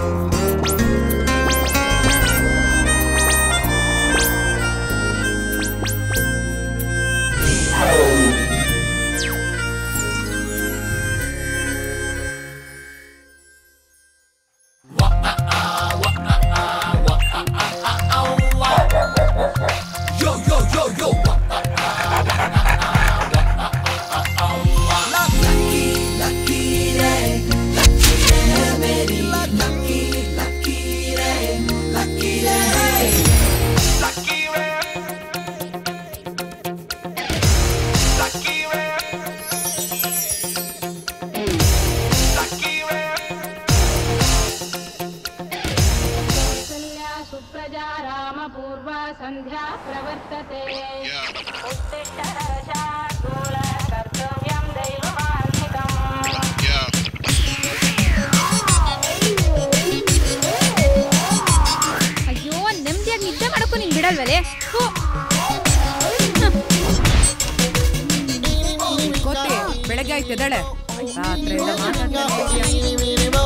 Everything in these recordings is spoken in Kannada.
कौसल्या सुप्रजा रामपूर्वा सन्ध्या प्रवर्तते उत्तिष्ठ नरशार्दूल कर्तव्यं दैवमान्विकम् ಅಯ್ಯೋ ನೆಮ್ಮದಿಯಾಗಿ ನಿದ್ದೆ ಮಾಡಕ್ಕೂ ನಿಂಗೆ ಬಿಡಲ್ವಲೇ ಥು. ಗೊತ್ತೇ ಬೆಳಗ್ಗೆ ಆಯ್ತು ಎದ್ದಾಳೆ ರಾತ್ರಿಯಿಂದ ಮಾತಾಡ್ತಾನೆ ಇದೀಯ.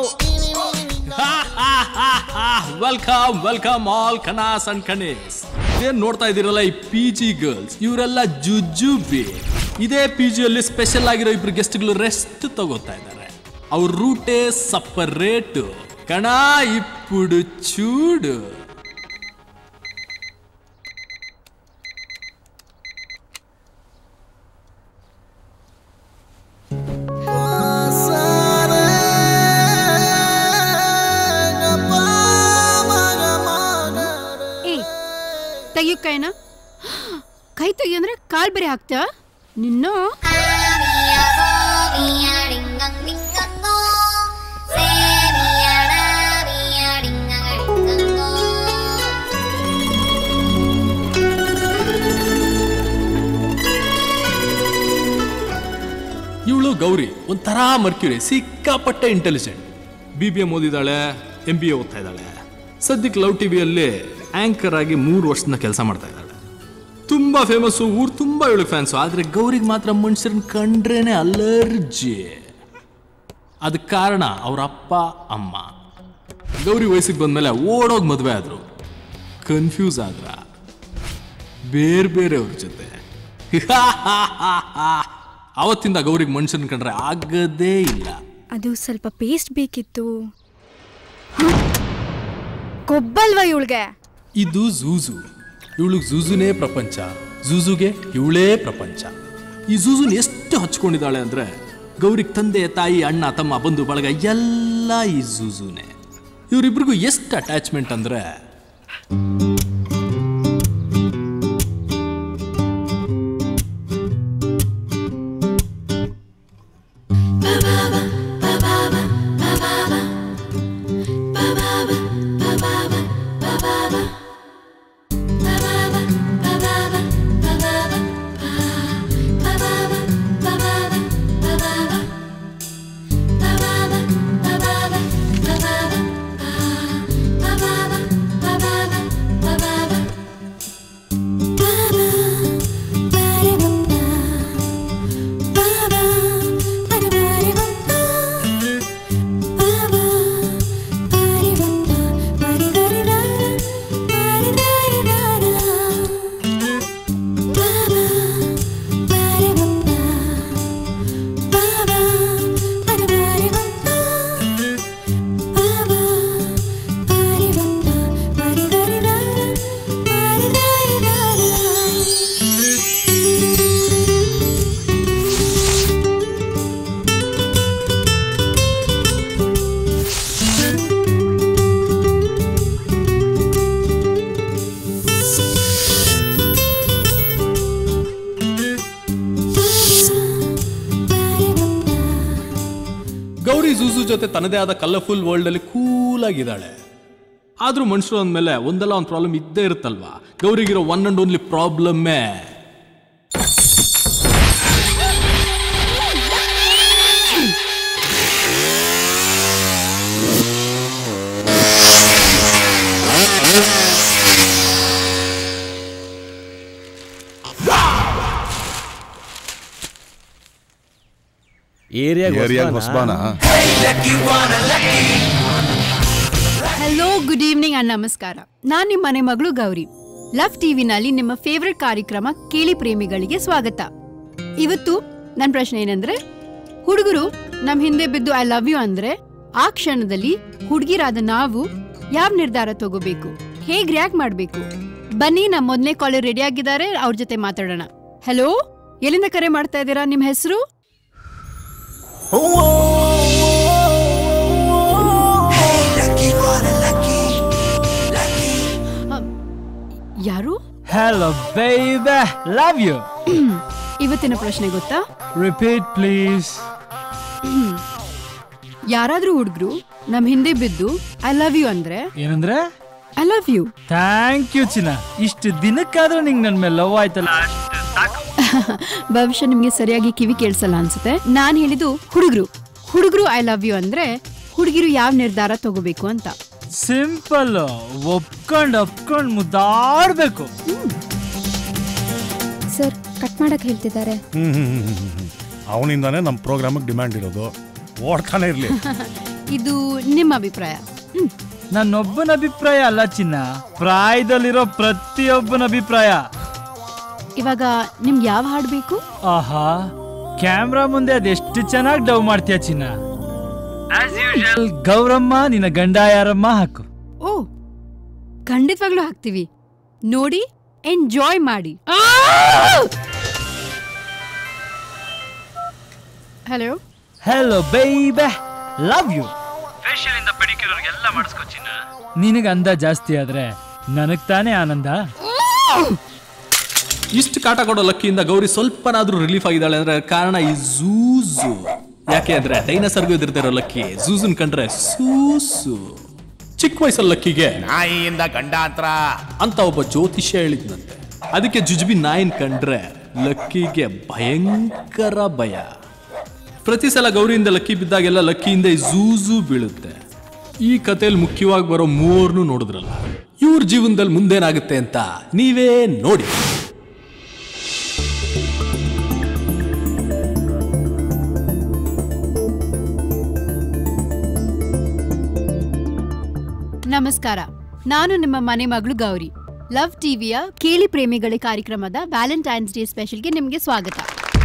ವೆಲ್ಕಮ್ ವೆಲ್ಕಮ್ ಆಲ್ ಕನಾಸ್ ಅಂಡ್ ಕನೇಸ್ ಏನ್ ನೋಡ್ತಾ ಇದೀರಲ್ಲ ಈ ಪಿ ಜಿ ಗರ್ಲ್ಸ್ ಇವರೆಲ್ಲ ಜುಜುಬಿ ಇದೇ ಪಿ ಜಿಯಲ್ಲಿ ಸ್ಪೆಷಲ್ ಆಗಿರೋ ಇಬ್ರು ಗೆಸ್ಟ್ಗಳು ರೆಸ್ಟ್ ತಗೋತಾ ಇದ್ದಾರೆ ಅವ್ರ ರೂಟೇ ಸಪರೇಟ್ ಕಣ ಇಪ್ಪುಡು ಚೂಡು ಏ ತೆಗಿಯೋ ಕೈನ ಕೈ ತೆಗಿ ಅಂದ್ರೆ ಕಾಲ್ ಬೇರೆ ಹಾಕ್ತಾ ನಿನ್ನ ಇವಳು ಗೌರಿ ಒಂಥರ ಮರ್ಕ್ಯೂರಿ ಸಿಕ್ಕಾಪಟ್ಟೆ ಇಂಟೆಲಿಜೆಂಟ್ ಬಿ ಬಿ ಎಂ ಓದಿದಾಳೆ ಎಂ ಬಿ ಎ ಓದ್ತಾ ಇದ್ದಾಳೆ ಸದ್ಯಕ್ಕೆ ಲವ್ ಟಿವಿಯಲ್ಲಿ ಆಂಕರ್ ಆಗಿ ಮೂರು ವರ್ಷದಿಂದ ಕೆಲಸ ಮಾಡ್ತಾ ಇದ್ದಾಳೆ ತುಂಬಾ ಫೇಮಸ್ಸು ಊರು ತುಂಬಾ ಇವಳಿಗೆ ಫ್ಯಾನ್ಸು ಆದ್ರೆ ಗೌರಿಗೆ ಮಾತ್ರ ಮನುಷ್ಯರನ್ನ ಕಂಡ್ರೇನೆ ಅಲರ್ಜಿ ಅದಕ್ಕೆ ಕಾರಣ ಅವ್ರ ಅಪ್ಪ ಅಮ್ಮ ಗೌರಿ ವಯಸ್ಸಿಗೆ ಬಂದ್ಮೇಲೆ ಓಡೋಗಿ ಮದುವೆ ಆದ್ರು ಕನ್ಫ್ಯೂಸ್ ಆದ್ರ ಬೇರೆ ಬೇರೆಯವ್ರ ಜೊತೆ ಅವತ್ತಿಂದ ಗೌರಿಗೆ ಮನುಷ್ಯನ ಕಂಡ್ರೆ ಆಗದೇ ಇಲ್ಲ ಅದು ಸ್ವಲ್ಪ ಪೇಸ್ಟ್ ಬೇಕಿತ್ತು ಹ್ಮ್. ಕೊಬ್ಬಲ್ವಾ ಇವಳಿಗೆ ಇದು ಝೂಝು ಇವಳಿಗೆ ಝೂಝುನೇ ಪ್ರಪಂಚ ಝೂಝುಗೆ ಇವಳೇ ಪ್ರಪಂಚ ಈ ಝೂಝುನ್ ಎಷ್ಟು ಹಚ್ಕೊಂಡಿದ್ದಾಳೆ ಅಂದ್ರೆ ಗೌರಿಗೆ ತಂದೆ ತಾಯಿ ಅಣ್ಣ ತಮ್ಮ ಬಂಧು ಬಳಗ ಎಲ್ಲ ಈ ಝೂಝುನೇ ಇವರಿಬ್ರಿಗೂ ಎಷ್ಟು ಅಟ್ಯಾಚ್ಮೆಂಟ್ ಅಂದ್ರೆ ಗೌರಿ ಝೂಝು ಜೊತೆ ತನ್ನದೇ ಆದ ಕಲರ್ಫುಲ್ ವರ್ಲ್ಡ್ ಅಲ್ಲಿ ಕೂಲ್ ಆಗಿದ್ದಾಳೆ ಆದ್ರೂ ಮನುಷ್ಯರು ಅಂದಮೇಲೆ ಒಂದಲ್ಲ ಒಂದು ಪ್ರಾಬ್ಲಮ್ ಇದ್ದೇ ಇರುತ್ತಲ್ವಾ ಗೌರಿಗಿರೋ ಒನ್ ಅಂಡ್ ಓನ್ಲಿ ಪ್ರಾಬ್ಲಮ್ಮೇ ಏರಿಯಾಗ ಏರಿಯಾಗ ಹೊಸಬಾನ ಗುಡ್ ಈವ್ನಿಂಗ್ ಅಂಡ್ ನಮಸ್ಕಾರ ನಾನ್ ನಿಮ್ಮ ಮನೆ ಮಗಳು ಗೌರಿ ಲವ್ ಟಿವಿನಲ್ಲಿ ನಿಮ್ಮ ಫೇವ್ರೆಟ್ ಕಾರ್ಯಕ್ರಮ ಕೇಳಿ ಪ್ರೇಮಿಗಳಿಗೆ ಸ್ವಾಗತ ಇವತ್ತು ನನ್ನ ಪ್ರಶ್ನೆ ಏನಂದ್ರೆ ಹುಡುಗರು ನಮ್ ಹಿಂದೆ ಬಿದ್ದು ಐ ಲವ್ ಯು ಅಂದ್ರೆ ಆ ಕ್ಷಣದಲ್ಲಿ ಹುಡುಗಿರಾದ ನಾವು ಯಾವ ನಿರ್ಧಾರ ತಗೋಬೇಕು ಹೇಗ್ ರಿಯಾಕ್ಟ್ ಮಾಡ್ಬೇಕು ಬನ್ನಿ ನಮ್ಮ ಮೊದಲನೇ ಕಾಲರ್ ರೆಡಿ ಆಗಿದ್ದಾರೆ ಅವ್ರ ಜೊತೆ ಮಾತಾಡೋಣ ಹಲೋ ಎಲ್ಲಿಂದ ಕರೆ ಮಾಡ್ತಾ ಇದ್ದೀರಾ ನಿಮ್ ಹೆಸರು ಯಾರು Hello, baby. Love you. ಇವತ್ತಿನ ಪ್ರಶ್ನೆ ಗೊತ್ತಾ Repeat, please. ಯಾರಾದ್ರೂ ಹುಡುಗರು ನಮ್ ಹಿಂದೆ ಬಿದ್ದು ಐ ಲವ್ ಯು ಅಂದ್ರೆ ಏನಂದ್ರೆ I love you thank you ಚಿನ್ನ ಇಷ್ಟು ದಿನಕ್ಕಾದ್ರೂ ನಿಂಗೆ ನನ್ನ ಮೇಲೆ ಲವ್ ಆಯ್ತಲ್ಲ ಭವಿಷ್ಯ ನಿಮ್ಗೆ ಸರಿಯಾಗಿ ಕಿವಿ ಕೇಳಿಸಲ್ಲ ಅನ್ಸುತ್ತೆ ನಾನ್ ಹೇಳಿದ್ದು ಹುಡುಗರು ಹುಡುಗರು ಐ ಲವ್ ಯು ಅಂದ್ರೆ ಹುಡುಗಿರು ಯಾವ ನಿರ್ಧಾರ ತಗೋಬೇಕು ಅಂತ ಸಿಂಪಲ್ ಒಪ್ಕೊಂಡ್ ಒಪ್ಕೊಂಡ್ ಮುದ್ದಾಡ್ಬೇಕು ಸರ್ ಕಟ್ ಮಾಡಕ್ ಹೇಳ್ತಿದ್ದಾರೆ ಅವನಿಂದಾನೇ ನಮ್ಮ ಪ್ರೋಗ್ರಾಮಿಗೆ ಡಿಮ್ಯಾಂಡ್ ಇರೋದು ಓಡ್ತಾನೆ ಇರಲಿ ಇದು ನಿಮ್ಮ ಅಭಿಪ್ರಾಯ ಹ್ಮ್. ನನ್ನೊಬ್ಬನ ಅಭಿಪ್ರಾಯ ಅಲ್ಲ ಚಿನ್ನ ಪ್ರಾಯದಲ್ಲಿರೋ ಪ್ರತಿಯೊಬ್ಬನ ಅಭಿಪ್ರಾಯ ಇವಾಗ ನಿಮ್ಗೆ ಯಾವ ಹಾಡ್ ಬೇಕು ಆಹಾ ಕ್ಯಾಮ್ರಾ ಮುಂದೆ ಅದೆಷ್ಟು ಚೆನ್ನಾಗಿ ಡವ್ ಮಾಡ್ತೀಯ ಚಿನ್ನ ಗೌರಮ್ಮ ನಿನ್ನ ಗಂಡ ಯಾರಮ್ಮ ಹಾಕು ಓ ಖಂಡಿತವಾಗ್ಲೂ ಹಾಕ್ತೀವಿ ನೋಡಿ ಎಂಜಾಯ್ ಮಾಡಿ hello hello bye bye love you ನಿನಗೆ ಅಂದ ಜಾಸ್ತಿ ಆದ್ರೆ ನನಗ್ ತಾನೇ ಆನಂದ ಇಷ್ಟು ಕಾಟ ಕೊಡೋ ಲಕ್ಕಿಯಿಂದ ಗೌರಿ ಸ್ವಲ್ಪನಾದ್ರೂ ರಿಲೀಫ್ ಆಗಿದ್ದಾಳೆ ಅಂದ್ರೆ ಕಾರಣ ಈ ಝೂಝು ಯಾಕೆ ಅಂದ್ರೆ ಡೈನಸರ್ಗೂ ಎದುರ್ತಿರೋ ಲಕ್ಕಿ ಝೂಝನ್ ಕಂಡ್ರೆ ಸೂಸು ಚಿಕ್ಕ ವಯಸ್ಸಲ್ಲಿ ಲಕ್ಕಿಗೆ ನಾಯಿಯಿಂದ ಗಂಡಾಂತರ ಅಂತ ಒಬ್ಬ ಜ್ಯೋತಿಷ್ಯ ಹೇಳಿದ್ನಂತೆ ಅದಕ್ಕೆ ಜುಜುಬಿ ನಾಯಿನ್ ಕಂಡ್ರೆ ಲಕ್ಕಿಗೆ ಭಯಂಕರ ಭಯ ಪ್ರತಿ ಸಲ ಗೌರಿಯಿಂದ ಲಕ್ಕಿ ಬಿದ್ದಾಗೆಲ್ಲ ಲಕ್ಕಿಯಿಂದ ಈ ಝೂಝು ಬೀಳುತ್ತೆ ಈ ಕಥೆಯಲ್ಲಿ ಮುಖ್ಯವಾಗಿ ಬರೋ ಮೂವರ್ನು ನೋಡಿದ್ರಲ್ಲ ಇವ್ರ ಜೀವನದಲ್ಲಿ ಮುಂದೇನಾಗುತ್ತೆ ಅಂತ ನೀವೇ ನೋಡಿ ನಮಸ್ಕಾರ ನಾನು ನಿಮ್ಮ ಮನೆ ಮಗಳು ಗೌರಿ ಲವ್ ಟಿವಿಯ ಕೇಳಿ ಪ್ರೇಮಿಗಳ ಕಾರ್ಯಕ್ರಮದ ವ್ಯಾಲೆಂಟೈನ್ಸ್ ಡೇ ಸ್ಪೆಷಲ್ಗೆ ನಿಮಗೆ ಸ್ವಾಗತ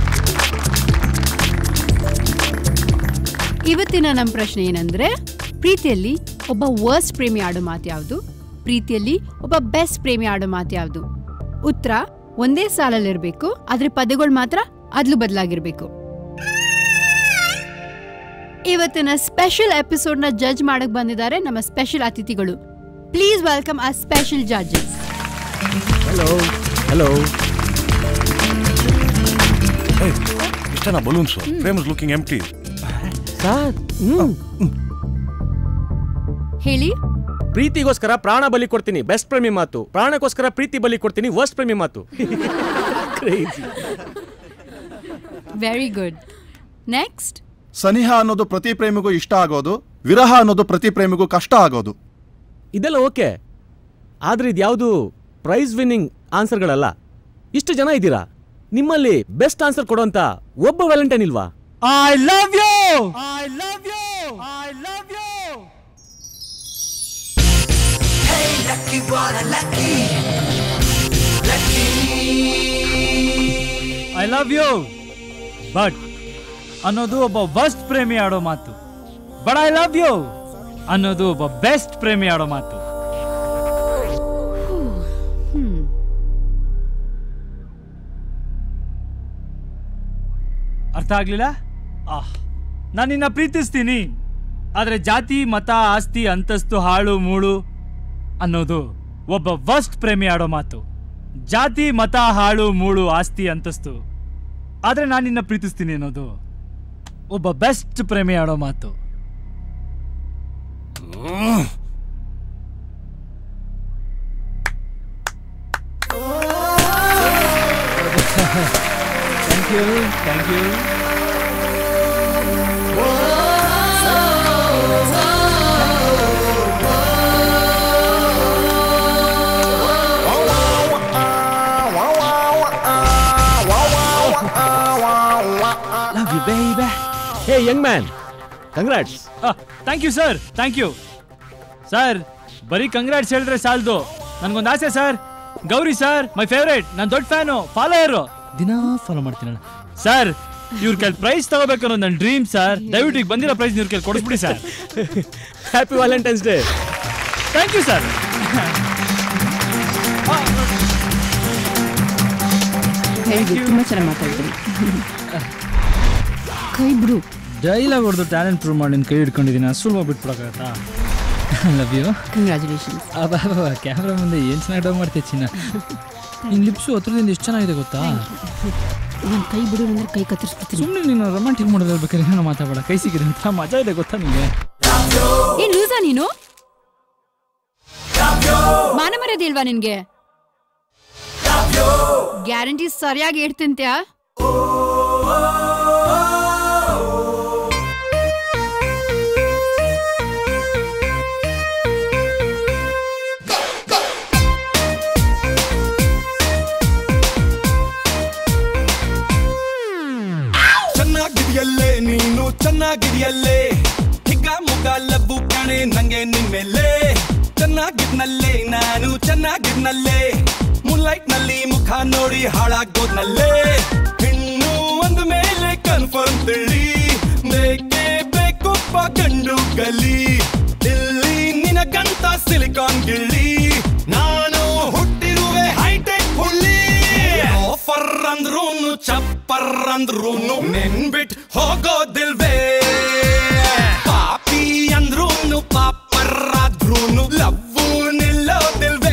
ಇವತ್ತಿನ ನಮ್ಮ ಪ್ರಶ್ನೆ ಏನಂದ್ರೆ ಪ್ರೀತಿಯಲ್ಲಿ ಒಬ್ಬ ವರ್ಸ್ಟ್ ಪ್ರೇಮಿ ಆಡೋ ಮಾತು ಯಾವುದು ಪ್ರೀತಿಯಲ್ಲಿ ಒಬ್ಬ ಬೆಸ್ಟ್ ಪ್ರೇಮಿ ಆಡೋ ಮಾತು ಯಾವುದು ಉತ್ತರ ಒಂದೇ ಸಾಲಲ್ಲಿರ್ಬೇಕು ಆದ್ರೆ ಪದಗಳು ಮಾತ್ರ ಅದ್ಲು ಬದಲಾಗಿರ್ಬೇಕು ಇವತ್ತಿನ ಸ್ಪೆಷಲ್ ಎಪಿಸೋಡ್ ನ ಜಡ್ಜ್ ಮಾಡಕ್ ಬಂದಿದ್ದಾರೆ ನಮ್ಮ ಸ್ಪೆಷಲ್ ಅತಿಥಿಗಳು ಪ್ಲೀಸ್ ವೆಲ್ಕಮ್ ಆ ಸ್ಪೆಷಲ್ ಜಡ್ಜಸ್ ಹಲೋ ಇಷ್ಟನಾ ಬಲೂನ್ಸ್ ಫ್ರೇಮ್ ಲುಕಿಂಗ್ ಎಂಟಿ ಹೇಳಿ ಪ್ರೀತಿಗೋಸ್ಕರ ಪ್ರಾಣ ಬಲಿ ಕೊಡ್ತೀನಿ ಬೆಸ್ಟ್ ಪ್ರೇಮಿ ಮಾತು ಪ್ರಾಣಕ್ಕೋಸ್ಕರ ಪ್ರೀತಿ ಬಲಿ ಕೊಡ್ತೀನಿ ವರ್ಸ್ಟ್ ಪ್ರೇಮಿ ಮಾತು ವೆರಿ ಗುಡ್ ನೆಕ್ಸ್ಟ್ ಸನಿಹ ಅನ್ನೋದು ಪ್ರತಿ ಪ್ರೇಮಿಗೂ ಇಷ್ಟ ಆಗೋದು ವಿರಹ ಅನ್ನೋದು ಪ್ರತಿ ಪ್ರೇಮಿಗೂ ಕಷ್ಟ ಆಗೋದು ಇದೆಲ್ಲ ಓಕೆ ಆದ್ರೆ ಇದ್ಯಾವುದು ಪ್ರೈಸ್ ವಿನ್ನಿಂಗ್ ಆನ್ಸರ್ಗಳಲ್ಲ ಇಷ್ಟು ಜನ ಇದ್ದೀರಾ ನಿಮ್ಮಲ್ಲಿ ಬೆಸ್ಟ್ ಆನ್ಸರ್ ಕೊಡುವಂತ ಒಬ್ಬ ವ್ಯಾಲೆಂಟೈನ್ ಇಲ್ವಾ I love you I love you I love you I love you but ಅನ್ನೋದು ಒಬ್ಬ ವರ್ಸ್ಟ್ ಪ್ರೇಮಿ ಆಡೋ ಮಾತು ಬಟ್ ಐ ಲವ್ ಯು ಅನ್ನೋದು ಒಬ್ಬ ಬೆಸ್ಟ್ ಪ್ರೇಮಿ ಆಡೋ ಮಾತು ಅರ್ಥ ಆಗ್ಲಿಲ್ಲ ಆಹ್ ನಾನು ನಿನ್ನ ಪ್ರೀತಿಸ್ತೀನಿ ಆದ್ರೆ ಜಾತಿ ಮತ ಆಸ್ತಿ ಅಂತಸ್ತು ಹಾಳು ಮೂಳು ಅನ್ನೋದು ಒಬ್ಬ ವರ್ಸ್ಟ್ ಪ್ರೇಮಿ ಆಡೋ ಮಾತು ಜಾತಿ ಮತ ಹಾಳು ಮೂಳು ಆಸ್ತಿ ಅಂತಸ್ತು ಆದ್ರೆ ನಾನು ನಿನ್ನ ಪ್ರೀತಿಸ್ತೀನಿ ಅನ್ನೋದು ಒಬ್ಬ ಬೆಸ್ಟ್ ಪ್ರೇಮಿ ಆಡೋ ಮಾತು thank you thank you love you baby hey young man congrats thank you sir thank you sir ಬರೀ ಕಂಗ್ರಾಟ್ಸ್ ಹೇಳಿದ್ರೆ ಸಾಲದು ನನ್ಗೊಂದು ಆಸೆ sir Gauri sir my favourite ನಾನು ದೊಡ್ಡ ಫ್ಯಾನು ಫಾಲೋಯರು ದಿನಾ ಫಾಲೋ ಮಾಡ್ತೀನಿ ಸರ್ ಇವ್ರ ಕೆಲ ಪ್ರೈಸ್ ತಗೋಬೇಕು ಅನ್ನೋದು ನನ್ನ ಡ್ರೀಮ್ ಸರ್ ದಯವಿಟ್ಟು ಈಗ ಬಂದಿರೋ ಪ್ರೈಸ್ ಇವ್ರ ಕೆಲ ಕೊಡಿಸ್ಬಿಡಿ sir happy valentine's day thank you sir ಹೇಳಿ ತುಂಬಾ ಚೆನ್ನಾಗಿ ಮಾತಾಡ್ತೀನಿ ಕೈ ಬಿಡು ಡೈಲಾಗ್ ಹೊಡೆದು ಟ್ಯಾಲೆಂಟ್ ಪ್ರೂವ್ ಮಾಡಿ ನಿನ್ನ ಕೈ ಹಿಡ್ಕೊಂಡಿದ್ದೀನಿ ಸುಲಭ ಬಿಟ್ಬಿಡಕ್ಕಾಗತ್ತಾ ಲವ್ ಯು ಕಂಗ್ರ್ಯಾಚುಲೇಷನ್ಸ್ ಅಬ್ಬಾ ಕ್ಯಾಮ್ರಾ ಮುಂದೆ ಏನು ಚೆನ್ನಾಗಿ ಡವ್ ಮಾಡ್ತೀಯ ಚಿನ್ನ ನಿನ್ನ ಲಿಪ್ಸು ಹತ್ರದಿಂದ ಎಷ್ಟು ಚೆನ್ನಾಗಿದೆ ಗೊತ್ತಾ ನಾನು ಕೈ ಬಿಡು ಅಂದ್ರೆ ಕೈ ಕತ್ತರಿಸ್ಬಿಡ್ತೀನಿ ಸುಮ್ಮನೆ ನೀನು ರೊಮ್ಯಾಂಟಿಕ್ ಮಾಡೋದು ಬೇಕಾದ್ರೆ ಏನೋ ಮಾತಾಡಬೇಡ ಕೈ ಸಿಕ್ಕಿದೆ ಅಂತ ಮಜಾ ಇದೆ ಗೊತ್ತಾ ನಿಮಗೆ ಏನ್ ಲೂಸಾ ನೀನು ಮಾನ ಮರ್ಯಾದೆ ಇಲ್ವಾ ನಿನ್ಗೆ ಗ್ಯಾರಂಟಿ ಸರಿಯಾಗಿ ಹೇಳ್ತಿಂತ್ಯಾ ಚೆನ್ನಾಗಿದೆಯಲ್ಲೇ ನೀನು ಚೆನ್ನಾಗಿದೆಯಲ್ಲೇ ಹಿಗ್ಗ ಮುಗ ಲಬ್ಬು ಕಾಣೆ ನಂಗೆ ನಿಮ್ಮೆಲ್ಲೇ ಚೆನ್ನಾಗಿದ್ನಲ್ಲೇ ನಾನು ಚೆನ್ನಾಗಿದ್ನಲ್ಲೇ ಮುನ್ಲೈಟ್ ನಲ್ಲಿ ಮುಖ ನೋಡಿ ಹಾಳಾಗೋದ್ನಲ್ಲೇ ಇನ್ನು ಒಂದ್ ಮೇಲೆ ಕನ್ಫರ್ಮ್ ತಿಳಿ ಬೇಕೇ ಬೇಕೊಬ್ಬ ಗಂಡು ಗಲಿ ಇಲ್ಲಿ ನಿನಗಂತ ಸಿಲಿಕಾನ್ ಗಿಳಿ ನಾನು ಹುಟ್ಟಿರುವೆ ಹೈಟೆಕ್ ಹುಳ್ಳಿ ಆಫರ್ ಅಂದ್ರೂನು ಚಪ್ಪರ್ ಅಂದ್ರೂನು ನೆನ್ಬಿಟ್ ಹೋಗೋದಿಲ್ವೇ ಪಾಪಿ ಅಂದ್ರೂನು ಪಾಪರ್ ಆದ್ರೂನು ಲವ್ವು ನಿಲ್ಲೋದಿಲ್ವೇ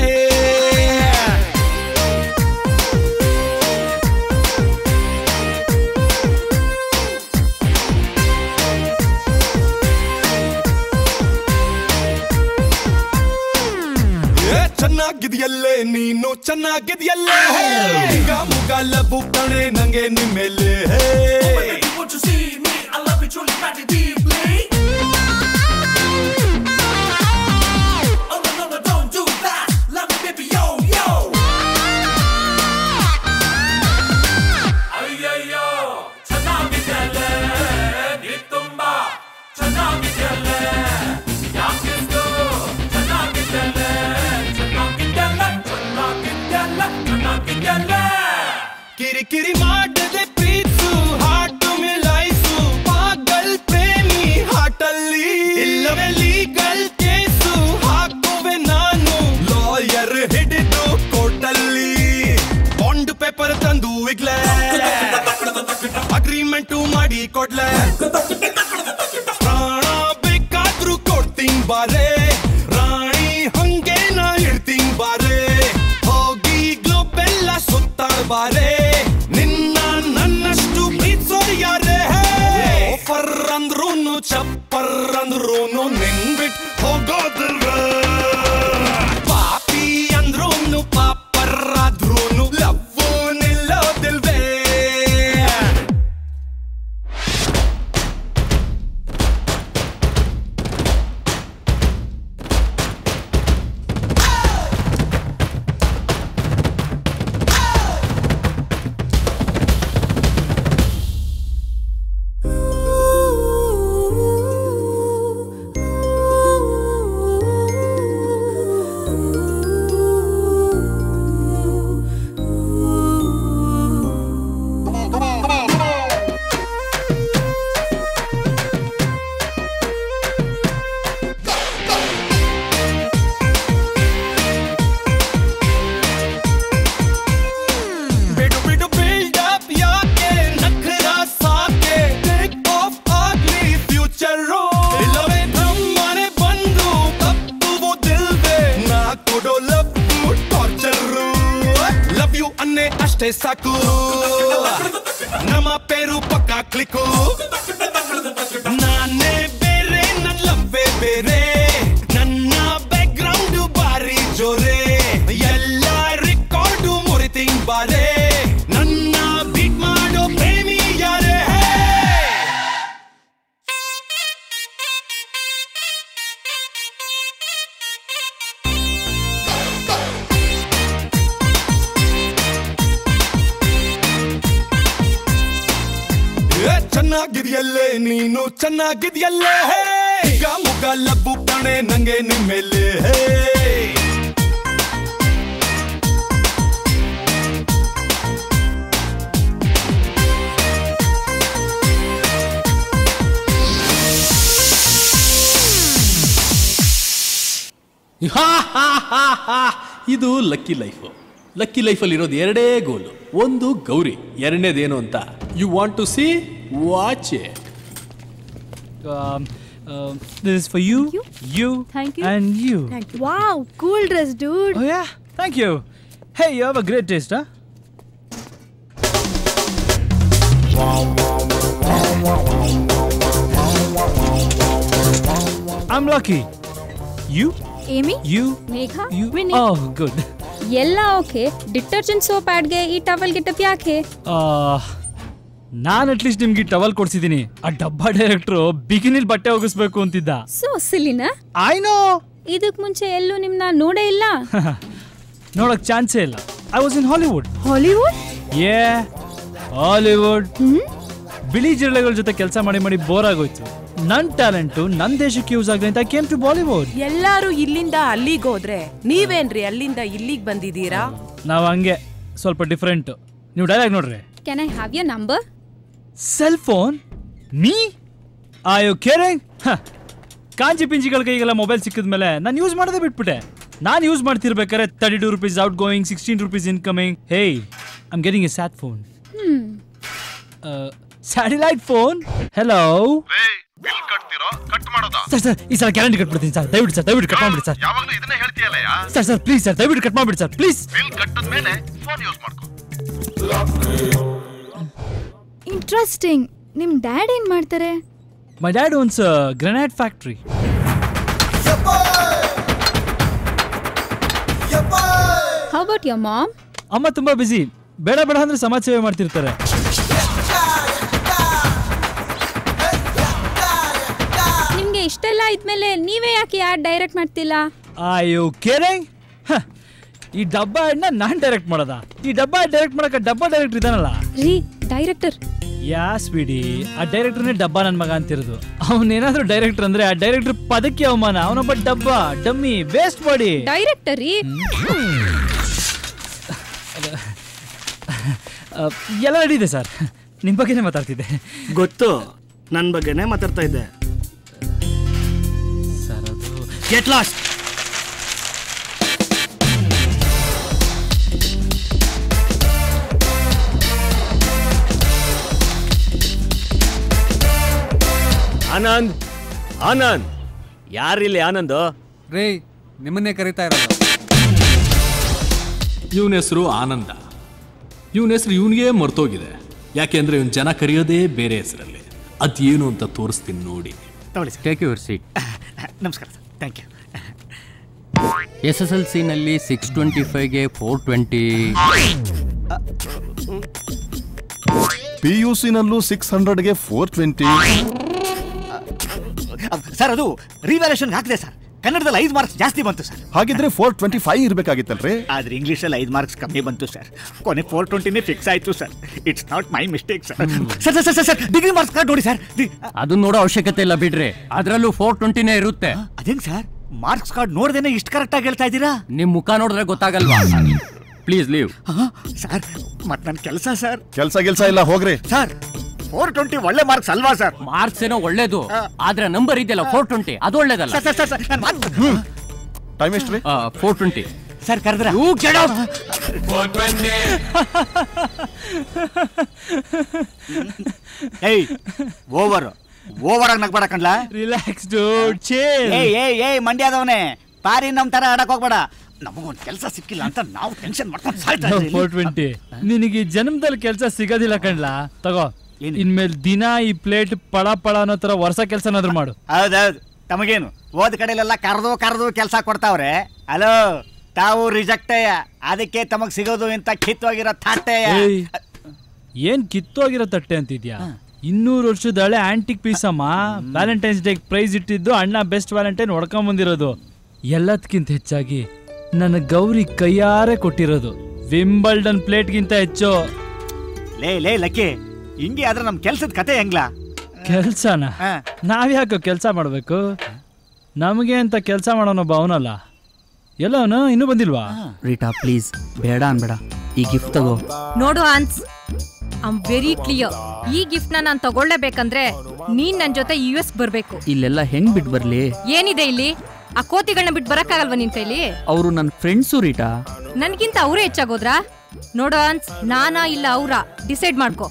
ಏ ಚೆನ್ನಾಗಿದೆಯಲ್ಲೇ ನೀನು ಚೆನ್ನಾಗಿದೆಯಲ್ಲೇ ಈಗ ಮುಗ ಲಬ್ಬು ಕಣೆ ನಂಗೆ ನಿಮ್ಮೆಲ್ಲೇ ಕಿರಿಕಿರಿ ಮಾಡದೆ ಪ್ರೀತು ಹಾಟು ಮಿಲಾಯಿಸು ಪಾಗಲ್ ಪ್ರೇಮಿ ಹಾಟಲ್ಲಿ ಇಲ್ಲವೇ ಲೀಗಲ್ ಕೇಸು ಹಾಕುವೆ ನಾನು ಲಾಯರ್ ಹಿಡಿದು ಕೋರ್ಟಲ್ಲಿ ಬಾಂಡ್ ಪೇಪರ್ ತಂದು ಇಗ್ಲೆ ಅಗ್ರಿಮೆಂಟು ಮಾಡಿ ಕೊಡ್ಲೆ ಪ್ರಾಣ ಬೇಕಾದ್ರೂ ಕೊಡ್ತೀನಿ ಬಾರೆ ರಾಣಿ ಹಂಗೆ ನಾ ಇಡ್ತೀನಿ ಬಾರೆ ಹೋಗಿ ಗ್ಲೋಬೆಲ್ಲ ಸುತ್ತಾಡ್ಬಾರೆ ನಿನ್ನ ನನ್ನಷ್ಟು ಪ್ರೀತಿಸೋರು ಯಾರೇ ಆಫರ್ ಅಂದ್ರೂನು ಚಪ್ಪರ್ ಅಂದ್ರೂನು ನಿನ್ಬಿಟ್ ಹೋಗೋದಿಲ್ವೇ ಪಾಪಿ ಅಂದ್ರೂನು ಪಾಪರ್ ಆದ್ರೂನು ಲವ್ವು ನಿಲ್ಲೋದಿಲ್ವೇ ಬಿಡು ಬಿಡು ಬಿಲ್ಡ್ ಅಪ್ ಯಾಕೆ ನಖರ ಸಾಕೆ ಟೇಕ್ ಆಫ್ ಆಗ್ಲಿ ಫ್ಯೂಚರ್ ಇಲ್ಲವೇ ಬ್ರಹ್ಮನೆ ಬಂದು ತಪ್ಪುವುದಿಲ್ವೇ ನಾ ಕೊಡೋ ಲವ್ ಟಾರ್ಚರ್ ಲವ್ ಯು ಅನ್ನೇ ಅಷ್ಟೇ ಸಾಕು ನಮ್ಮ ಪೇರು ಪಕ್ಕ ಕ್ಲಿಕ್ಕು ನಾನೇ ಬೇರೆ ನನ್ನ ಲವ್ವೇ ಬೇರೆ ನನ್ನ ಬ್ಯಾಕ್ ಗ್ರೌಂಡ್ ಬಾರಿ ಜೋರೆ ಎಲ್ಲ ರೆಕಾರ್ಡು ಮುರಿತಿಂಗ್ ಬಾರೆ ನನ್ನ ಬೀಟ್ ಮಾಡೋ ಪ್ರೇಮಿ ಯಾರೇ ಏ, ಚೆನ್ನಾಗಿದೆಯಲ್ಲೇ ನೀನು ಚೆನ್ನಾಗಿದೆಯಲ್ಲೇ ಈಗ ಮುಗ ಲಬ್ಬು ಕಣೆ ನಂಗೆ ನಿಮ್ಮೆಲೆ ಹೇ ಹಾ, ಹಾ, ಹಾ, ಹಾ. ಇದು ಲಕ್ಕಿ ಲೈಫ್ ಲಕ್ಕಿ ಲೈಫಲ್ಲಿ ಇರೋದು ಎರಡೇ ಗೋಲು ಒಂದು ಗೌರಿ ಎರಡನೇದೇನು ಅಂತ you want to see watch it Um, um, this is for you, you, Thank you. and you. Wow, cool dress, dude. Oh yeah, thank you. Hey, you have a great taste, huh? I'm lucky. You, Amy you, Megha you. Vini Oh, good. ಎಲ್ಲ ಓಕೆ ಡಿಟರ್ಜೆಂಟ್ ಸೋಪ್ ಆಡ್ಗೆ ಈ ಟವಲ್ ಗಿಟ್ಟಪ್ ಯಾಕೆ Uh, ನಾನು ಅಟ್ಲೀಸ್ಟ್ ನಿಮ್ಗೆ ಟವಲ್ ಕೊಡ್ಸಿದ್ದೀನಿ ಆ ಡಬ್ಬಾ ಡೈರೆಕ್ಟ್ರು ಬಿಗಿನಿಲ್ ಬಟ್ಟೆ ಒಗಿಸ್ಬೇಕು ಅಂತಿದ್ದ ಸೊ ಸಿಲಿನ ಐ ನೋ ಇದಕ್ ಮುಂಚೆ ಎಲ್ಲೂ ನಿಮ್ನ ನೋಡೇ ಇಲ್ಲ ನೋಡಕ್ ಚಾನ್ಸೇ ಇಲ್ಲ I was in Hollywood Hollywood ಏ ಹಾಲಿವುಡ್ ಬಿಳಿ ಜಿರಳೆಗಳ ಜೊತೆ ಕೆಲಸ ಮಾಡಿ ಮಾಡಿ ಬೋರ್ ಆಗೋಯ್ತು ನನ್ ಟ್ಯಾಲೆಂಟು ನನ್ ದೇಶಕ್ಕೆ ಯೂಸ್ ಆಗಲಿ ಅಂತ ಕೇಮ್ ಟು ಬಾಲಿವುಡ್ ಎಲ್ಲಾರು ಇಲ್ಲಿಂದ ಅಲ್ಲಿಗೆ ಹೋದ್ರೆ ನೀವೇನ್ರಿ ಅಲ್ಲಿಂದ ಇಲ್ಲಿಗೆ ಬಂದಿದ್ದೀರಾ ನಾವ್ ಹಂಗೆ ಸ್ವಲ್ಪ ಡಿಫ್ರೆಂಟ್ ನೀವು ಡೈಲಾಗ್ ನೋಡ್ರಿ can I have your number cell phone me are you caring ಕಾಂಚಿ ಪಿಂಚಿಗಳ ಕೈಗೆಲ್ಲ ಮೊಬೈಲ್ ಸಿಕ್ಕಿದ್ಮೇಲೆ ನಾನು ಯೂಸ್ ಮಾಡೋದೇ ಬಿಟ್ಬಿಟ್ಟೆ ನಾನು ಯೂಸ್ ಮಾಡ್ತಿರ್ಬೇಕಾದ್ರೆ thirty two rupees outgoing sixteen rupees incoming hey I'm getting a sat phone satellite phone hello bill ಕಟ್ತಿರೋ ಕಟ್ ಮಾಡೋದಾ ಸರ್ ಸರ್ ಈ ಸಲ ಗ್ಯಾರಂಟಿ ಕಟ್ಬಿಡ್ತೀನಿ ಸರ್ ದಯವಿಟ್ಟು ಸರ್ ದಯವಿಟ್ಟು ಕಟ್ ಮಾಡ್ಬಿಡಿ ಸರ್ ಯಾವಾಗಲೂ ಇದನ್ನೇ ಹೇಳ್ತೀಯಲ್ಲಯ್ಯ ಸರ್ ಸರ್ ಪ್ಲೀಸ್ ಸರ್ ದಯವಿಟ್ಟು ಕಟ್ ಮಾಡ್ಬಿಡಿ ಸರ್ ಪ್ಲೀಸ್ ಬಿಲ್ ಕಟ್ಟದ ಮೇಲೆ ಫೋನ್ ಯೂಸ್ ಮಾಡ್ಕೊ ಇಂಟ್ರೆಸ್ಟಿಂಗ್ ನಿಮ್ ಡ್ಯಾಡ್ ಏನ್ ಮಾಡ್ತಾರೆ my dad owns granite factory how about your mom ಅಮ್ಮ ತುಂಬಾ ಬಿಸಿ ಬೇಡ ಬೇಡ ಅಂದ್ರೆ ಸಮಾಜ ಸೇವೆ ಮಾಡ್ತಿರ್ತಾರೆ ನಿಮ್ಗೆ ಇಷ್ಟೆಲ್ಲ ಇದ್ಮೇಲೆ ನೀವೇ ಯಾಕೆ ಯಾರು ಡೈರೆಕ್ಟ್ ಮಾಡ್ತಿಲ್ಲ ಅಯ್ಯೋ ಕೇರಿಂಗ್ ಈ ಡಬ್ಬಾ ಆಡ್ನ ನಾನ್ ಡೈರೆಕ್ಟ್ ಮಾಡೋದ ಈ ಡಬ್ಬಾ ಡೈರೆಕ್ಟ್ ಮಾಡಕ ಡಬ್ಬಾ ಡೈರೆಕ್ಟರ್ ಇದಾನಲ್ಲ ರೀ ಡೈರೆಕ್ಟರ್ ಯಾ ಸ್ಪೀಡಿ ಆ ಡೈರೆಕ್ಟರ್ನೇ ಡಬ್ಬಾ ನನ್ ಮಗ ಅಂತಿರೋದು ಅವನೇನಾದ್ರೂ ಡೈರೆಕ್ಟರ್ ಅಂದ್ರೆ ಆ ಡೈರೆಕ್ಟರ್ ಪದಕ್ಕೆ ಅವಮಾನ ಅವನೊಬ್ಬ ಡಬ್ಬಾ ಡಮ್ಮಿ ವೇಸ್ಟ್ ಬಾಡಿ ಡೈರೆಕ್ಟರ್ ರೀ ಎಲ್ಲ ನಡೀದೆ ಸರ್ ನಿಮ್ ಬಗ್ಗೆನೇ ಮಾತಾಡ್ತಿದ್ದೆ ಗೊತ್ತು ನನ್ನ ಬಗ್ಗೆನೇ ಮಾತಾಡ್ತಾ ಇದ್ದೆ ಸರ್ ಅದು ಗೆಟ್ ಲಾಸ್ಟ್ ಆನಂದ್ ಆನಂದ್ ಯಾರಿಲ್ಲಿ ಆನಂದ್ ರೇ ನಿಮ್ಮನ್ನೇ ಕರಿತಾ ಇರೋದು ಇವನ ಹೆಸರು ಆನಂದ ಇವನ ಹೆಸರು ಇವನಿಗೆ ಮರ್ತೋಗಿದೆ ಯಾಕೆಂದ್ರೆ ಇವನ್ ಜನ ಕರೆಯೋದೇ ಬೇರೆ ಹೆಸರಲ್ಲಿ ಅದೇನು ಅಂತ ತೋರಿಸ್ತೀನಿ ನೋಡಿ ತಗೊಳ್ಳಿ ಸರ್ ಟೇಕ್ ಯುವರ್ ಸೀಟ್ ನಮಸ್ಕಾರ sir thank you S S L ಸಿನಲ್ಲಿ ಸಿಕ್ಸ್ ಟ್ವೆಂಟಿ ಫೈವ್ಗೆ ಫೋರ್ ಟ್ವೆಂಟಿ ಪಿ ಯು ಸಿನಲ್ಲೂ ಸಿಕ್ಸ್ ಹಂಡ್ರೆಡ್ಗೆ ಫೋರ್ ಟ್ವೆಂಟಿ ಸರ್ ಅದು ರಿವ್ಯಾಲ್ಯೂಷನ್ ಹಾಕಿದೆ ಸರ್ ಕನ್ನಡದಲ್ಲಿ ಐದು ಮಾರ್ಕ್ಸ್ ಜಾಸ್ತಿ ಬಂತು ಸರ್ ಹಾಗಿದ್ರೆ ಫೋರ್ ಟ್ವೆಂಟಿ ಫೈವ್ ಇರ್ಬೇಕಾಗಿತ್ತಲ್ರಿ ಆದ್ರೆ ಇಂಗ್ಲೀಷಲ್ಲಿ ಐದು ಮಾರ್ಕ್ಸ್ ಕಮ್ಮಿ ಬಂತು ಸರ್ ಕೊನೆ ಫೋರ್ ಟ್ವೆಂಟಿನೇ ಫಿಕ್ಸ್ ಆಯ್ತು sir it's not my mistake sir sir sir sir sir degree marks card ನೋಡಿ ಸರ್ ಅದು ನೋಡೋ ಅವಶ್ಯಕತೆ ಇಲ್ಲ ಬಿಡ್ರಿ ಅದರಲ್ಲೂ ಫೋರ್ ಟ್ವೆಂಟಿನೇ ಇರುತ್ತೆ ಅದೇಂಗ್ ಸರ್ ಮಾರ್ಕ್ಸ್ ಕಾರ್ಡ್ ನೋಡ್ದೇನೆ ಇಷ್ಟು ಕರೆಕ್ಟ್ ಆಗಿ ಹೇಳ್ತಾ ಇದ್ದೀರಾ ನಿಮ್ ಮುಖ ನೋಡಿದ್ರೆ ಗೊತ್ತಾಗಲ್ವಾ ಪ್ಲೀಸ್ ಲೀವ್ ಸರ್ ಮತ್ ನನ್ನ ಕೆಲಸ ಸರ್ ಕೆಲ್ಸ ಗಿಲ್ಸ ಇಲ್ಲ ಹೋಗ್ರಿ ಸರ್ ಫೋರ್ ಟ್ವೆಂಟಿ ಒಳ್ಳೆ ಮಾರ್ಕ್ಸ್ ಅಲ್ವಾ ಸರ್ ಮಾರ್ಕ್ಸ್ ಏನೋ ಒಳ್ಳೇದು ಆದ್ರೆ ನಂಬರ್ ಇದೆಯಲ್ಲ ಫೋರ್ ಟ್ವೆಂಟಿ ಅದು ಒಳ್ಳೇದಲ್ಲ ಸರ್ ಸರ್ ಸರ್ ಸರ್ ನಾನು ಟೈಮ್ ಎಷ್ಟ್ರಿ ಫೋರ್ ಟ್ವೆಂಟಿ ಸರ್ ಕರೆದ್ರ ಏಯ್ ಓವರ್ ಓವರ್ ಆಗಿ ನಗ್ಬೇಡ ಕಣ್ಲಾ ರಿಲ್ಯಾಕ್ಸ್ ಡೂಡ್ ಚೇಲ್ ಏಯ್ ಏಯ್ ಏಯ್ ಮಂಡ್ಯದವನೇ ಪಾರಿ ನಮ್ ತರ ಆಡಕ್ ಹೋಗ್ಬೇಡ ನಮಗೊಂದ್ ಕೆಲಸ ಸಿಕ್ಕಿಲ್ಲ ಅಂತ ನಾವು ಟೆನ್ಷನ್ ಮಾಡ್ಕೊಂಡು ಸಾಯ್ತಾ ಇದ್ದೀವಿ ಫೋರ್ ಟ್ವೆಂಟಿ ನಿನಗೆ ಈ ಜನ್ಮದಲ್ಲಿ ಕೆಲಸ ಸಿಗೋದಿಲ್ಲ ಕಣ್ಲಾ ತಗೋ ಇನ್ಮೇಲೆ ದಿನ ಈ ಪ್ಲೇಟ್ ಪಳ ಪಳ ಅನ್ನೋ ತರ ವರ್ಷ ಕೆಲಸನಾದ್ರೂ ಮಾಡು ಹೌದೌದು ತಮಗೇನು ಹೋದ ಕಡೆಲೆಲ್ಲ ಕರೆದು ಕರೆದು ಕೆಲಸ ಕೊಡ್ತಾವ್ರೆ ಹಲೋ ತಾವು ರಿಜೆಕ್ಟಯ್ಯ ಅದಕ್ಕೆ ತಮಗ್ ಸಿಗೋದು ಇಂತ ಕಿತ್ತೋಗಿರೋ ಥಾಟೆಯ ಏಯ್, ಏನ್ ಕಿತ್ತೋಗಿರೋ ತಟ್ಟೆ ಅಂತಿದ್ಯಾ ಇನ್ನೂರು ವರ್ಷದ ಹಳೆ ಆಂಟಿಕ್ ಪೀಸ್ ಅಮ್ಮ ವ್ಯಾಲೆಂಟೈನ್ಸ್ ಡೇ ಪ್ರೈಸ್ ಇಟ್ಟಿದ್ದು ಅಣ್ಣ ಬೆಸ್ಟ್ ವ್ಯಾಲೆಂಟೈನ್ ಹೊಡ್ಕೊಂಡ್ ಬಂದಿರೋದು ಎಲ್ಲದಕ್ಕಿಂತ ಹೆಚ್ಚಾಗಿ ನನ್ನ ಗೌರಿ ಕೈಯಾರೆ ಕೊಟ್ಟಿರೋದು ವಿಂಬಲ್ಡನ್ ಪ್ಲೇಟ್ಗಿಂತ ಹೆಚ್ಚು ಲೇ ಲೇ ಲಕ್ಕಿ ಹಿಂಗೆ ಆದ್ರೆ ನಮ್ ಕೆಲ್ಸದ ಕತೆ ಹೆಂಗ್ಲಾ ಕೆಲ್ಸನ ನಾವ್ಯಾಕೋ ಕೆಲಸ ಮಾಡಬೇಕು ನಮಗೆ ಅಂತ ಕೆಲಸ ಮಾಡೋನೊಬ್ಬ ಅವನಲ್ಲ ಎಲ್ಲವನು ಇನ್ನೂ ಬಂದಿಲ್ವಾ ರೀಟಾ ಪ್ಲೀಸ್ ಬೇಡ ಅನ್ಬೇಡ ಈ ಗಿಫ್ಟ್ ತಗೋ ನೋಡು ಆನ್ಸ್ ಐಮ್ ವೆರಿ ಕ್ಲಿಯರ್ ಈ ಗಿಫ್ಟ್ ನ ನಾನು ತಗೊಳ್ಳೇಬೇಕಂದ್ರೆ ನೀನ್ ನನ್ ಜೊತೆ ಯು ಎಸ್ ಬರ್ಬೇಕು ಇಲ್ಲೆಲ್ಲ ಹೆಂಗ್ ಬಿಟ್ ಬರ್ಲಿ ಏನಿದೆ ಇಲ್ಲಿ ಆ ಕೋತಿಗಳನ್ನ ಬಿಟ್ಟು ಬರಕ್ಕಾಗಲ್ವಾ ನಿನ್ ಕೈಲಿ ಅವರು ನನ್ನ ಫ್ರೆಂಡ್ಸು ರೀಟಾ ನನ್ಗಿಂತ ಅವರೇ ಹೆಚ್ಚಾಗೋದ್ರಾ ನೋಡು ಅನ್ಸ್ ನಾನಾ ಇಲ್ಲ ಅವ್ರ ಡಿಸೈಡ್ ಮಾಡ್ಕೋ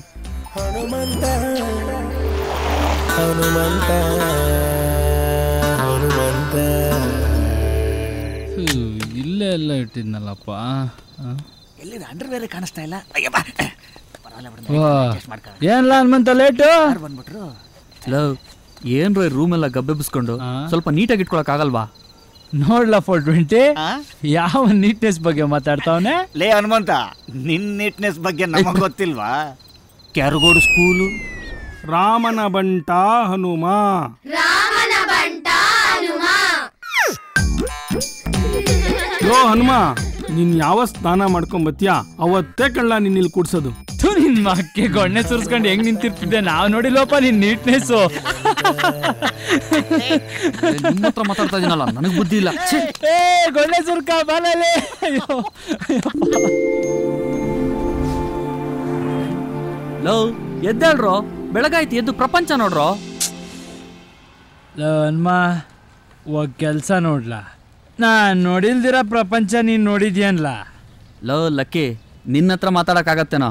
ಇಲ್ಲೇ ಎಲ್ಲ ಇಟ್ಟಿದ್ನಲ್ಲಪ್ಪ ಆ? ಎಲ್ಲಿದೆ ಅಂಡರ್ ಬೇರೆ ಕಾಣಿಸ್ತಾ ಇಲ್ಲ ಅಯ್ಯಪ್ಪ ಪರವಾಗಿಲ್ಲ ಬಿಡು, ವಾ adjust ಮಾಡ್ಕೊ. ಏನ್ಲ ಹನುಮಂತ ಲೇಟು ಯಾರ್ ಬಂದ್ಬಿಟ್ರು ಲವ್ ಏನ್ರೋ ರೂಮ್ ಎಲ್ಲ ಗಬ್ಬೆಬ್ಬಿಸ್ಕೊಂಡು ಸ್ವಲ್ಪ ನೀಟಾಗಿ ಇಟ್ಕೊಳಕ್ ಆಗಲ್ವಾ ನೋಡ್ಲಾ ಫೋರ್ ಟ್ವೆಂಟಿ ಯಾವ ನೀಟ್ನೆಸ್ ಬಗ್ಗೆ ಮಾತಾಡ್ತಾವನೆ ಲೇ ಹನುಮಂತ ನಿನ್ ನೀಟ್ನೆಸ್ ಬಗ್ಗೆ ನಮಗ್ ಗೊತ್ತಿಲ್ವಾ ಕೆರಗೋಡು ಸ್ಕೂಲು ರಾಮನ ಬಂಟ ಹನುಮ ರಾಮನ ಬಂಟ ಹನುಮ ಯೋ ಹನುಮ ನೀನ್ ಯಾವ ಸ್ನಾನ ಮಾಡ್ಕೊಂಡ್ ಬತ್ತೀಯಾ ಅವತ್ತೇ ಕಳ್ಳ ನಿನ್ನ ಇಲ್ಲಿ ಕೂಡ್ಸೋದು ಥು, ನಿನ್ ಮಕ್ಕೆ ಗೊಣ್ಣೆ ಸುರ್ಸ್ಕೊಂಡು ಹೆಂಗ್ ನಿಂತಿರ್ತಿದ್ದೆ ನಾವ್ ನೋಡಿಲ್ವಪ್ಪ ನಿನ್ ನೀಟ್ನೆಸ್ಸು ನಿಮ್ಮ ಹತ್ರ ಮಾತಾಡ್ತಾ ಇದೀನಲ್ಲ ನನಗ್ ಬುದ್ಧಿ ಇಲ್ಲ ಛೆ. ಏ ಗೊಣ್ಣೆ ಸುರ್ಕ ಬಾಲಲೆ ಅಯ್ಯೋ ಲವ್ ಎದ್ದೇಳ್ರೋ ಬೆಳಗಾಯ್ತು ಎದ್ದು ಪ್ರಪಂಚ ನೋಡ್ರೋ ಲೋ ಹನ್ಮ ಹೋಗ್ ಕೆಲ್ಸ ನೋಡ್ಲಾ ನಾನ್ ನೋಡಿಲ್ದಿರ ಪ್ರಪಂಚ ನೀನ್ ನೋಡಿದ್ಯನ್ಲ ಲವ್ ಲಕ್ಕಿ ನಿನ್ನ ಹತ್ರ ಮಾತಾಡಕ್ಕಾಗತ್ತೇನೋ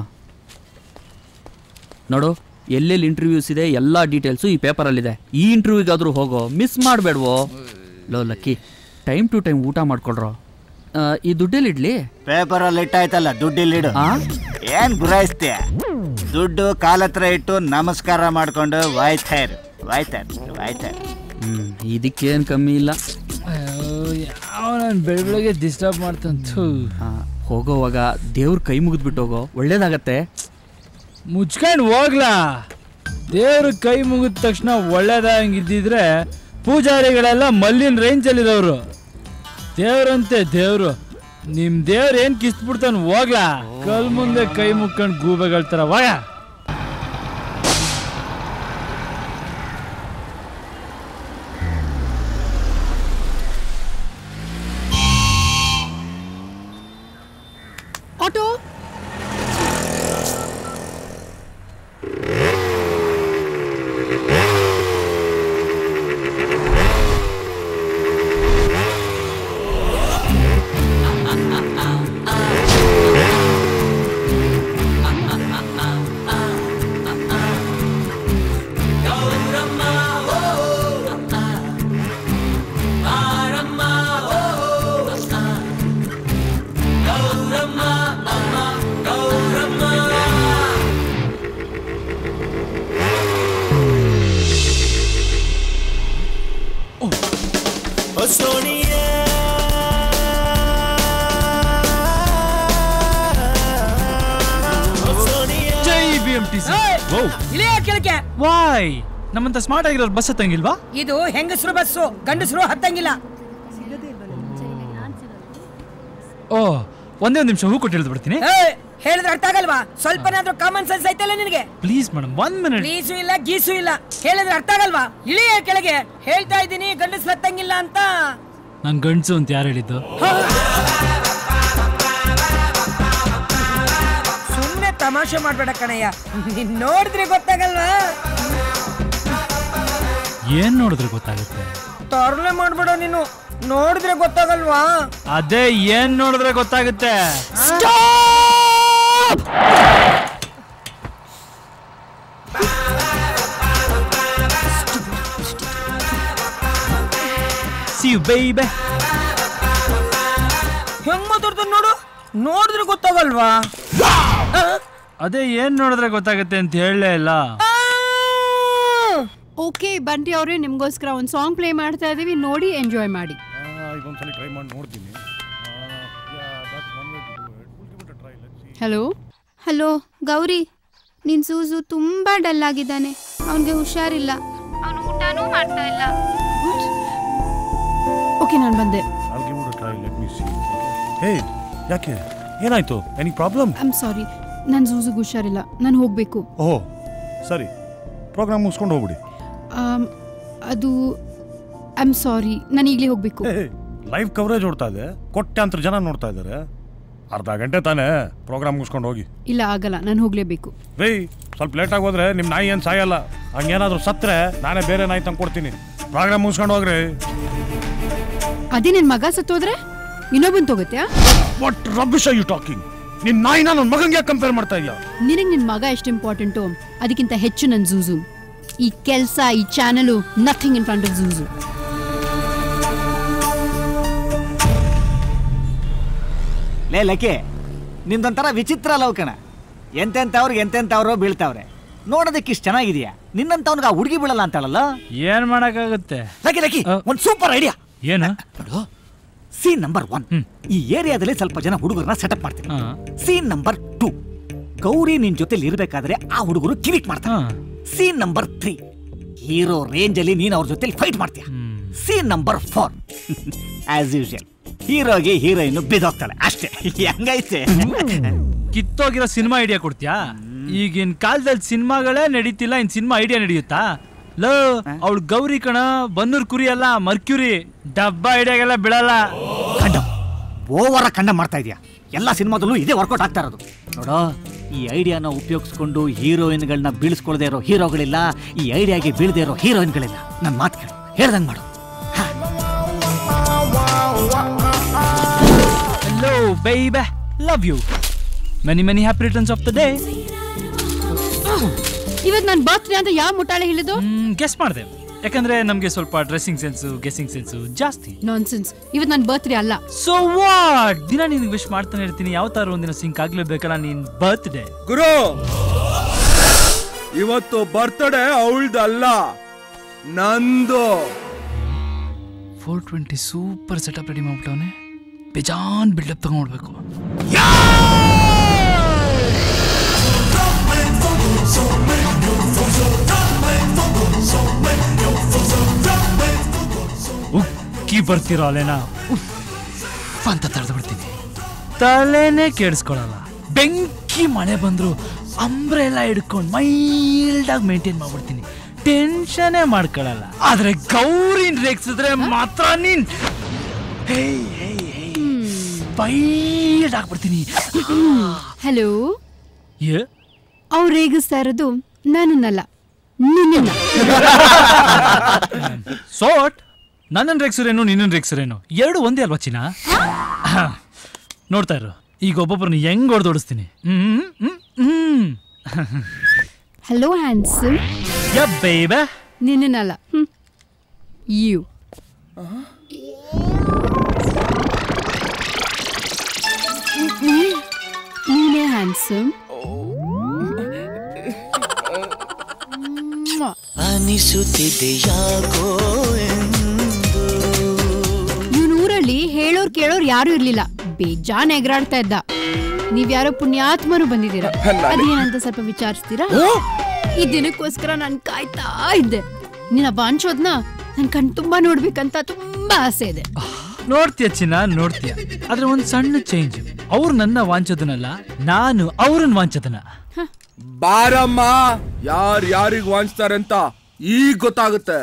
ನೋಡು ಎಲ್ಲೆಲ್ಲಿ ಇಂಟರ್ವ್ಯೂಸ್ ಇದೆ ಎಲ್ಲ ಡೀಟೇಲ್ಸು ಈ ಪೇಪರಲ್ಲಿದೆ ಈ ಇಂಟರ್ವ್ಯೂಗಾದ್ರೂ ಹೋಗೋ ಮಿಸ್ ಮಾಡಬೇಡ್ವೋ ಲೋ ಲಕ್ಕಿ ಟೈಮ್ ಟು ಟೈಮ್ ಊಟ ಮಾಡ್ಕೊಳ್ರೋ ಆ, ಈ ದುಡ್ಡೆಲ್ಲಿ ಇಡ್ಲಿ ಪೇಪರ್ ಅಲ್ಲಿ ಇಟ್ಟಾಯ್ತಲ್ಲ ದುಡ್ಡು ಇಲ್ಲಿಡು ಏನ್ ಗುರಾಯಿಸ್ತೀಯ ದುಡ್ಡು ಕಾಲತ್ರ ಇಟ್ಟು ನಮಸ್ಕಾರ ಮಾಡ್ಕೊಂಡು ವಾಯ್ತಾ ಇರು ವಾಯ್ತಾ ಇರು ವಾಯ್ತಾ ಇರು ಹ್ಮ್ ಇದಕ್ಕೇನ್ ಕಮ್ಮಿ ಇಲ್ಲ ಯಾವ ನಾನು ಬೆಳ ಬೆಳಗ್ಗೆ ಡಿಸ್ಟರ್ಬ್ ಮಾಡ್ತಂತು ಆ, ಹೋಗೋವಾಗ ದೇವ್ರ ಕೈ ಮುಗಿದ್ಬಿಟ್ಟು ಹೋಗೋ ಒಳ್ಳೇದಾಗತ್ತೆ ಮುಚ್ಕೊಂಡು ಹೋಗ್ಲಾ ದೇವ್ರ ಕೈ ಮುಗಿದ ತಕ್ಷಣ ಒಳ್ಳೇದಂಗಿದ್ದಿದ್ರೆ ಪೂಜಾರಿಗಳೆಲ್ಲ ಮಲ್ಲಿನ ರೇಂಜಲ್ಲಿರೋರು ದೇವ್ರಂತೆ ದೇವ್ರು ನಿಮ್ ದೇವ್ರ ಏನ್ ಕಿಸ್ಬಿಡ್ತಾನ ಹೋಗ್ಲಾ ಕಲ್ ಮುಂದೆ ಕೈ ಮುಕ್ಕೊಂಡು ಗೂಬೆಗಳ್ತಾರ ವಾಗ ಆಟೋ ಜೈ ಬಿ ಎಂ ಟಿ ಸಿ ಇಳಿಯ ಕೆಳಕ್ಕೆ ವಾಯ್ ನಮ್ಮಂತ ಸ್ಮಾರ್ಟ್ ಆಗಿರೋರು ಬಸ್ ಹತ್ತಂಗಿಲ್ವಾ ಇದು ಹೆಂಗಸರು ಬಸ್ಸು ಗಂಡಸರು ಹತ್ತಂಗಿಲ್ಲ ಓ ಒಂದೇ ಒಂದು ನಿಮಿಷ ಹೂ ಕೊಟ್ಟು ಹಿಡಿದು ಬಿಡ್ತೀನಿ ಏಯ್, ಹೇಳಿದ್ರೆ ಅರ್ಥ ಆಗಲ್ವಾ ಸ್ವಲ್ಪನಾದ್ರೂ ಕಾಮನ್ ಸೆನ್ಸ್ ಐತಲ್ಲ ನಿನಗೆ please madam one minute please ಇಲ್ಲ ಗೀಸು ಇಲ್ಲ ಹೇಳಿದ್ರೆ ಅರ್ಥ ಆಗಲ್ವಾ ಇಳಿಯ ಕೆಳಗೆ ಹೇಳ್ತಾ ಇದ್ದೀನಿ ಗಂಡಸರು ಹತ್ತಂಗಿಲ್ಲ ಅಂತ ನಂಗೆ ಗಂಡ್ಸು ಅಂತ ಯಾರು ಹೇಳಿದ್ದು ಸುಮ್ಮನೆ ತಮಾಷೆ ಮಾಡ್ಬೇಡ ಕಣಯ್ಯ ನೀನ್ ನೋಡಿದ್ರೆ ಗೊತ್ತಾಗಲ್ವಾ ಏನ್ ನೋಡಿದ್ರೆ ಗೊತ್ತಾಗುತ್ತೆ ತರಲೆ ಮಾಡ್ಬೇಡ ನೀನು ನೋಡಿದ್ರೆ ಗೊತ್ತಾಗಲ್ವಾ ಅದೇ ಏನ್ ನೋಡಿದ್ರೆ ಗೊತ್ತಾಗುತ್ತೆ ಸಿ ಯು ಬೇಬೆ ಹೆಂಗ್ ಮಾತಾಡ್ತಾನೆ ನೋಡು ನೋಡಿದ್ರೆ ಗೊತ್ತಾಗಲ್ವಾ ಅದೇ ಏನ್ ನೋಡಿದ್ರೆ ಗೊತ್ತಾಗುತ್ತೆ ಅಂತ ಹೇಳಲೇ ಇಲ್ಲ ಓಕೆ ಬನ್ರಿ ಅವರೇ ನಿಮ್ಗೋಸ್ಕರ ಒಂದು ಸಾಂಗ್ ಪ್ಲೇ ಮಾಡ್ತಾ ಇದೀವಿ ನೋಡಿ ಎಂಜಾಯ್ ಮಾಡಿ ಇದೊಂದ್ಸಲಿ ಟ್ರೈ ಮಾಡಿ ನೋಡ್ತೀನಿ ಹಲೋ ಹಲೋ ಗೌರಿ ನಿನ್ ಸೂಸು ತುಂಬಾ ಡಲ್ ಆಗಿದ್ದಾನೆ ಅವನಿಗೆ ಹುಷಾರಿಲ್ಲ ಅವನು ಊಟನೂ ಮಾಡ್ತಾ ಇಲ್ಲ ಓಕೆ ನಾನು ಬಂದೆ I'll give it a try. Let me see. ಹೇ ಯಾಕೆ ಏನಾಯ್ತು ಎನಿ ಪ್ರಾಬ್ಲಮ್ ಐಮ್ ಸಾರಿ ನನ್ನ ಜೂಜಿಗೆ ಹುಷಾರಿಲ್ಲ ನಾನು ಹೋಗ್ಬೇಕು ಓಹ್ ಸರಿ ಪ್ರೋಗ್ರಾಮ್ ಮುಗಿಸ್ಕೊಂಡು ಹೋಗ್ಬಿಡಿ ಆಮ್, ಅದು ಐ ಆಮ್ ಸಾರಿ ನಾನು ಈಗಲೇ ಹೋಗಬೇಕು ಲೈವ್ ಕವರೇಜ್ ಓಡ್ತಾ ಇದೆ ಕೋಟ್ಯಾಂತರ ಜನ ನೋಡ್ತಾ ಇದ್ದಾರೆ ಅರ್ಧ ಗಂಟೆ ತಾನೇ ಪ್ರೋಗ್ರಾಮ್ ಮುಗಿಸ್ಕೊಂಡು ಹೋಗಿ ಇಲ್ಲ ಆಗಲ್ಲ ನಾನು ಹೋಗಲೇಬೇಕು ರೇ ಸ್ವಲ್ಪ ಲೇಟಾಗಿ ಹೋದ್ರೆ ನಿಮ್ಮ ನಾಯಿ ಏನು ಸಾಯಲ್ಲ ಹಂಗೇನಾದ್ರೂ ಸತ್ರೆ ನಾನೇ ಬೇರೆ ನಾಯಿ ತಂದು ಕೊಡ್ತೀನಿ ಪ್ರೋಗ್ರಾಮ್ ಮುಗಿಸ್ಕೊಂಡು ಹೋಗ್ರಿ ಅದೇ ನಿನ್ ಮಗ ಸತ್ತೋದ್ರೆ ಇನ್ನೊಬ್ಬನ್ ತಗೋತ್ಯಾ ವಾಟ್ ರಬ್ಬಿಶ್ ಯು ಟಾಕಿಂಗ್ ನಿನ್ನ ನಾಯಿನ ನನ್ನ ಮಗಂಗೆ ಯಾಕೆ ಕಂಪೇರ್ ಮಾಡ್ತಾ ಇದೆಯಾ ನಿನಗೆ ನಿನ್ ಮಗ ಎಷ್ಟು ಇಂಪಾರ್ಟೆಂಟು ಅದಕ್ಕಿಂತ ಹೆಚ್ಚು ನನ್ನ ಜೂಜು ಈ ಕೆಲಸ ಈ channel nothing in front of ಜೂಜು ಲೇ ಲಕ್ಕಿ ನಿಂದೊಂಥರ ವಿಚಿತ್ರ ಲವ್ಕಣ ಎಂತೆಂಥವ್ರಿಗೆ ಎಂತೆಂಥವ್ರು ಬೀಳ್ತಾವ್ರೆ ನೋಡೋದಕ್ಕೆ ಇಷ್ಟು ಚೆನ್ನಾಗಿದೆಯಾ ನಿನ್ನಂತವ್ನಿಗೆ ಆ ಹುಡುಗಿ ಬೀಳಲ್ಲ ಅಂತಾಳಲ್ಲ ಏನ್ ಮಾಡಕ್ಕಾಗುತ್ತೆ ಲಕ್ಕಿ ಲಕ್ಕಿ ಒಂದು ಸೂಪರ್ ಐಡಿಯಾ ಏನ ಸೀನ್ ನಂಬರ್ ಒನ್ ಈ ಏರಿಯಾದಲ್ಲಿ ಸ್ವಲ್ಪ ಜನ ಹುಡುಗರನ್ನ ಸೆಟಪ್ ಮಾಡ್ತೀನಿ ಸೀನ್ ನಂಬರ್ ಟೂ ಗೌರಿ ನಿನ್ ಜೊತೆಲಿ ಇರ್ಬೇಕಾದ್ರೆ ಆ ಹುಡುಗರು ಕಿವಿಕ್ ಮಾಡ್ತಾರೆ scene number three hero range ಅಲ್ಲಿ ನೀನ್ ಅವ್ರ ಜೊತೆಲಿ ಫೈಟ್ ಮಾಡ್ತೀಯ scene number four as usual ಹೀರೋಗೆ ಹೀರೋಯಿನ್ ಬಿದ್ದೋಗ್ತಾಳೆ ಅಷ್ಟೇ ಹೆಂಗೈತೆ ಕಿತ್ತೋಗಿರೋ ಸಿನಿಮಾ ಐಡಿಯಾ ಕೊಡ್ತೀಯಾ ಈಗಿನ ಕಾಲದಲ್ಲಿ ಸಿನಿಮಾಗಳೇ ನಡೀತಿಲ್ಲ ಇನ್ ಸಿನಿಮಾ ಐಡಿಯಾ ನಡೆಯುತ್ತಾ ಲೋ ಅವಳು ಗೌರಿ ಕಣ ಬನ್ನೂರ್ ಕುರಿ ಅಲ್ಲ ಮರ್ಕ್ಯೂರಿ ಡಬ್ಬ ಐಡಿಯಾಗೆಲ್ಲ ಬೀಳಲ್ಲ ಓವರ ಕಂಡ ಮಾಡ್ತಾ ಇದೆಯಾ ಎಲ್ಲ ಸಿನಿಮಾದಲ್ಲೂ ಇದೇ ವರ್ಕೌಟ್ ಆಗ್ತಾ ಇರೋದು ನೋಡೋ ಈ ಐಡಿಯಾನ ಉಪಯೋಗಿಸ್ಕೊಂಡು ಹೀರೋಯಿನ್ಗಳನ್ನ ಬೀಳಿಸ್ಕೊಳ್ದೇ ಇರೋ ಹೀರೋಗಳಿಲ್ಲ ಈ ಐಡಿಯಾಗೆ ಬೀಳದೇ ಇರೋ ಹೀರೋಯಿನ್ಗಳಿಲ್ಲ ನನ್ನ ಮಾತು ಕೇಳು ಹೇಳ್ದಂಗೆ ಮಾಡು hello baby love you many many happy returns of the day ಇವತ್ತು ನನ್ನ ಬರ್ತ್ಡೇ ಅಂತ ಯಾವ ಮುಟ್ಟಾಳೆ ಹೇಳಿದ್ದು ಗೆಸ್ ಮಾಡಿದೆ ಯಾಕಂದ್ರೆ ನಮ್ಗೆ ಸ್ವಲ್ಪ ಡ್ರೆಸ್ಸಿಂಗ್ ಸೆನ್ಸು ಗೆಸ್ಸಿಂಗ್ ಸೆನ್ಸು ಜಾಸ್ತಿ ನಾನ್ಸೆನ್ಸ್ ಇವತ್ತು ನನ್ನ ಬರ್ತ್ಡೇ ಅಲ್ಲ ಸೊ ವಾಟ್ ದಿನ ನಿನ್ಗೆ ವಿಶ್ ಮಾಡ್ತಾನೆ ಇರ್ತೀನಿ ಯಾವ ತರ ಒಂದಿನ ಸಿಂಕ್ ಆಗ್ಲೇಬೇಕಲ್ಲ ನಿನ್ ಬರ್ತ್ಡೇ ಗುರು ಇವತ್ತು ಬರ್ತಡೇ ಅವಳ್ದಲ್ಲ ನಂದು four twenty super setup ready ಮಾಡ್ಬಿಟ್ಟವನೆ ಬೇಜಾನ್ ಬಿಲ್ಡಪ್ ತಗೊಂಡ್ಬಿಡ್ಬೇಕು ಉಕ್ಕಿ ಬರ್ತಿರೋ ಅಲೆನಾ ಉಫ್ ಅಂತ ತಡೆದು ಬಿಡ್ತೀನಿ ತಲೆನೇ ಕೇಳಿಸ್ಕೊಳಲ್ಲ ಬೆಂಕಿ ಮಳೆ ಬಂದ್ರು ಅಂಬ್ರೆಲ್ಲ ಹಿಡ್ಕೊಂಡು ಮೈಲ್ಡ್ ಆಗಿ ಮೇಂಟೈನ್ ಮಾಡ್ಬಿಡ್ತೀನಿ ಟೆನ್ಷನೇ ಮಾಡ್ಕೊಳಲ್ಲ ಆದ್ರೆ ಗೌರಿನ್ ರೇಗ್ಸಿದ್ರೆ ಮಾತ್ರ ನೀನ್ ಮೈಲ್ಡ್ ಆಗ್ಬಿಡ್ತೀನಿ ಹಲೋ ಏ ಅವ್ರು ರೇಗಿಸ್ತಾ ಇರೋದು ನನ್ನನ್ನಲ್ಲ ನಿನ್ನ ಸೋಟ್ ನನ್ನನ್ ರೇಗ್ಸರೇನು ನಿನ್ನನ್ ರೇಗ್ಸರೇನು ಎರಡು ಒಂದೇ ಅಲ್ವಾ ಚಿನ್ನ ನೋಡ್ತಾ ಇರು ಈಗ ಒಬ್ಬೊಬ್ಬರನ್ನ ಹೆಂಗ್ ಹೊಡೆದೋಡಿಸ್ತೀನಿ ಹ್ಮ್ ಹ್ಮ್ ಹ್ಮ್ ಹಲೋ ಹ್ಯಾನ್ಸಮ್ ಯಾ ಬೇಬೆ ನಿನ್ನನ್ನಲ್ಲ ಯು ನೀನೇ ಹ್ಯಾನ್ಸಮ್ ಅನಿಸುತ್ತಿದೆ ಯಾಕೋ ಇವನ್ ಊರಲ್ಲಿ ಹೇಳೋರ್ ಕೇಳೋರ್ ಯಾರು ಇರ್ಲಿಲ್ಲ ಬೇಜಾನ್ ಎಗರಾಡ್ತಾ ಇದ್ದ ನೀವ್ಯಾರೋ ಪುಣ್ಯಾತ್ಮರು ಬಂದಿದ್ದೀರಾ ಅದೇನಂತ ಸ್ವಲ್ಪ ವಿಚಾರಿಸ್ತೀರಾ ಈ ದಿನಕ್ಕೋಸ್ಕರ ನಾನ್ ಕಾಯ್ತಾ ಇದ್ದೆ ನಿನ್ನ ಬಾಂಚೋದ್ನ ನನ್ ಕಣ್ ತುಂಬಾ ನೋಡ್ಬೇಕಂತ ತುಂಬಾ ಆಸೆ ಇದೆ ನೋಡ್ತೀಯ ಚಿನ್ನ ನೋಡ್ತೀಯ ಆದ್ರೆ ಒಂದ್ ಸಣ್ಣ ಚೇಂಜ್ ಅವ್ರು ನನ್ನ ವಾಂಚೋದನಲ್ಲ ನಾನು ಅವ್ರನ್ನ ವಾಂಚೋದನ ಬಾರಮ್ಮ ಯಾರ್ ಯಾರಿಗ್ ವಾಂಚ್ತಾರಂತ ಈಗ ಗೊತ್ತಾಗುತ್ತೆ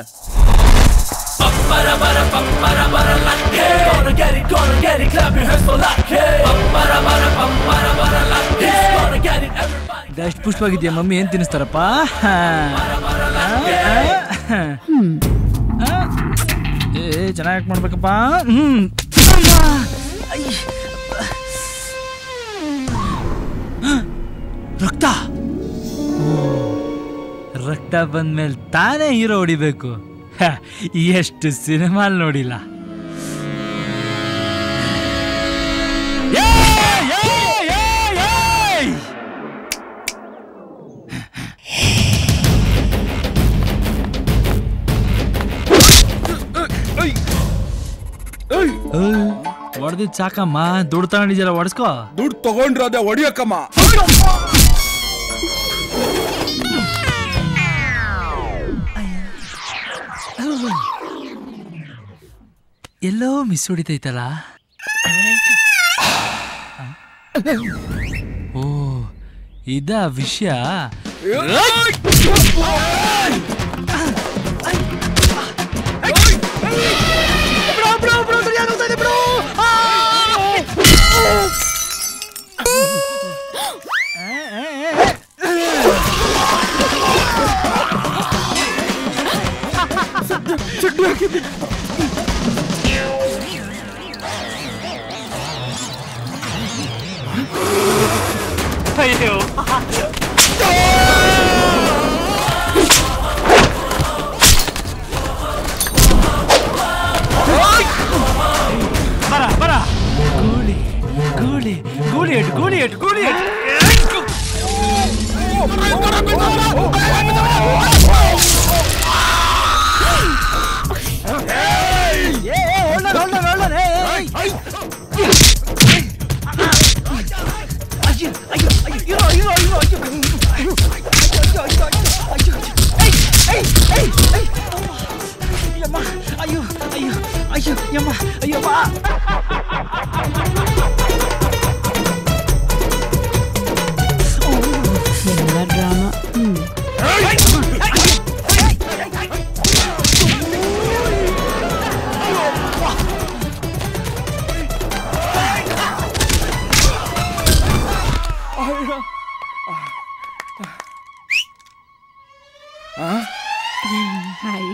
ಎಷ್ಟು ಪುಷ್ಟವಾಗಿದ್ಯಾ ಮಮ್ಮಿ ಏನ್ ತಿನ್ನಿಸ್ತಾರಪ್ಪ ಏ ಚೆನ್ನಾಗಿ ಮಾಡ್ಬೇಕಪ್ಪ ಹ್ಮ್ ಐ. ರಕ್ತ ಓ, ರಕ್ತ ಬಂದ್ಮೇಲೆ ತಾನೇ ಹೀರೋ ಹೊಡಿಬೇಕು ಹ, ಎಷ್ಟು ಸಿನಿಮಾಲ್ ನೋಡಿಲ್ಲ ಏಯ್, ಏಯ್, ಏಯ್, ಏಯ್! ಹೊಡೆದಿದ್ ಸಾಕಮ್ಮ ದುಡ್ಡು ತಗೊಂಡಿದ್ಯಲ್ಲ ಹೊಡ್ಸ್ಕೋ ದುಡ್ಡು ತಗೊಂಡ್ರದೆ ಹೊಡಿಯಕ್ಕಮ್ಮ ಎಲ್ಲೋ ಮಿಸ್ ಹೊಡಿತೈತಲ್ಲ ಓ ಇದ ವಿಷಯ ಅಯ್ಯೋ ಬರ ಬರ ಗೂಳಿ ಗೂಳಿ ಗೂಳಿ ಇಟ್ಟು ಗೂಳಿ ಇಟ್ಟು ಗೂಳಿ ಇಟ್ಟು ಅಯ್ಯೋ ಅಯ್ಯೋ ಅಯ್ಯೋ ಯಮ್ಮ ಅಯ್ಯೋ ಬಾ ಎಲ್ಲ ಡ್ರಾಮಾ ಹ್ಮ್ ಹಾಯ್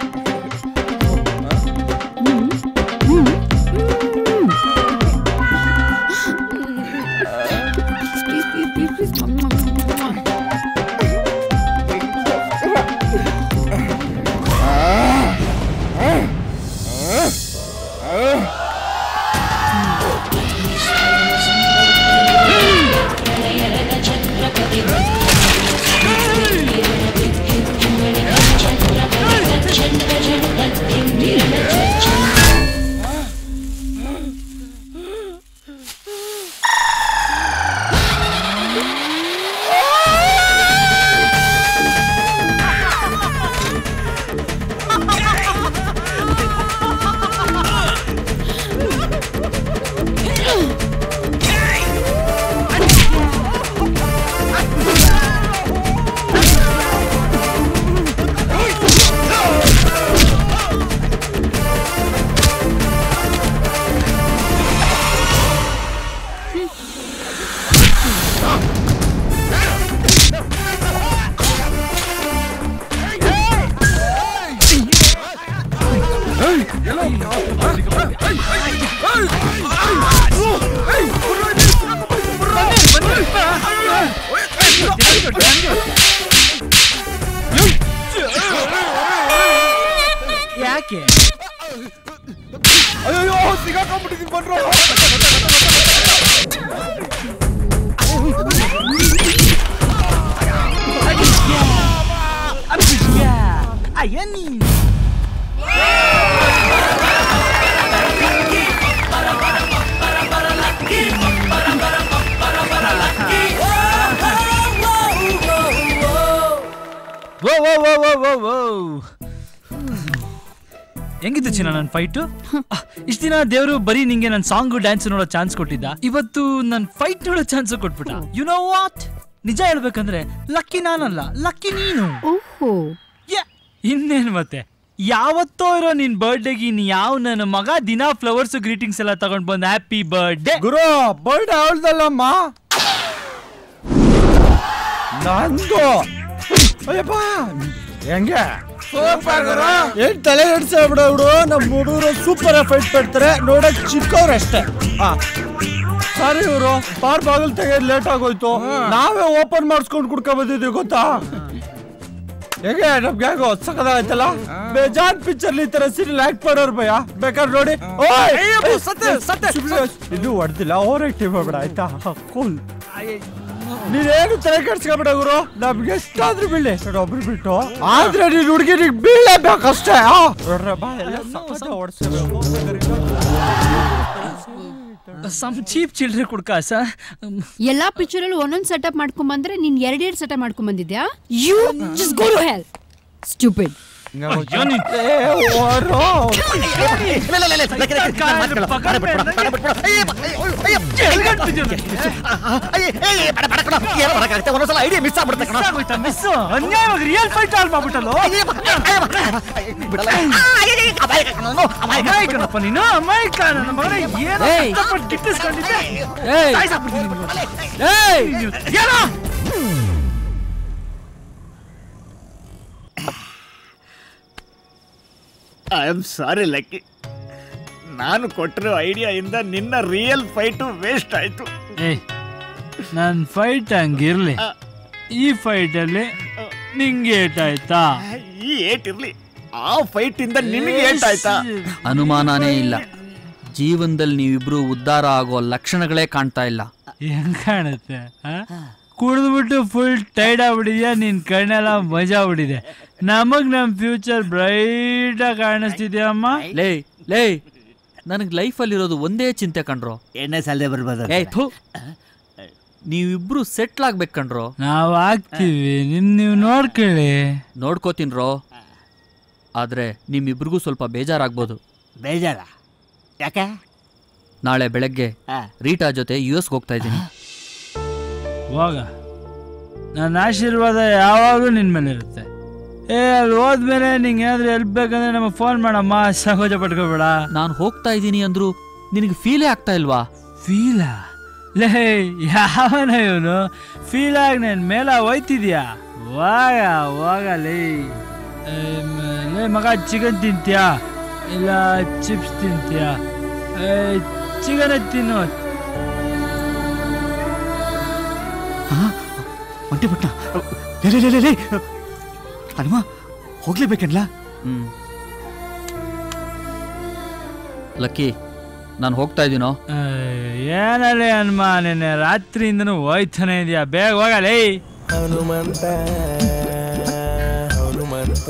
ಯಾಕೆ ಅಯ್ಯೋ ಸಿಗಾಕೊಂಡ್ಬಿಟ್ಟಿದ್ದೀನಿ ಬನ್ರೋ ವೋ ವೋ ವೋ ವೋ ವೋ ವೋ ಹೆಂಗಿತ್ತು ಚಿನ್ನ ನನ್ನ ಫೈಟು ಇಷ್ಟ ದಿನ ದೇವರು ಬರೀ ನಿಂಗೆ ನನ್ನ ಸಾಂಗು ಡ್ಯಾನ್ಸ್ ನೋಡೋ ಚಾನ್ಸ್ ಕೊಟ್ಟಿದ್ದ ಇವತ್ತು ನನ್ನ ಫೈಟ್ ನೋಡೋ ಚಾನ್ಸ್ ಕೊಟ್ಬಿಟ್ಟ ಯು ನೋ ವಾಟ್ ನಿಜ ಹೇಳ್ಬೇಕಂದ್ರೆ ಲಕ್ಕಿ ನಾನಲ್ಲ ಲಕ್ಕಿ ನೀನು ಓಹೋ ಇನ್ನೇನು ಮತ್ತೆ ಯಾವತ್ತೋ ಇರೋ ನಿನ್ ಬರ್ಡೇಗೆ ನೀ ಯಾವ ನನ್ನ ಮಗ ದಿನ ಫ್ಲವರ್ಸ್ ಗ್ರೀಟಿಂಗ್ಸ್ ಎಲ್ಲ ತಗೊಂಡ್ ಬಂದ್ ಹ್ಯಾಪಿ ಬರ್ಡೇ ಗುರು ಬರ್ಡೇ ಅವಳ್ದಲ್ಲಮ್ಮ ನಂದು ಅಯ್ಯಪ್ಪ ಹೆಂಗೆ ಏನ್ ತಲೆ ಹಿಡ್ಸ ಬಿಡವ್ರು ನಮ್ಮ ಹುಡುಗರು ಸೂಪರ್ ಫೈಟ್ ಪಡ್ತಾರೆ ನೋಡಕ್ ಚಿಕ್ಕವ್ರು ಅಷ್ಟೇ ಆ. ಸಾರಿ ಇವರು ಬಾರ್ ಬಾಗಿಲು ತೆಗೆಯೋದು ಲೇಟ್ ಆಗೋಯ್ತು ನಾವೇ ಓಪನ್ ಮಾಡಿಸ್ಕೊಂಡು ಕುಡ್ಕೊ ಬಂದಿದ್ದೀವಿ ಗೊತ್ತಾ ಹೇಗೆ ನಮ್ಗೆ ಹೇಗೋ ಸಕ್ಕದಾಗೈತಲ್ಲ ಬೇಜಾನ್ ಪಿಕ್ಚರ್ ಈ ತರ ಸೀರಿಯಲ್ ಆಕ್ಟ್ ಮಾಡೋರು ಭಯ ಬೇಕಾದ್ರೆ ನೋಡಿ ಓಯ್! ಸುಮ್ನೆ ಇದು ಹೊಡ್ದಿಲ್ಲ ಓವರ್ ಆಕ್ಟಿವ್ ಮಾಡ್ಬೇಡ ಆಯ್ತಾ ಕೂಲ್ ನೀನೇನು ತಲೆ ಕೆಡ್ಸ್ಕೊಬೇಡ ಗುರು ನಮ್ಗೆ ಎಷ್ಟಾದ್ರೂ ಬೀಳಿ ನೋಡು ಒಬ್ರು ಬಿಟ್ಟು ಆದ್ರೆ ನೀನ್ ಹುಡುಗಿರಿಗೆ ಬೀಳಬೇಕಷ್ಟೇ ಆ. ನೋಡ್ರೆ ಬಾ ಎಲ್ಲ ಸಖತ್ ಓಡ್ಸ್ಬೇಕು. ಸಮ್ ಚೀಪ್ ಚಿಲ್ಡ್ರೆ ಕುಡ್ಕ ಸರ್ ಎಲ್ಲಾ ಪಿಕ್ಚರ್ ಅಲ್ಲಿ ಒಂದೊಂದ್ ಸೆಟಪ್ ಮಾಡ್ಕೊಂಡ್ ಬಂದ್ರೆ ನೀನ್ ಎರಡೆರಡು ಸೆಟಪ್ ಮಾಡ್ಕೊಂಡ್ ಬಂದಿದ್ಯಾ you just go to hell stupid ಅಯ್ಯೋ, ನೀನ್- ಒಂದೊಂದ್ಸಲ ಐಡಿಯಾ ಮಿಸ್ ಆಗ್ಬಿಡುತ್ತೆ ಕಣ ಮಿಸ್ ಅನ್ಯಾಯವಾಗಿ ರಿಯಲ್ ಫೈಟ್ ಆಲ್ ಮಾಡ್ಬಿಟ್ಟಲ್ಲೋ ಅಮಾಯಕನಪ್ಪ ನೀನು ಅಮಾಯಕ ನನ್ನ ಮಗನ ಏನೋ ಏಯ್. ಕಷ್ಟಪಟ್ಟು ಗಿಟ್ಟಿಸ್ಕೊಂಡಿದ್ದೆ ಏಯ್. ಸಾಯ್ಸಾಕ್ಬಿಡ್ತೀನಿ ನಿನ್ನ. ಏಯ್ ಏನೋ ಐ ಆಮ್ ಸಾರಿ ಲಕ್ಕಿ ನಾನು ಕೊಟ್ಟಿರೋ ಐಡಿಯಾಯಿಂದ ನಿನ್ನ ರಿಯಲ್ ಫೈಟು ವೇಸ್ಟ್ ಆಯ್ತು ಏಯ್ ನನ್ನ ಫೈಟ್ ಹಂಗಿರ್ಲಿ ಈ ಫೈಟಲ್ಲಿ ನಿಂಗೆ ಏಟಾಯ್ತಾ ಈ ಏಟ್ ಇರ್ಲಿ ಆ ಫೈಟ್ ಇಂದ ನಿನಗೆ ಏಟಾಯ್ತಾ ಅನುಮಾನನೇ ಇಲ್ಲ ಜೀವನದಲ್ಲಿ ನೀವಿಬ್ರು ಉದ್ಧಾರ ಆಗೋ ಲಕ್ಷಣಗಳೇ ಕಾಣ್ತಾ ಇಲ್ಲ ಹೆಂಗ್ ಕಾಣುತ್ತೆ ಕುಡಿದ್ಬಿಟ್ಟು ಫುಲ್ ಟೈರ್ಡ್ ಆಗ್ಬಿಟ್ಟಿದ್ಯಾ ನಿನ್ ಕಣ್ಣೆಲ್ಲ ಮಜಾ ಬಿಟ್ಟಿದೆ ನಮಗ್ ನಮ್ ಫ್ಯೂಚರ್ ಬ್ರೈಟ್ ಆಗಿ ಕಾಣಿಸ್ತಿದ್ಯಮ್ಮ ಲೇ ಲೇ ನನಗೆ ಲೈಫಲ್ಲಿರೋದು ಒಂದೇ ಚಿಂತೆ ಕಣ್ರೋ ಎಣ್ಣೆ ಸಾಲದೆ ಬರ್ಬೋದು ಏ ಥು ನೀವಿಬ್ರು ಸೆಟ್ಲ್ ಆಗ್ಬೇಕು ಕಣ್ರೋ ನಾವ್ ಆಗ್ತೀವಿ ನಿಮ್ ನೀವು ನೋಡ್ಕೊಳ್ಳಿ ನೋಡ್ಕೋತೀನ್ರೋ ಆದ್ರೆ ನಿಮ್ಮಿಬ್ರಿಗೂ ಸ್ವಲ್ಪ ಬೇಜಾರಾಗ್ಬೋದು ಬೇಜಾರ ಯಾಕೆ ನಾಳೆ ಬೆಳಗ್ಗೆ ರೀಟಾ ಜೊತೆ ಯು ಎಸ್ಗೆ ಹೋಗ್ತಾ ಇದ್ದೀನಿ ಹೋಗ ನನ್ನ ಆಶೀರ್ವಾದ ಯಾವಾಗಲೂ ನಿನ್ ಮೇಲೆ ಇರುತ್ತೆ ಏ ಅಲ್ಲಿ ಹೋದ್ಮೇಲೆ ನಿಂಗೆ ಏನಾದ್ರು ಹೆಲ್ಪ್ ಬೇಕಂದ್ರೆ ನಮಗೆ ಫೋನ್ ಮಾಡಮ್ಮ ಸಹೋಜ ಪಟ್ಕೋಬೇಡ ನಾನು ಹೋಗ್ತಾ ಇದ್ದೀನಿ ಅಂದ್ರು ನಿನಗೆ ಫೀಲೇ ಆಗ್ತಾ ಇಲ್ವಾ ಫೀಲ ಲೇ ಯಾವನ ಇವನು ಫೀಲ್ ಆಗಿ ನನ್ನ ಮೇಲೆ ಹೋಯ್ತಿದ್ಯಾ ವಾಗ ವಾಗ ಲೇ ಏ, ಮ- ಲೇ ಮಗ ಚಿಕನ್ ತಿಂತ್ಯಾ ಇಲ್ಲ ಚಿಪ್ಸ್ ತಿಂತ್ಯಾ ಚಿಕನ್ ತಿನ್ನು ಒಂಟಿ ಪಟ್ಟ ಲೇ ಲೇ ಲೇ ಲೇ ಹನುಮ ಹೋಗ್ಲೇಬೇಕನ್ಲ ಹ್ಮ್ ಲಕ್ಕಿ ನಾನು ಹೋಗ್ತಾ ಇದ್ದೀನೋ ಏನಲ್ಲೇ ಹನುಮ ನಿನ್ನೆ ರಾತ್ರಿಯಿಂದನೂ ಹೋಯ್ತಾನೆ ಇದೆಯಾ ಬೇಗ ಹೋಗಲೇ ಹನುಮಂತ ಹನುಮಂತ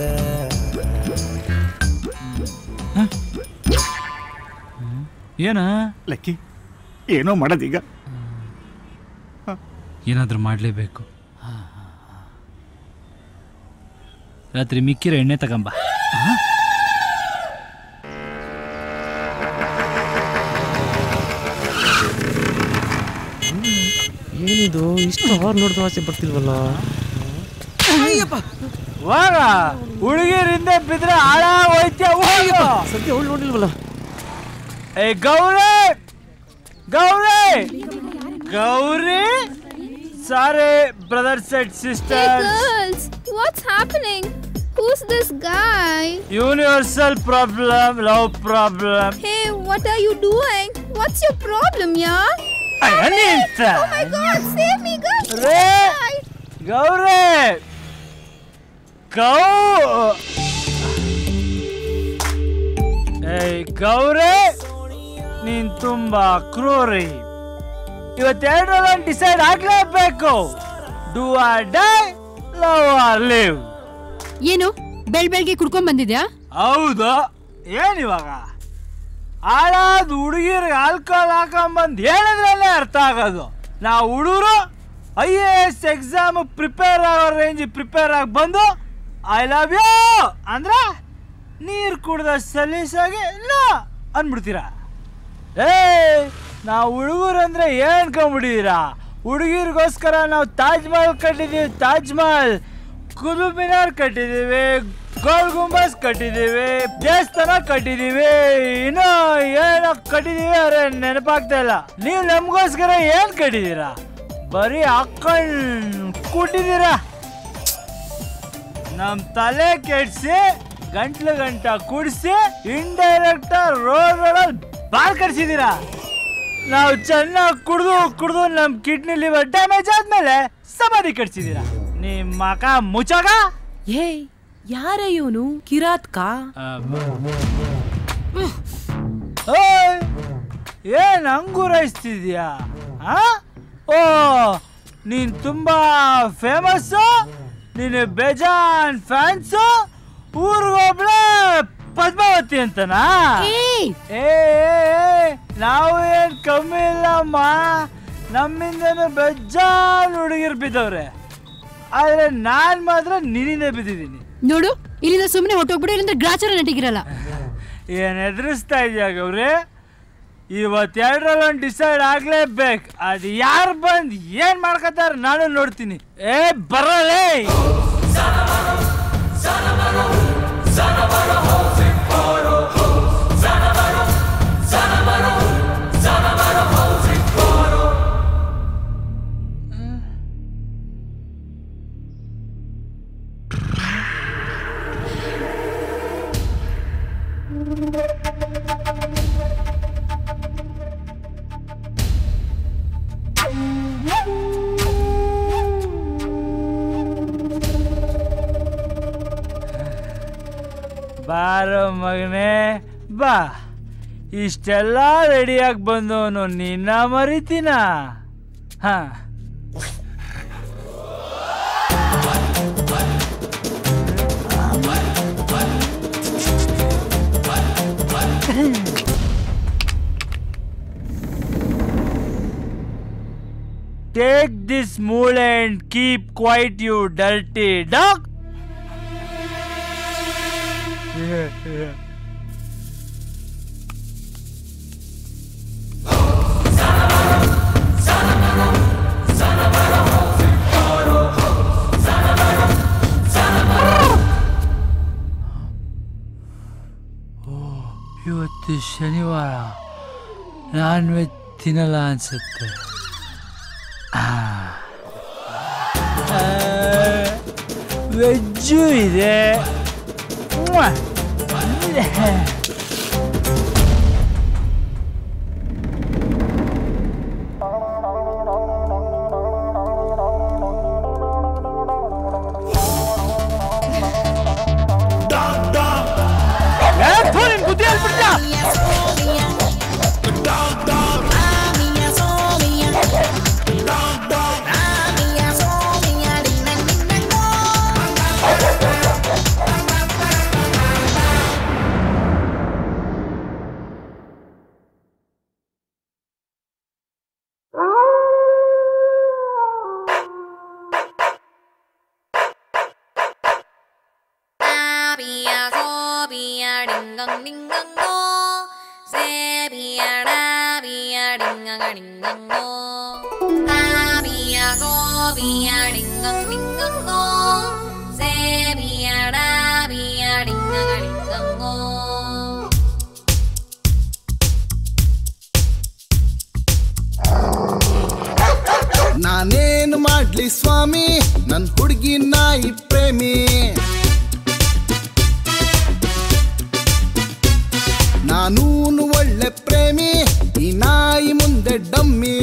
ಏನ ಲಕ್ಕಿ ಏನೋ ಮಾಡೋದೀಗ ಏನಾದ್ರೂ ಮಾಡಲೇಬೇಕು ರಾತ್ರಿ ಮಿಕ್ಕಿರೋ ಎಣ್ಣೆ ತಗೊಂಬ ಏನಿದು ಇಷ್ಟು ಹಾರ್ ನೋಡಿದ ಆಸೆ ಬರ್ತಿಲ್ವಲ್ಲ ಹೋಗ ಹುಡುಗಿರಿಂದ ಬಿದ್ರೆ ಹಾಳ ಹೋಯ್ತ್ಯಾ ಹೋಗು ಸದ್ಯ ಅವಳು ನೋಡಿಲ್ವಲ್ಲ ಏ Gauri Gauri Gauri sorry brothers and Hey sisters girls, what's happening? Who's this guy? Universal problem love problem Hey, what are you doing? What's your problem, yeah? Anita Oh my god, save me, guys! ರೇ ಗೌರಿ ಗೌ ಏಯ್ ಗೌರಿ ನೀನ್ ತುಂಬಾ ಕ್ರೂರಿ ಇವತ್ತೆರಡರಲ್ಲಿ ಡಿಸೈಡ್ ಆಗ್ಲೇಬೇಕು do or die love or live ಏನು ಬೆಳ್ ಬೆಳ್ಗೆ ಕುಡ್ಕೊಂಡ್ ಬಂದಿದ್ಯಾ ಹೌದು ಏನ್ ಇವಾಗ ಹಾಳಾದ ಹುಡುಗಿರಿಗೆ ಆಲ್ಕೋಹಾಲ್ ಹಾಕೊಂಬಂದು ಹೇಳಿದ್ರಲ್ಲೇ ಅರ್ಥ ಆಗೋದು ನಾವು ಹುಡುಗರು I A S exam prepare ಆಗೋ ರೇಂಜ್ ಪ್ರಿಪೇರ್ ಆಗಿ ಬಂದು ಐ ಲವ್ ಯು ಅಂದ್ರೆ ನೀರು ಕುಡ್ದ ಸಲೀಸಾಗಿ ಇಲ್ಲ ಅಂದ್ಬಿಡ್ತೀರಾ ಏ ನಾವು ಹುಡುಗರು ಅಂದ್ರೆ ಏನ್ ಅನ್ಕೊಂಡ್ಬಿಟ್ಟಿದ್ದೀರಾ ಹುಡುಗಿರಿಗೋಸ್ಕರ ನಾವು ತಾಜ್ ಮಹಲ್ ಕಟ್ಟಿದೀವಿ ತಾಜ್ ಮಹಲ್ ಕುತುಬ್ ಮಿನಾರ್ ಕಟ್ಟಿದೀವಿ ಗೋಲ್ ಗುಂಬಸ್ ಕಟ್ಟಿದೀವಿ ದೇವಸ್ಥಾನ ಕಟ್ಟಿದೀವಿ ಇನ್ನು ಏನೋ ಕಟ್ಟಿದೀವಿ ಅವ್ರೆ ನೆನಪಾಗ್ತಾ ಇಲ್ಲ ನೀವು ನಮಗೋಸ್ಕರ ಏನ್ ಕಟ್ಟಿದೀರಾ ಬರೀ ಹಾಕೊಂಡ್ ಕೂಟಿದ್ದೀರಾ ನಮ್ ತಲೆ ಕೆಡ್ಸಿ ಗಂಟ್ಲು ಗಂಟ ಕುಡಿಸಿ ಇಂಡೈರೆಕ್ಟ್ ರೋಡ್ ರೋಡಲ್ಲಿ ಬಾಲ್ ಕಡ್ಸಿದೀರಾ ನಾವು ಚೆನ್ನಾಗಿ ಕುಡ್ದು ಕುಡ್ದು ನಮ್ ಕಿಡ್ನಿ ಲಿವರ್ ಡ್ಯಾಮೇಜ್ ಆದ್ಮೇಲೆ ಸಮಾಧಿ ಕಟ್ಸಿದೀರಾ ನಿಮ್ ಮಕ ಮುಚ್ಚಾಗ ಏಯ್ ಯಾರ ಇವನು ಕಿರಾತ್ಕ ಓಯ್, ಏನ್ ಅಂಗುರೈಸ್ತಿದ್ಯಾ ಆ? ಓ ನೀನ್ ತುಂಬಾ ಫೇಮಸ್ಸು ನೀನು ಬೇಜಾನ್ ಫ್ಯಾನ್ಸು ಊರಿಗೊಬ್ಳೆ ಪದ್ಮಾವತಿ ಅಂತನಾ ಏ ಏ, ಏ, ನಾವು ಏನ್ ಕಮ್ಮಿ ಇಲ್ಲಮ್ಮ ನಮ್ಮಿಂದನು ಬೆಜ್ಜಾನ್ ಹುಡುಗಿರ್ ಬಿದ್ದವ್ರೆ ಆದ್ರೆ ನಾನ್ ಮಾತ್ರ ನಿನ್ನಿಂದ ಬಿದ್ದಿದ್ದೀನಿ ನೋಡು ಇಲ್ಲಿಂದ ಸುಮ್ಮನೆ ಹೊಟ್ಟೋಗ್ಬಿಡು ಇಲ್ಲಿಂದ ಗ್ರಾಚಾರ ನಟಿಗಿರಲ್ಲ ಏನ್ ಎದುರಿಸ್ತಾ ಇದೆಯಾ ಗೌರಿ ಇವತ್ತೆರಡರಲ್ಲೊಂದು ಡಿಸೈಡ್ ಆಗ್ಲೇಬೇಕು ಅದು ಯಾರು ಬಂದ್ ಏನ್ ಮಾಡ್ಕತ್ತಾರ ನಾನು ನೋಡ್ತೀನಿ ಏ ಬರಲೇ ಬಾರೋ ಮಗನೇ ಬಾ ಇಷ್ಟೆಲ್ಲ ರೆಡಿಯಾಗಿ ಬಂದವನು ನಿನ್ನ ಮರಿತೀನ ಹಾ Take this mule and keep quiet, you dirty dog. Yeah, yeah. ಇವತ್ತು ಶನಿವಾರ ನಾನ್ ವೆಜ್ ತಿನ್ನಲ್ಲ ಅನ್ಸುತ್ತೆ ವೆಜ್ಜು ಇದೆ ಮ್ವಾ. ಏ, ಥು, ನಿನ್ ಬುದ್ಧಿ ಹೇಳ್ಬಿಟ್ಟ? 비야 소비야 링강링강고 세비야 라비야 링강아 링강고 아비야 소비야 링강링강고 세비야 라비야 링강아 링강고 ನಾನೇನು ಮಾಡ್ಲಿ ಸ್ವಾಮಿ ನನ್ ಹುಡುಗಿ ನಾಯಿ ಪ್ರೇಮಿ ನಾನೂನು ಒಳ್ಳೆ ಪ್ರೇಮಿ ಈ ನಾಯಿ ಮುಂದೆ ಡಮ್ಮಿ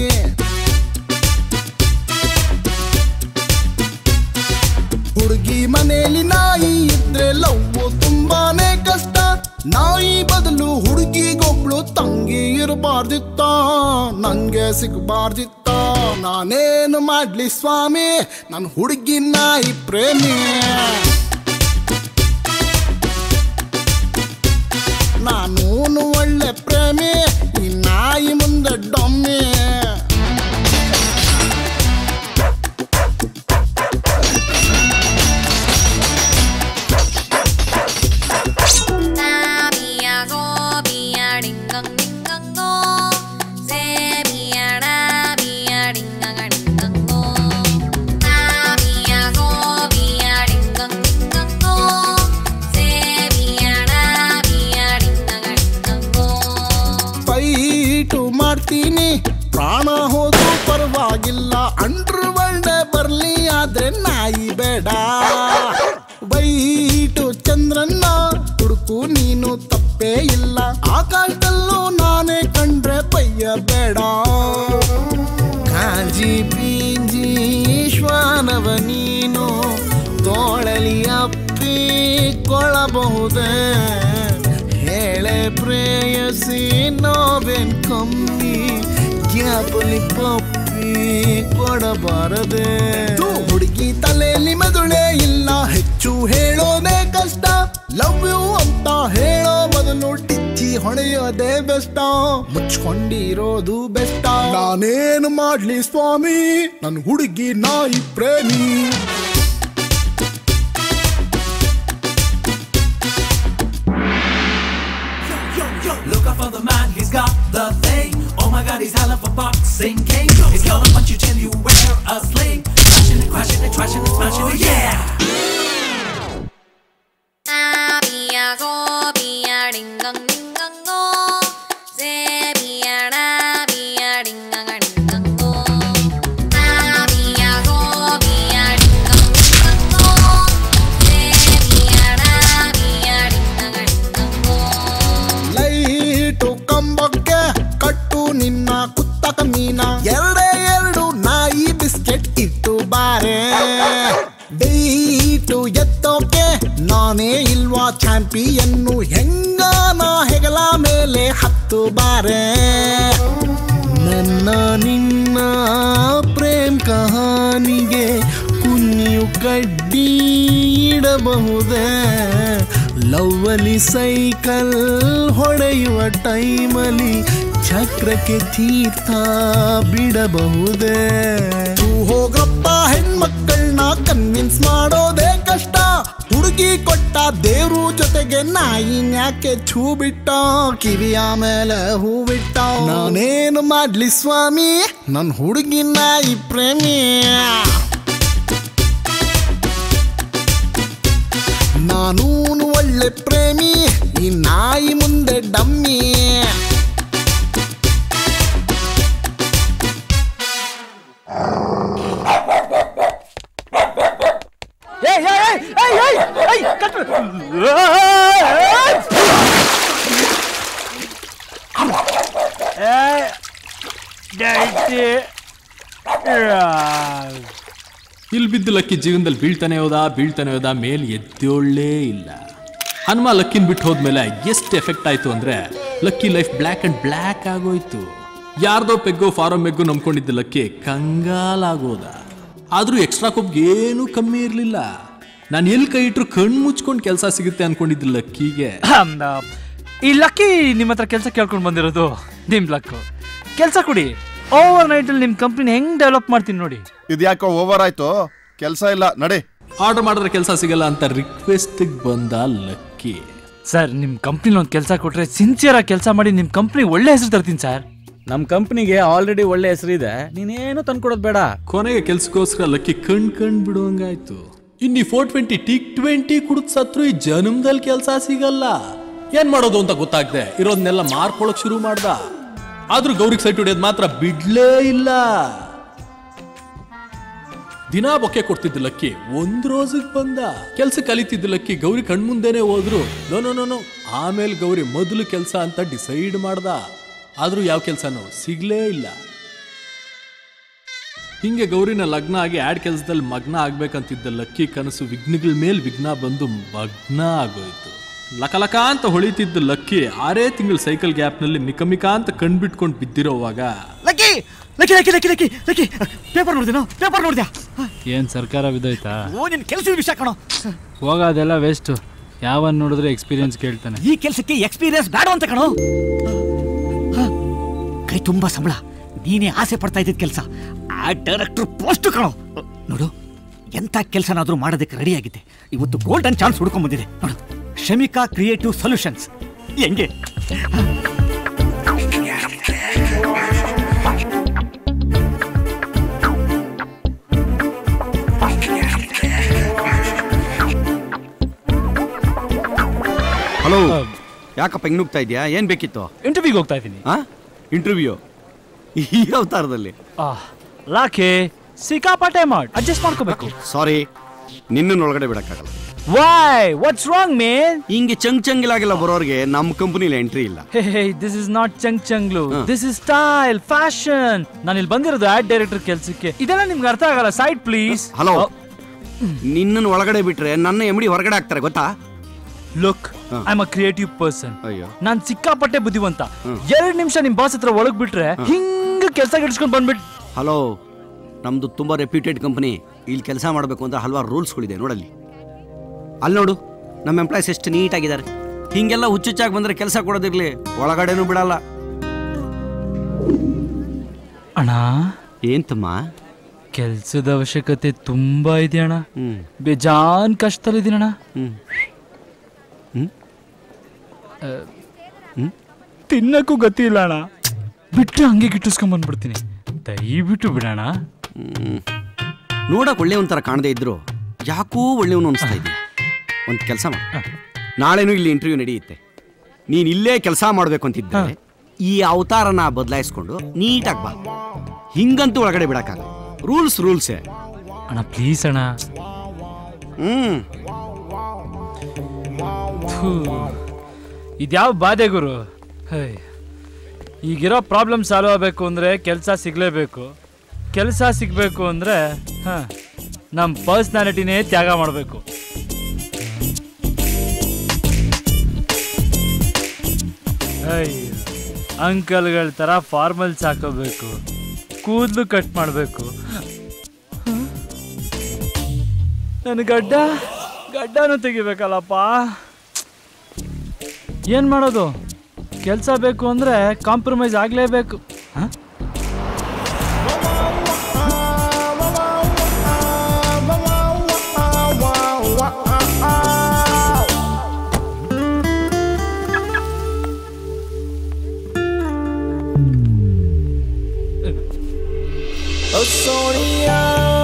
ಹುಡುಗಿ ಮನೆಯಲ್ಲಿ ನಾಯಿ ಇದ್ರೆ ಲವ್ವು ತುಂಬಾನೇ ಕಷ್ಟ ನಾಯಿ ಬದಲು ಹುಡುಗಿಗೊಬ್ಳು ತಂಗಿ ಇರಬಾರ್ದಿತ್ತ ನಂಗೆ ಸಿಗಬಾರ್ದಿತ್ತ ನಾನೇನು ಮಾಡ್ಲಿ ಸ್ವಾಮಿ ನನ್ನ ಹುಡುಗಿ ನಾಯಿ ಪ್ರೇಮಿ ನಾನೂನು ಒಳ್ಳೆ ಪ್ರೇಮಿ ಈ ನಾಯಿ ಮುಂದೆ ಡೊಮ್ಮಿ 나비야 소비야 링강링강고 세비야 라비야 링강아 링강고 나비야 소비야 링강링강고 세비야 라비야 링강아 링강고 ಫೈಟು ಮಾಡ್ತೀನಿ ಪ್ರಾಣ ಹೋದ್ರೂ ಪರವಾಗಿಲ್ಲ ಅಂಡ್ರ್ ಒಳ್ಳೆ ಬರ್ಲಿ ಆದ್ರೆ ನಾಯಿ ಬೇಡ ವೈಟು ಚಂದ್ರನ್ನ ಹುಡುಕು ನೀನು ತಪ್ಪೇ ಇಲ್ಲ ಆಕಾಶದಲ್ಲೂ ನಾನೇ ಕಂಡ್ರೆ ಪಯ್ಯ ಬೇಡ ಕಾಂಜಿ ಪೀಂಜಿ ಶ್ವಾನವ ನೀನು ತೋಳಲಿ ಅಪ್ಪಿಕೊಳ್ಳಬಹುದೇ ಹೇಳೆ ಪ್ರೇಯಸಿ ನೋವೇನ್ ಕಮ್ಮಿ ಗ್ಯಾಪಲಿ ಪಪ್ಪಿ ಕೊಡಬಾರದೆ ಹುಡುಗಿ ತಲೆಯಲ್ಲಿ ಮೆದುಳೆ ಇಲ್ಲ ಹೆಚ್ಚು ಹೇಳೋದೇ ಕಷ್ಟ ಲವ್ ಯು ಅಂತ ಹೇಳೋ ಬದಲು ಟಿಚ್ಚಿ ಹೊಡೆಯೋದೇ ಬೆಷ್ಟ ಮುಚ್ಕೊಂಡಿರೋದು ಬೆಷ್ಟ ನಾನೇನು ಮಾಡ್ಲಿ ಸ್ವಾಮಿ ನನ್ನ ಹುಡುಗಿ ನಾಯಿ ಪ್ರೇಮಿ got his hell of a boxing king. He's gonna punch you till you wear a sling. Crashing it, crashing it, trashing it, smashing it, yeah. Abia go bia ding dong ding dong go. Se bia da bia ding dong ding dong go. Abia go bia ding dong ding dong go. Se bia da bia ding dong ding dong go. Light ಕಂಬಕ್ಕೆ ಕಟ್ಟು ನಿನ್ನ ಕುತ್ತಕ ಮೀನ ಎರಡೇ ಎರಡು ನಾಯಿ ಬಿಸ್ಕೆಟ್ ಇಟ್ಟು ಬಾರೆ ಡೇಟು ಎತ್ತೋಕೆ ನಾನೇ ಇಲ್ವಾ ಚಾಂಪಿಯನ್ನು ಹೆಂಗಾನ ಹೆಗಲ ಮೇಲೆ ಹತ್ತು ಬಾರೆ ನನ್ನ ನಿನ್ನ ಪ್ರೇಮ್ ಕಹಾನಿಗೆ ಕುഞ്ഞು ಕಡ್ಡಿ ಇಡಬಹುದೇ ಲವ್ವಲಿ ಸೈಕಲ್ ಹೊಡೆಯುವ ಟೈಮಲ್ಲಿ ಚಕ್ರಕ್ಕೆ ತೀರ್ಥ ಬಿಡಬಹುದೇ ತೂ ಹೋಗಪ್ಪ ಹೆಣ್ಮಕ್ಕಳನ್ನ ಕನ್ವಿನ್ಸ್ ಮಾಡೋದೇ ಕಷ್ಟ ಹುಡುಗಿ ಕೊಟ್ಟ ದೇವ್ರು ಜೊತೆಗೆ ನಾಯಿನ್ಯಾಕೆ ಛೂ ಬಿಟ್ಟ ಕಿವಿಯ ಮೇಲೆ ಹೂ ಬಿಟ್ಟ ನಾನೇನು ಮಾಡ್ಲಿ ಸ್ವಾಮಿ ನನ್ ಹುಡುಗಿ ನಾಯಿ ಪ್ರೇಮಿ ನಾನೂನು ಒಳ್ಳೆ ಪ್ರೇಮಿ ಈ ನಾಯಿ ಮುಂದೆ ಡಮ್ಮಿ ಏಯ್ ಏಯ್ ಏಯ್ ಏಯ್ ಏಯ್ ಕಟ್ ಏಯ್ ಡೈಟಿ ಇಲ್ಲಿ ಬಿದ್ದು ಲಕ್ಕಿ ಜೀವನದಲ್ಲಿ ಬೀಳ್ತಾನೆ ಹೋದ ಬೀಳ್ತಾನೆ ಹೋದ ಮೇಲ್ ಎದ್ದೇಳಲೇ ಇಲ್ಲ ಹನುಮ ಲಕ್ಕಿನ ಬಿಟ್ಟು ಹೋದ್ಮೇಲೆ ಎಷ್ಟು ಎಫೆಕ್ಟ್ ಆಯ್ತು ಅಂದ್ರೆ Lucky life black and black ಆಗೋಯ್ತು ಯಾರ್ದೋ ಪೆಗ್ಗೋ ಫಾರೋ ಮೆಗ್ಗೋ ನಂಬ್ಕೊಂಡಿದ್ದ ಲಕ್ಕಿ ಕಂಗಾಲಾಗೋದ ಆದ್ರೂ ಎಕ್ಸ್ಟ್ರಾ ಕೊಬ್ಗೆ ಏನೂ ಕಮ್ಮಿ ಇರಲಿಲ್ಲ ನಾನು ಎಲ್ಲಿ ಕೈ ಇಟ್ರು ಕಣ್ಣು ಮುಚ್ಕೊಂಡು ಕೆಲಸ ಸಿಗುತ್ತೆ ಅನ್ಕೊಂಡಿದ್ದ ಲಕ್ಕಿಗೆ ಈ ಲಕ್ಕಿ ನಿಮ್ಮ ಹತ್ರ ಕೆಲಸ ಕೇಳ್ಕೊಂಡು ಬಂದಿರೋದು ನಿಮ್ ಲಕ್ಕು ಕೆಲಸ ಕೊಡಿ ಓವರ್ ನೈಟ್ ಅಲ್ಲಿ ನಿಮ್ ಕಂಪ್ನಿ ಹೆಂಗ್ ಡೆವಲಪ್ ಮಾಡ್ತೀನಿ ನೋಡಿ ಇದ್ಯಾಕೋ ಓವರ್ ಆಯ್ತು ಕೆಲಸ ಇಲ್ಲ ನಡೆ ಆರ್ಡರ್ ಮಾಡಿದ್ರೆ ಕೆಲಸ ಸಿಗಲ್ಲ ಅಂತ ರಿಕ್ವೆಸ್ಟ್ ಬಂದ ಲಕ್ಕಿ ಸರ್ ನಿಮ್ ಕಂಪ್ನಿಲಿ ಒಂದು ಕೆಲಸ ಕೊಟ್ರೆ ಸಿನ್ಸಿಯರ್ ಆಗಿ ಕೆಲಸ ಮಾಡಿ ನಿಮ್ ಕಂಪ್ನಿ ಒಳ್ಳೆ ಹೆಸರು ತರ್ತೀನಿ ಸರ್ ನಮ್ಮ ಕಂಪ್ನಿಗೆ ಆಲ್ರೆಡಿ ಒಳ್ಳೆ ಹೆಸರಿದೆ ನೀನೇನು ತಂದ್ಕೊಡೋದು ಬೇಡ ಕೊನೆಗೆ ಕೆಲ್ಸಕ್ಕೋಸ್ಕರ ಲಕ್ಕಿ ಕಣ್ ಕಣ್ ಬಿಡುವಂಗಾಯ್ತು ಇನ್ನು ಫೋರ್ ಟ್ವೆಂಟಿ ಟಿ ಟ್ವೆಂಟಿ ಕುಡಿದ್ ಸತ್ರು ಈ ಜನ್ಮದಲ್ಲಿ ಕೆಲಸ ಸಿಗಲ್ಲ ಏನ್ ಮಾಡೋದು ಅಂತ ಗೊತ್ತಾಗ್ದೆ ಇರೋದನ್ನೆಲ್ಲ ಮಾರ್ಕೊಳಕ್ ಶುರು ಮಾಡ್ದ ಆದ್ರೂ ಗೌರಿಗೆ ಸೈಟ್ ಹೊಡಿಯೋದು ಮಾತ್ರ ಬಿಡ್ಲೇ ಇಲ್ಲ ದಿನಾ ಬೊಕ್ಕೆ ಕೊಡ್ತಿದ್ದ ಲಕ್ಕಿ ಒಂದ್ ರೋಜಿಗೆ ಬಂದ ಕೆಲ್ಸ ಕಲಿತಿದ್ದ ಲಕ್ಕಿ ಗೌರಿ ಕಣ್ಮುಂದೆನೆ ಹೋದ್ರು ನೋ ನೋ ನೋ ನೋ ಆಮೇಲೆ ಗೌರಿ ಮೊದಲು ಕೆಲಸ ಅಂತ ಡಿಸೈಡ್ ಮಾಡ್ದ ಆದ್ರೂ ಯಾವ ಕೆಲ್ಸನೂ ಸಿಗ್ಲೇ ಇಲ್ಲ ಹಿಂಗೆ ಗೌರಿನ ಲಗ್ನ ಆಗಿ ಆಡ್ ಕೆಲಸದಲ್ಲಿ ಮಗ್ನ ಆಗ್ಬೇಕಂತಿದ್ದ ಲಕ್ಕಿ ಕನಸು ವಿಘ್ನಗಳ ಮೇಲ್ ವಿಘ್ನ ಬಂದು ಮಗ್ನ ಆಗೋಯ್ತು ಲಕಲಕ ಅಂತ ಹೊಳಿತಿದ್ದ ಲಕ್ಕಿ ಆರೇ ತಿಂಗಳ ಸೈಕಲ್ ಗ್ಯಾಪ್ನಲ್ಲಿ ಮಿಕಮಿಕ ಅಂತ ಕಣ್ಬಿಟ್ಕೊಂಡು ಬಿದ್ದಿರೋವಾಗ Lucky Lucky Lucky Lucky Lucky Lucky paper ನೋಡಿದೇನೋ ಪೇಪರ್ ನೋಡಿದ್ಯಾ ಏನ್ ಸರ್ಕಾರ ಬಿದ್ದೋಯ್ತಾ ಓ ನಿನ್ ಕೆಲಸದ ವಿಷಯ ಕಣೋ ಹೋಗೋದೆಲ್ಲ ವೇಸ್ಟ್ ಯಾವನ್ ನೋಡಿದ್ರೆ ಎಕ್ಸ್ಪೀರಿಯನ್ಸ್ ಕೇಳ್ತಾನೆ ಈ ಕೆಲಸಕ್ಕೆ ಎಕ್ಸ್ಪೀರಿಯನ್ಸ್ ಬೇಡ ಅಂತ ಕಣೋ ಹ, ಕೈ ತುಂಬಾ ಸಂಬಳ ನೀನೇ ಆಸೆ ಪಡ್ತಾ ಇದ್ದಿದ್ ಕೆಲಸ ಆ ಡೈರೆಕ್ಟರ್ ಪೋಸ್ಟ್ ಕಣೋ ನೋಡು ಎಂಥ ಕೆಲಸನಾದ್ರೂ ಮಾಡೋದಕ್ಕೆ ರೆಡಿ ಆಗಿದೆ ಇವತ್ತು ಗೋಲ್ಡನ್ ಚಾನ್ಸ್ ಹುಡ್ಕೊಂಡ್ ಬಂದಿದೆ ನೋಡು ಶಮಿಕಾ ಕ್ರಿಯೇಟಿವ್ ಸೊಲ್ಯೂಷನ್ಸ್ ಹೆಂಗೆ ಹಲೋ ಯಾಕಪ್ಪ ಹಿಂಗ್ ನುಗ್ತಾ ಇದೆಯಾ ಏನ್ ಬೇಕಿತ್ತು ಇಂಟರ್ವ್ಯೂಗೆ ಹೋಗ್ತಾ ಇದ್ದೀನಿ ಹಾ ಇಂಟರ್ವ್ಯೂ ಈ ಅವತಾರದಲ್ಲಿ ಲಾಖೆ ಸಿಕ್ಕಾಪಟ್ಟೆ ಮಾಡ್ ಅಡ್ಜಸ್ಟ್ ಮಾಡ್ಕೋಬೇಕು ಸಾರಿ ನಿನ್ನನ್ನು ಒಳಗಡೆ ಬಿಡಕ್ಕಾಗಲ್ಲ ವೈ ವಾಟ್ಸ್ ರಾಂಗ್ ಮೇನ್ ಹಿಂಗೆ ಚಂಗ್ ಚಂಗಿಲಾಗೆಲ್ಲ ಬರೋರಿಗೆ ನಮ್ಮ ಕಂಪನಿಲಿ ಎಂಟ್ರಿ ಇಲ್ಲ ಹೇ ದಿಸ್ ಇಸ್ ನಾಟ್ ಚಂಗ್ ಚಂಗ್ಲು ದಿಸ್ ಇಸ್ ಸ್ಟೈಲ್ ಫ್ಯಾಷನ್ ನಾನು ಇಲ್ಲಿ ಬಂದಿರೋದು ಆಡ್ ಡೈರೆಕ್ಟರ್ ಕೆಲಸಕ್ಕೆ ಇದೆಲ್ಲ ನಿಮ್ಗೆ ಅರ್ಥ ಆಗಲ್ಲ ಸೈಡ್ ಪ್ಲೀಸ್ ಹಲೋ ನಿನ್ನನ್ನು ಒಳಗಡೆ ಬಿಟ್ರೆ ನನ್ನ ಎಮ್ಡಿ ಹೊರಗಡೆ ಹಾಕ್ತಾರೆ ಗೊತ್ತಾ look I am a creative person ನಾನ್ ಸಿಕ್ಕಾಪಟ್ಟೆ ಬುದ್ಧಿವಂತ ಎರಡ್ ನಿಮಿಷ ನಿಮ್ ಬಾಸ್ ಹತ್ರ ಒಳಗ್ ಬಿಟ್ರೆ ಹಿಂಗ ಕೆಲಸ ಗಿಡ್ಸ್ಕೊಂಡ್ ಬಂದ್ಬಿಟ್ ಹಲೋ ನಮ್ದು ತುಂಬಾ ರೆಪ್ಯೂಟೆಡ್ ಕಂಪನಿ ಇಲ್ಲಿ ಕೆಲಸ ಮಾಡಬೇಕು ಅಂತ ಹಲವಾರು ರೂಲ್ಸ್ಗಳಿದೆ ನೋಡಲ್ಲಿ ಅಲ್ಲಿ ನೋಡು ನಮ್ಮ ಎಂಪ್ಲಾಯ್ಸ್ ಎಷ್ಟು ನೀಟಾಗಿದ್ದಾರೆ ಹಿಂಗೆಲ್ಲ ಹುಚ್ಚುಚ್ಚಾಗಿ ಬಂದ್ರೆ ಕೆಲಸ ಕೊಡೋದಿರ್ಲಿ ಒಳಗಡೆನೂ ಬಿಡಲ್ಲ ಅಣ್ಣ ಏಂತಮ್ಮ ಕೆಲ್ಸದ ಅವಶ್ಯಕತೆ ತುಂಬಾ ಇದೆ ಅಣ್ಣ ಬೇಜಾನ್ ಕಷ್ಟದಲ್ಲಿದ್ದೀನಿ ಅಣ್ಣ ಆ, ತಿನ್ನಕ್ಕೂ ಗತಿ ಇಲ್ಲ ಅಣ್ಣ ಬಿಟ್ಟು ಹಂಗೆ ಗಿಟ್ಟಿಸ್ಕೊಂಬಂದ್ಬಿಡ್ತೀನಿ ದಯವಿಟ್ಟು ಬಿಡೋಣ ನೋಡಕ್ ಒಳ್ಳೆಯವನ್ ಥರ ಕಾಣದೇ ಇದ್ರು ಯಾಕೋ ಒಳ್ಳೆಯವನು ಅನಿಸ್ತಾ ಇದೆಯಾ ಒಂದು ಕೆಲಸ ಮಾಡ ನಾಳೆನೂ ಇಲ್ಲಿ ಇಂಟರ್ವ್ಯೂ ನಡೆಯುತ್ತೆ ನೀನು ಇಲ್ಲೇ ಕೆಲಸ ಮಾಡಬೇಕು ಅಂತಿದ್ದರೆ ಈ ಅವತಾರನ ಬದಲಾಯಿಸ್ಕೊಂಡು ನೀಟಾಗಿ ಬಾ ಹಿಂಗಂತೂ ಒಳಗಡೆ ಬಿಡಕ್ಕಾಗಲ್ಲ ರೂಲ್ಸ್ ರೂಲ್ಸೇ ಅಣ್ಣ ಪ್ಲೀಸ್ ಅಣ್ಣ ಹ್ಮ್ ಥೂ. ಇದ್ಯಾವ ಬಾಧೆ ಗುರು ಹೈ. ಈಗಿರೋ ಪ್ರಾಬ್ಲಮ್ ಸಾಲ್ವ್ ಆಗಬೇಕು ಅಂದರೆ ಕೆಲಸ ಸಿಗಲೇಬೇಕು ಕೆಲಸ ಸಿಗಬೇಕು ಅಂದರೆ ಹಾಂ ನಮ್ಮ ಪರ್ಸ್ನಾಲಿಟಿನೇ ತ್ಯಾಗ ಮಾಡಬೇಕು ಅಂಕಲ್ಗಳ ಥರ ಫಾರ್ಮಲ್ಸ್ ಹಾಕೋಬೇಕು ಕೂದಲು ಕಟ್ ಮಾಡಬೇಕು ನನ್ನ ಗಡ್ಡ ಗಡ್ಡನೂ ತೆಗಿಬೇಕಲ್ಲಪ್ಪ ಏನು ಮಾಡೋದು ಕೆಲಸ ಬೇಕು ಅಂದರೆ ಕಾಂಪ್ರಮೈಸ್ ಆಗಲೇಬೇಕು ಹಾಂ Oh, Sonia.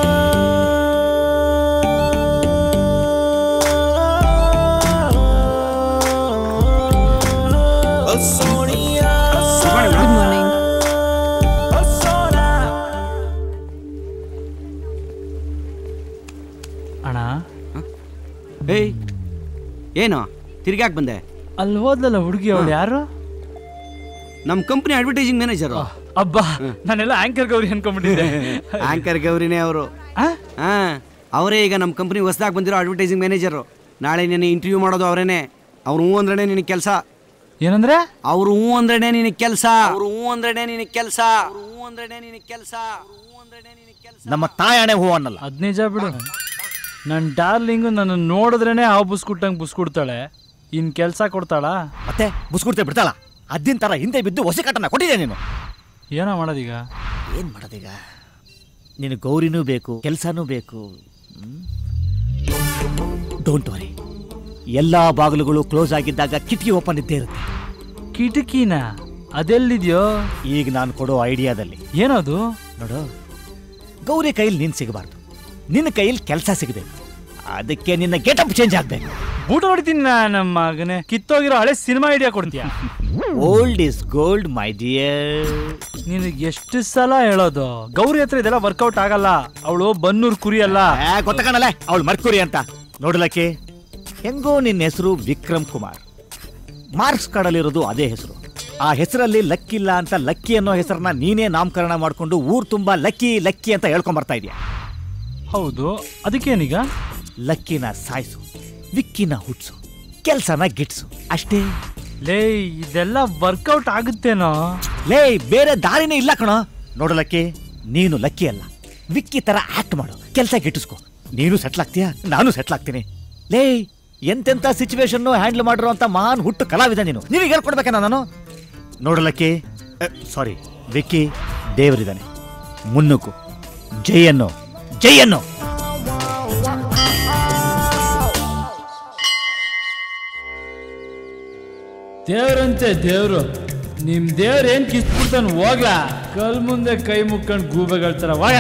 Oh, Sonia. Good morning Oh, Sonia. ಅಣ್ಣ ಏಯ್ ಏನು ತಿರ್ಗ್ಯಾಕ್ ಬಂದೆ ಅಲ್ಲಿ ಹೋದ್ಲಲ್ಲ ಹುಡುಗಿ ಅವಳು ಯಾರು ನಮ್ಮ ಕಂಪ್ನಿ ಅಡ್ವರ್ಟೈಸಿಂಗ್ ಮ್ಯಾನೇಜರ್ ಅಬ್ಬಾ ನಾನೆಲ್ಲ ಆಂಕರ್ ಗೌರಿ ಅನ್ಕೊಂಡ್ಬಿಟ್ಟಿದ್ದೆ ಆಂಕರ್ ಗೌರಿನೇ ಅವರು ಹಾ ಅವರೇ ಈಗ ನಮ್ಮ ಕಂಪ್ನಿ ಹೊಸದಾಗಿ ಬಂದಿರೋ ಅಡ್ವರ್ಟೈಸಿಂಗ್ ಮ್ಯಾನೇಜರು ನಾಳೆ ನೀನು ಇಂಟರ್ವ್ಯೂ ಮಾಡೋದು ಅವರೇನೆ ಅವ್ರು ಹ್ಞೂ ಅಂದ್ರೇನೆ ನಿನಗೆ ಕೆಲಸ ಏನಂದ್ರೆ ಅವ್ರು ಹ್ಞೂ ಅಂದ್ರೇನೆ ನಿನಗೆ ಕೆಲಸ ಅವ್ರು ಹ್ಞೂ ಅಂದ್ರೇನೆ ನಿನಗೆ ಕೆಲಸ ಹ್ಞೂ ಅಂದ್ರೇನೆ ನಿನಗೆ ಕೆಲಸ ನಮ್ಮ ತಾಯಣೆ ಹೂ ಅನ್ನಲ್ಲ ಅದ್ ನಿಜ ಬಿಡು ನನ್ನ ಡಾರ್ಲಿಂಗು ನನ್ನ ನೋಡಿದ್ರೇನೆ ಹಾವು ಬುಸ್ಕುಟ್ಟಂಗೆ ಬುಸ್ಕುಡ್ತಾಳೆ ಇನ್ ಕೆಲಸ ಕೊಡ್ತಾಳಾ ಮತ್ತೆ ಬುಸ್ಕೊಡ್ತೇ ಬಿಡ್ತಾಳ ಅದ್ದಿನ ತರ ಹಿಂದೆ ಬಿದ್ದು ಹೊಸ ಕಟ್ಟನ ಕೊಟ್ಟಿದ್ದೆ ನೀನು ಏನೋ ಮಾಡೋದೀಗ ಏನ್ ಮಾಡೋದೀಗ ನೀನು ಗೌರಿನೂ ಬೇಕು ಕೆಲಸನೂ ಬೇಕು ಡೋಂಟ್ ವರಿ ಎಲ್ಲಾ ಬಾಗಿಲುಗಳು ಕ್ಲೋಸ್ ಆಗಿದ್ದಾಗ ಕಿಟಕಿ ಓಪನ್ ಇದ್ದೇ ಇರುತ್ತೆ ಕಿಟಕಿನ ಅದೆಲ್ಲಿದ್ಯೋ ಈಗ ನಾನು ಕೊಡೋ ಐಡಿಯಾದಲ್ಲಿ ಏನದು ನೋಡು ಗೌರಿ ಕೈಲಿ ನೀನ್ ಸಿಗಬಾರ್ದು ನಿನ್ನ ಕೈಯಲ್ಲಿ ಕೆಲಸ ಸಿಗಬೇಕು ಅದಕ್ಕೆ ನಿನ್ನ ಗೆಟಪ್ ಚೇಂಜ್ ಆಗ್ಬೇಕು ಬೂಟ ಹೊಡಿತೀನಿ ನಾ ನಮ್ಮ ಮಗನೇ ಕಿತ್ತೋಗಿರೋ ಹಳೆ ಸಿನಿಮಾ ಐಡಿಯಾ ಕೊಡ್ತೀಯ old is gold my dear ನಿನಗೆ ಎಷ್ಟು ಸಲ ಹೇಳೋದು ಗೌರಿ ಹತ್ರ ಇದೆಲ್ಲ ವರ್ಕೌಟ್ ಆಗಲ್ಲ ಅವಳು ಬನ್ನೂರ್ ಕುರಿ ಅಲ್ಲ ಗೊತ್ತಕಣಲ್ಲ ಅವಳು ಮರ್ಕುರಿ ಅಂತ ನೋಡ್ಲಕ್ಕೆ ಹೆಂಗೋ ನಿನ್ನ ಹೆಸರು ವಿಕ್ರಮ್ ಕುಮಾರ್ ಮಾರ್ಕ್ಸ್ ಕಾರ್ಡಲ್ಲಿರೋದು ಅದೇ ಹೆಸರು ಆ ಹೆಸರಲ್ಲಿ ಲಕ್ಕಿಲ್ಲ ಅಂತ ಲಕ್ಕಿ ಅನ್ನೋ ಹೆಸರನ್ನ ನೀನೇ ನಾಮಕರಣ ಮಾಡ್ಕೊಂಡು ಊರ್ ತುಂಬಾ ಲಕ್ಕಿ ಲಕ್ಕಿ ಅಂತ ಹೇಳ್ಕೊಂಡ್ ಬರ್ತಾ ಇದೀಯ ಹೌದು ಅದಕ್ಕೇನೀಗ ಲಕ್ಕಿನ ಸಾಯಿಸು ವಿಕ್ಕಿನ ಹುಟ್ಸು ಕೆಲ್ಸನ ಗಿಟ್ಸು ಅಷ್ಟೇ ಲೇ ಇದೆಲ್ಲ ವರ್ಕೌಟ್ ಆಗುತ್ತೇನೋ ಲೇ ಬೇರೆ ದಾರಿನೇ ಇಲ್ಲ ಕಣೋ ನೋಡಲಕ್ಕೆ ನೀನು ಲಕ್ಕಿ ಅಲ್ಲ ವಿಕ್ಕಿ ತರ ಆಕ್ಟ್ ಮಾಡು ಕೆಲಸ ಗಿಟ್ಟಿಸ್ಕೊ ನೀನು ಸೆಟ್ಲ್ ಆಗ್ತೀಯಾ ನಾನು ಸೆಟ್ಲ್ ಆಗ್ತೀನಿ ಲೇ ಎಂತೆಂತ ಸಿಚುವೇಶನ್ ಹ್ಯಾಂಡಲ್ ಮಾಡಿರೋ ಅಂತ ಮಹಾನ್ ಹುಟ್ಟು ಕಲಾವಿದ ನೀನು ನಿನಗೆ ಹೇಳ್ಕೊಡ್ಬೇಕೇನ ನಾನು ನೋಡಲಕ್ಕೆ ಸಾರಿ ವಿಕ್ಕಿ ದೇವರಿದ್ದಾನೆ ಮುನ್ನುಕು ಜೈಯನ್ನು ಜೈಯನ್ನು ದೇವ್ರಂತೆ ದೇವ್ರು ನಿಮ್ ದೇವ್ರ ಏನ್ ಕಿಸ್ಬಿಡ್ತಾನ ಹೋಗ್ಲಾ ಕಲ್ ಮುಂದೆ ಕೈ ಮುಕ್ಕೊಂಡ್ ಗೂಬೆಗಳ ತರ ಹೋಗ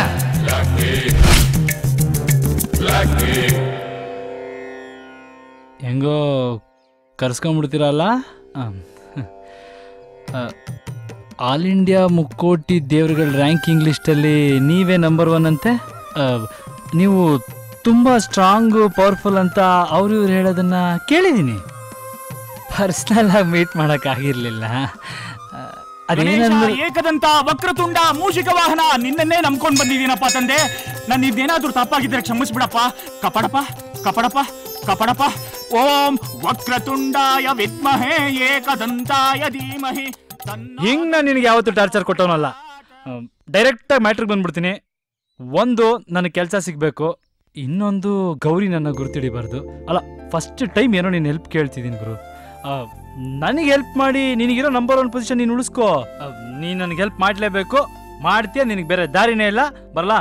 ಹೆಂಗೋ ಕರ್ಸ್ಕೊಂಡ್ಬಿಡ್ತೀರಲ್ಲ ಆಮ್. ಆ, ಆಲ್ ಇಂಡಿಯಾ ಮುಕ್ಕೋಟಿ ದೇವ್ರಗಳ ರ್ಯಾಂಕಿಂಗ್ ಲಿಸ್ಟಲ್ಲಿ ನೀವೇ ನಂಬರ್ ಒನ್ ಅಂತೆ ಆ, ನೀವು ತುಂಬ ಸ್ಟ್ರಾಂಗು ಪವರ್ಫುಲ್ ಅಂತ ಅವ್ರು ಇವ್ರು ಹೇಳೋದನ್ನ ಕೇಳಿದ್ದೀನಿ ಪರ್ಸ್ನಲ್ ಆಗಿ ಮೀಟ್ ಮಾಡೋಕ್ಕಾಗಿರ್ಲಿಲ್ಲ ಅದೇನಂದ್ರೆ ಏಕದಂತ ವಕ್ರತುಂಡ ಮೂಷಿಕ ವಾಹನ ನಿನ್ನನ್ನೇ ನಂಬ್ಕೊಂಡ್ ಬಂದಿದ್ದೀನಪ್ಪ ತಂದೆ ನಾನು ಇದೇನಾದ್ರೂ ತಪ್ಪಾಗಿದ್ರೆ ಕ್ಷಮಿಸ್ಬಿಡಪ್ಪ ಕಪಡಪ ಕಪಡಪ ಕಪಡಪ ಓಂ ವಕ್ರತುಂಡಾಯ ವಿದ್ಮಹೇ ಏಕದಂತಾಯ ಧೀಮಹಿ ಹಿಂಗ್ ನಾನು ನಿನಗೆ ಯಾವತ್ತೂ ಟಾರ್ಚರ್ ಕೊಟ್ಟವನಲ್ಲ ಡೈರೆಕ್ಟಾಗಿ ಮ್ಯಾಟ್ರಿಗೆ ಬಂದ್ಬಿಡ್ತೀನಿ ಒಂದು ನನಗೆ ಕೆಲಸ ಸಿಗಬೇಕು ಇನ್ನೊಂದು ಗೌರಿ ನನ್ನ ಗುರುತಿಡಿಬಾರ್ದು ಅಲ್ಲ ಫಸ್ಟ್ ಟೈಮ್ ಏನೋ ನೀನು ಹೆಲ್ಪ್ ಕೇಳ್ತಿದ್ದೀನಿ ಗುರು ನನಗೆ ಹೆಲ್ಪ್ ಮಾಡಿ ನಿನಗಿರೋ ನಂಬರ್ ಒನ್ ಪೊಸಿಷನ್ ನೀನು ಉಳಿಸ್ಕೋ ನೀನು ನನಗೆ ಹೆಲ್ಪ್ ಮಾಡಲೇಬೇಕು ಮಾಡ್ತೀಯ ನಿನಗೆ ಬೇರೆ ದಾರಿನೇ ಇಲ್ಲ ಬರಲಾ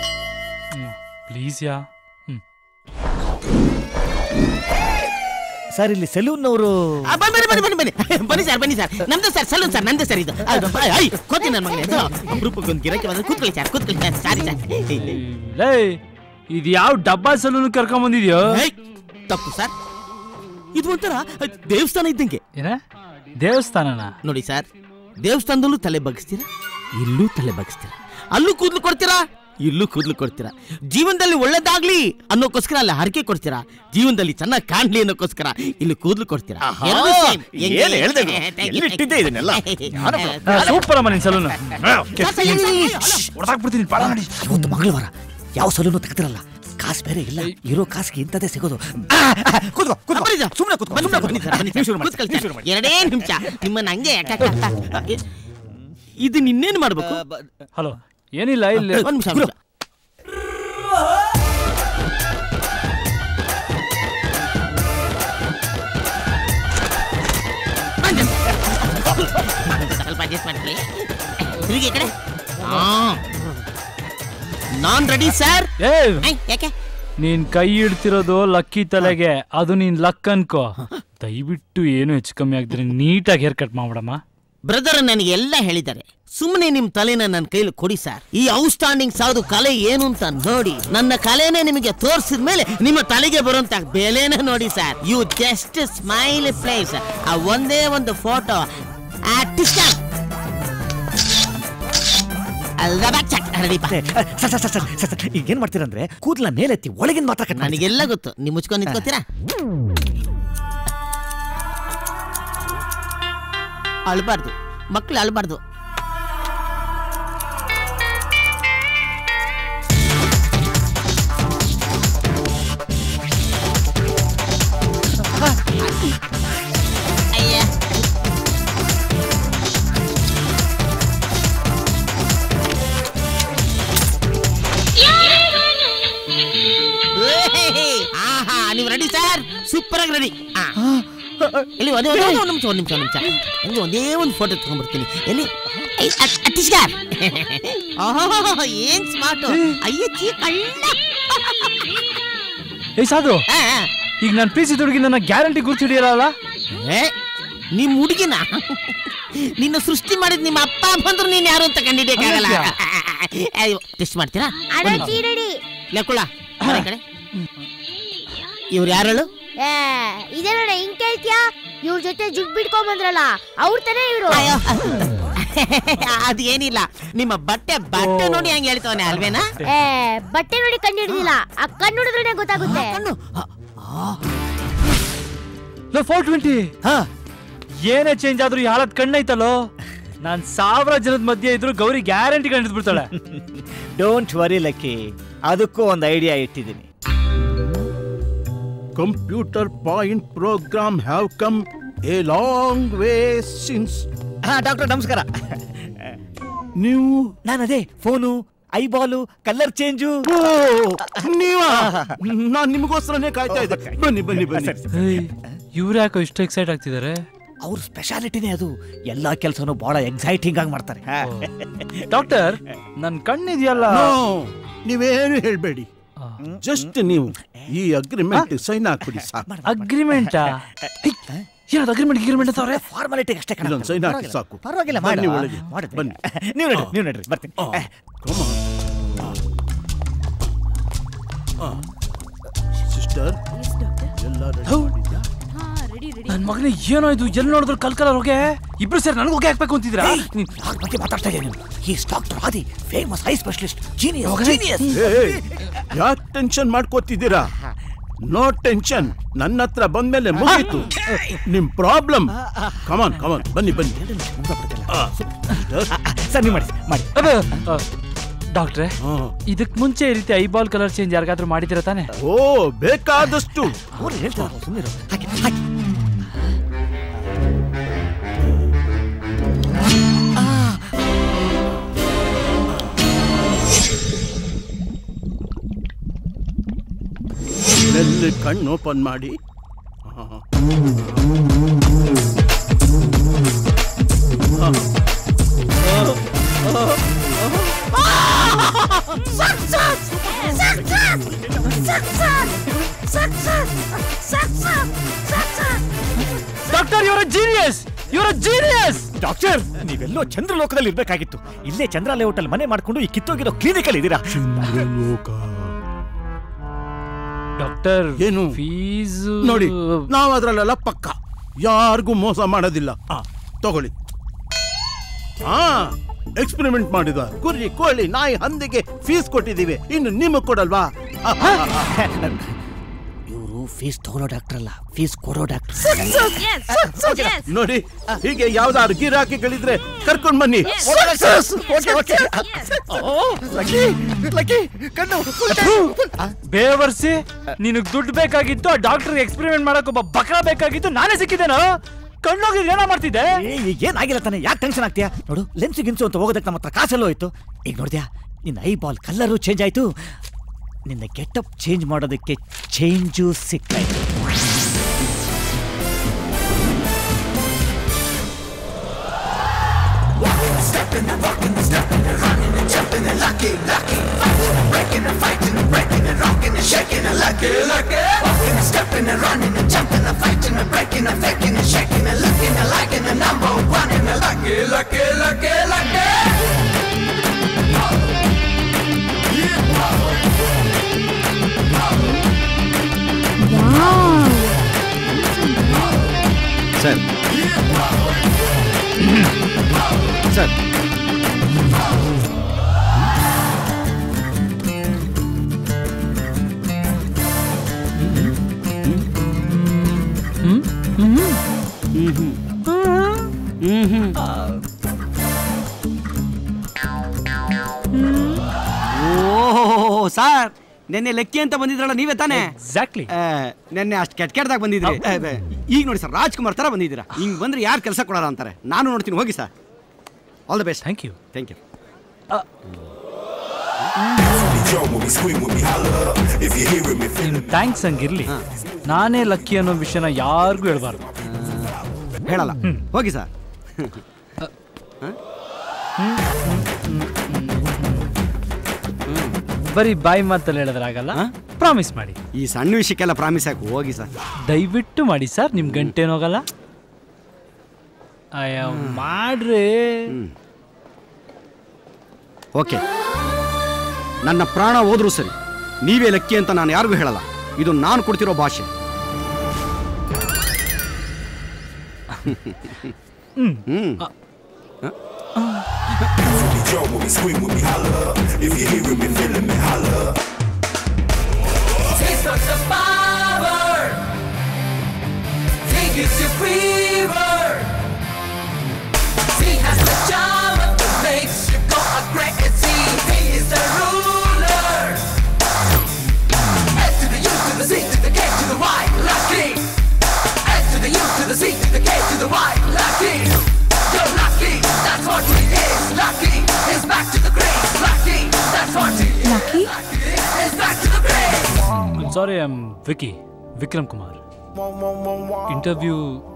ಪ್ಲೀಸ್ ಯಾ ಹ್ಞೂ ಸರ್ ಇಲ್ಲಿ ಸೆಲೂನ್ ಅವರು ಆ, ಬನ್ನಿ ಬನ್ನಿ ಬನ್ನಿ ಬನ್ನಿ ಬನ್ನಿ ಬನ್ನಿ ಸರ್ ಬನ್ನಿ ಸರ್ ನಮ್ದು ಸರ್ ಸಲೂನ್ ಸರ್ ನಂದು ಸರ್ ಇದು ಅದು, ಐ ಕೂತೀನಿ ನನ್ನ ಮಗನೇ ಅಪರೂಪಕ್ಕೊಂದು ಗಿರಕ್ಕೆ ಬಂದ್ರೆ ಕೂತ್ಕೊಳ್ಳಿ ಸರ್ ಕೂತ್ಕೊಳ್ಳಿ ಸರ್ ಸಾರಿ ಸರ್ ಲೇ ಇದು ಯಾವ ಡಬ್ಬಾ ಸಲೂನ್ ಕರ್ಕೊಂಡ್ ಬಂದಿದ್ಯೋ ತಪ್ಪು ಸರ್ ಇದು ಒಂಥರ ದೇವಸ್ಥಾನ ಇದ್ದಂಗೆ ಏನ ದೇವಸ್ಥಾನನ ನೋಡಿ ಸರ್ ದೇವಸ್ಥಾನದಲ್ಲೂ ತಲೆ ಬಗ್ಸ್ತೀರಾ ಇಲ್ಲೂ ತಲೆ ಬಗ್ಸ್ತೀರಾ ಅಲ್ಲೂ ಕೂದಲು ಕೊಡ್ತೀರಾ ಇಲ್ಲೂ ಕೂದಲು ಕೊಡ್ತೀರಾ ಜೀವನದಲ್ಲಿ ಒಳ್ಳೇದಾಗ್ಲಿ ಅನ್ನೋಕ್ಕೋಸ್ಕರ ಅಲ್ಲಿ ಹರಕೆ ಕೊಡ್ತೀರಾ ಜೀವನದಲ್ಲಿ ಚೆನ್ನಾಗಿ ಕಾಣ್ಲಿ ಅನ್ನೋಕ್ಕೋಸ್ಕರ ಇಲ್ಲಿ ಕೂದಲು ಕೊಡ್ತೀರಾ ಎರಡೂ same. ಹೆಂಗೆ? ಏನ್ ಹೇಳ್ದೆ ಗುರು? Thank you, ಎಲ್ಲಿ ಇಟ್ಟಿದ್ದೆ ಇದನ್ನೆಲ್ಲ? ಸೂಪರ್ ಅಮ್ಮ ನಿನ್ ಸಲೂನ್ ಹೊಡೆದಾಕ್ಬಿಡ್ತೀನಿ ಇವತ್ತು ಮಂಗಳವಾರ ಯಾವ ಸಲೂನು ತೆಗೆದಿರಲ್ಲ ಕಾಸು ಬೇರೆ ಇಲ್ಲ ಇರೋ ಕಾಸಿಗೆ ಇಂಥದ್ದೇ ಸಿಗೋದು ಆ, ಆ, ಕೂತ್ಕೋ, ಕೂತ್ಕೋ. ಸುಮ್ನೆ ಕೂತ್ಕೋ, ಸುಮ್ನೆ ಕೂತ್ಕೋ. ಬನ್ನಿ ಸರ್, ಬನ್ನಿ ಸರ್. ಶುರು ಮಾಡಿ, ಕೂತ್ಕೊಳ್ಳಿ ಶುರು ಸರ್. ಮಾಡಿ. ಎರಡೇ ನಿಮಿಷ ನಿಮ್ಮನ್ನ ಹಂಗೆ ಯಾಕೆ ಇದು ನಿನ್ನೇನು ಮಾಡ್ಬೇಕು ಹಲೋ ಏನಿಲ್ಲ ಇಲ್ಲಿ ಒಂದ್ ನಿಮಿಷ ಒಂದ್ ನಿಮಿಷ. ಸ್ವಲ್ಪ ಅಡ್ಜಸ್ಟ್ ಮಾಡ್ಕೊಳ್ಳಿ ತಿರುಗಿ ಈ ಕಡೆ ನಾನ್ ರೆಡಿ ಸರ್ ಯಾಕೆ ನೀನ್ ಕೈ ಇಡ್ತಿರೋದು ಲಕ್ಕಿ ತಲೆಗೆ ಅದು ನೀನ್ ಲಕ್ ಅನ್ಕೋ ದಯವಿಟ್ಟು ಏನು ಹೆಚ್ಚು ಕಮ್ಮಿ ಆಗಿದ್ರೆ ನೀಟಾಗಿ ಹೇರ್ ಕಟ್ ಮಾಡ್ಬಿಡಮ್ಮ ಬ್ರದರ್ ನನಗೆ ಎಲ್ಲ ಹೇಳಿದ್ದಾರೆ ಸುಮ್ಮನೆ ನಿಮ್ ತಲೆನ ನನ್ನ ಕೈಲಿ ಕೊಡಿ ಸರ್ ಈ ಔಟ್ಸ್ಟ್ಯಾಂಡಿಂಗ್ ಸಾವುದು ಕಲೆ ಏನು ಅಂತ ನೋಡಿ ನನ್ನ ಕಲೆನೇ ನಿಮಗೆ ತೋರಿಸಿದ ಮೇಲೆ ನಿಮ್ಮ ತಲೆಗೆ ಬರುವಂತ ಬೆಲೆನ ನೋಡಿ sir you just smile please ಆ ಒಂದೇ ಒಂದು photo sir, sir, sir, sir, sir, ಈಗ ಏನ್ ಮಾಡ್ತೀರಂದ್ರೆ ಕೂದಲ ಮೇಲೆತ್ತಿ ಒಳಗಿನ ಮಾತ್ರ ಕಟ್ ಮಾಡಿ. ನನಗೆಲ್ಲ ಗೊತ್ತು ನೀವು ಮುಚ್ಕೊಂಡು ನಿಂತ್ಕೋತೀರಾ ಅಳ್ಬಾರ್ದು ಮಕ್ಳು ಅಳ್ಬಾರ್ದು ಆಹಾ ನೀವು ರೆಡಿ ಸರ್ ಸೂಪರ್ ಆಗಿ ರೆಡಿ ಎಲ್ಲಿ ಒಂದೇ ಒಂದೇ ಒಂದು ನಿಮಿಷ ಒಂದು ನಿಮಿಷ ಒಂದು ನಿಮಿಷ ಹಂಗೆ ಒಂದೇ ಒಂದು ಫೋಟೋ ತಗೊಂಡ್ಬರ್ತೀನಿ ಎಲ್ಲಿ ಐ, ಅಟ್- ಅಟ್ಟಿಸ್ಗಾರ್ ಆಹಾ, ಏನ್ ಸ್ಮಾರ್ಟ್ ಅಯ್ಯ ಚೀ ಕಳ್ಳ ಏಯ್ ಸಾಧು ಈಗ ನಾನು ಪ್ರೀತಿ ಹುಡುಗಿ ನನ್ನ ಗ್ಯಾರಂಟಿ ಗುರ್ತು ಹಿಡಿಯಲ್ಲ ಏ, ನಿಮ್ ಹುಡುಗಿನ ನಿನ್ನ ಸೃಷ್ಟಿ ಮಾಡಿದ್ ನಿಮ್ಮ ಅಪ್ಪ ಬಂದ್ರು ನೀನ್ ಯಾರು ಅಂತ ಕಂಡಿಡಿಯಕ್ಕಾಗಲ್ಲ ಟೆಸ್ಟ್ ಮಾಡ್ತೀರಾ ಲೆಕ್ಕುಳ ಈ ಕಡೆ ಇವ್ರು ಯಾರು ಏ ಇದೇ ನೋಡ ಹಿಂಗ್ ಕೇಳ್ತ್ಯಾ ಇವ್ರ ಜೊತೆ ಜುಟ್ ಬಿಡ್ಕೊಂಡ್ ಬಂದ್ರಲ್ಲ ಅವ್ರ ತಾನೇ ಇವ್ರು ಅದು ಏನಿಲ್ಲ ನಿಮ್ಮ ಬಟ್ಟೆ ಬಟ್ಟೆ ನೋಡಿ ಹಂಗೆ ಹೇಳ್ತವನೆ ಅಲ್ವೇನಾ ಏ ಬಟ್ಟೆ ನೋಡಿ ಕಂಡು ಹಿಡಿದಿಲ್ಲ ಆ ಕಣ್ಣು ಹಿಡಿದ್ರೆ ಗೊತ್ತಾಗುತ್ತೆ ಫೋರ್ ಟ್ವೆಂಟಿ ಏನೇ ಚೇಂಜ್ ಆದ್ರೂ ಈ ಹಾಲತ್ ಕಣ್ಣೈತಲ್ಲೋ ನಾನ್ ಸಾವಿರ ಜನದ ಮಧ್ಯೆ ಇದ್ರು ಗೌರಿ ಗ್ಯಾರಂಟಿ ಕಂಡಿದ್ ಬಿಡ್ತಾಳೆ ಡೋಂಟ್ ವರಿ ಲಕ್ಕಿ ಅದಕ್ಕೂ ಒಂದು ಐಡಿಯಾ ಇಟ್ಟಿದ್ದೀನಿ Computer point program have come a long way since. ಹಾ ಡಾಕ್ಟರ್ ನಮಸ್ಕಾರ ನೀವು ನಾನು ಅದೇ ಫೋನು ಐಬಾಲು ಕಲರ್ ಚೇಂಜು ನೀವಾ ನಾನ್ ನಿಮಗೋಸ್ಕರನೇ ಕಾಯ್ತಾ ಇದ್ದೆ ಬನ್ನಿ ಬನ್ನಿ ಬನ್ನಿ ಇವ್ರು ಯಾಕೋ ಇಷ್ಟು ಎಕ್ಸೈಟ್ ಆಗ್ತಿದ್ದಾರೆ ಅವ್ರ ಸ್ಪೆಷಾಲಿಟಿನೇ ಅದು ಎಲ್ಲಾ ಕೆಲಸನೂ ಬಹಳ ಎಕ್ಸೈಟಿಂಗ್ ಆಗಿ ಮಾಡ್ತಾರೆ ಡಾಕ್ಟರ್ ನನ್ ಕಣ್ಣಿದ್ಯಲ್ಲ No, ನೀವೇನು ಹೇಳ್ಬೇಡಿ ಜಸ್ಟ್ ನೀವು ಈ ಅಗ್ರಿಮೆಂಟ್ ಸೈನ್ ಹಾಕ್ಬಿಡಿ ಸಾಕು ಅಗ್ರಿಮೆಂಟ್ ಏನದು ಅಗ್ರಿಮೆಂಟ್ ಅಗ್ರಿಮೆಂಟ್ ಅಂತವ್ರೆ ಫಾರ್ಮಾಲಿಟಿ ಅಷ್ಟೇ ಕಣ ಇಲ್ಲೊಂದು ಸೈನ್ ಹಾಕಿ ಸಾಕು ಪರವಾಗಿಲ್ಲ ಬನ್ನಿ ಮಾಡಿ ಒಳಗೆ ಮಾಡಿದ್ವಿ ಬನ್ನಿ ನೀವು ನಡ್ರಿ ನೀವು ನಡ್ರಿ ಬರ್ತೀನಿ ಸಿಸ್ಟರ್ ಎಲ್ಲ ready ಮಾಡಿದ್ಯಾ? ನನ್ ಮಗನೇ ಏನೋ ಇದು ಎಲ್ಲಿ ನೋಡಿದ್ರು ಕಲ್ ಕಲರ್ ಹೊಗೆ ಇಬ್ರು ಸೇರಿ ನನಗೆ ಹೊಗೆ ಹಾಕ್ಬೇಕು ಅಂತಿದ್ರಾ ಯಾರ ಬಗ್ಗೆ ಮಾತಾಡ್ತಾ ಇದ್ದೀನಿ ಈ doctor Adi famous eye specialist genius ಮಗನೇ. ಜೀನಿಯಸ್ ಯಾಕೆ ಟೆನ್ಷನ್ ಮಾಡ್ಕೋತಿದ್ದೀರಾ ನೋ ಟೆನ್ಷನ್ ನನ್ನ ಹತ್ರ ಬಂದ್ಮೇಲೆ ಮುಗೀತು ನಿಮ್ ಪ್ರಾಬ್ಲಮ್ ಕಮಾನ್ ಕಮಾನ್ ಬನ್ನಿ ಬನ್ನಿ ಆ, sister, ಸರ್ ನೀವು ಮಾಡಿ ಮಾಡಿ ಡಾಕ್ಟ್ರೆ ಇದಕ್ ಮುಂಚೆ ಈ ರೀತಿ ಐಬಾಲ್ ಕಲರ್ ಚೇಂಜ್ ಯಾರಿಗಾದ್ರೂ ಮಾಡಿದಿರ ತಾನೆ ಓ ಬೇಕಾದಷ್ಟು ಅವ್ರು ಹೇಳ್ತಾರೆ ಸುಮ್ಮನೆ ಹಾಕಿ ಹಾಕಿ ಮೆಲ್ಲಿ ಕಣ್ಣು ಓಪನ್ ಮಾಡಿ ಆ. ಆ. ಡಾಕ್ಟರ್ ಇವರ ಜೀನಿಯಸ್ ಇವರ ಜೀನಿಯಸ್ ಡಾಕ್ಟರ್ ನೀವೆಲ್ಲೋ ಚಂದ್ರಲೋಕದಲ್ಲಿ ಇರ್ಬೇಕಾಗಿತ್ತು ಇಲ್ಲೇ ಚಂದ್ರ ಲೇಔಟ್ ಅಲ್ಲಿ ಮನೆ ಮಾಡ್ಕೊಂಡು ಈ ಕಿತ್ತೋಗಿರೋ ಕ್ಲಿನಿಕ್ ಅಲ್ಲಿ ಇದ್ದೀರಾ ಡಾಕ್ಟರ್ ಏನು ಫೀಸ್ ನೋಡಿ ನಾವು ಅದ್ರಲ್ಲೆಲ್ಲ ಪಕ್ಕ ಯಾರಿಗೂ ಮೋಸ ಮಾಡೋದಿಲ್ಲ ಆ, ತಗೊಳ್ಳಿ ಹಾ ಎಕ್ಸ್ಪೆರಿಮೆಂಟ್ ಮಾಡಿದ ಕುರಿ ಕೋಳಿ ನಾಯಿ ಹಂದಿಗೆ ಫೀಸ್ ಕೊಟ್ಟಿದ್ದೀವಿ ಇನ್ನು ನಿಮಗ್ ಕೊಡಲ್ವಾ ಇವರು ಫೀಸ್ ತಗೊಳ್ಳೋ ಡಾಕ್ಟರ್ ಅಲ್ಲ ಫೀಸ್ ಕೊಡೋ ಡಾಕ್ಟರ್ ನೋಡಿ ಹೀಗೆ ಯಾವ್ದಾದ್ರು ಗಿರಾಕಿಗಳಿದ್ರೆ ಕರ್ಕೊಂಡ್ ಬನ್ನಿ ಬೇವರ್ಸಿ ನಿನಗ್ ದುಡ್ಡು ಬೇಕಾಗಿತ್ತು ಆ ಡಾಕ್ಟರ್ ಎಕ್ಸ್ಪೆರಿಮೆಂಟ್ ಮಾಡಕ್ ಒಬ್ಬ ಬಕ್ರ ಬೇಕಾಗಿತ್ತು ನಾನೇ ಸಿಕ್ಕಿದ್ದೇನೋ ಕಣ್ಣೋಗಿದ್ರೆ ಏನೋ ಮಾಡ್ತಿದ್ದೆ ಏನಾಗಿಲ್ಲ ತಾನೆ ಯಾಕೆ ಟೆನ್ಷನ್ ಆಗ್ತೀಯಾ ನೋಡು ಲೆನ್ಸ್ ಗಿನ್ಸು ಅಂತ ಹೋಗೋದಕ್ಕೆ ನಮ್ಮ ಹತ್ರ ಕಾಸೆಲ್ಲೋ ಹೋಯ್ತು ಈಗ ನೋಡಿದ್ಯಾ ನಿನ್ನ ಐ ಬಾಲ್ ಕಲರು ಚೇಂಜ್ ಆಯ್ತು ನಿನ್ನ ಗೆಟಪ್ ಚೇಂಜ್ ಮಾಡೋದಕ್ಕೆ ಚೇಂಜು ಸಿಕ್ತಾಯ್ತು Stepping and walking and stepping and running and jumping and lucky, lucky. Fighting and breaking and fighting and breaking and rocking and shaking and lucky, lucky. Walking and stepping and running and jumping and fighting and breaking and faking and shaking and looking and liking the number one and the lucky, lucky, lucky, lucky. Sir sir ಓಹ್ ಸರ್ ನೆನ್ನೆ ಲೆಕ್ಕಿ ಅಂತ ಬಂದಿದ್ರಲ್ಲ ನೀವೇ ತಾನೇ ಎಕ್ಸಾಕ್ಟ್ಲಿ ನೆನ್ನೆ ಅಷ್ಟು ಕೆಟ್ಟ ಕೆಟ್ಟದಾಗ ಬಂದಿದ್ರಿ ಏ, ಬೇ, ಈಗ ನೋಡಿ ಸರ್ ರಾಜ್ಕುಮಾರ್ ತರ ಬಂದಿದ್ದೀರಾ ಹಿಂಗ್ ಬಂದ್ರೆ ಯಾರು ಕೆಲಸ ಕೊಡಲ್ಲ ಅಂತಾರೆ ನಾನು ನೋಡ್ತೀನಿ ಹೋಗಿ sir all the best thank you thank you thanks ಹಂಗಿರ್ಲಿ ನಾನೇ ಲಕ್ಕಿ ಅನ್ನೋ ವಿಷಯನ ಯಾರಿಗೂ ಹೇಳ್ಬಾರ್ದು ಹೇಳಲ್ಲ ಹೋಗಿ ಸರ್ ಬರೀ ಬಾಯಿ ಮಾತಲ್ಲಿ ಹೇಳಿದ್ರಾಗಲ್ಲ ಪ್ರಾಮಿಸ್ ಮಾಡಿ ಈ ಸಣ್ಣ ವಿಷಯಕ್ಕೆಲ್ಲ ಪ್ರಾಮಿಸ್ ಹಾಕು ಹೋಗಿ ಸರ್ ದಯವಿಟ್ಟು ಮಾಡಿ ಸರ್ ನಿಮ್ ಗಂಟೆನೋಗಲ್ಲ ಅಯ್ಯೋ ಮಾಡ್ರಿ ಓಕೆ ನನ್ನ ಪ್ರಾಣ ಹೋದ್ರೂ ಸರಿ ನೀವೇ ಲಕ್ಕಿ ಅಂತ ನಾನು ಯಾರಿಗೂ ಹೇಳಲ್ಲ ಇದು ನಾನು ಕೊಡ್ತಿರೋ ಭಾಷೆ hmm Taste of the power. He gives you fever. He has the charm that makes you go crazy. He is the ruler. S to the U to the Z to the K to the Y, lucky. S to the U to the Z to the K to the Y, lucky. You're lucky, that's what he is. Lucky, he's back to the grace. Lucky, that's what he is. Lucky, he's back to the grace. Sorry I am Vicky Vikram Kumar interview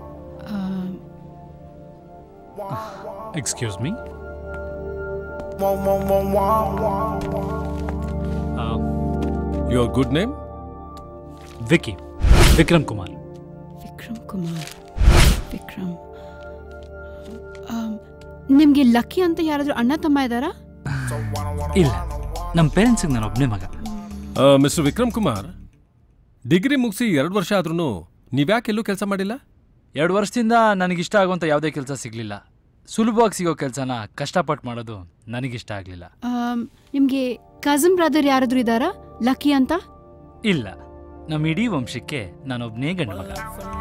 excuse me your good name Vicky Vikram Kumar Vikram Kumar Vikram ನಿಮ್ಗೆ ಲಕ್ಕಿ ಅಂತ ಯಾರಾದ್ರೂ ಅಣ್ಣ ತಮ್ಮ ಇದ್ದಾರಾ ಇಲ್ಲ ನಮ್ಮ ಪೇರೆಂಟ್ಸಿಗೆ ನಾನು ಒಬ್ಬನೇ ಮಗ ಮಿಸ್ಟರ್ ವಿಕ್ರಮ್ ಕುಮಾರ್ ಡಿಗ್ರಿ ಮುಗಿಸಿ ಎರಡು ವರ್ಷ ಆದ್ರೂ ನೀವ್ಯಾಕೆ ಎಲ್ಲೂ ಕೆಲಸ ಮಾಡಿಲ್ಲ ಎರಡು ವರ್ಷದಿಂದ ನನಗಿಷ್ಟ ಆಗುವಂಥ ಯಾವುದೇ ಕೆಲಸ ಸಿಗಲಿಲ್ಲ ಸುಲಭವಾಗಿ ಸಿಗೋ ಕೆಲಸನ ಕಷ್ಟಪಟ್ಟು ಮಾಡೋದು ನನಗಿಷ್ಟ ಆಗಲಿಲ್ಲ ಆಮ್, ನಿಮ್ಗೆ ಕಸನ್ ಬ್ರದರ್ ಯಾರಾದ್ರೂ ಇದ್ದಾರಾ ಲಕ್ಕಿ ಅಂತ ಇಲ್ಲ ನಮ್ಮ ಇಡೀ ವಂಶಕ್ಕೆ ನಾನೊಬ್ಬನೇ ಗಂಡು ಮಗ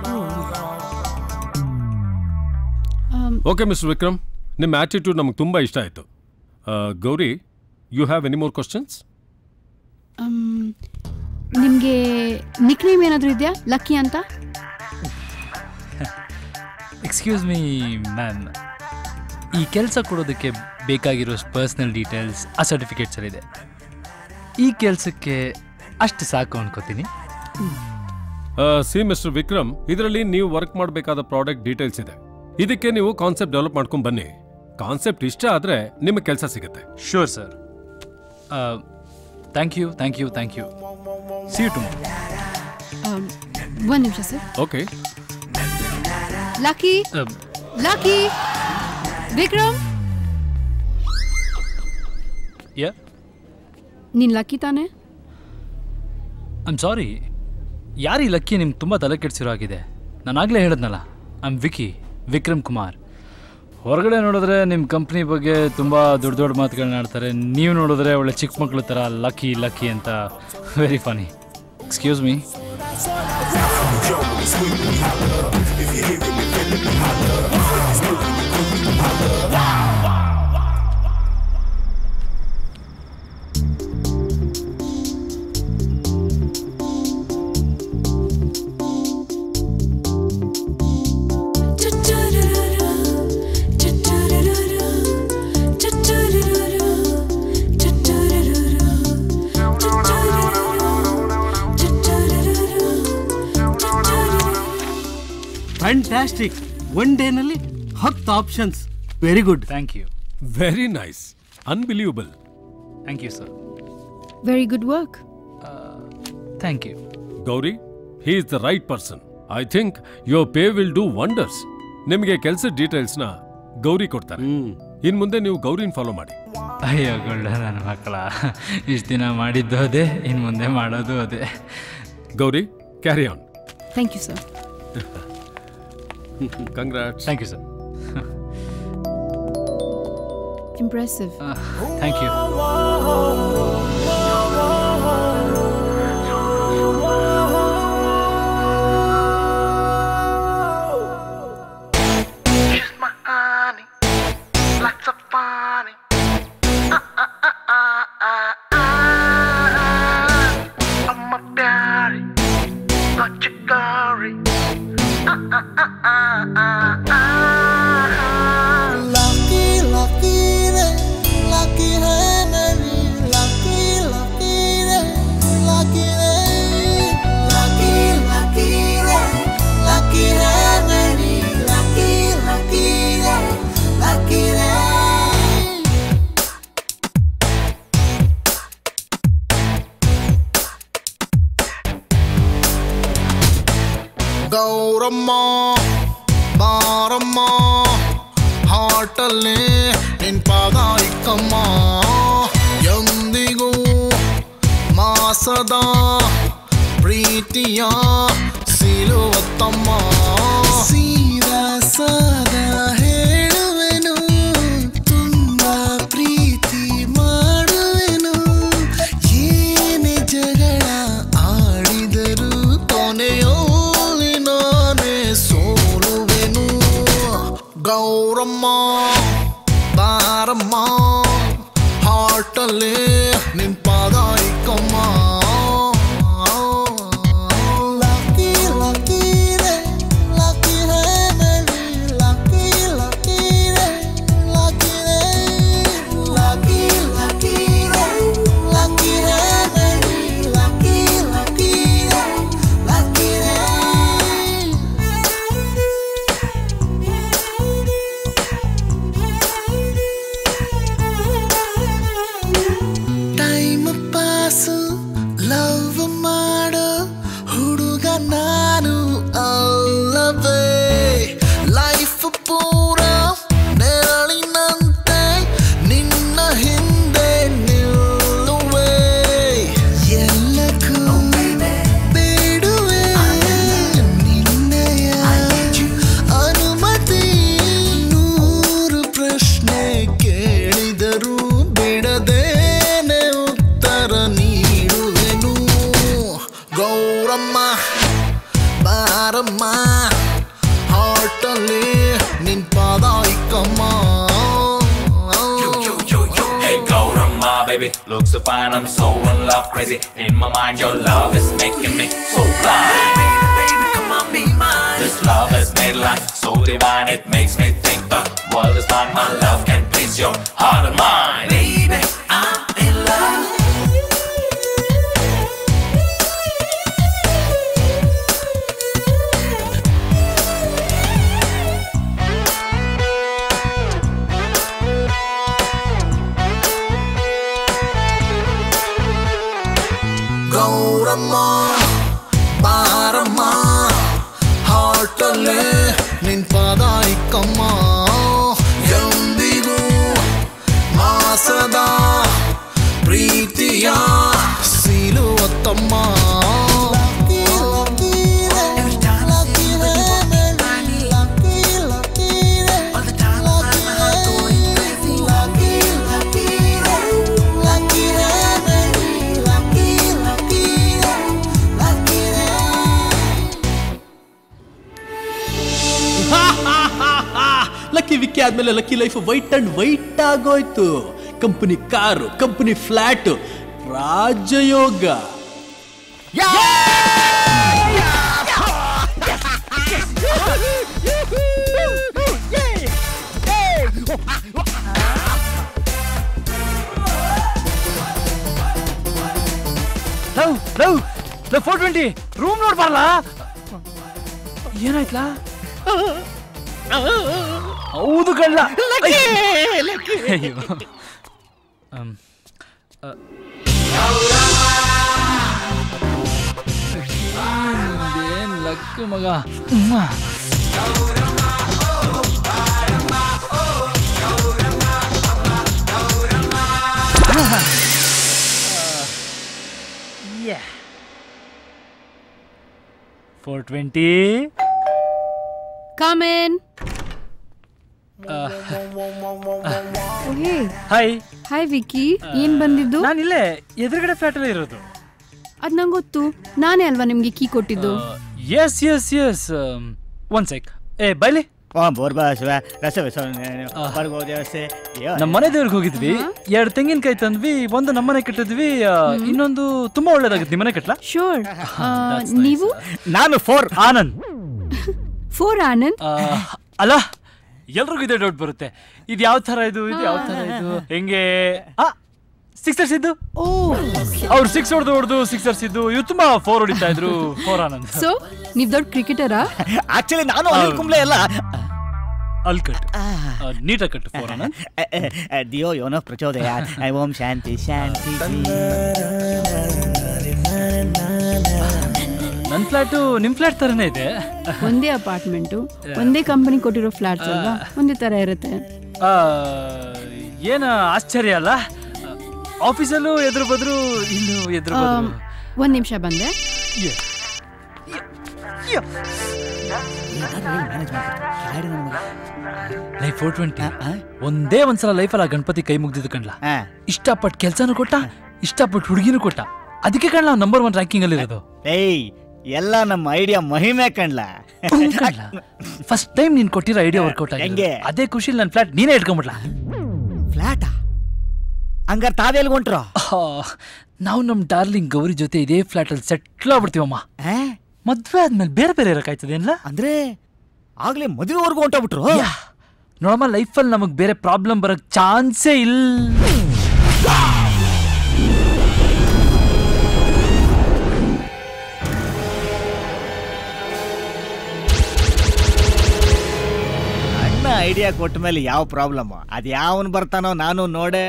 ಆಮ್, ಓಕೆ ಮಿಸ್ಟರ್ ವಿಕ್ರಮ್ ನಿಮ್ಮ ಆಟಿಟ್ಯೂಡ್ ನಮಗೆ ತುಂಬ ಇಷ್ಟ ಆಯಿತು Gauri you have any more questions um, ನಿಮ್ಗೆ ನಿಕ್ ನೇಮ್ ಏನಾದ್ರೂ ಇದೆಯಾ ಲಕ್ಕಿ ಅಂತ ಎಕ್ಸ್ಕ್ಯೂಸ್ ಮೀ ಮ್ಯಾಮ್ ಈ ಕೆಲಸ ಕೊಡೋದಕ್ಕೆ ಬೇಕಾಗಿರೋ ಪರ್ಸ್ನಲ್ ಡೀಟೇಲ್ಸ್ ಆ ಸರ್ಟಿಫಿಕೇಟ್ಸ್ ಇದೆ ಈ ಕೆಲಸಕ್ಕೆ ಅಷ್ಟು ಸಾಕು ಅನ್ಕೋತೀನಿ ಸಿ ಮಿಸ್ಟರ್ ವಿಕ್ರಮ್ ಇದರಲ್ಲಿ ನೀವು ವರ್ಕ್ ಮಾಡಬೇಕಾದ ಪ್ರಾಡಕ್ಟ್ ಡೀಟೇಲ್ಸ್ ಇದೆ ಇದಕ್ಕೆ ನೀವು ಕಾನ್ಸೆಪ್ಟ್ ಡೆವಲಪ್ ಮಾಡ್ಕೊಂಡು ಬನ್ನಿ ಕಾನ್ಸೆಪ್ಟ್ ಇಷ್ಟ ಆದರೆ ನಿಮಗೆ ಕೆಲಸ ಸಿಗುತ್ತೆ sure sir thank you thank you thank you see you tomorrow ಒಂದು ನಿಮಿಷ sir okay Lucky Lucky Vikram ಯ ನೀನ್ ಲಕ್ಕಿ ತಾನೆ ಐಮ್ ಸಾರಿ ಯಾರು ಈ ಲಕ್ಕಿ ನಿಮ್ಗೆ ತುಂಬ ತಲೆ ಕೆಡ್ಸಿರೋ ಆಗಿದೆ ನಾನು ಆಗಲೇ ಹೇಳಿದ್ನಲ್ಲ ಐಮ್ ವಿಕಿ ವಿಕ್ರಮ್ ಕುಮಾರ್ ಹೊರಗಡೆ ನೋಡಿದ್ರೆ ನಿಮ್ಮ ಕಂಪ್ನಿ ಬಗ್ಗೆ ತುಂಬ ದೊಡ್ಡ ದೊಡ್ಡ ಮಾತುಗಳನ್ನ ಆಡ್ತಾರೆ ನೀವು ನೋಡಿದ್ರೆ ಒಳ್ಳೆ ಚಿಕ್ಕ ಮಕ್ಳ ಥರ ಲಕ್ಕಿ ಲಕ್ಕಿ ಅಂತ very funny excuse me fantastic one ಡೇನಲ್ಲಿ ಹತ್ತು options very good thank you very nice unbelievable thank you sir very good work thank you Gauri he is the right person I think your pay will do wonders ನಿಮಗೆ ಕೆಲಸದ ಡೀಟೇಲ್ಸ್ನ ಗೌರಿ ಕೊಡ್ತಾರೆ ಇನ್ ಮುಂದೆ ನೀವು ಗೌರಿನ ಫಾಲೋ ಮಾಡಿ ಅಯ್ಯೋ ಗೊಳ್ಳ ನನ್ನ ಮಕ್ಕಳ ಇಷ್ಟು ದಿನ ಮಾಡಿದ್ದು ಅದೇ ಇನ್ನು ಮುಂದೆ ಮಾಡೋದು ಅದೇ Gauri carry on thank you sir congrats thank you sir impressive thank you Lots of fun. I'm a daddy, got your curry. Lucky, lucky रे, lucky है मेरी, lucky, lucky रे, lucky रे, lucky, lucky रे, lucky है मेरी, lucky, lucky रे, lucky रे. ಗೌರಮ್ಮ ಬಾರಮ್ಮ ಹಾಟಲ್ಲಿ ನಿನ್ ಪಾದ ಇಕ್ಕಮ್ಮ ಎಂದಿಗೂ ಮಾಸದ ಪ್ರೀತಿಯ ಸಿಲುವತ್ತಮ್ಮ ಸೀದಾ ಸಾದ ಹೇಳುವೆನು ತುಂಬಾ ಪ್ರೀತಿ ಮಾಡುವೆನು ಏನೇ ಜಗಳ ಆಡಿದರು ಕೊನೆಯಲ್ಲಿ ನಾನೇ ಸೋಲುವೆನು ಗೌರಮ್ಮ ಬಾರಮ್ಮ ಹಾಟಲ್ಲಿ ನಿನ್ ಪಾದ ಇಕ್ಕಮ್ಮ ಲಕ್ಕಿ ಲಕ್ಕಿ ರೇ ಲಕ್ಕಿ ಹೇ ಮೇರಿ ಲಕ್ಕಿ ಲಕ್ಕಿ ರೇ ಲಕ್ಕಿ ರೇ ಲಕ್ಕಿ ಲಕ್ಕಿ ರೇ ಲಕ್ಕಿ ಹೇ ಮೇರಿ ಲಕ್ಕಿ ಲಕ್ಕಿ ರೇ ಲಕ್ಕಿ ರೇ ಟೈಮ್ ಪಾಸು ಲವ್ ಮಾಡೋ ಹುಡುಗ ನಾನು ಅಲ್ಲವೇ ಲೈಫ್ ಪೂರ ನೆರಳಿನಂತೆ ನಿನ್ನ ಹಿಂದೆ ನಿಲ್ಲುವೆ ಎಲ್ಲಕ್ಕೂ ಬೇಡುವೆ ನಿನ್ನೆಯ ಅನುಮತಿ ನೂರು ಪ್ರಶ್ನೆ ಕೇಳಿದರೂ ಬಿಡದೇನೆ ಉತ್ತರ ನೀಡುವೆನು ಗೌರಮ್ಮ ಬಾರಮ್ಮ ಹಾಟಲ್ಲಿ ನಿನ್ ಪಾದ ಇಕ್ಕಮ್ಮ Hey, go to my baby. Looks so fine, I'm so in love, crazy. In my mind, your love is making me so blind. come on, be mine. This love is made like so divine, it makes me think the world is mine. My love can please your heart and mind. Baby, I'm in love. ಬಾರಮ್ಮ ಬಾರಮ್ಮ ಹಾಟಲ್ಲೇ ನಿನ್ ಪಾದ ಇಕ್ಕಮ್ಮ ಎಂದಿಗೂ ಮಾಸದ ಪ್ರೀತಿಯ ಸೀಲುವತ್ತಮ್ಮ ಲಕ್ಕಿ ವಿಕ್ಕಿ ಆದ್ಮೇಲೆ Lucky life white and white ಆಗೋಯ್ತು ಕಂಪನಿ ಕಾರು ಕಂಪನಿ ಫ್ಲಾಟ್ ರಾಜಯೋಗ love love love four twenty room ನೋಡ್ಬಾರ್ಲ ಏನಾಯ್ತಲ್ಲ ಹೌದು ಕಳ್ಳ ಅಯ್ಯೋ ಅಮ್, ಅ, ಏನ್ ಲಕ್ಕು ಮಗ ಉಮ್ಮ. Four twenty come in hi hi Vicky ಏನ್ ಬಂದಿದ್ದು ನಾನಿಲ್ಲೇ ಎದುರುಗಡೆ ಫ್ಲಾಟ್ ಅಲ್ಲಿ ಇರೋದು ಅದ್ ನಂಗೆ ಗೊತ್ತು ನಾನೇ ಅಲ್ವಾ ನಿಮ್ಗೆ ಕೀ ಕೊಟ್ಟಿದ್ದು yes yes yes one sec ಏ ಬೈಲಿ ನಮ್ಮ ಮನೆ ದೇವ್ರಿಗೆ ಹೋಗಿದ್ವಿ ಎರಡು ತೆಂಗಿನಕಾಯಿ ತಂದ್ವಿ ಒಂದು ನಮ್ಮನೆ ಕಟ್ಟಿದ್ವಿ ಆ, ಇನ್ನೊಂದು ತುಂಬಾ ಒಳ್ಳೇದಾಗುತ್ತೆ ನಿಮ್ಮನೆ ಕಟ್ಲಾ ಶೋರ್ ನೀವು ನಾನು ಫೋರ್ ಆನಂದ್ ಫೋರ್ ಆನಂದ್ ಆ, ಅಲ್ಲ ಎಲ್ರಿಗೂ ಇದೇ ಡೌಟ್ ಬರುತ್ತೆ ಇದು ಯಾವ ತರ ಇದು ಇದು ಯಾವ ತರ ಇದು ಹೆಂಗೆ ಸಿಕ್ಸರ್ಸ್ ಇದ್ದು ಓ ಅವ್ರು ಸಿಕ್ಸ್ ಹೊಡೆದು ಹೊಡೆದು ಸಿಕ್ಸರ್ಸ್ ಇದ್ದು ಇವ್ರು ತುಂಬಾ ಫೋರ್ ಹೊಡಿತಾ ಇದ್ರು ಫೋರ್ ಆನಂದ್ ಸೊ ನೀವ್ ದೊಡ್ಡ ಕ್ರಿಕೆಟರಾ ಆಕ್ಚುಲಿ ನಾನು ಅನಿಲ್ ಕುಂಬ್ಳೆ ಅಲ್ಲ ಅಲ್ಲಿ ಕಟ್ಟು ನೀಟಾಗಿ ಕಟ್ಟು ಫೋರ್ ಆನಂದ್ ದಿಯೋ ಯೋನೋ ಪ್ರಚೋದಯ ಓಂ ಶಾಂತಿ ಶಾಂತಿ ನನ್ನ ಫ್ಲಾಟು ನಿಮ್ ಫ್ಲಾಟ್ ತರನೇ ಇದೆ ಒಂದೇ ಅಪಾರ್ಟ್ಮೆಂಟು ಒಂದೇ ಕಂಪನಿ ಕೊಟ್ಟಿರೋ ಫ್ಲಾಟ್ಸ್ ಅಲ್ವಾ ಒಂದೇ ತರ ಇರುತ್ತೆ ಆ, ಏನ ಆಶ್ಚರ್ಯ ಅಲ್ಲ ಆಫೀಸಲ್ಲೂ ಎದುರು ಬದ್ರು ಇನ್ನು ಎದುರು ಆಮ್, ಬದ್ರು ಒಂದ್ ನಿಮಿಷ ಬಂದೆ ಲೈಫ್ ಫೋರ್ ಟ್ವೆಂಟಿ ಒಂದೇ ಒಂದ್ಸಲ ಲೈಫಲ್ಲಿ ಆ ಗಣಪತಿ ಕೈ ಮುಗ್ದಿದ್ದು ಕಣ್ಲ ಇಷ್ಟಪಟ್ಟು ಕೆಲ್ಸನೂ ಕೊಟ್ಟ ಇಷ್ಟಪಟ್ಟು ಹುಡುಗಿನೂ ಕೊಟ್ಟ ಅದಕ್ಕೆ ಕಣ್ಲ ನಂಬರ್ ಒನ್ ರ್ಯಾಂಕಿಂಗ್ ಅಲ್ಲಿ ಇರೋದು ಏಯ್ ಎಲ್ಲ ನಮ್ಮ ಐಡಿಯಾ ಮಹಿಮೆ ಕಣ್ಲ ಫಸ್ಟ್ ಟೈಮ್ ನೀನ್ ಕೊಟ್ಟಿರೋ ಐಡಿಯಾ ವರ್ಕೌಟ್ ಆಗಿ ಹೆಂಗೆ? ಅದೇ ಖುಷಿಲಿ ನನ್ನ ಫ್ಲಾಟ್ ನೀನೇ ಇಟ್ಕೊಂಡ್ಬಿಡ್ಲ ಫ್ಲಾಟಾ ಹಂಗಾರೆ ತಾವೆಲ್ಲಿ ಹೊಂಟ್ರು ನಾವು ನಮ್ಮ ಡಾರ್ಲಿಂಗ್ ಗೌರಿ ಜೊತೆ ಇದೇ ಫ್ಲಾಟ್ ಅಲ್ಲಿ ಸೆಟ್ಲ್ ಆಗ್ಬಿಡ್ತೀವಮ್ಮ ಮದ್ವೆ ಆದ್ಮೇಲೆ ಬೇರೆ ಬೇರೆ ಇರಕ್ಕಾಯ್ತದೇನ್ಲ ಅಂದ್ರೆ ಆಗ್ಲೇ ಮದುವೆವರೆಗೂ ಹೊಂಟೋಗ್ಬಿಟ್ರು ನೋಡಮ್ಮ ಲೈಫಲ್ಲಿ ನಮಗ್ ಬೇರೆ ಪ್ರಾಬ್ಲಮ್ ಬರಕ್ ಚಾನ್ಸೇ ಇಲ್ಲ ಅಣ್ಣ ಐಡಿಯಾ ಕೊಟ್ಟ ಮೇಲೆ ಯಾವ ಪ್ರಾಬ್ಲಮ್ ಅದ್ ಯಾವನ್ ಬರ್ತಾನೋ ನಾನು ನೋಡೆ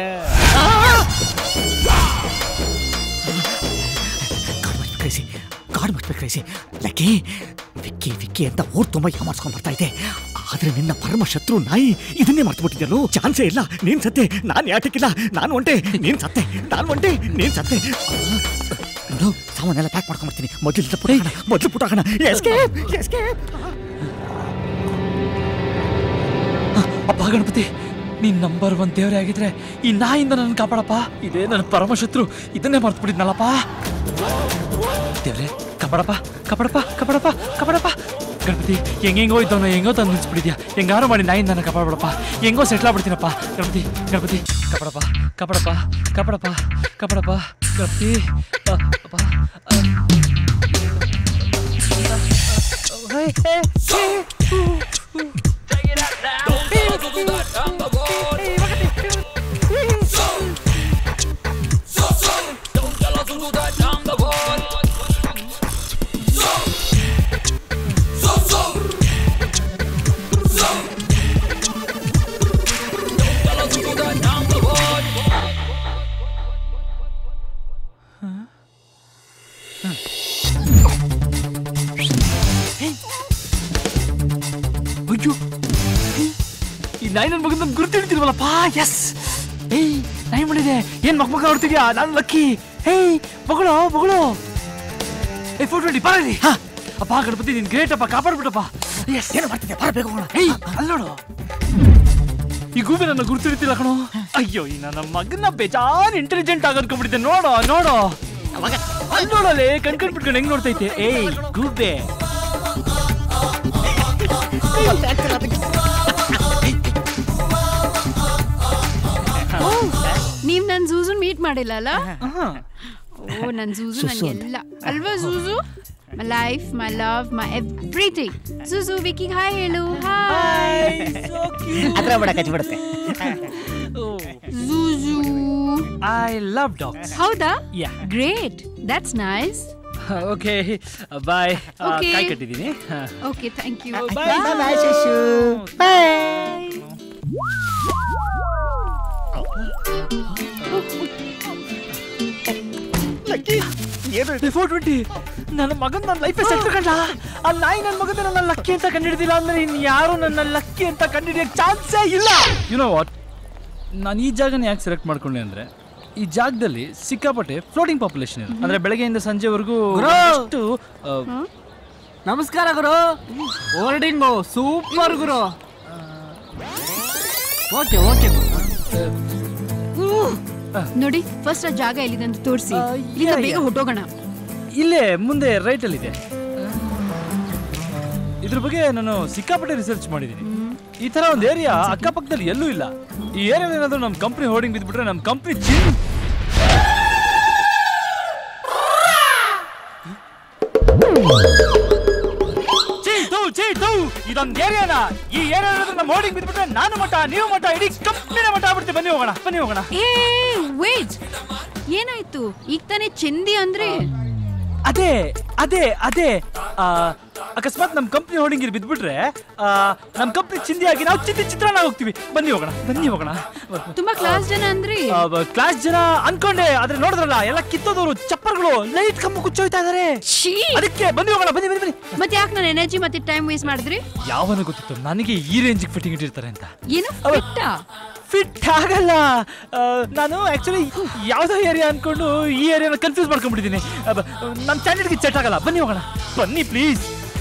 ಕಳಿಸಿ ಗಾಡ್ ಮುಚ್ಬೇಕು ಕಳಿಸಿ ಲಕ್ಕಿ ವಿಕ್ಕಿ ವಿಕ್ಕಿ ಅಂತ ಊರ್ ತುಂಬಾ ಯಾಮಾರ್ಸ್ಕೊಂಡ್ ಬರ್ತಾ ಇದೆ ಆದ್ರೆ ನಿನ್ನ ಪರಮ ಶತ್ರು ನಾಯಿ ಇದನ್ನೇ ಮರ್ತ್ಬಿಟ್ಟಿದ್ಯಲ್ಲೋ ಚಾನ್ಸೇ ಇಲ್ಲ ನೀನ್ ಸತ್ತೆ ನಾನ್ ಯಾಟಕ್ಕಿಲ್ಲ ನಾನು ಒಂಟೆ ನೀನ್ ಸತ್ತೆ ನಾನ್ ಒಂಟೆ ನೀನ್ ಸತ್ತೆ ನೋಡು ಸಾಮಾನೆಲ್ಲ ಪ್ಯಾಕ್ ಮಾಡ್ಕೊಂಡ್ಬರ್ತೀನಿ ಮೊದಲು ಪುಟ ಹಾಕೋಣ ಮೊದಲು ಪುಟ ಹಾಕೋಣ ಎಸ್ಕೇಪ್ ಎಸ್ಕೇಪ್ ಅಪ್ಪ ಗಣಪತಿ ನೀನ್ ನಂಬರ್ ಒನ್ ದೇವ್ರೆ ಆಗಿದ್ರೆ ಈ ನಾಯಿಂದ ನನ್ನ ಕಾಪಾಡಪ್ಪ ಇದೇ ನನ್ನ ಪರಮ ಶತ್ರು ಇದನ್ನೇ ಮರ್ತು ಬಿಟ್ಟಿದ್ನಲ್ಲಪ್ಪ ದೇವ್ರೆ ಕಾಪಾಡಪ್ಪ ಕಾಪಾಡಪ್ಪ ಕಾಪಾಡಪ್ಪ ಕಾಪಾಡಪ್ಪ ಗಣಪತಿ ಹೆಂಗೆಂಗೋ ಇದ್ದವನು ಹೆಂಗೋ ತಂದು ನಿಲ್ಸ್ಬಿಟ್ಟಿದ್ಯಾ ಹೆಂಗಾರು ಮಾಡಿ ನಾಯಿಂದ ನನ್ನ ಕಾಪಾಡ್ಬಿಡಪ್ಪ ಹೆಂಗೋ ಸೆಟ್ಲ್ ಆಗ್ಬಿಡ್ತೀನಪ್ಪ ಗಣಪತಿ ಗಣಪತಿ ಕಾಪಾಡಪ್ಪ ಕಾಪಾಡಪ್ಪ ಕಾಪಾಡಪ್ಪ ಕಾಪಾಡಪ್ಪ ಗಣಪತಿ ಅ, ಅಪ್ಪ, ಅ. ಮಗನ ಗುರುತು ಹಿಡಿತಿಲ್ವಲ್ಲಪ್ಪ ಎಸ್ ಏಯ್ ನೈ ಮಾಡಿದೆ ಏನ್ ಮಕ್ ಮಗ ನೋಡ್ತಿದ್ಯಾ ನಾನು ಲಕ್ಕಿ ಹೇಯ್ ಮಗಳು ಮಗಳು ಏ ಫೋಟೋ ಹಿಡಿ ಬರೀ ಅಪ್ಪ ಗಣಪತಿ ನೀನ್ ಗ್ರೇಟ್ ಅಪ್ಪ ಕಾಪಾಡ್ಬಿಟ್ಟಪ್ಪ ಎಸ್ ಏನು ಮಾಡ್ತಿದ್ಯಾ ಬರ ಬೇಗ ಹೋಗೋಣ ಏಯ್ ಅಲ್ಲಿ ನೋಡು ಈ ಗೂಬೆ ನನ್ನ ಗುರುತು ಹಿಡಿತಿಲ್ಲ ಕಣೋ ಅಯ್ಯೋ ಈ ನನ್ನ ಮಗನ ಬೇಜಾನ್ ಇಂಟೆಲಿಜೆಂಟ್ ಆಗನ್ಕೊಂಡ್ಬಿಟ್ಟಿದ್ದೆ ನೋಡೋ ನೋಡೋ ಅಲ್ಲಿ ನೋಡಲೆ ಕಣ್ ಕಣ್ ಬಿಟ್ಕೊಂಡು ಹೆಂಗ್ ನೋಡ್ತೈತೆ ಏಯ್ ಗೂಬೆ ನೀವ್ ನನ್ ಜೂಜುನ್ ಮೀಟ್ ಮಾಡಿಲ್ಲ ಅಲ್ಲ ಓ ನನ್ ಜೂಜು ಸುಸು ಅಂತ. ನಂಗೆಲ್ಲ ಅಲ್ವಾ ಜೂಜು my life my love my everything ಜೂಜು ವಿಕಿ ಹಾಯ್ ಹೇಳು ಹಾಯ್ ಅದ್ರ ಬಿಡ ಕಚ್ಬಿಡುತ್ತೆ ಜೂಜು ಐ ಲವ್ ಡಾಗ್ಸ್ ಹೌದಾ yeah great that's nice okay bye Okay. ಕಾಯಿ ಕಟ್ಟಿದ್ದೀನಿ okay thank you Bye. Bye ಶಿಶು ಬಾಯ್ ಫೋರ್ ಟ್ವೆಂಟಿ ನನ್ನ ಮಗನ್ ನನ್ನ ಲೈಫ್ ಸೆಟ್ ಕಂಡ ಆ ನಾಯಿ ನನ್ನ ಮಗನ ನನ್ನ ಲಕ್ಕಿ ಅಂತ ಕಂಡಿಡಿದಿಲ್ಲ ಅಂದ್ರೆ ಇನ್ ಯಾರು ನನ್ನ ಲಕ್ಕಿ ಅಂತ ಕಂಡಿಡಿಯಕ್ ಚಾನ್ಸೇ ಇಲ್ಲ ಯು ನೋ ವಾಟ್ ನಾನು ಈ ಜಾಗನ ಯಾಕೆ ಸೆಲೆಕ್ಟ್ ಮಾಡ್ಕೊಂಡೆ ಅಂದ್ರೆ ಈ ಜಾಗದಲ್ಲಿ ಸಿಕ್ಕಾಪಟ್ಟೆ ಫ್ಲೋಟಿಂಗ್ ಪಾಪ್ಯುಲೇಷನ್ ಇದೆ ಅಂದ್ರೆ ಬೆಳಗ್ಗೆಯಿಂದ ಸಂಜೆವರೆಗೂ ಗುರು! ಎಷ್ಟು ಆ, ನಮಸ್ಕಾರ ಗುರು ಹೋರ್ಡಿಂಗು ಸೂಪರ್ ಗುರು ಓಕೆ ಓಕೆ ನೋಡಿ ಫಸ್ಟ್ ಆ ಜಾಗ ಎಲ್ಲಿದೆ ಅಂತ ತೋರಿಸಿ ಇಲ್ಲಿಂದ ಯಾ, ಬೇಗ ಯಾ. ಹೊಟ್ಟೋಗೋಣ ಇಲ್ಲೇ ಮುಂದೆ ರೈಟ್ ಅಲ್ಲಿ ಇದೆ ಇದ್ರ ಬಗ್ಗೆ ನಾನು ಸಿಕ್ಕಾಪಟ್ಟೆ ರಿಸರ್ಚ್ ಮಾಡಿದ್ದೀನಿ ಈ ತರ ಒಂದು ಏರಿಯಾ ಅಕ್ಕಪಕ್ಕದಲ್ಲಿ ಎಲ್ಲೂ ಇಲ್ಲ ಈ ಏರಿಯಾ ಏನಾದ್ರು ನಮ್ಮ ಕಂಪ್ನಿ ಹೋರ್ಡಿಂಗ್ ಬಿದ್ಬಿಟ್ರೆ ನಮ್ಮ ಕಂಪ್ನಿ ಚಿನ್ ಚೀತು ಚೀತು ಇದೊಂದು ಏರಿಯಾನ ಈ ಏರಿಯಾ ನಮ್ಮ ಹೋರ್ಡಿಂಗ್ ಬಿದ್ಬಿಟ್ರೆ ನಾನು ಮಠ ನೀವು ಮಠ ಇಡೀ ಕಂಪ್ನಿನ ಮಠ ಆಗ್ಬಿಡ್ತೀವಿ ಬನ್ನಿ ಹೋಗೋಣ ಬನ್ನಿ ಹೋಗೋಣ ಏ ವೇಟ್ ಏನಾಯ್ತು ಈಗ ತಾನೇ ಚಂದಿ ಅಂದ್ರೆ ಅದೇ ಅದೇ ಅದೇ ಆ, ಅಕಸ್ಮಾತ್ ನಮ್ಮ ಕಂಪ್ನಿ ಹೋರ್ಡಿಂಗ್ ಇಲ್ಲಿ ಬಿದ್ಬಿಟ್ರೆ ಆ, ನಮ್ಮ ಕಂಪ್ನಿ ಚಿಂದಿ ಆಗಿ ನಾವು ಚಿಂದಿ ಚಿತ್ರಾನ್ನ ಹೋಗ್ತೀವಿ ಬನ್ನಿ ಹೋಗೋಣ ಬನ್ನಿ ಹೋಗೋಣ ತುಂಬಾ ಕ್ಲಾಸ್ ಜನ ಅಂದ್ರಿ ಕ್ಲಾಸ್ ಜನ ಅನ್ಕೊಂಡೆ ಆದ್ರೆ ನೋಡಿದ್ರಲ್ಲ ಎಲ್ಲ ಕಿತ್ತೋದವರು ಚಪ್ಪರ್ಗಳು ಲೈಟ್ ಕಂಬ ಕುಚ್ಚೋಯ್ತಾ ಇದಾರೆ ಅದಕ್ಕೆ ಬನ್ನಿ ಹೋಗೋಣ ಬನ್ನಿ ಬನ್ನಿ ಬನ್ನಿ ಮತ್ತೆ ಯಾಕೆ ನಾನು ಎನರ್ಜಿ ಮತ್ತೆ ಟೈಮ್ ವೇಸ್ಟ್ ಮಾಡಿದ್ರಿ ಯಾವನ ಗೊತ್ತಿತ್ತು ನನಗೆ ಈ ರೇಂಜಿಗೆ ಫಿಟ್ಟಿಂಗ್ ಇಟ್ಟಿರ್ತಾರೆ ಅಂತ ಏನು ಬಿಟ್ಟಾ ಫಿಟ್ ಆಗಲ್ಲ ಆ, ನಾನು ಆಕ್ಚುಲಿ ಯಾವ್ದೋ ಏರಿಯಾ ಅನ್ಕೊಂಡು ಈ ಏರಿಯಾನ ಕನ್ಫ್ಯೂಸ್ ಮಾಡ್ಕೊಂಡ್ಬಿಟ್ಟಿದ್ದೀನಿ ನನ್ನ ಸ್ಟ್ಯಾಂಡರ್ಡ್ಗೆ ಸೆಟ್ ಆಗಲ್ಲ ಬನ್ನಿ ಹೋಗೋಣ ಬನ್ನಿ ಪ್ಲೀಸ್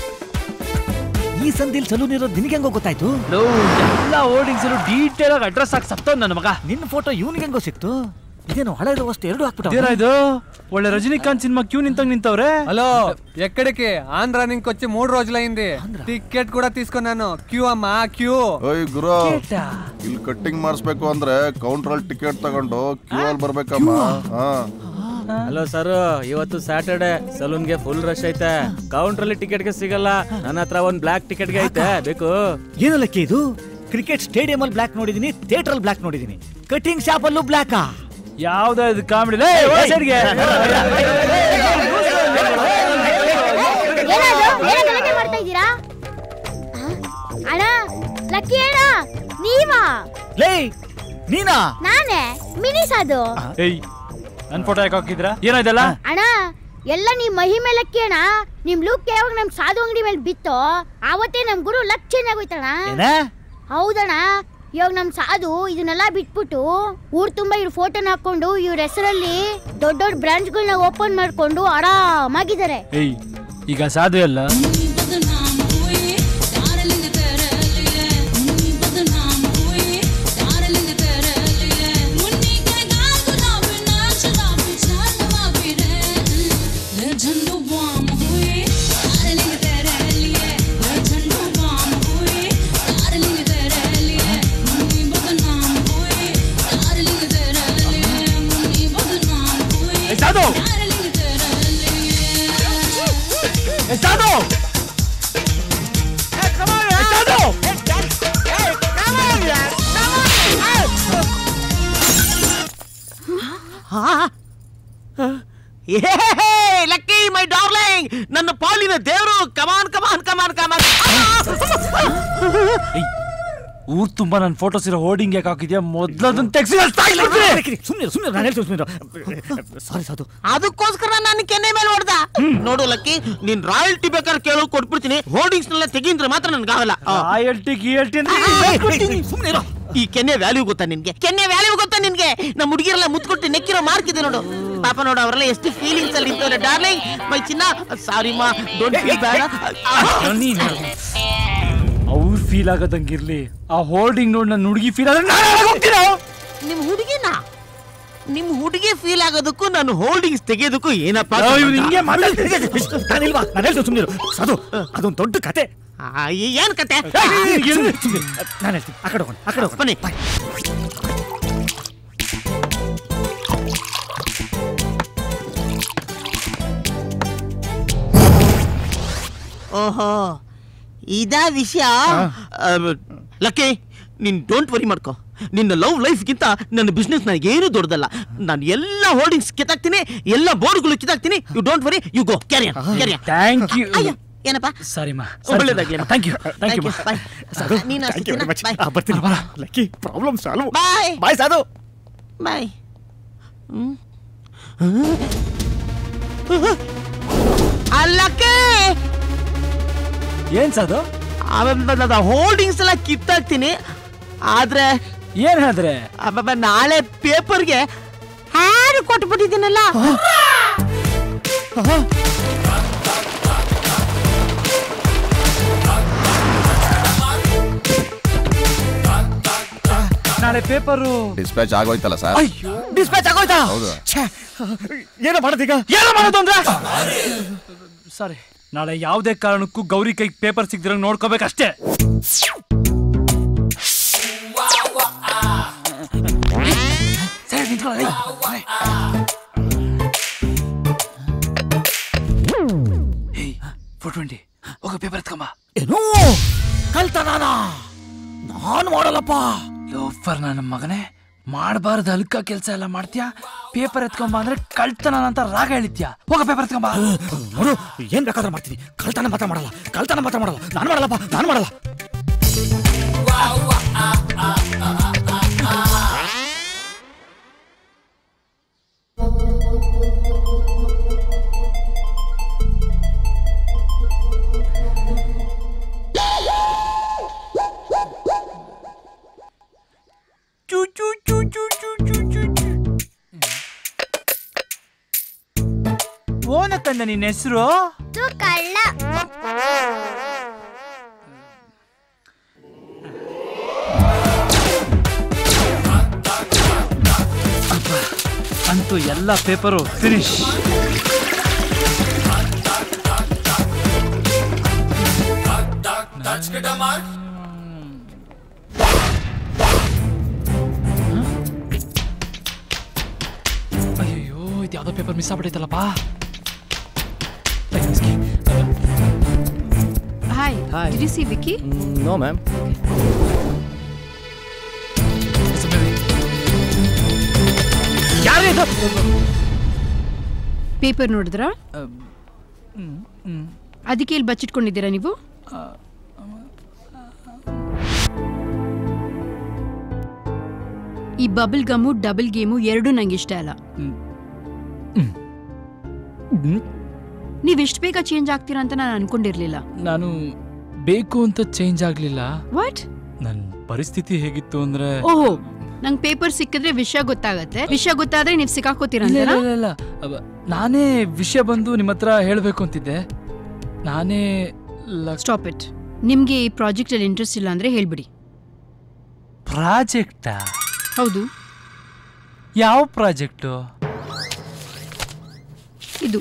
ಈ ಸಂದಿಲ್ ಸಲೂನ್ ಇರೋದು ನಿನಗೆ ಹೆಂಗೋ ಗೊತ್ತಾಯ್ತು ಎಲ್ಲ ಹೋರ್ಡಿಂಗ್ಸ್ ಡೀಟೇಲ್ ಆಗಿ ಅಡ್ರೆಸ್ ಹಾಕಿ ಸತ್ತೋದ್ ನನ್ನ ಮಗ ನಿನ್ನ ಫೋಟೋ ಇವನಿಗೆ ಹೆಂಗೋ ಸಿಕ್ತು ಇದೇನು ಹಳೆದು ವಸ್ತು ಎರಡು ಹಾಕ್ಬಿಟ್ಟು ఇదేనాయిదు ఒళ్ళ రజనీకాంత్ సినిమా క్యూ నింతకు నింతవరే హలో ఎక్కడికి ఆంధ్రానికి వచ్చి మూడు రోజులైంది టికెట్ కూడా తీసుకున్నాను క్యూ అమ్మా క్యೂ ಓಯ್ ಗುರು ಟಿಕೆಟಾ? ಇಲ್ಲಿ ಕಟ್ಟಿಂಗ್ ಮಾಡಿಸ್ಬೇಕು ಅಂದ್ರೆ ಕೌಂಟರ್ ಅಲ್ಲಿ ಟಿಕೆಟ್ ತಗೊಂಡು ಕ್ಯೂ ಅಲ್ಲಿ ಬರ್ಬೇಕಮ್ಮ ಹಾ ಹಲೋ ಸರ್ ಇವತ್ತು ಸ್ಯಾಟರ್ಡೆ ಸಲೂನ್ಗೆ ಫುಲ್ ರಶ್ ಐತೆ ಕೌಂಟರ್ ಅಲ್ಲಿ ಟಿಕೆಟ್ಗೆ ಸಿಗಲ್ಲ ನನ್ನ ಹತ್ರ ಒಂದ್ ಬ್ಲಾಕ್ ಟಿಕೆಟ್ಗೆ ಐತೆ ಬೇಕು ಏನಲ್ಲಕ್ಕೆ ಇದು ಕ್ರಿಕೆಟ್ ಸ್ಟೇಡಿಯಂ ಅಲ್ಲಿ ಬ್ಲಾಕ್ ನೋಡಿದೀನಿ ಥಿಯೇಟರ್ ಅಲ್ಲಿ ಬ್ಲಾಕ್ ನೋಡಿದೀನಿ ಕಟಿಂಗ್ ಶಾಪ್ ಅಲ್ಲೂ ಬ್ಲಾಕಾ ಯಾವ್ದೋ ಇದು ಕಾಮಿಡಿ ಸೈಡ್ಗೆ ಏನಾದ್ರು ಏನೋ ಗಲಾಟೆ ಮಾಡ್ತಾ ಇದ್ದೀರಾ ಆ? ಅಣ್ಣ ಲಕ್ಕಿ ಅಣ್ಣ ನೀವಾ ಲೇ ನೀನಾ ನಾನೇ ಮಿನಿಸ್ ಅದು ಏಯ್ ನನ್ ಫೋಟೋ ಯಾಕೆ ಹಾಕಿದ್ರ ಏನಾಯ್ತಲ್ಲ ಅಣ್ಣ ಎಲ್ಲ ನೀವ್ ಮಹಿಮೆ ಲಕ್ಕಿ ಅಣ್ಣ ನಿಮ್ ಲುಕ್ ಯಾವಾಗ ನಮ್ ಸಾಧು ಅಂಗಡಿ ಮೇಲೆ ಬಿತ್ತೋ ಆವತ್ತೇ ನಮ್ ಗುರು ಲಕ್ ಚೇಂಜ್ ಆಗೋಯ್ತಣ್ಣ ಏನ ಹೌದಣ್ಣ ಇವಾಗ ನಮ್ ಸಾಧು ಇದನ್ನೆಲ್ಲ ಬಿಟ್ಬಿಟ್ಟು ಊರ್ ತುಂಬಾ ಇವ್ರ ಫೋಟೋನ ಹಾಕೊಂಡು ಇವ್ರ ಹೆಸರಲ್ಲಿ ದೊಡ್ಡ ದೊಡ್ಡ ಬ್ರಾಂಚ್ಗಳನ್ನ ಓಪನ್ ಮಾಡ್ಕೊಂಡು ಆರಾಮಾಗಿದ್ದಾರೆ ಏಯ್ ಈಗ ಸಾಧು ಎಲ್ಲ ಏಯ್ ಸಾಧು ಏಯ್ ಸಾಧು ಏಯ್ ಸಾಧು ಲಕ್ಕಿ ಮೈ ಡಾರ್ಲಿಂಗ್ ನನ್ನ ಪಾಲಿನ ದೇವರು ಕಮಾನ್ ಕಮಾನ್ ಕಮಾನ್ ಕಮಾನ್ ಊರ್ ತುಂಬಾ ನನ್ ಫೋಟೋಸ್ ಇರೋ ಹೋರ್ಡಿಂಗ್ ಯಾಕೆ ಹಾಕಿದ್ಯಾ ಮೊದ್ಲದನ್ನ ತೆಗ್ಸಿ ಸುಮ್ಮನೆ ಸುಮ್ಮನೆ ನಾನು ಹೇಳ್ತೀನಿ ಸುಮ್ಮನೆ ಸಾರಿ ಸಾಧು ಅದಕ್ಕೋಸ್ಕರ ನಾನು ಕೆನ್ನೆ ಮೇಲೆ ಹೊಡೆದ ನೋಡು ಲಕ್ಕಿ ನೀನ್ ರಾಯಲ್ಟಿ ಬೇಕಾದ್ರೆ ಕೇಳೋ ಕೊಟ್ಬಿಡ್ತೀನಿ ಹೋರ್ಡಿಂಗ್ಸ್ ನೆಲ್ಲ ತೆಗೀಂದ್ರೆ ಮಾತ್ರ ನನ್ಗಾಗಲ್ಲ ರಾಯಲ್ಟಿ ಗಿಯಲ್ಟಿ ಸುಮ್ಮನೆ ಇರೋ ಈ ಕೆನ್ನೆ ವ್ಯಾಲ್ಯೂ ಗೊತ್ತಾ ನಿನ್ಗೆ ಕೆನ್ನೆ ವ್ಯಾಲ್ಯೂ ಗೊತ್ತಾ ನಿನ್ಗೆ ನಮ್ಮ ಹುಡುಗಿರೆಲ್ಲ ಮುತ್ಕೊಟ್ಟು ನೆಕ್ಕಿರೋ ಮಾರ್ಕ್ ಇದೆ ನೋಡು ಪಾಪ ನೋಡು ಅವರೆಲ್ಲ ಎಷ್ಟು ಫೀಲಿಂಗ್ಸ್ ಅಲ್ಲಿ ಇರ್ತಾರೆ ಡಾರ್ಲಿಂಗ್ ಮೈ ಚಿನ್ನ ಸಾರಿ ಮಾ ಡೋಂಟ್ ಫೀಲ್ ಬೇಡ ಅವ್ರು ಫೀಲ್ ಆಗೋದಂಗಿರ್ಲಿ ಆ ಹೋಲ್ಡಿಂಗ್ ನೋಡಿ ನನ್ನ ಹುಡುಗಿ ಫೀಲ್ ಆದ್ರೆ ನಾನು ಯಾವಾಗ ಹೋಗ್ತೀನೋ ನಿಮ್ ಹುಡುಗಿನ ನಿಮ್ ಹುಡುಗಿ ಫೀಲ್ ಆಗೋದಕ್ಕೂ ನಾನು ಹೋಲ್ಡಿಂಗ್ಸ್ ತೆಗೆಯೋದಕ್ಕೂ ಏನಪ್ಪ ಅಯ್ಯೋ, ಇವ್ನು ಹಿಂಗೆ ಮಾತಾಡ್ತಿದ್ದೆ. ನಾನಿಲ್ವಾ ನಾನು ಹೇಳ್ತೀನಿ ಸುಮ್ಮನಿರು ಅದು ಅದೊಂದು ದೊಡ್ಡ ಕತೆ ಏನ್ ಕತೆ ನಾನು ಹೇಳ್ತೀನಿ ಆ ಕಡೆ ಹೋಗೋಣ ಆ ಕಡೆ ಹೋಗೋಣ ಬನ್ನಿ ಓಹೋ ಇದಾ ವಿಷಯ ಲಕ್ಕಿ ನೀನ್ ಡೋಂಟ್ ವರಿ ಮಾಡ್ಕೋ ನಿನ್ನ ಲವ್ ಲೈಫ್ಗಿಂತ ನನ್ನ ಬಿಸ್ನೆಸ್ ನನಗೇನು ದೊಡ್ಡದಲ್ಲ ನಾನು ಎಲ್ಲ ಹೋರ್ಡಿಂಗ್ಸ್ ಕಿತ್ತಾಕ್ತೀನಿ ಎಲ್ಲ ಬೋರ್ಡ್ಗಳು ಕಿತ್ತಾಕ್ತೀನಿ you don't worry you go carry on carry on thank you ಏನಪ್ಪ ಸಾರಿ ಮಾ ಒಳ್ಳೇದಾಗ್ಲಿ thank you thank you bye ನೀನು Thank you very much. Bye ಆ, ಬರ್ತೀನಿ Lucky problem solve bye bye Sadhu bye ಅಲ್ಲಕ್ಕೆ ಏನ್ ಸಾದು ಹೋಲ್ಡಿಂಗ್ಸ್ ಎಲ್ಲ ಕಿತ್ತಾಕ್ತೀನಿ ಆದ್ರೆ ಏನ್ ಆದ್ರೆ ಅಬ್ಬಬ್ಬ, ನಾಳೆ ಪೇಪರ್ಗೆ ಹ್ಯಾಡ್ ಕೊಟ್ಬಿಟ್ಟಿದ್ದೀನಲ್ಲ ನಾಳೆ ಪೇಪರು ಡಿಸ್ಪ್ಯಾಚ್ ಆಗೋಯ್ತಲ್ಲ ಸರ್ ಡಿಸ್ಪ್ಯಾಚ್ ಆಗೋಯ್ತಾ ಹೌದು ಛೇ, ಏನೋ ಮಾಡೋದೀಗ ಏನೋ ಮಾಡೋದು ಅಂದ್ರೆ ಸಾರಿ ನಾಳೆ ಯಾವುದೇ ಕಾರಣಕ್ಕೂ ಗೌರಿ ಕೈ ಪೇಪರ್ ಸಿಗ್ದಿರಂಗ್ ನೋಡ್ಕೋಬೇಕಷ್ಟೇ ಸರಿ ನಿಂತ್ಕೊಳ್ಳ ಫೋರ್ ಟ್ವೆಂಟಿ ಹೋಗ ಪೇಪರ್ ಎತ್ಕೊಂಬ ಏನು ಕಲ್ತನಾನ ನಾನು ಮಾಡಲ್ಲಪ್ಪ ಲೋಫರ್ ನನ್ನ ಮಗನೇ ಮಾಡಬಾರ್ದು ಅಲ್ಕ ಕೆಲಸ ಎಲ್ಲ ಮಾಡ್ತೀಯಾ ಪೇಪರ್ ಎತ್ಕೊಂಬ ಅಂದ್ರೆ ಕಳ್ತನ ಅಂತ ರಾಗ ಹೇಳಿದ್ಯಾ ಹೋಗ ಪೇಪರ್ ಎತ್ಕೊಂಬ ನೋಡು ಏನ್ ಬೇಕಾದ್ರೂ ಮಾಡ್ತೀನಿ ಕಳ್ತನ ಮಾತ್ರ ಮಾಡಲ್ಲ ಕಳ್ತನ ಮಾತ್ರ ಮಾಡಲ್ಲ ನಾನು ಮಾಡಲ್ಲಪ್ಪ ನಾನು ಮಾಡಲ್ಲ ಓನಕ್ಕಂದ ನಿನ್ನ ಹೆಸರು ಕಳ್ಳ ಅಂತೂ ಎಲ್ಲ ಪೇಪರು ಫಿನಿಶ್ ಅಯ್ಯೋ ಇದು ಯಾವ್ದೋ ಪೇಪರ್ ಮಿಸ್ ಆಗ್ಬಿಟ್ಟೈತಲ್ಲಪ್ಪ hi did you see Vicky no ma'am paper ನೋಡಿದ್ರಾ ಅದಕ್ಕೆ ಇಲ್ಲಿ ಬಚ್ಚಿಟ್ಕೊಂಡಿದ್ದೀರಾ ನೀವು ಈ ಬಬಲ್ ಗಮು ಡಬಲ್ ಗೇಮು ಎರಡೂ ನಂಗೆ ಇಷ್ಟ ಅಲ್ಲ ನೀವ್ ಎಷ್ಟು ಬೇಗ ಚೇಂಜ್ ಆಗ್ತೀರಾ ಅಂತ ನಾನು ಅನ್ಕೊಂಡಿರ್ಲಿಲ್ಲ ನಾನು ಬೇಕು ಅಂತ ಚೇಂಜ್ ಆಗ್ಲಿಲ್ಲ ವಾಟ್ ನನ್ನ ಪರಿಸ್ಥಿತಿ ಹೇಗಿತ್ತು ಅಂದ್ರೆ ಓಹೋ ನಂಗೆ ಪೇಪರ್ ಸಿಕ್ಕಿದ್ರೆ ವಿಷಯ ಗೊತ್ತಾಗತ್ತೆ ವಿಷಯ ಗೊತ್ತಾದ್ರೆ ನೀವ್ ಸಿಕ್ಕಾಕೋತೀರಾ ಇಲ್ಲ, ಅಂತನಾ? ಇಲ್ಲ, ಇಲ್ಲ, ಇಲ್ಲ. ಅವ- ನಾನೇ ವಿಷಯ ಬಂದು ನಿಮ್ಮ ಹತ್ರ ಹೇಳ್ಬೇಕು ಅಂತಿದ್ದೆ ನಾನೇ ಸ್ಟಾಪ್ ಇಟ್ ನಿಮ್ಗೆ ಈ ಪ್ರಾಜೆಕ್ಟ್ ಅಲ್ಲಿ ಇಂಟ್ರೆಸ್ಟ್ ಇಲ್ಲ ಅಂದ್ರೆ ಹೇಳ್ಬಿಡಿ ಪ್ರಾಜೆಕ್ಟಾ ಹೌದು ಯಾವ ಪ್ರಾಜೆಕ್ಟು ಇದು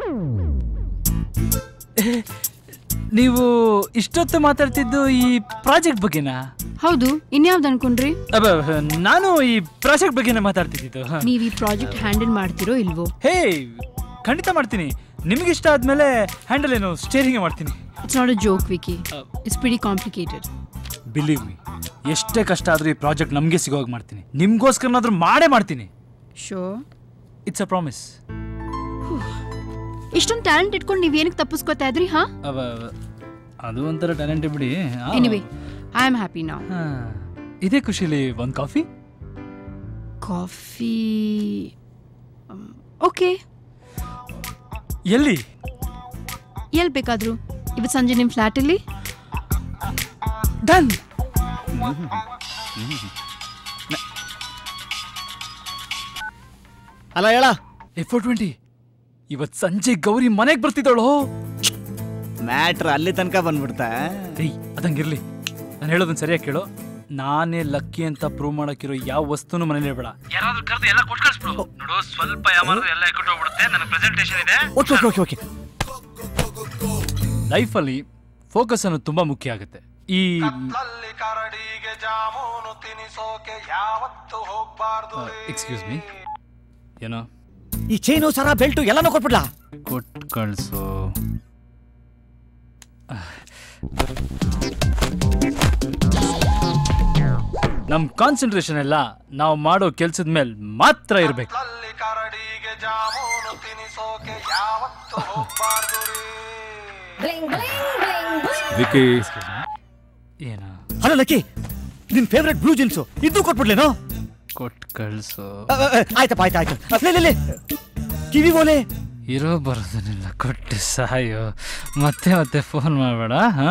ನೀವು ಇಷ್ಟೊತ್ತು ಮಾತಾಡ್ತಿದ್ದು ಈ ಪ್ರಾಜೆಕ್ಟ್ ಬಗ್ಗೆನಾ ಹೌದು ಇನ್ಯಾವ್ದು ಅನ್ಕೊಂಡ್ರಿ ಅಬ್ಬ, ನಾನು ಈ ಪ್ರಾಜೆಕ್ಟ್ ಬಗ್ಗೆನೇ ಮಾತಾಡ್ತಿದ್ದು ಹ. ನೀವ್ ಈ ಪ್ರಾಜೆಕ್ಟ್ ಹ್ಯಾಂಡಲ್ ಮಾಡ್ತಿರೋ ಇಲ್ವೋ ಹೇ ಖಂಡಿತ ಮಾಡ್ತೀನಿ ನಿಮ್ಗೆ ಇಷ್ಟ ಆದ್ಮೇಲೆ ಹ್ಯಾಂಡಲ್ ಏನು ಸ್ಟೇರಿಂಗ್ ಮಾಡ್ತೀನಿ it's not a joke Vicky it's pretty complicated believe me ಎಷ್ಟೇ ಕಷ್ಟ ಆದ್ರೂ ಈ ಪ್ರಾಜೆಕ್ಟ್ ನಮಗೆ ಸಿಗೋವಾಗ ಮಾಡ್ತೀನಿ ನಿಮ್ಗೋಸ್ಕರನಾದ್ರೂ ಮಾಡೇ ಮಾಡ್ತೀನಿ ಶೋ ಇಟ್ಸ್ ಅ ಪ್ರಾಮಿಸ್ ಇಷ್ಟೊಂದು ಟ್ಯಾಲೆಂಟ್ ಇಟ್ಕೊಂಡು ನೀವ್ ಏನಕ್ಕೆ ತಪ್ಪಿಸ್ಕೊತಾ ಇದ್ರಿ ಹಾ ಅದು ಒಂಥರ ಟ್ಯಾಲೆಂಟ್ ಬಿಡಿ ಆ. ಎನಿವೆ ಐ ಆಮ್ ಹ್ಯಾಪಿ ನಾ ಹಾ. ಇದೇ ಖುಷಿಲಿ ಒಂದು ಕಾಫಿ ಕಾಫಿ ಓಕೆ ಎಲ್ಲಿ ಎಲ್ಲಿ ಬೇಕಾದ್ರು ಇವತ್ತು ಸಂಜೆ ನಿಮ್ಮ ಫ್ಲ್ಯಾಟಲ್ಲಿ ಡನ್ ಅಲ್ಲ ಹೇಳ ಎ ಫೋರ್ ಟ್ವೆಂಟಿ ಇವತ್ ಸಂಜೆ ಗೌರಿ ಮನೆಗ್ ಬರ್ತಿದ್ದಾಳೋ ಮ್ಯಾಟ್ರ್ ಅಲ್ಲಿ ತನಕ ಬಂದ್ಬಿಡ್ತಾ ಏಯ್ ಅದಂಗಿರ್ಲಿ ನಾನು ಹೇಳೋದನ್ನ ಸರಿಯಾಗಿ ಕೇಳು ನಾನೇ ಲಕ್ಕಿ ಅಂತ ಪ್ರೂವ್ ಮಾಡಕ್ಕಿರೋ ಯಾವ ವಸ್ತುನು ಮನೇಲಿ ಇರ್ಬೇಡ ಯಾರಾದ್ರೂ ಕರೆದು ಎಲ್ಲ ಕೊಟ್ಟು ಕಳಿಸ್ಬಿಡು ನೋಡು ಸ್ವಲ್ಪ ಯಾಮಾರು ಎಲ್ಲ ಇಟ್ಕೊಂಡು ಹೋಗ್ಬಿಡುತ್ತೆ ನನ್ನ ಪ್ರೆಸೆಂಟೇಷನ್ ಇದೆ ಓಕೆ ಓಕೆ ಓಕೆ ಓಕೆ ಲೈಫಲ್ಲಿ ಫೋಕಸ್ ಅನ್ನೋದು ತುಂಬಾ ಮುಖ್ಯ ಆಗುತ್ತೆ ಈ ಎಕ್ಸ್ಕ್ಯೂಸ್ ಮೀ ಏನೋ ಈ ಚೈನು ಸರ ಬೆಲ್ಟು ಎಲ್ಲಾನು ಕೊಟ್ಬಿಡ್ಲಾ ಕೊಟ್ಟು ಕಳಿಸು ನಮ್ ಕಾನ್ಸಂಟ್ರೇಷನ್ ಎಲ್ಲ ನಾವು ಮಾಡೋ ಕೆಲ್ಸದ ಮೇಲೆ ಮಾತ್ರ ಇರ್ಬೇಕು ವಿಕಿ ಏನ ಹಲೋ ಲಕ್ಕಿ ನಿನ್ ಫೇವ್ರೆಟ್ ಬ್ಲೂ ಜೀನ್ಸು ಇದು ಕೊಟ್ಬಿಡ್ಲೇನೋ ಕೊಟ್ಟು ಕಳಿಸು ಅ, ಅ, ಅ, ಆಯ್ತಪ್ಪ ಆಯ್ತು ಆಯ್ತು ಅ, ಲೇ, ಲೇ, ಲೇ. ಕಿವಿ ಓಲೆ ಇರೋ ಬರೋದನ್ನೆಲ್ಲ ಕೊಟ್ಟು ಸಾಯೋ ಮತ್ತೆ ಮತ್ತೆ ಫೋನ್ ಮಾಡಬೇಡ ಹಾ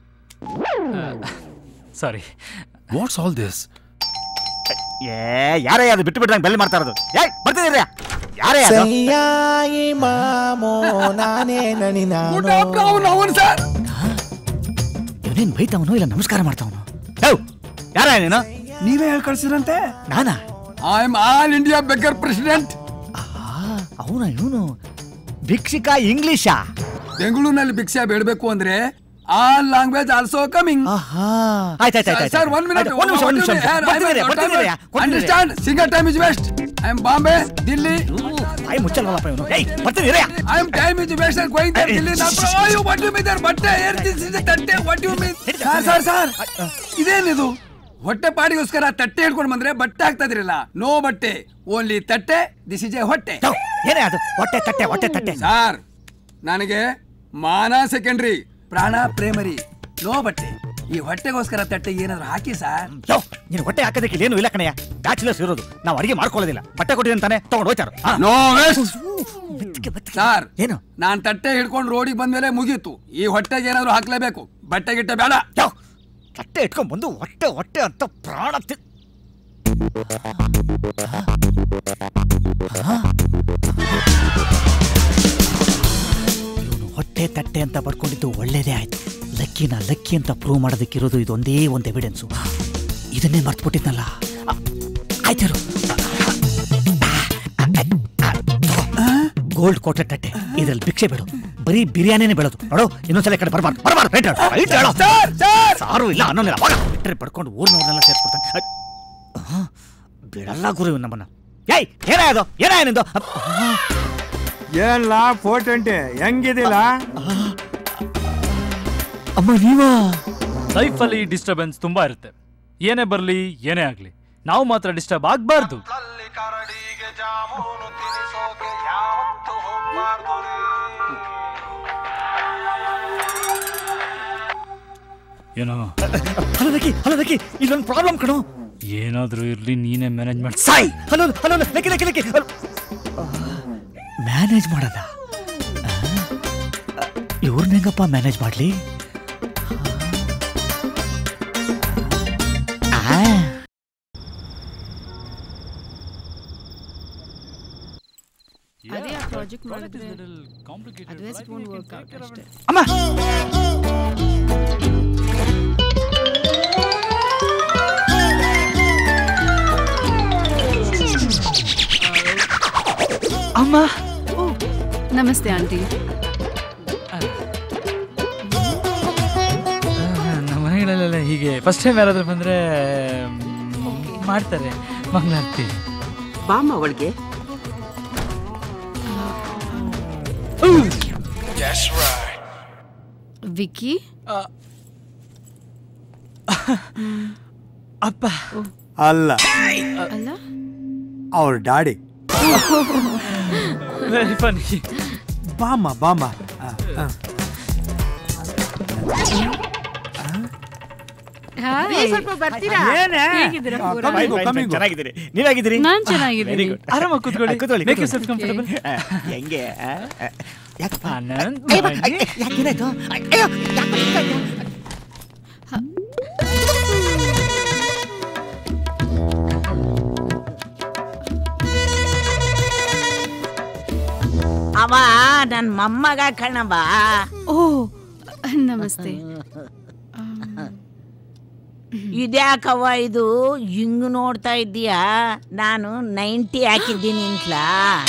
ಸಾರಿ ವಾಟ್ಸ್ ಆಲ್ ದಿಸ್ ಏ ಯಾರೇ ಅದು ಬಿಟ್ಟು ಬಿಟ್ಟಂಗೆ ಬೆಲ್ ಮಾಡ್ತಾ ಇರೋದು ಏ ಬರ್ತಿದ್ದೀರಾ ಯಾರೇ ಅದು ಸಯ್ಯಾಯಿ ಮಾಮೋ ನಾನೇ ನನಿ ನಾನು ಅವನು ಸರ್ ಇವನೇನ್ ಬೈತಾವನು ಇಲ್ಲ ನಮಸ್ಕಾರ ಮಾಡ್ತಾವನು ಯಾರ ನೀನು ನೀವೇ ಹೇಳಿ ಕಳ್ಸಿರಂತೆ ನಾನಾ I am all India beggar president ಅವನ ಇವನು ಭಿಕ್ಷಿಕಾ ಇಂಗ್ಲಿಷಾ ಬೆಂಗಳೂರಿನಲ್ಲಿ ಭಿಕ್ಷೆ ಬೇಡಬೇಕು ಅಂದ್ರೆ ಆಲ್ ಲ್ಯಾಂಗ್ವೇಜ್ ಆಲ್ಸೋ ಕಮಿಂಗ್ ಆಯ್ತಾಯ್ತಾಯ್ತು ಸರ್ ಒನ್ ಮಿನಿಟ್ ಒಂದ್ ನಿಮಿಷ ಒಂದ್ ನಿಮಿಷ ಬರ್ತಿದ್ದೀರಾ ಬರ್ತಿದ್ದೀರಾ understand single time is waste I am Bombay Delhi I ಮುಚ್ಚಲ್ವಲ್ಲಪ್ಪ ಇವನು ಏಯ್ ಬರ್ತಿದ್ದೀರಾ I am time is waste and going there Delhi not you what you mean there ಬಟ್ಟೆ ಏರ್ ದಿಸ್ ಇಸ್ ತಟ್ಟೆ what you mean sir sir sir ಇದೇನಿದು ಹೊಟ್ಟೆ ಪಾಡಿಗೋಸ್ಕರ ತಟ್ಟೆ ಹಿಡ್ಕೊಂಡು ಬಂದ್ರೆ ಬಟ್ಟೆ ಹಾಕ್ತಾ ಇದ್ರಲ್ಲ ನೋ ಬಟ್ಟೆ ಓನ್ಲಿ ತಟ್ಟೆ ದಿಸ್ ಇಸ್ ಎ ಹೊಟ್ಟೆ ಏನೇ ಅದು ಹೊಟ್ಟೆ ತಟ್ಟೆ ಹೊಟ್ಟೆ ತಟ್ಟೆ ಸರ್ ನನಗೆ ಮಾನ ಸೆಕೆಂಡ್ರಿ ಪ್ರಾಣ ಪ್ರೇಮರಿ ನೋ ಬಟ್ಟೆ ಈ ಹೊಟ್ಟೆಗೋಸ್ಕರ ತಟ್ಟೆ ಏನಾದ್ರು ಹಾಕಿ ಸರ್ ಯೋ ನೀನು ಹೊಟ್ಟೆ ಹಾಕೋದಕ್ಕೆ ಇಲ್ಲೇನು ಇಲ್ಲ ಕಣಯ್ಯ ಬ್ಯಾಚುಲರ್ಸ್ ಇರೋದು ನಾವು ಅಡಿಗೆ ಮಾಡ್ಕೊಳ್ಳೋದಿಲ್ಲ ಬಟ್ಟೆ ಕೊಟ್ಟಿದ್ದೀನಿ ತಾನೆ ತಗೊಂಡು ಹೋಯ್ತಾರ ನೋ ಸರ್ ಏನು ನಾನ್ ತಟ್ಟೆ ಹಿಡ್ಕೊಂಡು ರೋಡಿಗೆ ಬಂದ್ಮೇಲೆ ಮುಗೀತು ಈ ಹೊಟ್ಟೆಗೆ ಏನಾದ್ರು ಹಾಕ್ಲೇಬೇಕು ಬಟ್ಟೆ ಗಿಟ್ಟೆ ಬೇಡ ತಟ್ಟೆ ಇಟ್ಕೊಂಡ್ ಬಂದು ಹೊಟ್ಟೆ ಹೊಟ್ಟೆ ಅಂತ ಪ್ರಾಣ ತಿ ಇವನು ಹೊಟ್ಟೆ ತಟ್ಟೆ ಅಂತ ಪಡ್ಕೊಂಡಿದ್ದು ಒಳ್ಳೇದೇ ಆಯ್ತು ಲಕ್ಕಿನ ಲಕ್ಕಿ ಅಂತ ಪ್ರೂವ್ ಮಾಡೋದಕ್ಕಿರೋದು ಇದೊಂದೇ ಒಂದು ಎವಿಡೆನ್ಸು ಇದನ್ನೇ ಮರ್ತ್ಬಿಟ್ಟಿದ್ನಲ್ಲ ಆ, ಆಯ್ತಿರು ಗೋಲ್ಡ್ ಕೋಟೆ ತಟ್ಟೆ ಇದ್ರಲ್ಲಿ ಭಿಕ್ಷೆ ಬೇಡು ಬರೀ ಬಿರಿಯಾನಿನೇ ಬೇಡೋದು ನೋಡು ಇನ್ನೊಂದ್ಸಲ ಈ ಕಡೆ ಬರಬಾರ್ದು ಬರಬಾರ್ದು ರೈಟ್ ಹೇಳು, ರೈಟ್ ಹೇಳು. ಸಾರು ಇಲ್ಲ ಅನ್ನೋನಿಲ್ಲ ಅವಾಗ ಬಿಟ್ಟರೆ ಪಡ್ಕೊಂಡು ಊರ್ನವ್ರನ್ನೆಲ್ಲ ಸೇರ್ಸ್ಬಿಡ್ತಾನೆ ಅದ್- ಆ, ಬಿಡಲ್ಲ ಗುರು ಇವ್ನು ನಮ್ಮನ್ನ ಏಯ್ ಏನೇ ಅದು ಏನೇ ನಿಂದು ಏನ್ಲಾ ಫೋರ್ ಟ್ವೆಂಟಿ ಹೆಂಗಿದಿಲ್ಲ ಅಮ್ಮ ನೀವಾ ಲೈಫಲ್ಲಿ ಡಿಸ್ಟರ್ಬೆನ್ಸ್ ತುಂಬಾ ಇರುತ್ತೆ ಏನೇ ಬರಲಿ ಏನೇ ಆಗಲಿ ನಾವು ಮಾತ್ರ ಡಿಸ್ಟರ್ಬ್ ಆಗಬಾರ್ದು ಏನೋ ಹಲೋ ಲಕ್ಕಿ ಹಲೋ ಲಕ್ಕಿ ಇಲ್ಲೊಂದು ಪ್ರಾಬ್ಲಮ್ ಕಣೋ ಏನಾದ್ರೂ ಇರ್ಲಿ ನೀನೇ ಮ್ಯಾನೇಜ್ ಮಾಡಿ ಸಾಯ್ hello hello Lucky Lucky Lucky manage ಮಾಡದ ಇವ್ರನ್ನ ಹೆಂಗಪ್ಪ ಮ್ಯಾನೇಜ್ ಮಾಡ್ಲಿ ಆ. ಅದೇ ಆ ಪ್ರಾಜೆಕ್ಟ್ ಮಾಡಿದ್ರೆ ಅದ್ವೇ ಸ್ಪೂನ್ ವರ್ಕ್ ಔಟ್ ಅಷ್ಟೇ ಅಮ್ಮ ನಮಸ್ತೆ ಆಂಟಿ ನಮ್ಮ ಮನೆಗಳಲ್ಲೆಲ್ಲ ಹೀಗೆ ಫಸ್ಟ್ ಟೈಮ್ ಯಾರಾದ್ರೂ ಬಂದ್ರೆ ಮ್, ಮಾಡ್ತಾರೆ ಮಂಗಳಾರತಿ ಬಾಮ ಅವಳಿಗೆ ವಿಕ್ಕಿ ಅಪ್ಪ ಅಲ್ಲ ಅಲ್ಲ ಅವ್ರ ಡ್ಯಾಡಿ ವೆರಿ ಫನಿ ಬಾಮ ಬಾಮ ಆ, ಆ. ಹಾಯ್. ಸ್ವಲ್ಪ ಬರ್ತೀರಾ ಏನೇ? ಹೇಗಿದ್ದೀರಾ ಆ, ಪೂರ? fine, fine, fine, ಚೆನ್ನಾಗಿದ್ದೀರಿ ನೀವಾಗಿದ್ದೀರಿ ನಾನ್ ಚೆನ್ನಾಗಿದ್ದೀನಿ. Very good. ಆರಾಮಾಗಿ ಕೂತ್ಕೊಳ್ಳಿ. ಆ, ಕೂತ್ಕೊಳ್ಳಿ Make yourself ಕೂತ್ಕೊಳ್ಳಿ. comfortable. ಆ, ಹೆಂಗೆ ಆ, ಆ, ಯಾಕಪ್ಪ ಆನಂದ್ ಅಯ್ಯಪ್ಪ, ಅಯ್ಯ, ಯಾಕೇನಾಯ್ತು ಅಯ್ಯೋ ಯಾಕೆ ಅವ ನನ್ ಮೊಮ್ಮಗ ಕಣವ ಓ ನಮಸ್ತೆ ಇದ್ಯಾಕವ್ವ ಇದು ಹಿಂಗ್ ನೋಡ್ತಾ ಇದ್ದೀಯಾ ನಾನು ನೈಂಟಿ ಹಾಕಿದ್ದೀನಿ ಅಂತ್ಲಾ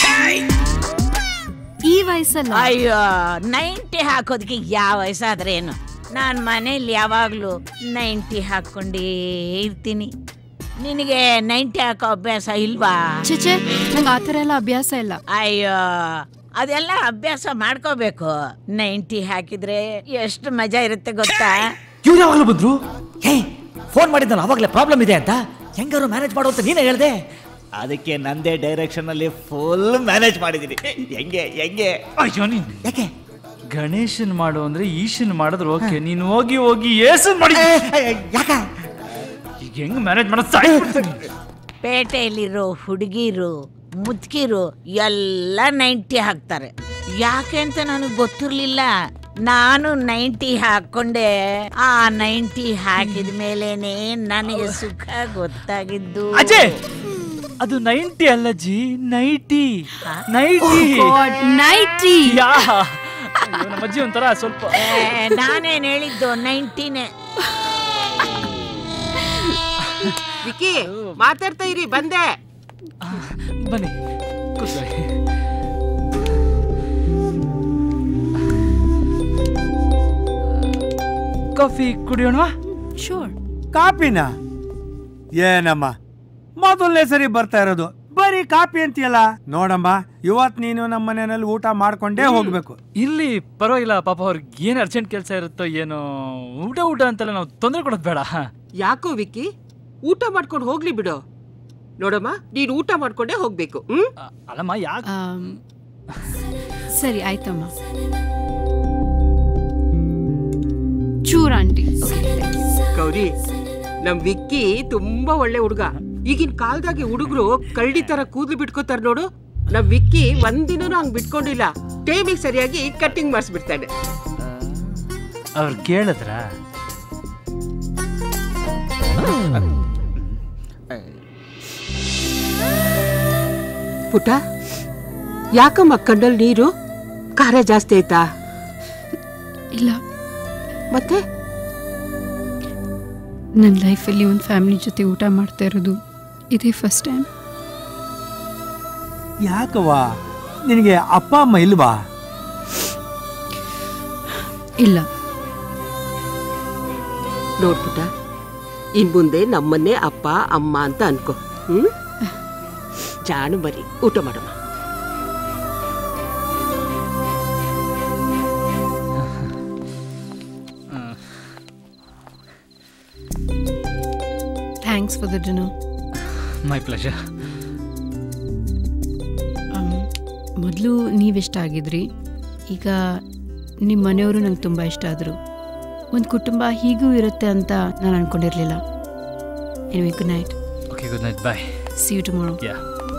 ಈ ವಯಸ್ಸಲ್ಲ ಅಯ್ಯೋ ನೈಂಟಿ ಹಾಕೋದಕ್ಕೆ ಯಾವ ವಯಸ್ಸಾದ್ರೇನು ನಾನು ಮನೇಲಿ ಯಾವಾಗಲೂ ನೈಂಟಿ ಹಾಕ್ಕೊಂಡೇ ಇರ್ತೀನಿ ನಿನಗೆ ನೈಂಟಿ ಹಾಕೋ ಅಭ್ಯಾಸ ಇಲ್ವಾ ಚೇಚೆ ನಂಗೆ ಆ ಥರ ಎಲ್ಲ ಅಭ್ಯಾಸ ಇಲ್ಲ ಅಯ್ಯೋ ಅದೆಲ್ಲ ಅಭ್ಯಾಸ ಮಾಡ್ಕೋಬೇಕು ನೈಂಟಿ ಹಾಕಿದ್ರೆ ಎಷ್ಟು ಮಜಾ ಇರುತ್ತೆ ಗೊತ್ತಾ ಇವ್ರು ಯಾವಾಗಲೂ ಬಂದ್ರು ಹೇ ಫೋನ್ ಮಾಡಿದ್ನಲ್ಲ ಅವಾಗಲೇ ಪ್ರಾಬ್ಲಮ್ ಇದೆ ಅಂತ ಹೆಂಗಾರು ಮ್ಯಾನೇಜ್ ಮಾಡು ಅಂತ ನೀನೇ ಹೇಳ್ದೆ ಅದಕ್ಕೆ ನಂದೇ ಡೈರೆಕ್ಷನ್ ಅಲ್ಲಿ ಫುಲ್ ಮ್ಯಾನೇಜ್ ಮಾಡಿದೀನಿ ಹೆಂಗೆ ಹೆಂಗೆ ಅಯ್ಯೋ ನೀನ್ ಯಾಕೆ ಗಣೇಶನ್ ಮಾಡು ಅಂದ್ರೆ ಈಶನ್ ಮಾಡಿದ್ರೆ ಓಕೆ ನೀನು ಹೋಗಿ ಹೋಗಿ ಏಸನ್ ಮಾಡಿ ಯಾಕ ಈಗ ಹೆಂಗ್ ಮ್ಯಾನೇಜ್ ಮಾಡೋದು ಸಾಯ್ಬಿಡ್ತೀನಿ ಪೇಟೆಯಲ್ಲಿರೋ ಹುಡುಗಿರು ಮುದ್ಕಿರು ಎಲ್ಲ ನೈಂಟಿ ಹಾಕ್ತಾರೆ ಯಾಕೆ ಅಂತ ನನಗೆ ಗೊತ್ತಿರ್ಲಿಲ್ಲ ನಾನು ನೈಂಟಿ ಹಾಕೊಂಡೆ ಆ ನೈಂಟಿ ಹಾಕಿದ ಮೇಲೇನೆ ನನಗೆ ಸುಖ ಗೊತ್ತಾಗಿದ್ದು ಅಜಯ್ ಅದು ನೈಂಟಿ ಅಲ್ಲ ಜಿ nighty nighty Oh God, nighty yeah ಅಯ್ಯೋ, ನಮ್ಮ ಅಜ್ಜಿ ಒಂಥರ ಸ್ವಲ್ಪ ಏ, ನಾನೇನ್ ಹೇಳಿದ್ದು ನೈಂಟಿನೇ ವಿಕಿ ಮಾತಾಡ್ತಾ ಇರಿ ಬಂದೆ ಬನ್ನಿ ಕೂತ್ಕೊಳ್ಳಿ ಕಾಫಿ ಕುಡಿಯೋಣವಾ ಶೋರ್ ಕಾಪಿನ ಏನಮ್ಮ ಮೊದಲನೇ ಸರಿ ಬರ್ತಾ ಇರೋದು ಬರೀ ಕಾಪಿ ಅಂತೀಯಲ್ಲ ನೋಡಮ್ಮ ಇವತ್ ನೀನು ನಮ್ಮ ಮನೆಯಲ್ಲಿ ಊಟ ಮಾಡ್ಕೊಂಡೇ ಹೋಗ್ಬೇಕು ಇಲ್ಲಿ ಪರವಾಗಿಲ್ಲ ಪಾಪ ಅವ್ರಿಗೆ ಏನ್ ಅರ್ಜೆಂಟ್ ಕೆಲಸ ಇರುತ್ತೋ ಏನೋ ಊಟ ಊಟ ಅಂತೆಲ್ಲ ನಾವು ತೊಂದರೆ ಕೊಡೋದು ಬೇಡ ಯಾಕೋ ವಿಕಿ ಊಟ ಮಾಡ್ಕೊಂಡು ಹೋಗ್ಲಿ ಬಿಡು ನೋಡಮ್ಮ ನೀನ್ ಊಟ ಮಾಡ್ಕೊಂಡೇ ಹೋಗ್ಬೇಕು ಹ್ಮ್ ಅಲ್ಲಮ್ಮ ಯಾಕೆ ಆಮ್, ಸರಿ ಆಯ್ತಮ್ಮ ಚೂರ್ ಆಂಟಿ ಗೌರಿ ನಮ್ ವಿಕ್ಕಿ ತುಂಬಾ ಒಳ್ಳೆ ಹುಡುಗ ಈಗಿನ ಕಾಲದಾಗೆ ಹುಡುಗರು ಕರಡಿ ತರ ಕೂದ್ಲು ಬಿಟ್ಕೋತಾರ ನೋಡು ನಮ್ ವಿಕ್ಕಿ ಒಂದಿನೂ ಹಂಗ್ ಬಿಟ್ಕೊಂಡಿಲ್ಲ ಟೈಮಿಗೆ ಸರಿಯಾಗಿ ಕಟ್ಟಿಂಗ್ ಮಾಡಿಸ್ಬಿಡ್ತಾನೆ ಅವ್ರು ಕೇಳಿದ್ರ ಪುಟ ಯಾಕಮ್ಮ ಕಣ್ಣಲ್ಲಿ ನೀರು ಖಾರ ಜಾಸ್ತಿ ಆಯ್ತಾ ಇಲ್ಲ ಮತ್ತೆ ನನ್ನ ಲೈಫಲ್ಲಿ ಒಂದು ಫ್ಯಾಮಿಲಿ ಜೊತೆ ಊಟ ಮಾಡ್ತಾ ಇರೋದು ಇದೇ ಫಸ್ಟ್ ಟೈಮ್ ಯಾಕವ್ವ ನಿನಗೆ ಅಪ್ಪ ಅಮ್ಮ ಇಲ್ವಾ ಇಲ್ಲ ನೋಡ್ಪುಟ ಇನ್ ಮುಂದೆ ನಮ್ಮನ್ನೇ ಅಪ್ಪ ಅಮ್ಮ ಅಂತ ಅನ್ಕೋ ಹ್ಮ್ ಜಾಣು ಬರಿ ಊಟ ಮಾಡಮ್ಮ thanks for the dinner my pleasure ಮೊದಲು ನೀವಿಷ್ಟ ಆಗಿದ್ರಿ ಈಗ ನಿಮ್ಮ ಮನೆಯವರು ನಂಗೆ ತುಂಬ ಇಷ್ಟ ಆದರು ಒಂದು ಕುಟುಂಬ ಹೀಗೂ ಇರುತ್ತೆ ಅಂತ ನಾನು ಅನ್ಕೊಂಡಿರಲಿಲ್ಲ anyway good night okay good night bye see you tomorrow yeah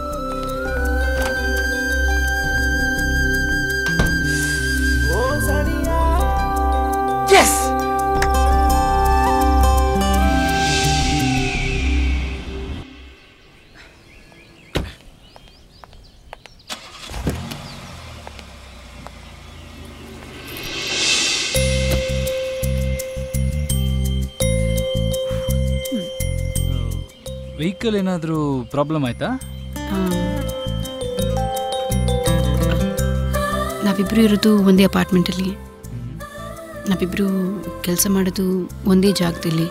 yes vehicle ಏನಾದರೂ ಪ್ರಾಬ್ಲಮ್ ಆಯ್ತಾ ನಾವಿಬ್ಬರು ಇರೋದು ಒಂದೇ ಅಪಾರ್ಟ್ಮೆಂಟಲ್ಲಿ ನಾವಿಬ್ಬರು ಕೆಲಸ ಮಾಡೋದು ಒಂದೇ ಜಾಗದಲ್ಲಿ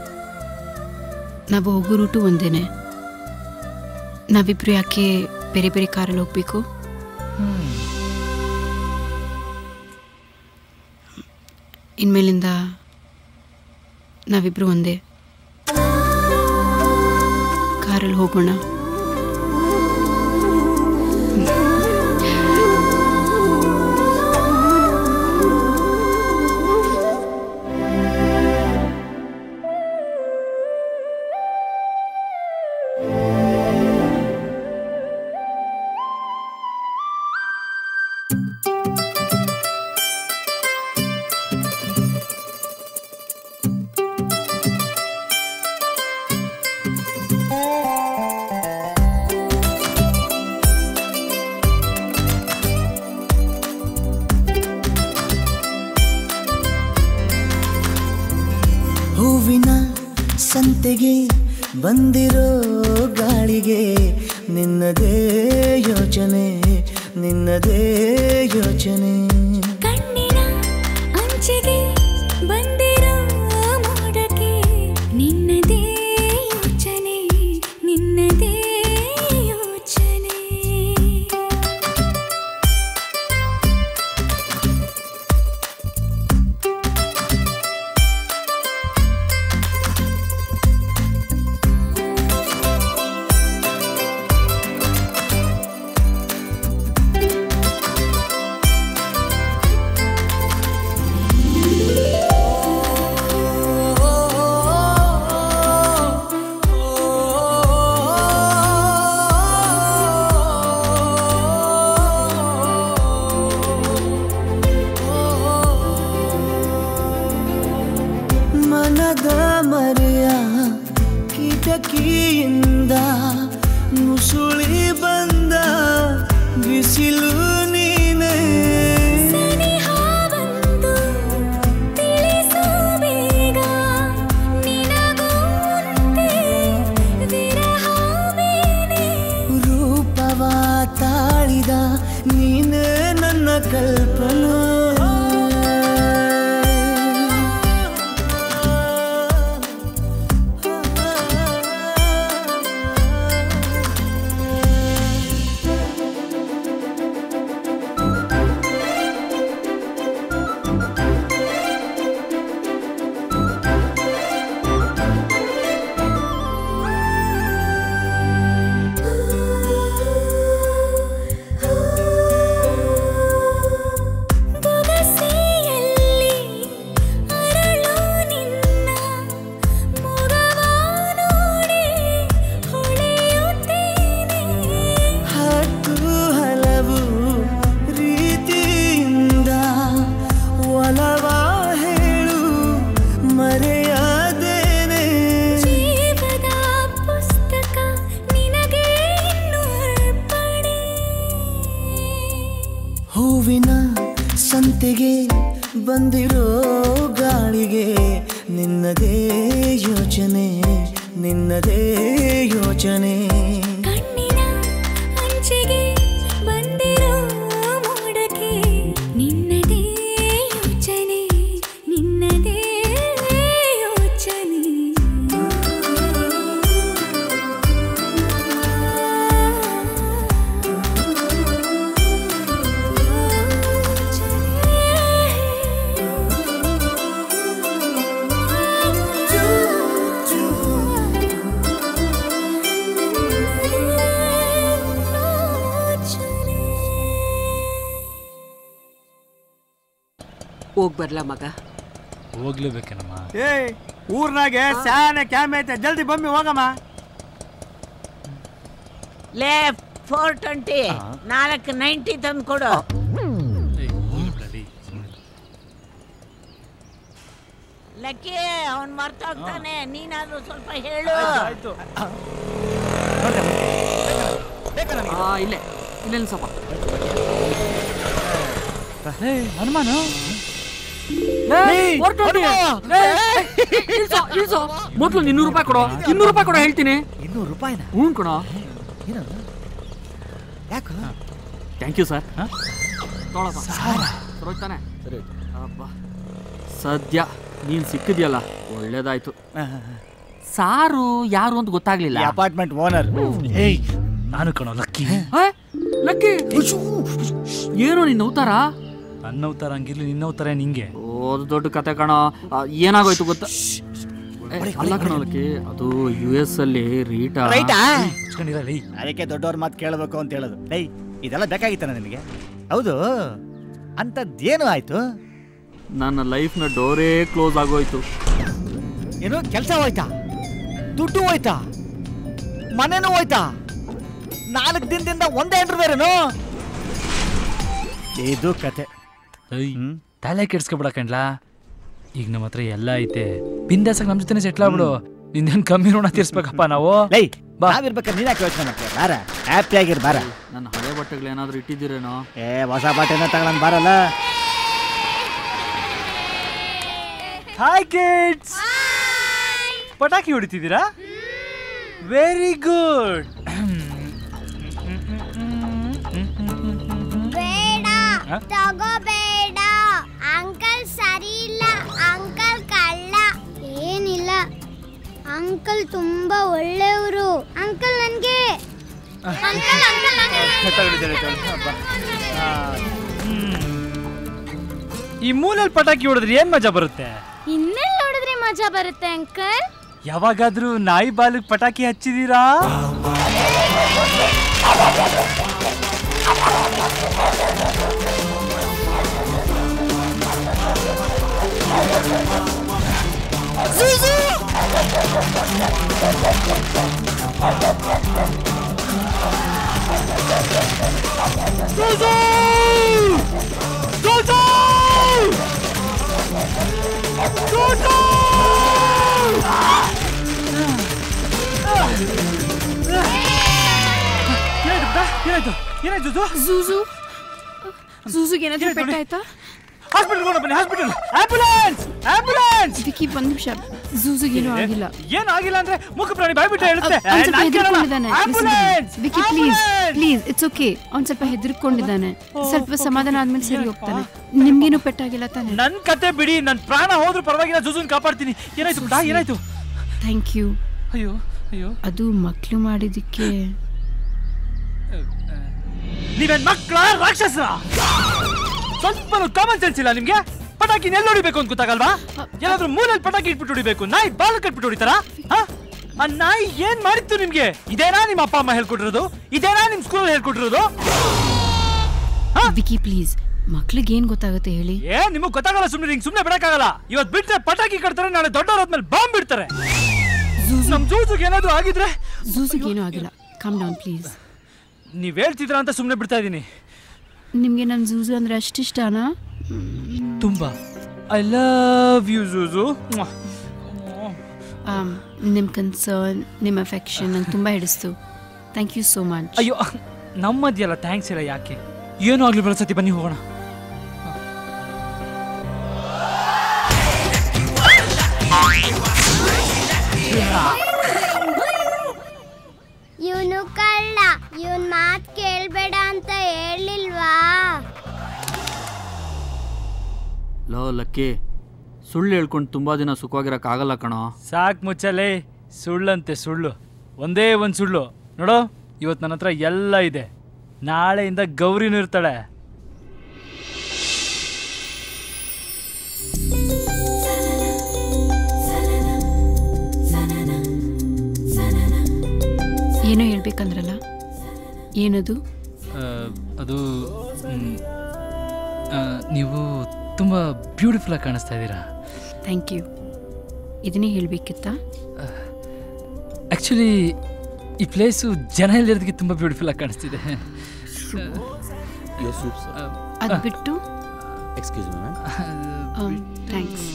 ನಾವು ಹೋಗೋ ರೂಟು ಒಂದೇನೆ ನಾವಿಬ್ಬರು ಯಾಕೆ ಬೇರೆ ಬೇರೆ ಕಾರಲ್ಲಿ ಹೋಗಬೇಕು ಇನ್ಮೇಲಿಂದ ನಾವಿಬ್ಬರು ಒಂದೇ ಕಾರಲ್ಲಿ ಹೋಗೋಣ ಸಂತೆಗೆ ಬಂದಿರೋ ಗಾಳಿಗೆ ನಿನ್ನದೇ ಯೋಚನೆ ನಿನ್ನದೇ ಯೋಚನೆ ಕಣ್ಣಿನ ಅಂಚಿಗೆ ಬಂದಿರೋ ಮೋಡಕ್ಕೆ ನಿನ್ನದೇ ಯೋಚನೆ ನಿನ್ನದೇ ಯೋಚನೆ ಮನದ ಮರೆಯ ಕಿಟಕಿಯಿಂದ ಮುಸುಳಿ ಬಂದ ಬಿಸಿಲು ನೀನೇ ಸನಿಹವಂದು ತಿಳಿಸು ಬೇಗ ನಿನಗುಂತೆ ವಿರಹ ಬೇನೆ ರೂಪವ ತಾಳಿದ ನೀನೇ ನನ್ನ ಕಲ್ಪನಾ ಬೊಗಸೆಯಲ್ಲಿ ಅರಳು ನಿನ್ನ ಮೊಗವ ನೋಡಿ ಹೊಳೆಯುತ್ತೇನೆ ಹತ್ತು ಹಲವು ರೀತಿಯಿಂದ ಒಲವ ಹೇಳು ಮರೆಯಾದೇನೆ ಜೀವದ ಪುಸ್ತಕ ನಿನಗೆ ಇನ್ನು ಅರ್ಪಣೆ ಹೂವಿನ ಸಂತೆಗೆ ಬಂದಿರೋ ಗಾಳಿಗೆ ನಿನ್ನದೇ ಯೋಚನೆ ನಿನ್ನದೇ ಯೋಚನೆ ಕಣ್ಣಿನ ಅಂಚಿಗೆ ಬಂದಿರೋ ಮೋಡಕ್ಕೆ ನಿನ್ನದೇ ಯೋಚನೆ ನಿನ್ನದೇ ಯೋಚನೆ ಹೋಗ್ ಬರ್ಲಾ ಮಗ ಹೋಗ್ಲೇಬೇಕೇನಮ್ಮ ಏ ಊರ್ನಾಗೆ ಶಾನೆ ಕ್ಯಾಮೆ ಐತೆ ಜಲ್ದಿ ಬಮ್ಮಿ ಹೋಗಮ್ಮ ಲೇ ಫೋರ್ ಟ್ವೆಂಟಿ ನಾಲ್ಕು ನೈಂಟಿ ತಂದು ಕೊಡು ಲಕ್ಕಿ ಅವ್ನ್ ಮರ್ತೋಗ್ತಾನೆ ನೀನಾದ್ರೂ ಸ್ವಲ್ಪ ಹೇಳು ಆ, ಇಲ್ಲೇ ಇಲ್ಲೇ ಸ್ವಲ್ಪ ಹನುಮಾನ ಮೊದ್ಲು ಇನ್ನೂರು ರೂಪಾಯಿ ಕೊಡು ಇನ್ನೂರು ರೂಪಾಯಿ ಕೊಡು ಹೇಳ್ತೀನಿ ಇನ್ನೂರು ರೂಪಾಯಿನ ಹ್ಞೂ ಕೊಡು ಯಾಕೆ ಥ್ಯಾಂಕ್ ಯು ಸರ್ ತೊಗೊಳಪ್ಪ ಸರೋಜ್ ತಾನೆ ಸರಿ ಅಬ್ಬ ಸದ್ಯ ನೀನ್ ಸಿಕ್ಕಿದ್ಯಲ್ಲ ಒಳ್ಳೇದಾಯ್ತು ಸಾರು ಯಾರು ಅಂತ ಗೊತ್ತಾಗ್ಲಿಲ್ಲ ಅಪಾರ್ಟ್ಮೆಂಟ್ ಓನರ್ ಏಯ್ ನಾನು ಕಣೋ ಲಕ್ಕಿ ಲಕ್ಕಿ ಏನು ನಿನ್ನ ಅವತಾರ ನನ್ನ ಅವತಾರ ಹಂಗಿರ್ಲಿ ನಿನ್ನ ಅವತಾರ ನಿಂಗೆ ಓ ಅದು ದೊಡ್ಡ ಕತೆ ಕಣೋ ಆ, ಏನಾಗೋಯ್ತು ಗೊತ್ತಾ ಏ, ಅಲ್ಲ ಕಣೋ ಲಕ್ಕಿ ಅದು ಯು ಎಸ್ ಅಲ್ಲಿ ರೀಟಾ ರೈಟಾ ಇಸ್ಕೊಂಡಿರಲಿ ಅದಕ್ಕೆ ದೊಡ್ಡವ್ರ ಮಾತು ಕೇಳಬೇಕು ಅಂತ ಹೇಳೋದು ಡೈ ಇದೆಲ್ಲ ಬೇಕಾಗಿತ್ತಾನ ನಿನಗೆ ಹೌದು ಅಂಥದ್ದೇನು ಆಯ್ತು ನನ್ನ ಲೈಫ್ನ ಡೋರೇ ಕ್ಲೋಸ್ ಆಗೋಯ್ತು ಏನು ಕೆಲಸ ಹೋಯ್ತಾ ದುಡ್ಡು ಹೋಯ್ತಾ ಮನೆನೂ ಹೋಯ್ತಾ ನಾಲ್ಕು ದಿನದಿಂದ ಒಂದೇ ಎಂಟ್ರು ಬೇರೆನು ಇದು ಕತೆ ತಲೆ ಕೆಡ್ಸ್ಕೊಬಿಡ ಕಣ್ಲಾ ಈಗ ನಮ್ಮ ಹತ್ರ ಎಲ್ಲ ಐತೆ ಬಿಂದಾಸಕ್ ನಮ್ ಜೊತೆನೆ ಸೆಟ್ಲ್ ಆಗ್ಬಿಡು ನಿಂದೇನ್ ಕಮ್ಮಿ ಋಣ ತೀರ್ಸ್ಬೇಕಪ್ಪ ನಾವು ಲೈ ನಾವಿರ್ಬೇಕಾದ್ರೆ ನೀನ್ ಯಾಕೆ ಯೋಚನೆ ಮಾಡ್ತೀಯ ಬಾರ ಹ್ಯಾಪಿ ಆಗಿರ್ ಬಾರ ನನ್ನ ಹಳೆ ಬಟ್ಟೆಗಳು ಏನಾದ್ರು ಇಟ್ಟಿದ್ದೀರೇನೋ ಏ ಹೊಸ ಬಟ್ಟೆನ ತಗೊಳಂದ್ ಬಾರಲ್ಲ ಹಾಯ್ ಕಿಡ್ಸ್ ಪಟಾಕಿ ಹೊಡಿತಿದ್ದೀರಾ ವೆರಿ ಗುಡ್ ಬೇಡ ಹ? ತಗೋಬೇಡ ಅಂಕಲ್ ಸರಿ ಇಲ್ಲ ಅಂಕಲ್ ಕಳ್ಳ ಏನಿಲ್ಲ ಅಂಕಲ್ ತುಂಬಾ ಒಳ್ಳೆಯವರು ಅಂಕಲ್ ನನ್ಗೆ ಅಂಕಲ್ ಅಂಕಲ್ ಈ ಮೂಲೆಯಲ್ಲಿ ಪಟಾಕಿ ಹೊಡೆದ್ರೆ ಏನ್ ಮಜಾ ಬರುತ್ತೆ ಇನ್ನೆಲ್ಲಿ ನೋಡಿದ್ರೆ ಮಜಾ ಬರುತ್ತೆ ಅಂಕಲ್ ಯಾವಾಗಾದ್ರೂ ನಾಯಿ ಬಾಲಿಗೆ ಪಟಾಕಿ ಹಚ್ಚಿದೀರಾ ಏನಾಯ್ತು ಏನಾಯ್ತು ಝೂಝು ಝೂಝುಗೆ ಏನಾದ್ರೂ ಪೆಟ್ಟಾಯ್ತಾ ಹಾಸ್ಪಿಟಲ್ ಬನ್ನಿ ಹಾಸ್ಪಿಟಲ್ ಆಂಬುಲೆನ್ಸ್ ಆಂಬುಲೆನ್ಸ್ ವಿಕಿ ಒಂದ್ ನಿಮಿಷ ಝೂಝುಗೆ ಏನೂ ಆಗಿಲ್ಲ ಏನ್ ಆಗಿಲ್ಲ ಅಂದ್ರೆ ಮುಖ ಪ್ರಾಣಿ ಬಾಯ್ಬಿಟ್ಟು ಹೇಳುತ್ತೆ ಅವ್ನ್ ಸ್ವಲ್ಪ ನಾನ್ ಕೇಳಲ್ಲ. ಹೆದರ್ಕೊಂಡಿದ್ದಾನೆ Ambulance! Vicky please please it's okay ಅವ್ನ್ ಸ್ವಲ್ಪ ಹೆದರ್ಕೊಂಡಿದ್ದಾನೆ ಸ್ವಲ್ಪ ಸಮಾಧಾನ ಆದ್ಮೇಲೆ ಸರಿ ಹೋಗ್ತಾನೆ ನಿಮ್ಗೇನು ಪೆಟ್ಟಾಗಿಲ್ಲ ತಾನೆ ನನ್ ಕತೆ ಬಿಡಿ ನನ್ ಪ್ರಾಣ ಹೋದ್ರೂ ಪರವಾಗಿಲ್ಲ ಜುಜುನ್ ಕಾಪಾಡ್ತೀನಿ ಏನಾಯ್ತು ಬಿಡ ಏನಾಯ್ತು ಥ್ಯಾಂಕ್ ಯು ಅಯ್ಯೋ ಅಯ್ಯೋ ಅದು ಮಕ್ಳು ಮಾಡಿದಕ್ಕೆ ನೀವೇನ್ ಮಕ್ಕಳ ರಾಕ್ಷಸ ಸ್ವಲ್ಪ ಕಾಮನ್ ಸೆನ್ಸ್ ಇಲ್ಲ ನಿಮ್ಗೆ ಪಟಾಕಿ ಎಲ್ಲಿ ಹೊಡಿಬೇಕು ಅಂತ ಗೊತ್ತಾಗಲ್ವಾ ಏನಾದ್ರೂ ಮೂಲೆಯಲ್ಲಿ ಪಟಾಕಿ ಇಟ್ಬಿಟ್ಟು ಹೊಡಿಬೇಕು ನಾಯಿ ಬಾಲ್ ಕಟ್ಬಿಟ್ಟು ಹೊಡಿತಾರ ಆ ನಾಯಿ ಏನ್ ಮಾಡಿತ್ತು ನಿಮ್ಗೆ ಇದೇನಾ ನಿಮ್ಮ ಅಪ್ಪ ಅಮ್ಮ ಹೇಳ್ಕೊಟ್ಟಿರೋದು ಇದೇನಾ ನಿಮ್ ಸ್ಕೂಲ್ ಹೇಳ್ಕೊಟ್ಟಿರೋದು ವಿಕಿ ಪ್ಲೀಸ್ ಮಕ್ಳಿಗೆ ಏನ್ ಗೊತ್ತಾಗುತ್ತೆ ಹೇಳಿ ಏ ನಿಮಗ್ ಗೊತ್ತಾಗಲ್ಲ ಸುಮ್ನೆ ಹಿಂಗ್ ಸುಮ್ನೆ ಬಿಡಕ್ಕಾಗಲ್ಲ ಇವತ್ ಬಿಟ್ರೆ ಪಟಾಕಿ ಕಟ್ತಾರೆ ನಾಳೆ ದೊಡ್ಡವರಾದ್ಮೇಲೆ ಬಾಂಬ್ ಬಿಡ್ತಾರೆ ನಮ್ ಜೂಜುಗೆ ಏನಾದ್ರು ಆಗಿದ್ರೆ ಝೂಝುಗೆ ಏನೂ ಆಗಿಲ್ಲ ಕಮ್ ಡೌನ್ ಪ್ಲೀಸ್ ನೀವ್ ಹೇಳ್ತಿದ್ರ ಅಂತ ಸುಮ್ನೆ ಬಿಡ್ತಾ ಇದೀನಿ ನಿಮ್ಗೆ ನಮ್ ಝೂಝು ಅಂದ್ರೆ ಅಷ್ಟಿಷ್ಟನಾ ತುಂಬಾ ಐ ಲವ್ ಯು ಜೂಜು ಆಮ್, ನಿಮ್ ಕನ್ಸರ್ನ್ ನಿಮ್ಮ ಅಫೆಕ್ಷನ್ ನಂಗೆ ತುಂಬಾ ಹಿಡಿಸ್ತು ಥ್ಯಾಂಕ್ ಯು ಸೋ ಮಚ್ ಅಯ್ಯೋ ನಮ್ಮದಿಯಲ್ಲ ಥ್ಯಾಂಕ್ಸ್ ಇಲ್ಲ ಯಾಕೆ ಏನೂ ಆಗ್ಲಿ ಬೆಳಸತಿ ಬನ್ನಿ ಹೋಗೋಣ ಇವನು ಕಳ್ಳ ಇವನ್ ಮಾತ್ ಕೇಳ್ಬೇಡ ಅಂತ ಹೇಳಿಲ್ವಾ ಲೋ ಲಕ್ಕಿ ಸುಳ್ಳು ಹೇಳ್ಕೊಂಡು ತುಂಬಾ ದಿನ ಸುಖವಾಗಿರಕ್ಕಾಗಲ್ಲ ಕಣೋ ಸಾಕ್ ಮುಚ್ಚಲೆ ಸುಳ್ಳಂತೆ ಸುಳ್ಳು ಒಂದೇ ಒಂದು ಸುಳ್ಳು ನೋಡು ಇವತ್ತು ನನ್ನ ಹತ್ರ ಎಲ್ಲ ಇದೆ ನಾಳೆಯಿಂದ ಗೌರಿನೂ ಇರ್ತಾಳೆ ಏನೋ ಹೇಳ್ಬೇಕಂದ್ರಲ್ಲ ಏನದು ಆ, ಅದು ಮ್, ಆ, ನೀವು ತುಂಬ ಬ್ಯೂಟಿಫುಲ್ ಆಗಿ ಕಾಣಿಸ್ತಾ ಇದ್ದೀರಾ ಥ್ಯಾಂಕ್ ಯು ಇದನ್ನೇ ಹೇಳ್ಬೇಕಿತ್ತಾ ಆ್ಯಕ್ಚುಲಿ ಈ ಪ್ಲೇಸು ಜನ ಇಲ್ಲಿರೋದಕ್ಕೆ ತುಂಬ ಬ್ಯೂಟಿಫುಲ್ ಆಗಿ ಕಾಣಿಸ್ತಿದೆ ಅದು ಬಿಟ್ಟು ಎಕ್ಸ್ಕ್ಯೂಸ್ ಥ್ಯಾಂಕ್ಸ್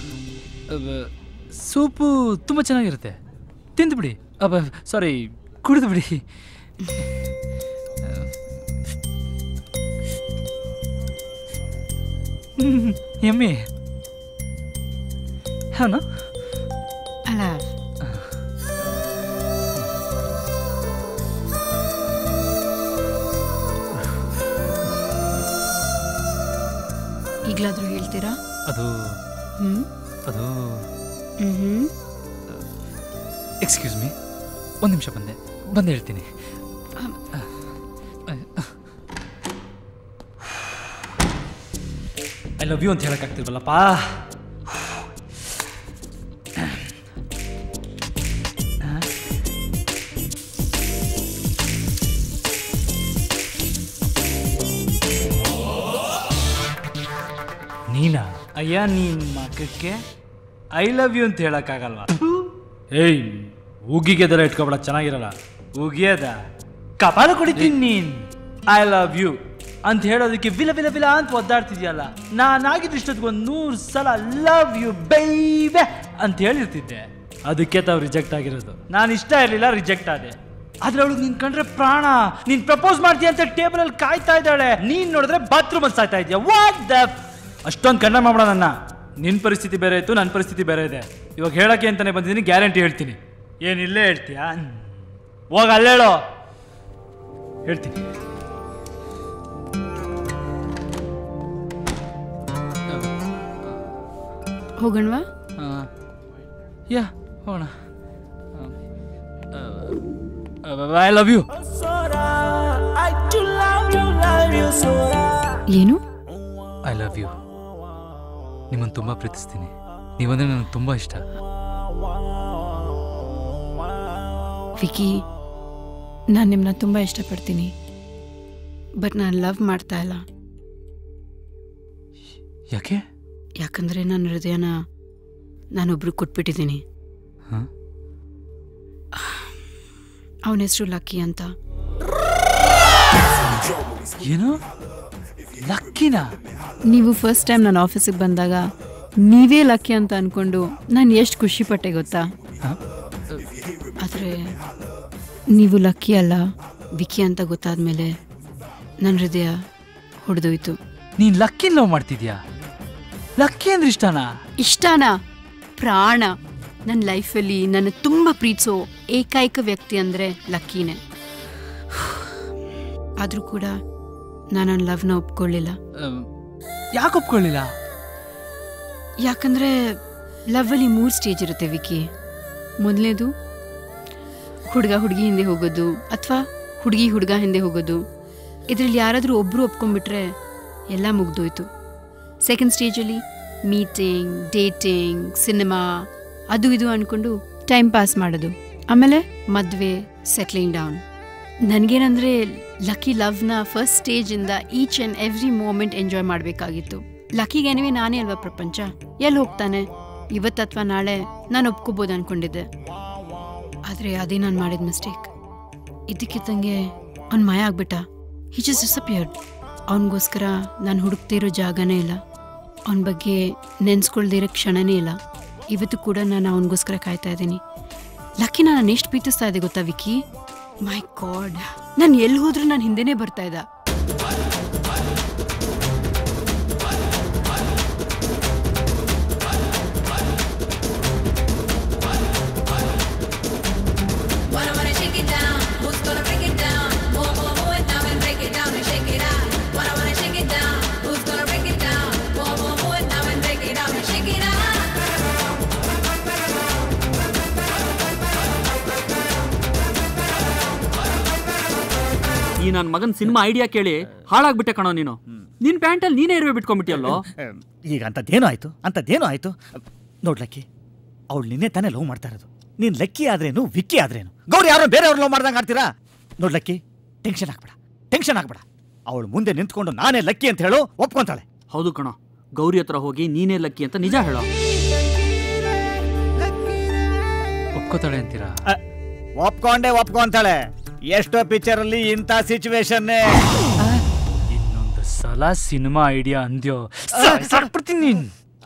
ಸೂಪು ತುಂಬ ಚೆನ್ನಾಗಿರುತ್ತೆ ತಿಂದು ಬಿಡಿ ಅಬ್ಬ ಸಾರಿ ಕುಡಿದು ಬಿಡಿ ಎಮ್ಮಿ ಹಾನ ಅಲ್ಲ ಈಗಲಾದ್ರೂ ಹೇಳ್ತೀರಾ ಅದು ಹ್ಮ್ ಅದು ಹ್ಮ್ ಎಕ್ಸ್ಕ್ಯೂಸ್ ಮೀ ಒಂದು ನಿಮಿಷ ಬಂದೆ ಬಂದು ಹೇಳ್ತೀನಿ ಐ ಲವ್ ಯು ಅಂತ ಹೇಳಕ್ಕಾಗ್ತಿಲ್ವಲ್ಲಪ್ಪ ನೀನಾ ಅಯ್ಯ ನೀನ್ ಮಕ್ಕಕ್ಕೆ ಐ ಲವ್ ಯು ಅಂತ ಹೇಳಕ್ಕಾಗಲ್ವಾ ಏಯ್ ಉಗಿಗೆದೆಲ್ಲ ಇಟ್ಕೊಬೇಡ ಚೆನ್ನಾಗಿರಲ್ಲ ಉಗಿಯದ ಕಪಾಲ ಕುಡಿತೀನಿ ನೀನ್ ಐ ಲವ್ ಯು ಅಂತ ಹೇಳೋದಕ್ಕೆ ವಿಲ ವಿಲ ವಿಲ ಅಂತ ಒದ್ದಾಡ್ತಿದ್ಯಲ್ಲ ನಾನಾಗಿದ್ದು ಇಷ್ಟೊತ್ತಿಗೆ ಒಂದು ನೂರು ಸಲ ಲವ್ ಯು ಬೈಬೆ ಅಂತ ಹೇಳಿರ್ತಿದ್ದೆ ಅದಕ್ಕೆ ತಾವು ರಿಜೆಕ್ಟ್ ಆಗಿರೋದು ನಾನು ಇಷ್ಟ ಇರಲಿಲ್ಲ ರಿಜೆಕ್ಟ್ ಆದೆ ಆದ್ರೆ ಅವಳು ನಿನ್ ಕಂಡ್ರೆ ಪ್ರಾಣ ನೀನ್ ಪ್ರಪೋಸ್ ಮಾಡ್ತೀಯ ಅಂತ ಟೇಬಲ್ ಅಲ್ಲಿ ಕಾಯ್ತಾ ಇದ್ದಾಳೆ ನೀನ್ ನೋಡಿದ್ರೆ ಬಾತ್ರೂಮ್ ಅಲ್ಲಿ ಸಾಯ್ತಾ ಇದೆಯಾ ವಾಟ್ ದ ಅಷ್ಟೊಂದು ಕಣ್ಣ ಮಾಡ ನನ್ನ ನಿನ್ ಪರಿಸ್ಥಿತಿ ಬೇರೆ ಇತ್ತು ನನ್ನ ಪರಿಸ್ಥಿತಿ ಬೇರೆ ಇದೆ ಇವಾಗ ಹೇಳಕ್ಕೆ ಅಂತಾನೆ ಬಂದಿದ್ದೀನಿ ಗ್ಯಾರಂಟಿ ಹೇಳ್ತೀನಿ ಏನ್ ಇಲ್ಲೇ ಹೇಳ್ತೀಯಾ ಹೋಗ ಅಲ್ಲೇಳೋ ಹೇಳ್ತೀನಿ ಹೋಗಣ್ವಾ ಯಾ ಹೋಣ ಐ ಲವ್ ಯು ಏನು ಐ ಲವ್ ಯು ನಿಮ್ಮನ್ನು ತುಂಬ ಪ್ರೀತಿಸ್ತೀನಿ ನೀವಂದ್ರೆ ನನಗೆ ತುಂಬ ಇಷ್ಟ ವಿಕಿ ನಾನು ನಿಮ್ಮನ್ನ ತುಂಬ ಇಷ್ಟಪಡ್ತೀನಿ ಬಟ್ ನಾನು ಲವ್ ಮಾಡ್ತಾ ಇಲ್ಲ ಯಾಕೆ ಯಾಕಂದರೆ ನನ್ನ ಹೃದಯನ ನಾನೊಬ್ರು ಕೊಟ್ಬಿಟ್ಟಿದ್ದೀನಿ ಹ? ಅವನ ಹೆಸರು ಲಕ್ಕಿ ಅಂತ ಏನು ಲಕ್ಕಿನಾ ನೀವು ಫಸ್ಟ್ ಟೈಮ್ ನನ್ನ ಆಫೀಸಿಗೆ ಬಂದಾಗ ನೀವೇ ಲಕ್ಕಿ ಅಂತ ಅನ್ಕೊಂಡು ನಾನು ಎಷ್ಟು ಖುಷಿ ಪಟ್ಟೆ ಗೊತ್ತಾ ಆದರೆ ನೀವು ಲಕ್ಕಿ ಅಲ್ಲ ವಿಕಿ ಅಂತ ಗೊತ್ತಾದ್ಮೇಲೆ ನನ್ನ ಹೃದಯ ಹೊಡೆದೋಯ್ತು ನೀನ್ ಲಕ್ಕಿ ಲವ್ ಮಾಡ್ತಿದ್ಯಾ ಲಕ್ಕಿ ಅಂದ್ರೆ ಇಷ್ಟನಾ ಇಷ್ಟನಾ ಪ್ರಾಣ ನನ್ನ ಲೈಫಲ್ಲಿ ನನ್ನ ತುಂಬ ಪ್ರೀತಿಸೋ ಏಕೈಕ ವ್ಯಕ್ತಿ ಅಂದರೆ ಲಕ್ಕಿನೇ ಆದರೂ ಕೂಡ ನಾನು ನನ್ನ ಲವ್ನ ಒಪ್ಕೊಳ್ಳಿಲ್ಲ ಯಾಕೆ ಒಪ್ಕೊಳ್ಳಿಲ್ಲ ಯಾಕಂದರೆ ಲವ್ವಲ್ಲಿ ಮೂರು ಸ್ಟೇಜ್ ಇರುತ್ತೆ ವಿಕಿ ಮೊದಲನೇದು ಹುಡುಗ ಹುಡುಗಿ ಹಿಂದೆ ಹೋಗೋದು ಅಥವಾ ಹುಡುಗಿ ಹುಡುಗ ಹಿಂದೆ ಹೋಗೋದು ಇದರಲ್ಲಿ ಯಾರಾದರೂ ಒಬ್ಬರು ಒಪ್ಕೊಂಡ್ಬಿಟ್ರೆ ಎಲ್ಲ ಮುಗ್ದೋಯ್ತು ಸೆಕೆಂಡ್ ಸ್ಟೇಜಲ್ಲಿ ಮೀಟಿಂಗ್ ಡೇಟಿಂಗ್ ಸಿನಿಮಾ ಅದು ಇದು ಅಂದ್ಕೊಂಡು ಟೈಮ್ ಪಾಸ್ ಮಾಡೋದು ಆಮೇಲೆ ಮದುವೆ ಸೆಟ್ಲಿಂಗ್ ಡೌನ್ ನನಗೇನಂದರೆ ಲಕ್ಕಿ ಲವ್ನ ಫಸ್ಟ್ ಸ್ಟೇಜಿಂದ each and every moment enjoy ಮಾಡಬೇಕಾಗಿತ್ತು ಲಕ್ಕಿಗೇನವೇ ನಾನೇ ಅಲ್ವಾ ಪ್ರಪಂಚ ಎಲ್ಲಿ ಹೋಗ್ತಾನೆ ಇವತ್ತು ಅಥವಾ ನಾಳೆ ನಾನು ಒಪ್ಕೋಬೋದು ಅನ್ಕೊಂಡಿದ್ದೆ ಆದರೆ ಅದೇ ನಾನು ಮಾಡಿದ ಮಿಸ್ಟೇಕ್ ಇದ್ದಕ್ಕಿದ್ದಂಗೆ ಅವ್ನು ಮಾಯ ಆಗ್ಬಿಟ್ಟ ಹಿ ಜಸ್ಟ್ ಡಿಸಪಿಯರ್ಡ್ ಅವನಿಗೋಸ್ಕರ ನಾನು ಹುಡುಕ್ತಿರೋ ಜಾಗನೇ ಇಲ್ಲ ಅವನ ಬಗ್ಗೆ ನೆನ್ಸ್ಕೊಳ್ದಿರೋ ಕ್ಷಣನೇ ಇಲ್ಲ ಇವತ್ತು ಕೂಡ ನಾನು ಅವನಿಗೋಸ್ಕರ ಕಾಯ್ತಾ ಇದ್ದೀನಿ ಲಕ್ಕಿ ನಾನು ಎಷ್ಟು ಪ್ರೀತಿಸ್ತಾ ಇದೆ ಗೊತ್ತಾ ವಿಕಿ ಮೈ ಗಾಡ್ ನಾನು ಎಲ್ಲಿ ಹೋದ್ರೂ ನಾನು ಹಿಂದೆನೇ ಬರ್ತಾ ಇದ್ದ Wanna wanna shake it down, who's gonna break it down? More, more, more, now and break it down and shake it out. Wanna wanna shake it down, who's gonna break it down? More, more, more, now and break it down and shake it out. ಈ ನನ್ನ ಮಗನ್ ಸಿನಿಮಾ ಐಡಿಯಾ ಕೇಳಿ ಹಾಳಾಗ್ಬಿಟ್ಟೆ ಕಣೋ ನೀನು ನಿನ್ ಪ್ಯಾಂಟಲ್ಲಿ ನೀನೇ ಇರುವೆ ಬಿಟ್ಕೊಂಡ್ಬಿಟ್ಟಿಯಲ್ಲೋ ಈಗ ಅಂಥದ್ದೇನೋ ಆಯ್ತು ಅಂಥದ್ದೇನೋ ಆಯ್ತು ನೋಡ್ಲಕ್ಕಿ ಅವಳು ನಿನ್ನೆ ತಾನೇ ಲವ್ ಮಾಡ್ತಾ ಇರೋದು ನೀನ್ ಲಕ್ಕಿ ಆದ್ರೇನು ವಿಕ್ಕಿ ಆದ್ರೇನು ಗೌರಿ ಯಾರೋ ಬೇರೆಯವ್ರು ಲವ್ ಮಾಡ್ದಂಗೆ ಆಡ್ತೀರಾ ನೋಡ್ಲಕ್ಕಿ ಟೆನ್ಷನ್ ಆಗ್ಬೇಡ ಟೆನ್ಷನ್ ಆಗ್ಬೇಡ ಅವಳು ಮುಂದೆ ನಿಂತ್ಕೊಂಡು ನಾನೇ ಲಕ್ಕಿ ಅಂತ ಹೇಳು ಒಪ್ಕೊಂತಾಳೆ ಹೌದು ಕಣೋ ಗೌರಿ ಹತ್ರ ಹೋಗಿ ನೀನೇ ಲಕ್ಕಿ ಅಂತ ನಿಜ ಹೇಳೋ ಒಪ್ಕೋತಾಳೆ ಅಂತೀರಾ ಒಪ್ಕೊಂಡೆ ಒಪ್ಕೊಂತಾಳೆ ಎಷ್ಟೋ ಪಿಕ್ಚರ್ ಅಲ್ಲಿ ಇಂಥ ಸಿಚುವೇಶನ್ ಇನ್ನೊಂದು ಸಲ ಸಿನಿಮಾ ಐಡಿಯಾ ಅಂದ್ಯೋ ಸಾಕ್ಬಿಡ್ತೀನಿ ನೀನ್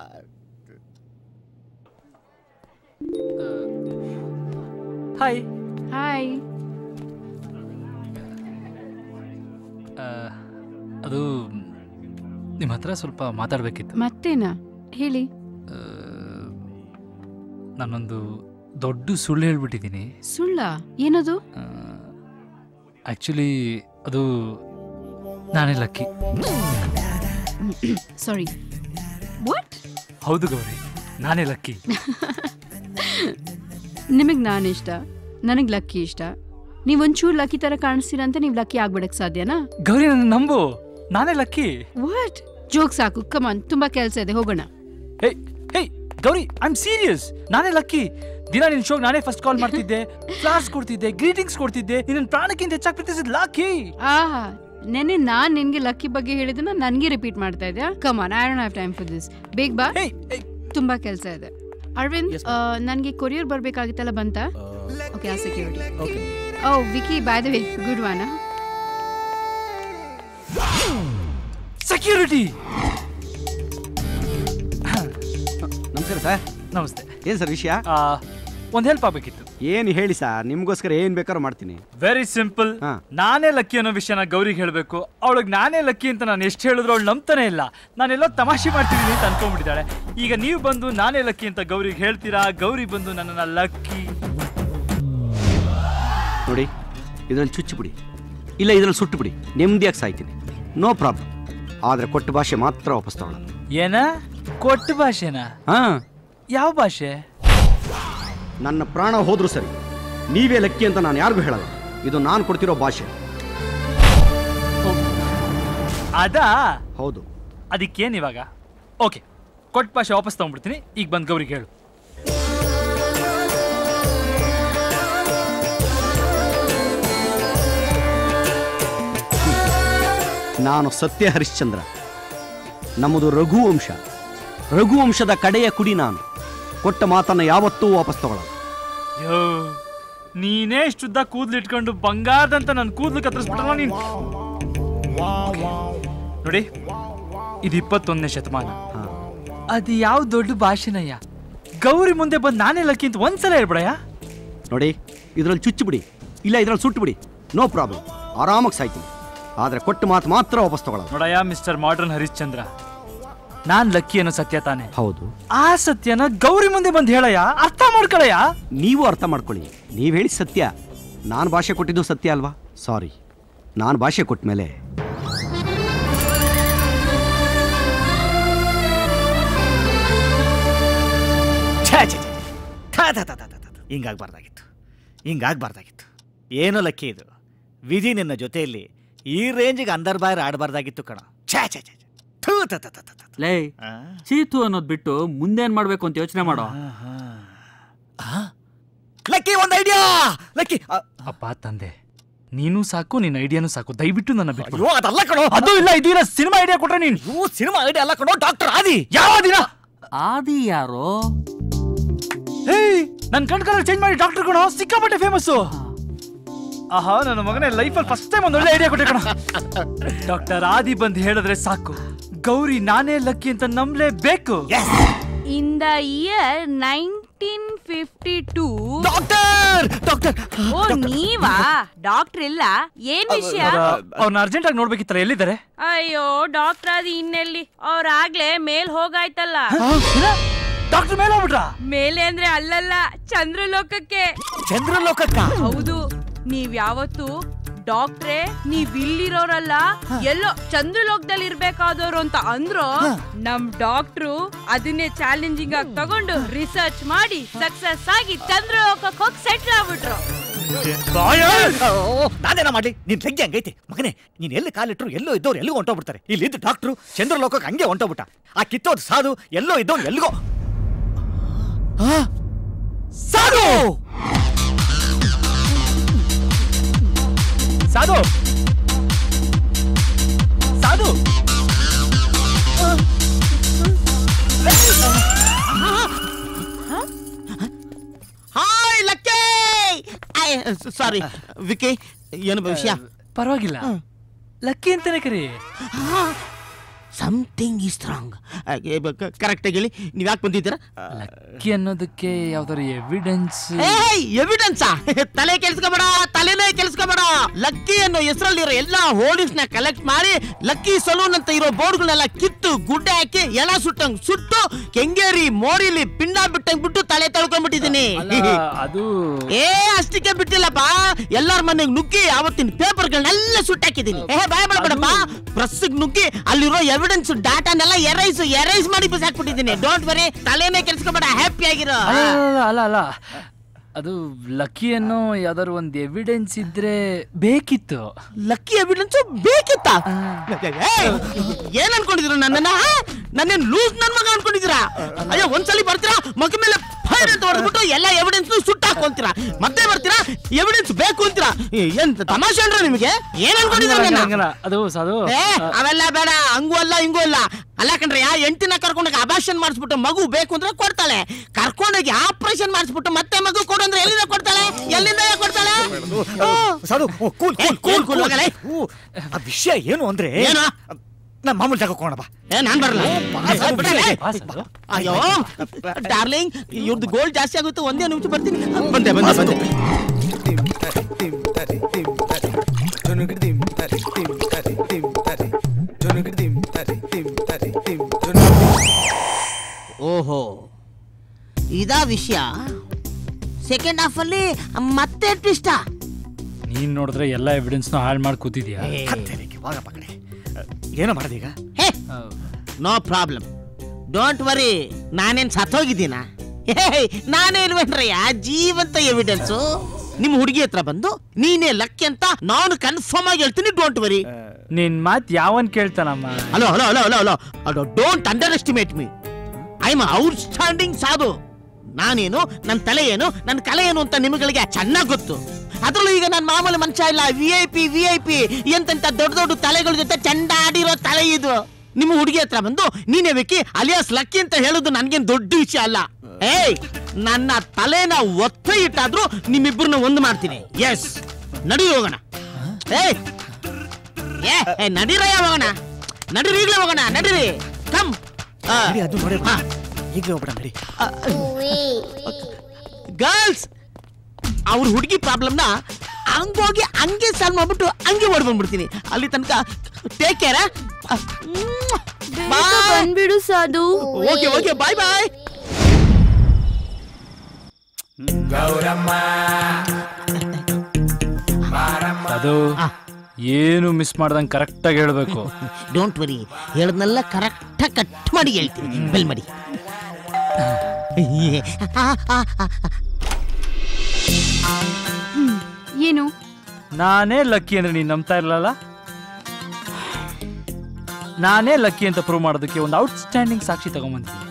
ಹಾಯ್ ಹಾಯ್ ಅದು ನಿಮ್ಮ ಹತ್ರ ಸ್ವಲ್ಪ ಮಾತಾಡ್ಬೇಕಿತ್ತು ಮತ್ತೇನಾ ಹೇಳಿ ನಾನೊಂದು ದೊಡ್ಡ ಸುಳ್ಳು ಹೇಳ್ಬಿಟ್ಟಿದ್ದೀನಿ ಸುಳ್ಳ ಏನದು ಆ್ಯಕ್ಚುಲಿ ಅದು ನಾನೇ ಲಕ್ಕಿ ಸಾರಿ ವಾಟ್ ಹೌದು ಗೌರಿ ನಾನೇ ಲಕ್ಕಿ ನಿಮಗೆ ನಾನು ಇಷ್ಟ ನನಗೆ ಲಕ್ಕಿ ಇಷ್ಟ ನೀವು ಒಂಚೂರು ಲಕ್ಕಿ ಥರ ಕಾಣಿಸ್ತೀರ ಅಂತ ನೀವು ಲಕ್ಕಿ ಆಗ್ಬಿಡಕ್ಕೆ ಸಾಧ್ಯನಾ ಗೌರಿ ನನ್ನ ನಂಬು ನಾನೇ ಲಕ್ಕಿ ವಾಟ್ ಜೋಕ್ ಸಾಕು ಕಮಾನ್ ತುಂಬಾ ಕೆಲಸ ಇದೆ ಹೋಗೋಣ hey hey Gauri I am serious ನಾನೇ ಲಕ್ಕಿ ದಿನ ನಿನ್ ಶೋಗ್ ನಾನೇ ಫಸ್ಟ್ ಕಾಲ್ ಮಾಡ್ತಿದ್ದೆ ಫ್ಲಾರ್ಸ್ ಕೊಡ್ತಿದ್ದೆ ಗ್ರೀಟಿಂಗ್ಸ್ ಕೊಡ್ತಿದ್ದೆ ನಿನ್ನ ಪ್ರಾಣಕ್ಕಿಂತ ಹೆಚ್ಚಾಗಿ ಪ್ರೀತಿಸಿದ್ ಲಕ್ಕಿ ಆಹಾ ನೆನ್ನೆ ನಾನ್ ನಿನ್ಗೆ ಲಕ್ಕಿ ಬಗ್ಗೆ ಹೇಳಿದ್ದನ್ನ ನನಗೆ ರಿಪೀಟ್ ಮಾಡ್ತಾ ಇದ್ಯಾ come on I don't have time for this ಬೇಗ ಬಾ ತುಂಬಾ ಕೆಲಸ ಇದೆ ಅರವಿಂದ್ ನನಗೆ ಕೊರಿಯರ್ ಬರ್ಬೇಕಾಗಿತ್ತಲ್ಲ ಬಂತ ಓಕೆ ಆ security okay oh Vicky bye the way good ವಾನ ಸೆಕ್ಯೂರಿಟಿ ನಮಸ್ಕಾರ ಸರ್ ನಮಸ್ತೆ ಏನು ಸರ್ ವಿಷಯ ಒಂದ್ ಹೆಲ್ಪ್ ಆಗ್ಬೇಕಿತ್ತು ಏನು ಹೇಳಿ ಸರ್ ನಿಮ್ಗೋಸ್ಕರ ಏನ್ ಬೇಕಾದ್ರೂ ಮಾಡ್ತೀನಿ ವೆರಿ ಸಿಂಪಲ್ ನಾನೇ ಲಕ್ಕಿ ಅನ್ನೋ ವಿಷಯನ ಗೌರಿಗೆ ಹೇಳಬೇಕು ಅವಳಿಗೆ ನಾನೇ ಲಕ್ಕಿ ಅಂತ ನಾನು ಎಷ್ಟು ಹೇಳಿದ್ರು ಅವಳು ನಂಬ್ತಾನೆ ಇಲ್ಲ ನಾನೆಲ್ಲೋ ತಮಾಷೆ ಮಾಡ್ತಿದ್ದೀನಿ ಅಂತ ಅನ್ಕೊಂಡ್ಬಿಟ್ಟಿದ್ದಾಳೆ ಈಗ ನೀವು ಬಂದು ನಾನೇ ಲಕ್ಕಿ ಅಂತ ಗೌರಿಗೆ ಹೇಳ್ತೀರಾ ಗೌರಿ ಬಂದು ನನ್ನನ್ನ ಲಕ್ಕಿ ನೋಡಿ ಇದ್ರಲ್ಲಿ ಚುಚ್ಚಿಬಿಡಿ ಇಲ್ಲ ಇದ್ರಲ್ಲಿ ಸುಟ್ಟುಬಿಡಿ ನೆಮ್ಮದಿಯಾಗಿ ಸಾಯ್ತೀನಿ ನೋ ಪ್ರಾಬ್ಲಮ್ ಆದರೆ ಕೊಟ್ಟ ಭಾಷೆ ಮಾತ್ರ ವಾಪಸ್ ತಗೊಳ್ಳೋದು ಏನ ಕೊಟ್ಟು ಭಾಷೆನಾ ಹಾ ಯಾವ ಭಾಷೆ ನನ್ನ ಪ್ರಾಣ ಹೋದ್ರೂ ಸರಿ ನೀವೇ ಲಕ್ಕಿ ಅಂತ ನಾನು ಯಾರಿಗೂ ಹೇಳಲ್ಲ ಇದು ನಾನು ಕೊಡ್ತಿರೋ ಭಾಷೆ ಅದಾ ಹೌದು ಅದಕ್ಕೇನು ಇವಾಗ ಓಕೆ ಕೊಟ್ಟ ಭಾಷೆ ವಾಪಸ್ ತಗೊಂಡ್ಬಿಡ್ತೀನಿ ಈಗ ಬಂದು ಗೌರಿಗೆ ಹೇಳು ನಾನು ಸತ್ಯ ಹರಿಶ್ಚಂದ್ರ ನಮ್ಮದು ರಘುವಂಶ ರಘುವಂಶದ ಕಡೆಯ ಕುಡಿ ನಾನು ಕೊಟ್ಟ ಮಾತನ್ನು ಯಾವತ್ತೂ ವಾಪಸ್ ತಗೊಳ್ಳಲ್ಲ ಯೋ ನೀನೇ ಇಷ್ಟುದ್ದ ಕೂದ್ಲು ಇಟ್ಕೊಂಡು ಬಂಗಾರದಂತ ನನ್ನ ಕೂದ್ಲು ಕತ್ತರಿಸ್ಬಿಟ್ಟಲ್ಲ ನೀನು ನೋಡಿ ಇದು ಇಪ್ಪತ್ತೊಂದನೇ ಶತಮಾನ ಅದು ಯಾವ ದೊಡ್ಡ ಭಾಷೆನಯ್ಯ ಗೌರಿ ಮುಂದೆ ಬಂದು ನಾನೇ ಲಕ್ಕಿ ಅಂತ ಒಂದ್ಸಲ ಹೇಳ್ಬಿಡಯ್ಯ ನೋಡಿ ಇದರಲ್ಲಿ ಚುಚ್ಚಿಬಿಡಿ ಇಲ್ಲ ಇದರಲ್ಲಿ ಸುಟ್ಟುಬಿಡಿ ನೋ ಪ್ರಾಬ್ಲಮ್ ಆರಾಮಾಗಿ ಸಾಯ್ತೀನಿ ಆದರೆ ಕೊಟ್ಟ ಮಾತು ಮಾತ್ರ ವಾಪಸ್ ತಗೊಳ್ಳಲ್ಲ ನೋಡಯ್ಯ ಮಿಸ್ಟರ್ ಮಾಡರ್ನ್ ಹರಿಶ್ಚಂದ್ರ ನಾನ್ ಲಕ್ಕಿ ಅನ್ನೋ ಸತ್ಯ ತಾನೆ ಹೌದು ಆ ಸತ್ಯನ ಗೌರಿ ಮುಂದೆ ಬಂದು ಹೇಳಯ್ಯ ಅರ್ಥ ಮಾಡ್ಕೊಳಯ್ಯ ನೀವು ಅರ್ಥ ಮಾಡ್ಕೊಳ್ಳಿ ನೀವು ಹೇಳಿ ಸತ್ಯ ನಾನು ಭಾಷೆ ಕೊಟ್ಟಿದ್ದು ಸತ್ಯ ಅಲ್ವಾ ಸಾರಿ ನಾನು ಭಾಷೆ ಕೊಟ್ಟ ಮೇಲೆ ಛೇ ಛೇ ಛೇ. ಥಾ, ಥಾ, ಥಾ, ಥಾ, ಥಾ, ಥಾ. ಹಿಂಗಾಗ್ಬಾರ್ದಾಗಿತ್ತು ಹಿಂಗಾಗ್ಬಾರ್ದಾಗಿತ್ತು ಏನೋ ಲಕ್ಕಿ ಇದು ವಿಧಿ ನಿನ್ನ ಜೊತೆಯಲ್ಲಿ ಈ ರೇಂಜಿಗೆ ಅಂದರ್ ಬಾಯರ್ ಆಡಬಾರ್ದಾಗಿತ್ತು ಕಣ ಛೇ ಛೇ ಛೇ ಛೇ. ಥು, ಥ, ಥ, ಥ, ಥ, ಥ. ಲೇ ಚೀತು ಅನ್ನೋದ್ ಬಿಟ್ಟು ಮುಂದೇನ್ ಮಾಡ್ಬೇಕು ಅಂತ ಯೋಚನೆ ಮಾಡೋ ಲಕ್ಕಿ ಒಂದು ಐಡಿಯಾ ಲಕ್ಕಿ ಅ- ಅಪ್ಪ ತಂದೆ ನೀನು ಸಾಕು ನಿನ್ನ ಐಡಿಯಾನು ಸಾಕು ದಯವಿಟ್ಟು ನನ್ನ ಬಿಟ್ಟು ಅಯ್ಯೋ ಅದಲ್ಲ ಕಣೋ ಅದು ಇಲ್ಲ ಇದೀರ ಸಿನಿಮಾ ಐಡಿಯಾ ಕೊಟ್ರೆ ನೀನು ಇವು ಸಿನಿಮಾ ಐಡಿಯಾ ಅಲ್ಲ ಕಣೋ ಡಾಕ್ಟರ್ ಆದಿ ಯಾವ ದಿನ ಆದಿ ಯಾರೋ ಹೇಯ್ ನನ್ ಕಣ್ ಕಲರ್ ಚೇಂಜ್ ಮಾಡಿ ಡಾಕ್ಟರ್ ಕಣೋ ಸಿಕ್ಕಾಪಟ್ಟೆ ಫೇಮಸ್ ಆಹಾ ನನ್ನ ಮಗನೇ ಲೈಫಲ್ಲಿ ಫಸ್ಟ್ ಟೈಮ್ ಒಂದು ಒಳ್ಳೆ ಐಡಿಯಾ ಕೊಟ್ಟೆ ಕಣ ಡಾಕ್ಟರ್ ಆದಿ ಬಂದು ಹೇಳಿದ್ರೆ ಸಾಕು ಗೌರಿ ನಾನೇ ಲಕ್ಕಿ ಅಂತ ನಂಬಲೇಬೇಕು in the year nineteen fifty two doctor doctor oh ನೀವಾ ಡಾಕ್ಟರ್ ಇಲ್ಲ ಏನ್ ವಿಷಯ ಅವ್ರನ್ನ ಅರ್ಜೆಂಟ್ ಆಗಿ ನೋಡ್ಬೇಕಿತ್ತಲ್ಲ ಎಲ್ಲಿದ್ದಾರೆ ಅಯ್ಯೋ ಡಾಕ್ಟರ್ ಅದು ಇನ್ನೆಲ್ಲಿ ಅವ್ರಾಗ್ಲೇ ಮೇಲ್ ಹೋಗಾಯ್ತಲ್ಲ ಡಾಕ್ಟರ್ ಮೇಲೆ ಹೋಗ್ಬಿಟ್ರಾ ಮೇಲೆ ಅಂದ್ರೆ ಅಲ್ಲಲ್ಲ ಚಂದ್ರಲೋಕಕ್ಕೆ ಚಂದ್ರಲೋಕಕ್ಕ ಹೌದು ನೀವ್ ಯಾವತ್ತು ಡಾಕ್ಟ್ರೇ ನೀವ್ ಇಲ್ಲಿರೋರಲ್ಲ ಎಲ್ಲೋ ಚಂದ್ರಲೋಕದಲ್ಲಿ ಇರ್ಬೇಕಾದವ್ರು ಅಂತ ಅಂದ್ರು ನಮ್ ಡಾಕ್ಟ್ರು ಅದನ್ನೇ ಚಾಲೆಂಜಿಂಗ್ ಆಗಿ ತಗೊಂಡು ರಿಸರ್ಚ್ ಮಾಡಿ ಸಕ್ಸಸ್ ಆಗಿ ಚಂದ್ರಲೋಕಕ್ಕೆ ಹೋಗಿ ಸೆಟ್ಲ್ ಆಗ್ಬಿಟ್ರು ನಾನೇನ ಮಾಡಿ ನಿನ್ ಲಗ್ಗೆ ಹಂಗೈತೆ ಮಗನೇ ನೀನ್ ಎಲ್ಲಿ ಕಾಲಿಟ್ರು ಎಲ್ಲೋ ಇದ್ದವ್ರು ಎಲ್ಲಿಗೂ ಹೊಂಟೋಗ್ಬಿಡ್ತಾರೆ ಇಲ್ಲಿ ಇದ್ದು ಡಾಕ್ಟ್ರು ಚಂದ್ರಲೋಕಕ್ಕೆ ಹಂಗೆ ಹೊಂಟೋಗ್ಬಿಟ್ಟ ಆ ಕಿತ್ತೋದ್ ಸಾಧು ಎಲ್ಲೋ ಇದ್ದವ್ರು ಎಲ್ಲಿಗೋ ಆ? ಸಾಧು ಸಾಧು ಸಾಧು ಹಾಯ್ ಲಕ್ಕಿ ಸಾರಿ ವಿಕಿ ಏನು ವಿಷಯ ಪರವಾಗಿಲ್ಲ ಲಕ್ಕಿ ಅಂತಾನೆ ಕರಿ ಸಮಥಿಂಗ್ ಈಸ್ ರಾಂಗ್ ಕರೆಕ್ಟಾಗಿ ಹೇಳಿ ನೀವು ಯಾಕೆ ಬಂದಿದ್ದೀರಾ ಲಕ್ಕಿ ಅನ್ನೋದಕ್ಕೆ ಯಾವ್ದಾರು ಎವಿಡೆನ್ಸ್ ಏಯ್ ಎವಿಡೆನ್ಸಾ ತಲೆ ಕೆಲ್ಸ್ಕೊಬೇಡ ತಲೆನೇ ಕೆಲ್ಸ್ಕೊಬೇಡ ಲಕ್ಕಿ ಅನ್ನೋ ಹೆಸರಲ್ಲಿರೋ ಎಲ್ಲಾ ಹೋರ್ಡಿಂಗ್ಸ್ ನ ಕಲೆಕ್ಟ್ ಮಾಡಿ ಲಕ್ಕಿ ಸಲೂನ್ ಅಂತ ಇರೋ ಬೋರ್ಡ್ಗಳನ್ನೆಲ್ಲ ಕಿತ್ತು ಗುಡ್ಡೆ ಹಾಕಿ ಎಣ ಸುಟ್ಟಂಗ್ ಸುಟ್ಟು ಕೆಂಗೇರಿ ಮೋರಿಲಿ ಪಿಂಡ ಬಿಟ್ಟಂಗ್ ಬಿಟ್ಟು ತಲೆ ತಳ್ಕೊಂಡ್ಬಿಟ್ಟಿದ್ದೀನಿ ಅದು ಏ ಅಷ್ಟಕ್ಕೆ ಬಿಟ್ಟಿಲ್ಲಪ್ಪ ಎಲ್ಲಾರ ಮನೆಗ್ ನುಗ್ಗಿ ಅವತ್ತಿನ ಪೇಪರ್ಗಳನ್ನೆಲ್ಲ ಸುಟ್ಟಾಕಿದ್ದೀನಿ ಏ ಭಯ ಮಾಡ್ಬೇಡಪ್ಪ ಪ್ರೆಸ್ಸಿಗೆ ನುಗ್ಗಿ ಅಲ್ಲಿರೋ ಎವಿಡೆನ್ಸ್ ಡಾಟಾನೆಲ್ಲ ಎರೈಸ್ ಎರೈಸ್ ಮಾಡಿ ಬಿಸಾಕ್ಬಿಟ್ಟಿದ್ದೀನಿ ಡೋಂಟ್ ವರಿ ತಲೆನೇ ಕೆಲ್ಸ್ಕೊಬೇಡ ಹ್ಯಾಪಿ ಆಗಿರೋ ಅಲ್ಲ ಅಲ್ಲ ಅಲ್ಲ ಅದು ಲಕ್ಕಿ ಅನ್ನೋ ಯಾವ್ದಾದ್ರು ಒಂದು ಎವಿಡೆನ್ಸ್ ಇದ್ರೆ ಬೇಕಿತ್ತು ಲಕ್ಕಿ ಎವಿಡೆನ್ಸ್ ಬೇಕಿತ್ತ ಏನ್ ಅನ್ಕೊಂಡಿದ್ರು ನನ್ನನ್ನ ನನ್ನೇನ್ ಲೂಸ್ ನನ್ ಮಗ ಅನ್ಕೊಂಡಿದ್ದೀರಾ ಅಯ್ಯೋ ಒಂದ್ಸಲಿ ಬರ್ತೀರಾ ಮಗ ಮೇಲೆ ಫೈರ್ ಅಂತ ಹೊಡೆದ್ಬಿಟ್ಟು ಎಲ್ಲ ಎವಿಡೆನ್ಸ್ ಸುಟ್ಟಾಕೊಂತೀರಾ ಮತ್ತೆ ಬರ್ತೀರಾ ಎವಿಡೆನ್ಸ್ ಬೇಕು ಅಂತೀರಾ ಏ, ಏನ್ ತಮಾಷೆ ಅನ್ರ ನಿಮಗೆ ಏನ್ ಅನ್ಕೊಂಡಿದ್ದೀರಾ ನನ್ನ? ಹಂಗಲ್ಲ, ಅದು ಸಾಧು ಏ, ಅವೆಲ್ಲ ಬೇಡ ಹಂಗೂ ಅಲ್ಲ ಹಿಂಗೂ ಅಲ್ಲ ಅಲ್ಲ ಕಣ್ರಿ ಆ ಎಂಟಿನ ಕರ್ಕೊಂಡೋಗಿ ಅಬಾಷನ್ ಮಾಡಿಸ್ಬಿಟ್ಟು ಮಗು ಬೇಕು ಅಂದ್ರೆ ಕೊಡ್ತಾಳೆ ಕರ್ಕೊಂಡೋಗಿ ಆಪರೇಷನ್ ಮಾಡಿಸ್ಬಿಟ್ಟು ಮತ್ತೆ ಮಗು ಕೊಡು ಅಂದ್ರೆ ಎಲ್ಲಿಂದ ಕೊಡ್ತಾಳೆ ಎಲ್ಲಿಂದ ಕೊಡ್ತಾಳೆ ಸಾಧು ಓ, ಕೂಲ್ ಕೂಲ್ ಏ, ಕೂಲ್ ಕೂಲ್, ಕೂಲ್ ಹೋಗಲೇ. ಆ ವಿಷಯ ಏನು ಅಂದ್ರೆ ಏನು? ನಾ ಮಾಮೂಲಿ ಜಾಗ ಹೋಗೋಣ ಬಾ ಏ ನಾನ್ ಬರಲ್ಲ ಏ, ಬಿಡ್ರಿ. ಅಯ್ಯೋ ಡಾರ್ಲಿಂಗ್ ಇವ್ರದ್ದು ಗೋಲ್ಡ್ ಜಾಸ್ತಿ ಆಗುತ್ತೆ ಒಂದೇ ನಿಮಿಷ ಬರ್ತೀನಿ ಬಂದೆ ಬಂದೆ ಬಂದೆ ಓಹೋ ಇದಾ ವಿಷಯ ಸೆಕೆಂಡ್ ಹಾಫ್ ಅಲ್ಲಿ ಮತ್ತೆ ಟ್ವಿಸ್ಟಾ ನೀನ್ ನೋಡಿದ್ರೆ ಎಲ್ಲ ಎವಿಡೆನ್ಸ್ನ ಹಾಳು ಮಾಡಿ ಕೂತಿದ್ಯಾ ಹೋಗಪ್ಪ ಕಡೆ ಏನೋ ಮಾಡೋದೀಗ ನೋ ಪ್ರಾಬ್ಲಮ್ ಡೋಂಟ್ ವರಿ ನಾನೇನ್ ಸತ್ತೋಗಿದ್ದೀನ ನಾನೇ ಇಲ್ವೇನ್ರಯ್ಯ ಜೀವಂತ ಎವಿಡೆನ್ಸು ನಿಮ್ಮ ಹುಡುಗಿ ಹತ್ರ ಬಂದು ನೀನೇ ಲಕ್ಕಿ ಅಂತ ನಾನು ಕನ್ಫರ್ಮ್ ಆಗಿ ಹೇಳ್ತೀನಿ ಡೋಂಟ್ ವರಿ ನಿನ್ ಮಾತ್ ಯಾವನ್ ಕೇಳ್ತಾನಮ್ಮ hello hello hello hello hello hello don't underestimate me I am outstanding Sadhu ನಾನೇನು ನನ್ನ ತಲೆ ಏನು ನನ್ನ ಕಲೆ ಏನು ಅಂತ ನಿಮಗಳಿಗೆ ಚೆನ್ನಾಗಿ ಗೊತ್ತು ಅದ್ರಲ್ಲೂ ಈಗ ನನ್ನ ಮಾಮೂಲಿ ಮನುಷ್ಯ ಇಲ್ಲ V I P V I P ಎಂತೆಂತ ದೊಡ್ಡ ದೊಡ್ಡ ತಲೆಗಳ ಜೊತೆ ಚಂಡಾಡಿರೋ ತಲೆ ಇದು ನಿಮ್ಮ ಹುಡುಗಿ ಹತ್ರ ಬಂದು ನೀನೇ ಬೇಕಿ ಅಲಿಯಾಸ್ ಲಕ್ಕಿ ಅಂತ ಹೇಳೋದು ನನ್ಗೇನ್ ದೊಡ್ಡ ವಿಷಯ ಅಲ್ಲ ಏಯ್ ನನ್ನ ತಲೆನ ಒತ್ತ ಇಟ್ಟಾದ್ರೂ ನಿಮ್ಮಿಬ್ಬರನ್ನ ಒಂದು ಮಾಡ್ತೀನಿ ಎಸ್ ನಡಿ ಹೋಗೋಣ ಏಯ್ ಏ ಏ, ನಡೀರಯ್ಯ ಹೋಗೋಣ ನಡೀರಿ ಈಗಲೇ ಹೋಗೋಣ ನಡೀರಿ ಕಮ್ ನಡಿ, ಅದು ನೋಡಿ ಈಗಲೇ ಹೋಗ್ಬಿಡ ನಡಿ ಗರ್ಲ್ಸ್ ಅವ್ರ ಹುಡುಗಿ ಪ್ರಾಬ್ಲಮ್ನ ಹಂಗೋಗಿ ಹಂಗೆ ಸಾಲ್ವ್ ಮಾಡ್ಬಿಟ್ಟು ಹಂಗೆ ಓಡ್ಬಂದ್ಬಿಡ್ತೀನಿ ಅಲ್ಲಿ ತನಕ ಟೇಕ್ ಕೇರ್ ಬಂದ್ಬಿಡು ಸಾಧು ಓಕೆ ಓಕೆ ಬಾಯ್ ಬಾಯ್ ಅದು ಏನು ಮಿಸ್ ಮಾಡ್ದಂಗ್ ಕರೆಕ್ಟಾಗಿ ಹೇಳ್ಬೇಕು ಡೋಂಟ್ ವರಿ ಹೇಳದ್ನೆಲ್ಲ ಕರೆಕ್ಟಾಗಿ ಕಟ್ ಮಾಡಿ ಹೇಳ್ತೀನಿ ಬೆಲ್ ಮಾಡಿ ಏನು ನಾನೇ ಲಕ್ಕಿ ಅಂದ್ರೆ ನೀನ್ ನಂಬ್ತಾ ಇರ್ಲಲ್ಲ ನಾನೇ ಲಕ್ಕಿ ಅಂತ ಪ್ರೂವ್ ಮಾಡೋದಕ್ಕೆ ಒಂದು ಔಟ್ಸ್ಟ್ಯಾಂಡಿಂಗ್ ಸಾಕ್ಷಿ ತಗೊಂಬಂದಿದ್ದೀನಿ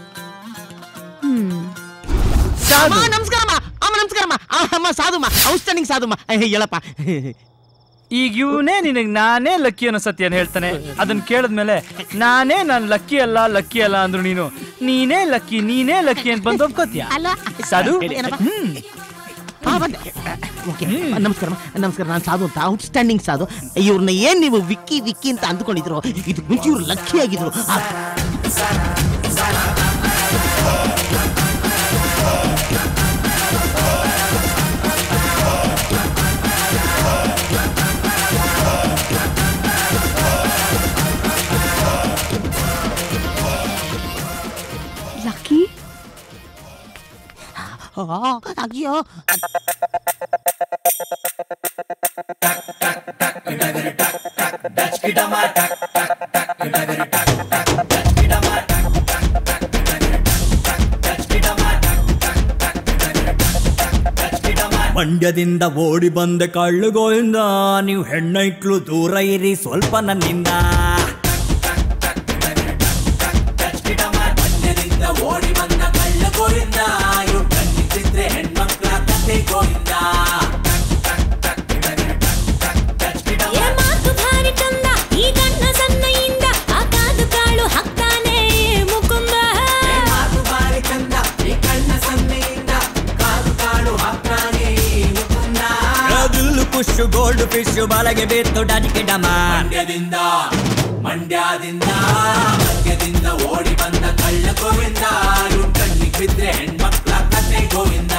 ಅಮ್ಮ ನಮಸ್ಕಾರಮ್ಮ ಅಮ್ಮ ನಮಸ್ಕಾರಮ್ಮ ಆ, ಅಮ್ಮ ಸಾಧುಮ್ಮ ಔಟ್ಸ್ಟ್ಯಾಂಡಿಂಗ್ ಸಾಧುಮ್ಮ ಏ, ಹೇಳಪ್ಪ ಈಗ ಇವನೇ ನಿನಗೆ ನಾನೇ ಲಕ್ಕಿ ಅನ್ನೋ ಸತ್ಯನ ಹೇಳ್ತಾನೆ ಅದನ್ನ ಕೇಳಿದ್ಮೇಲೆ ನಾನೇ ನಾನು ಲಕ್ಕಿ ಅಲ್ಲ ಲಕ್ಕಿ ಅಲ್ಲ ಅಂದ್ರು ನೀನು ನೀನೇ ಲಕ್ಕಿ ನೀನೇ ಲಕ್ಕಿ ಅಂತ ಬಂದು ಒಪ್ಕೋತೀಯ ಅಲ್ಲ ಸಾಧು ಏನಪ್ಪ? ಹ್ಮ್ ಆ, ಬಂದೆ. ಓಕೆ ನಮಸ್ಕಾರ ನಮಸ್ಕಾರ ನಾನು ಸಾಧು ಅಂತ ಔಟ್ಸ್ಟ್ಯಾಂಡಿಂಗ್ ಸಾಧು ಇವ್ರನ್ನ ಏನ್ ನೀವು ವಿಕ್ಕಿ ವಿಕ್ಕಿ ಅಂತ ಅಂದ್ಕೊಂಡಿದ್ರು ಇದು ಮುಂಚೆ ಇವ್ರು ಲಕ್ಕಿ ಆಗಿದ್ರು ಆ, ಲಕ್ಕಿ ಆ, ಅಯ್ಯೋ ಮಂಡ್ಯದಿಂದ ಓಡಿ ಬಂದೆ ಕಳ್ಳು ಗೋವಿಂದ ನೀವು ಹೆಣ್ಣೈಕ್ಳು ದೂರ ಇರಿ ಸ್ವಲ್ಪ ನನ್ನಿಂದ ಮಂಡ್ಯದಿಂದ ಓಡಿ ಬಂದ ಕಳ್ಳ ಗೋವಿಂದ ಇವ್ ಕಣ್ಣಿದ್ರೆ ಹೆಣ್ಮಕ್ಳ ಕತೆ ಗೋವಿಂದ ಏ ಮಾತು ಭಾರಿ ಚಂದ ಈ ಗಣ್ಣ ಸನ್ನೆಯಿಂದ ಆ ಕಾದು ಕಾಳು ಹಾಕ್ತಾನೆ ಮುಕುಂದ ಮಾತು ಬಾರಿ ಚಂದ ಈ ಕಣ್ಣ ಸನ್ನೆಯಿಂದ ಕಾದು ಕಾಳು ಹಾಕ್ತಾನೆ ಮುಕುಂದ ರಗುಲ್ಲು ಪುಷ್ ಗೋಲ್ಡ್ ಫಿಶ್ ಬಾಳಗೆ ಬೇತು ಡಾಜಿಕೆ ಡಮ ಮಂಡ್ಯದಿಂದ ಮಂಡ್ಯದಿಂದ ಮಂಡ್ಯದಿಂದ ಓಡಿ ಬಂದ ಕಳ್ಳ ಗೋವಿಂದ ಇವ್ನ್ ಕಣ್ಣಿಗೆ ಬಿದ್ರೆ ಹೆಣ್ಮಕ್ಳ ಕತೆ ಗೋವಿಂದ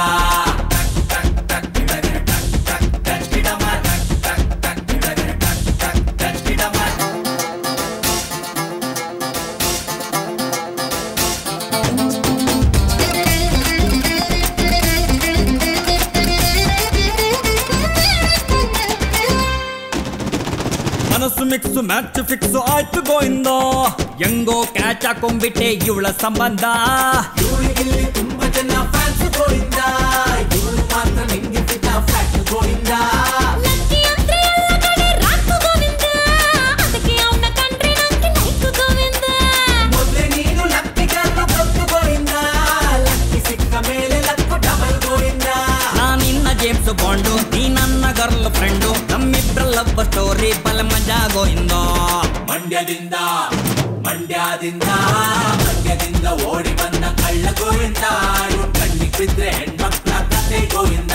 ಮನಸ್ಸು ಮಿಕ್ಸ್ ಮ್ಯಾಚ್ ಫಿಕ್ಸ್ ಆಯ್ತು ಗೋಯಿಂದ ಹೆಂಗೋ ಕ್ಯಾಚ್ ಹಾಕೊಂಡ್ಬಿಟ್ಟೆ ಇವಳ ಸಂಬಂಧ ಇವಳಿಗಿಲ್ಲಿ ತುಂಬಾ ಜನ ಫ್ಯಾನ್ಸ್ ಗೋಯಿಂದ ಇವಳು ಮಾತ್ರ ನಿಂಗೆ ಬಿದ್ದ ಫ್ಯಾಟ್ ಗೋಯಿಂದ ಲಕ್ಕಿ ಅಂದ್ರೆ ಎಲ್ಲ ಕಡೆ ರಾಕು ಗೋವಿಂದ ಅದಕ್ಕೆ ಅವನ ಕಂಡ್ರೆ ನಂಗೆ ಲೈಕು ಗೋವಿಂದ ಮೊದ್ಲೇ ನೀನು ಲಕ್ಕಿಗಲ್ಲು ಗೊತ್ತು ಗೋಯಿಂದ ಲಕ್ಕಿ ಸಿಕ್ಕ ಮೇಲೆ ಲಕ್ಕು ಡಬಲ್ ಗೋಯಿಂದ ನಾನಿನ್ನ ಜೇಮ್ಸ್ ಬಾಂಡು ನೀ ನನ್ನ ಗರ್ಲ್ ಫ್ರೆಂಡು ನಮ್ಮಿಬ್ರ ಲವ್ ಸ್ಟೋರಿ ಬಲ ಮಜಾ ಗೋಯಿಂದ ಮಂಡ್ಯದಿಂದ ಮಂಡ್ಯದಿಂದ ಮಂಡ್ಯದಿಂದ ಓಡಿ ಬಂದ ಕಳ್ಳ ಗೋವಿಂದ ಇವ್ನ್ ಕಣ್ಣಿಗೆ ಬಿದ್ರೆ ಹೆಣ್ಮಕ್ಳ ಕತೆ ಗೋವಿಂದ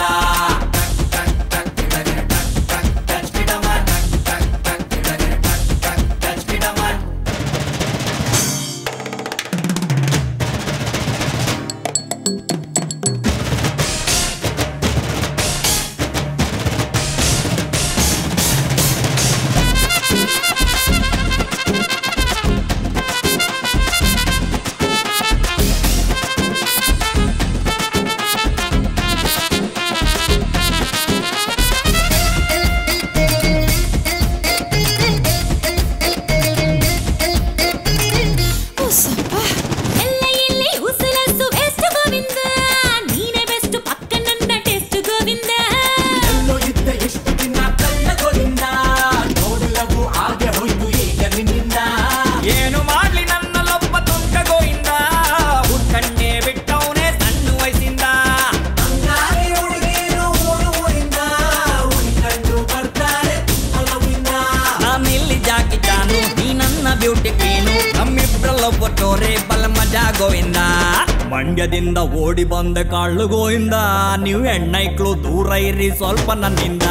ಸ್ಟೋರಿ ಬಲ್ ಮಜಾ ಗೋವಿಂದ ಮಂಡ್ಯದಿಂದ ಓಡಿ ಬಂದ ಕಾಳು ಗೋವಿಂದ ನೀವು ಹೆಣ್ಣೈಕ್ಳು ದೂರ ಇರಿ ಸ್ವಲ್ಪ ನನ್ನಿಂದ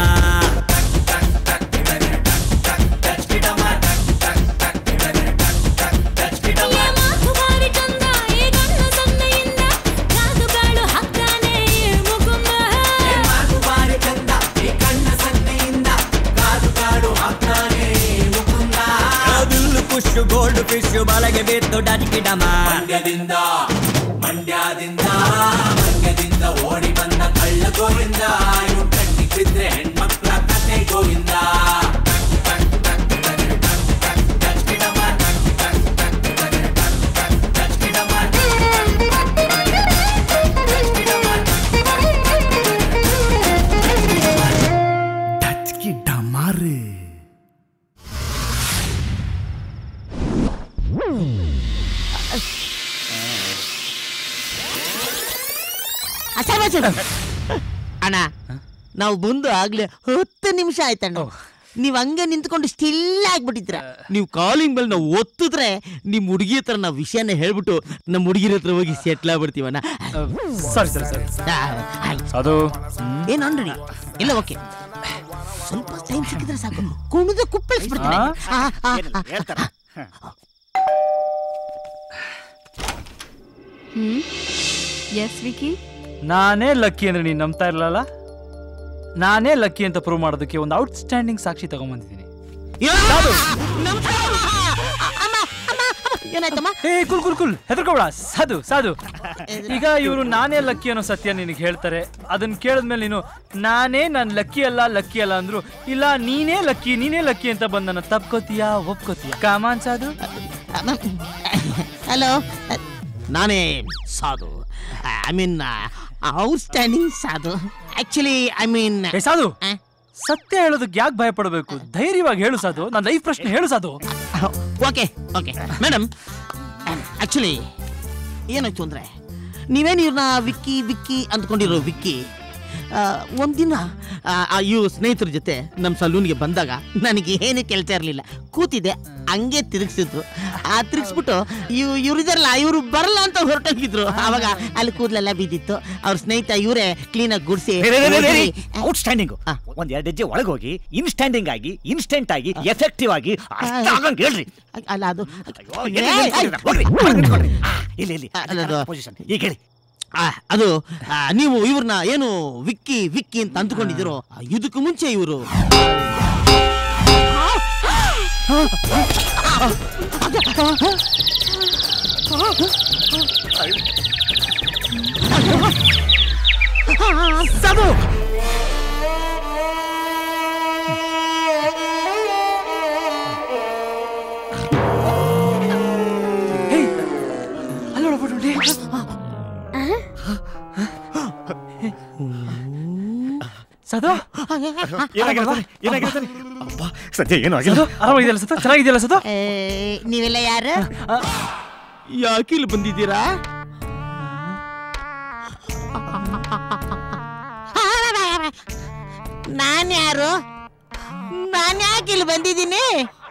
ಬಿಲ್ಲು ಪುಷ್ ಗೋಲ್ಡ್ ಫಿಶ್ ಬಲಗೆ ಬಿತ್ತು ಡಟಿಕಿಡಮ ಮಂಡ್ಯದಿಂದ ಮಂಡ್ಯದಿಂದ ಮಂಡ್ಯದಿಂದ ಓಡಿ ಬಂದ ಕಳ್ಳ ಗೋವಿಂದ ಇವ್ರು ಕಟ್ಟಿ ಬಿದ್ರೆ ಹೆಣ್ಮಕ್ಳ ಕತೆ ಗೋವಿಂದ ಡಮಾರು ಅಣ್ಣ ನಾವು ಬಂದು ಆಗ್ಲೇ ಹತ್ತು ನಿಮಿಷ ಆಯ್ತಣ್ಣ ನೀವ್ ಹಂಗೆ ನಿಂತ್ಕೊಂಡು ಸ್ಟಿಲ್ ಆಗ್ಬಿಟ್ಟಿದ್ರ ನೀವು ಕಾಲಿಂಗ್ ಬೆಲ್ ನಾವು ಒತ್ತಿದ್ರೆ ನಿಮ್ ಹುಡುಗಿ ಹತ್ರ ನಾವು ವಿಷಯನ ಹೇಳ್ಬಿಟ್ಟು ನಮ್ಮ ಹುಡುಗಿರ ಹತ್ರ ಹೋಗಿ ಸೆಟ್ಲ್ ಆಗ್ಬಿಡ್ತೀವಣ್ಣ ಸರಿ ಸರಿ ಸರಿ ಅದು ಏನು ಅನ್ರಿ ಇಲ್ಲ ಓಕೆ ಸ್ವಲ್ಪ ಟೈಮ್ ಸಿಕ್ಕಿದ್ರೆ ಸಾಕು ಕುಣಿದು ಕುಪ್ಪಳಿಸ್ಬಿಡ್ತೀನಿ ಆ, ಆ, ಆ, ಆ. ಹ್ಮ್ ಎಸ್ ವಿಕಿ ನಾನೇ ಲಕ್ಕಿ ಅಂದ್ರೆ ನೀನ್ ನಂಬ್ತಾ ಇರಲ್ಲ ನಾನೇ ಲಕ್ಕಿ ಅಂತ ಪ್ರೂವ್ ಮಾಡೋದಕ್ಕೆ ಒಂದು ಔಟ್ಸ್ಟ್ಯಾಂಡಿಂಗ್ ಸಾಕ್ಷಿ ತಗೊಂಬಂದಿದ್ದೀನಿ ಏನಾಯ್ತಮ್ಮ ಏ ಕುಲ್ ಕುಲ್ ಕುಲ್ ಹೆದರ್ಕೋಬೇಡ ಸಾಧು ಸಾಧು ಈಗ ಇವರು ನಾನೇ ಲಕ್ಕಿ ಅನ್ನೋ ಸತ್ಯ ನಿನಗೆ ಹೇಳ್ತಾರೆ ಅದನ್ನ ಕೇಳಿದ್ಮೇಲೆ ನೀನು ನಾನೇ ನಾನು ಲಕ್ಕಿ ಅಲ್ಲ ಲಕ್ಕಿ ಅಲ್ಲ ಅಂದ್ರು ಇಲ್ಲ ನೀನೇ ಲಕ್ಕಿ ನೀನೇ ಲಕ್ಕಿ ಅಂತ ಬಂದ್ ನನ್ನ ತಪ್ಕೋತೀಯಾ ಒಪ್ಕೋತೀಯ ಕಾಮಾನ್ ಸಾಧು ಹಲೋ ನಾನೇ Sadhu I mean outstanding Sadhu actually I mean ಏ ಸಾಧು ಸತ್ಯ ಹೇಳೋದಕ್ಕೆ ಯಾಕೆ ಭಯ ಪಡಬೇಕು ಧೈರ್ಯವಾಗಿ ಹೇಳು ಸಾಧು ನನ್ನ ಲೈಫ್ ಪ್ರಶ್ನೆ ಹೇಳು ಸಾಧು ಓಕೆ ಓಕೆ ಮೇಡಮ್ ಆಕ್ಚುಲಿ ಏನಾಯ್ತು ಅಂದ್ರೆ ನೀವೇನು ಇವ್ರನ್ನ ವಿಕ್ಕಿ ವಿಕ್ಕಿ ಅಂದ್ಕೊಂಡಿರೋ ವಿಕ್ಕಿ ಆ, ಒಂದಿನ ಆ, ಆ ಇವ್ರ ಸ್ನೇಹಿತರ ಜೊತೆ ನಮ್ಮ ಸಲೂನ್ಗೆ ಬಂದಾಗ ನನಗೆ ಏನು ಕೆಲಸ ಇರಲಿಲ್ಲ ಕೂತಿದ್ದೆ ಹಂಗೆ ತಿರುಗಿಸಿದ್ರು ಆ ತಿರುಗಿಸ್ಬಿಟ್ಟು ಇವ್ ಇವ್ರಿದಾರಲ್ಲ ಇವರು ಬರಲ್ಲ ಅಂತ ಹೊರಟೋಗಿದ್ರು ಆವಾಗ ಅಲ್ಲಿ ಕೂದಲೆಲ್ಲ ಬಿದ್ದಿತ್ತು ಅವ್ರ ಸ್ನೇಹಿತ ಇವರೇ ಕ್ಲೀನಾಗಿ ಗುಡಿಸಿ ಔಟ್ಸ್ಟ್ಯಾಂಡಿಂಗ್ ಒಂದ್ ಎರಡು ಹೆಜ್ಜೆ ಒಳಗೋಗಿ ಇನ್ಸ್ಟ್ಯಾಂಡಿಂಗ್ ಆಗಿ ಇನ್ಸ್ಟೆಂಟ್ ಆಗಿ ಎಫೆಕ್ಟಿವ್ ಆಗಿ ಅಷ್ಟಾಗಂಗ್ ಹೇಳ್ರಿ ಅಲ್ಲ ಅದು ಎಲ್ಲಿ ನಿಂತ್ಕೊಂಡಿರ? ಹೋಗ್ರಿ, ಒಳಗ್ ನಿಂತ್ಕೊಳ್ರಿ. ಆ, ಇಲ್ಲಿ ಇಲ್ಲಿ ಅದು- ಪೊಸಿಷನ್ ಈಗ ಹೇಳಿ ಆ, ಅದು ಆ, ನೀವು ಇವ್ರನ್ನ ಏನು ವಿಕ್ಕಿ ವಿಕ್ಕಿ ಅಂತ ಅಂದ್ಕೊಂಡಿದ್ದೀರೋ ಆ, ಇದಕ್ಕೂ ಮುಂಚೆ ಇವರು ಸಾಧು ಸದಾ ಏನಾಗಿರ್ತಾನೆ ಏನಾಗಿರ್ತಾನೆ ಅಪ್ಪ ಸದ್ಯ ಏನು ಆಗಿಲ್ಲ ಆರಾಮಾಗಿದೆಯಲ್ಲ ಸತ ಚೆನ್ನಾಗಿದೆಯಲ್ಲ ಸತ ಏ, ನೀವೆಲ್ಲ ಯಾರು ಯಾಕೆ ಇಲ್ಲಿ ಬಂದಿದ್ದೀರಾ ನಾನು ಯಾರು ನಾನು ಯಾಕೆ ಇಲ್ಲಿ ಬಂದಿದ್ದೀನಿ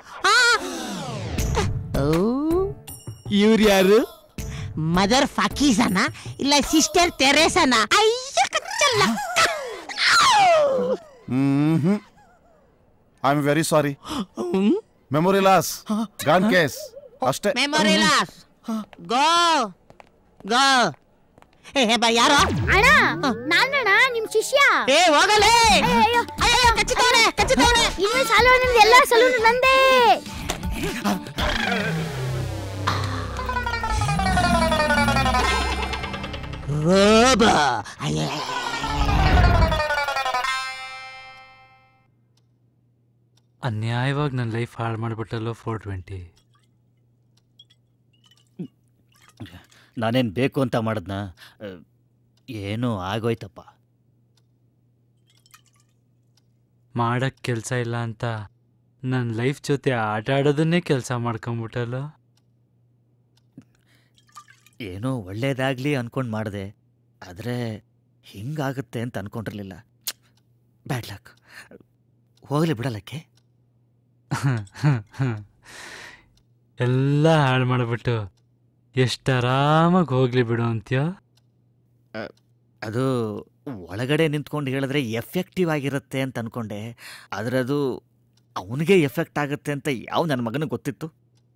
ಇವ್ರು ಯಾರು ಮದರ್ ಫಕೀಸನ ಇಲ್ಲ ಸಿಸ್ಟರ್ ತೆರೇಸನ ಅಯ್ಯ ಕಚ್ಚಲ್ಲ hmm I am very sorry memory loss gone case ಅಷ್ಟೇ ಮೆಮೊರಿ ಲಾಸ್ ಗೋ ಗೋ ಏ ಹೇ ಬಾ ಯಾರೋ ಅಣ್ಣ ನಾನಣ್ಣ ನಿಮ್ ಶಿಷ್ಯ ಏ ಹೋಗಲೇ ಅಯ್ಯೋ ಅಯ್ಯೋ ಕಚ್ಚಿತವನೆ ಕಚ್ಚಿತವನೆ ಇನ್ನು ಸಲೂನ್ ಎಲ್ಲ ಸಲೂನ್ ನಂದೇ ರೋಬ ಅಯ್ಯ ಅನ್ಯಾಯವಾಗಿ ನನ್ನ ಲೈಫ್ ಹಾಳು ಮಾಡಿಬಿಟ್ಟಲ್ಲೋ ಫೋರ್ ಟ್ವೆಂಟಿ ನಾನೇನ್ ಬೇಕು ಅಂತ ಮಾಡದ್ನ ಏನೋ ಆಗೋಯ್ತಪ್ಪ ಮಾಡಕ್ ಕೆಲಸ ಇಲ್ಲ ಅಂತ ನನ್ನ ಲೈಫ್ ಜೊತೆ ಆಟ ಆಡೋದನ್ನೇ ಕೆಲಸ ಮಾಡ್ಕೊಂಬಿಟ್ಟಲ್ಲ ಏನೋ ಒಳ್ಳೇದಾಗ್ಲಿ ಅನ್ಕೊಂಡ್ ಮಾಡಿದೆ ಆದ್ರೆ ಹಿಂಗಾಗುತ್ತೆ ಅಂತ ಅನ್ಕೊಂಡಿರ್ಲಿಲ್ಲ ಬ್ಯಾಡ್ ಲಕ್ ಹೋಗ್ಲಿ ಬಿಡಲಕ್ಕೆ ಎಲ್ಲ ಹಾಳು ಮಾಡಿಬಿಟ್ಟು ಎಷ್ಟು ಆರಾಮಾಗಿ ಹೋಗ್ಲಿ ಬಿಡು ಅಂತ್ಯ ಅದು ಒಳಗಡೆ ನಿಂತ್ಕೊಂಡು ಹೇಳಿದ್ರೆ ಎಫೆಕ್ಟಿವ್ ಆಗಿರುತ್ತೆ ಅಂತ ಅನ್ಕೊಂಡೆ ಆದ್ರೆ ಅದು ಅವನಿಗೆ ಎಫೆಕ್ಟ್ ಆಗುತ್ತೆ ಅಂತ ಯಾವ ನನ್ನ ಮಗನಿಗೆ ಗೊತ್ತಿತ್ತು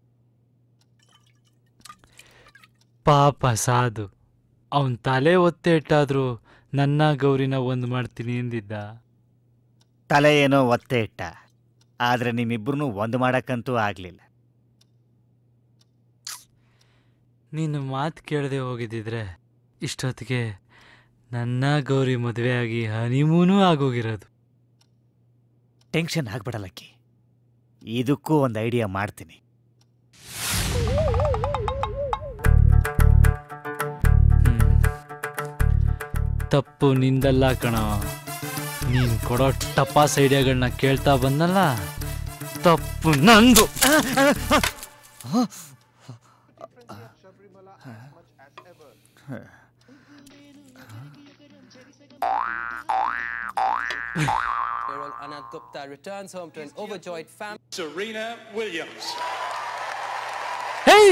ಪಾಪ ಸಾಧು ಅವನ್ ತಲೆ ಒತ್ತೆ ಇಟ್ಟಾದ್ರೂ ನನ್ನ ಗೌರಿನ ಒಂದು ಮಾಡ್ತೀನಿ ಎಂದಿದ್ದ ತಲೆ ಏನೋ ಒತ್ತೆ ಇಟ್ಟ ಆದ್ರೆ ನಿಮ್ಮಿಬ್ಬರನ್ನೂ ಒಂದು ಮಾಡಕ್ಕಂತೂ ಆಗ್ಲಿಲ್ಲ ನೀನು ಮಾತು ಕೇಳದೆ ಹೋಗಿದ್ದಿದ್ರೆ ಇಷ್ಟೊತ್ತಿಗೆ ನನ್ನ ಗೌರಿ ಮದುವೆ ಆಗಿ ಹನಿಮೂನೂ ಆಗೋಗಿರೋದು ಟೆನ್ಷನ್ ಆಗ್ಬಿಡಲಕ್ಕಿ ಇದಕ್ಕೂ ಒಂದು ಐಡಿಯಾ ಮಾಡ್ತೀನಿ ತಪ್ಪು ನಿಂದಲ್ಲ ಕಣ ನೀನ್ ಕೊಡೋ ಟಪಾಸ್ ಐಡಿಯಾಗಳನ್ನ ಕೇಳ್ತಾ ಬಂದಲ್ಲ ತಪ್ಪು ನಂದು Errol Anand Gupta returns home to an overjoyed family. Serena Williams. Hey!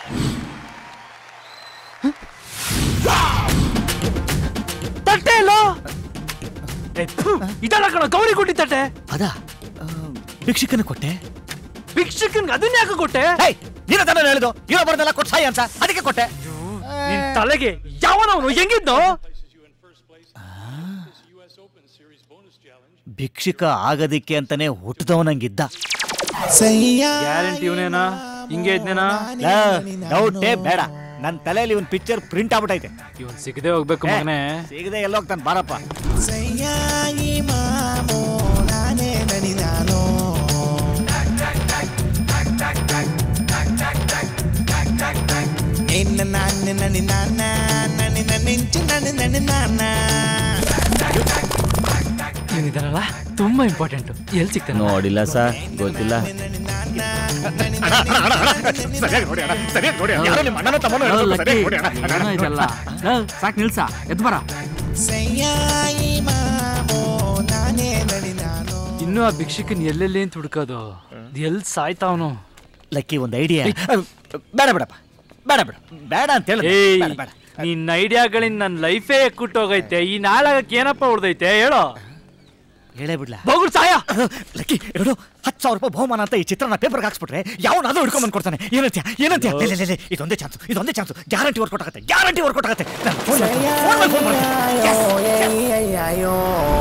ತಟ್ಟೆ ಇಲ್ಲ ಏ, ಥು, ಇದಲ್ಲ ಕಣ ಗೌರಿ ಕೊಟ್ಟಿ ತಟ್ಟೆ ಅದ ಭಿಕ್ಷಕನ ಕೊಟ್ಟೆ ಭಿಕ್ಷಕನ್ಗೆ ಅದನ್ನ ಯಾಕೆ ಕೊಟ್ಟೆ ನೀನ ತಾನೇ ಹೇಳಿದು ಇರೋ ಬರ್ದಲ್ಲ ಕೊಟ್ಟು ಸಾಯಿ ಅಂತ ಅದಕ್ಕೆ ಕೊಟ್ಟೆ ನಿನ್ ತಲೆಗೆ ಯಾವನವನು ಹೆಂಗಿದ್ನೋ ಭಿಕ್ಷುಕ ಆಗೋದಿಕ್ಕೆ ಅಂತಾನೆ ಹುಟ್ಟಿದವನಂಗಿದ್ದ ಗ್ಯಾರಂಟಿ ಇವನೇನಾ ಹಿಂಗೆ ಇದ್ನೇನಾ ಡೌಟೇ ಬೇಡ ನನ್ನ ತಲೆಯಲ್ಲಿ ಒಂದು ಪಿಕ್ಚರ್ ಪ್ರಿಂಟ್ ಆಗ್ಬಿಟ್ಟೈತೆ ಇವನ್ ಸಿಗದೆ ಹೋಗ್ಬೇಕು ಮಗನೇ ಸಿಗದೆ ಎಲ್ಲ ಹೋಗ್ತಾನೆ ಬಾರಪ್ಪ ನಿನ್ನ ನಾನ ನನಿ ನಾನ ನನಿ ನನಿಂಚು ನನಿ ನನಿ ನಾನ ಇವನಿದಾನಲ್ಲ ತುಂಬಾ ಇಂಪಾರ್ಟೆಂಟ್ ಎಲ್ಲಿ ಸಿಗ್ತಾನೆ ನೋಡಿಲ್ಲ ಸರ್ ಗೊತ್ತಿಲ್ಲ ಇದೆಲ್ಲ ಸಾಕ್ ನಿಲ್ಸ ಎದ್ ಬರ ಇನ್ನು ಆ ಭಿಕ್ಷಕನ್ ಎಲ್ಲೆಲ್ಲಿ ಅಂತ ಹುಡ್ಕೋದು ಎಲ್ಲಿ ಸಾಯ್ತಾವನು ಲಕ್ಕಿ ಒಂದು ಐಡಿಯಾ ಬೇಡ ಬೇಡಪ್ಪ ಬೇಡ ಬೇಡ ಬೇಡ ಅಂತ ಹೇಳಿ ಏಯ್ ಬೇಡ ಬೇಡ ನಿನ್ನ ಐಡಿಯಾಗಳಿಂದ ನನ್ನ ಲೈಫೇ ಕುಟ್ಟೋಗೈತೆ ಈ ನಾಳಗಕ್ಕೆ ಏನಪ್ಪ ಉಳ್ದೈತೆ ಹೇಳೋ ಹೇಳೇ ಬಿಡ್ಲ ಬೋಗುಳ್ ಸಾಯ ಲಕ್ಕಿ ಎರಡು ಹತ್ತು ಸಾವಿರ ರೂಪಾಯಿ ಬಹುಮಾನ ಅಂತ ಈ ಚಿತ್ರನ ಪೇಪರ್ಗೆ ಹಾಕ್ಸ್ಬಿಟ್ರೆ ಯಾವನಾದ್ರೂ ಹಿಡ್ಕೊಂಡ್ ಬಂದ್ ಕೊಡ್ತಾನೆ ಏನಂತ್ಯ ಏನಂತ್ಯ ಲೇ, ಲೇ, ಲೇ, ಲೇ, ಇದೊಂದೇ ಚಾನ್ಸ್ ಇದೊಂದೇ ಚಾನ್ಸ್ ಗ್ಯಾರಂಟಿ ವರ್ಕೌಟ್ ಆಗುತ್ತೆ ಗ್ಯಾರಂಟಿ ವರ್ಕೌಟ್ ಆಗುತ್ತೆ ನಾನು ಫೋನ್ ಮಾಡ್ತೀನಿ, ಫೋನ್ ಮೇಲೆ ಫೋನ್ ಮಾಡ್ತೀನಿ. Yes, yes.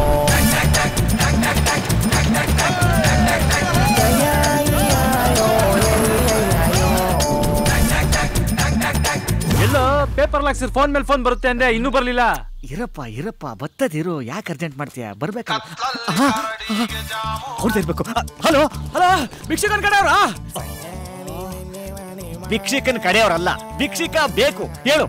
ಎಲ್ಲೋ ಪೇಪರ್ ಹಾಕ್ಸಿರ್ ಫೋನ್ ಮೇಲೆ ಫೋನ್ ಬರುತ್ತೆ ಅಂದ್ರೆ ಇನ್ನೂ ಬರ್ಲಿಲ್ಲ ಇರಪ್ಪ ಇರಪ್ಪ ಬತ್ತದಿರು ಯಾಕೆ ಅರ್ಜೆಂಟ್ ಮಾಡ್ತೀಯ ಬರ್ಬೇಕಲ್ಲ ಅವ್ರದ್ದು ಇರ್ಬೇಕು ಹಲೋ ಹಲೋ ಭಿಕ್ಷಕನ್ ಕಡೆಯವ್ರಾ ಭಿಕ್ಷಕನ್ ಕಡೆಯವ್ರಲ್ಲ ಭಿಕ್ಷಿಕ ಬೇಕು ಹೇಳು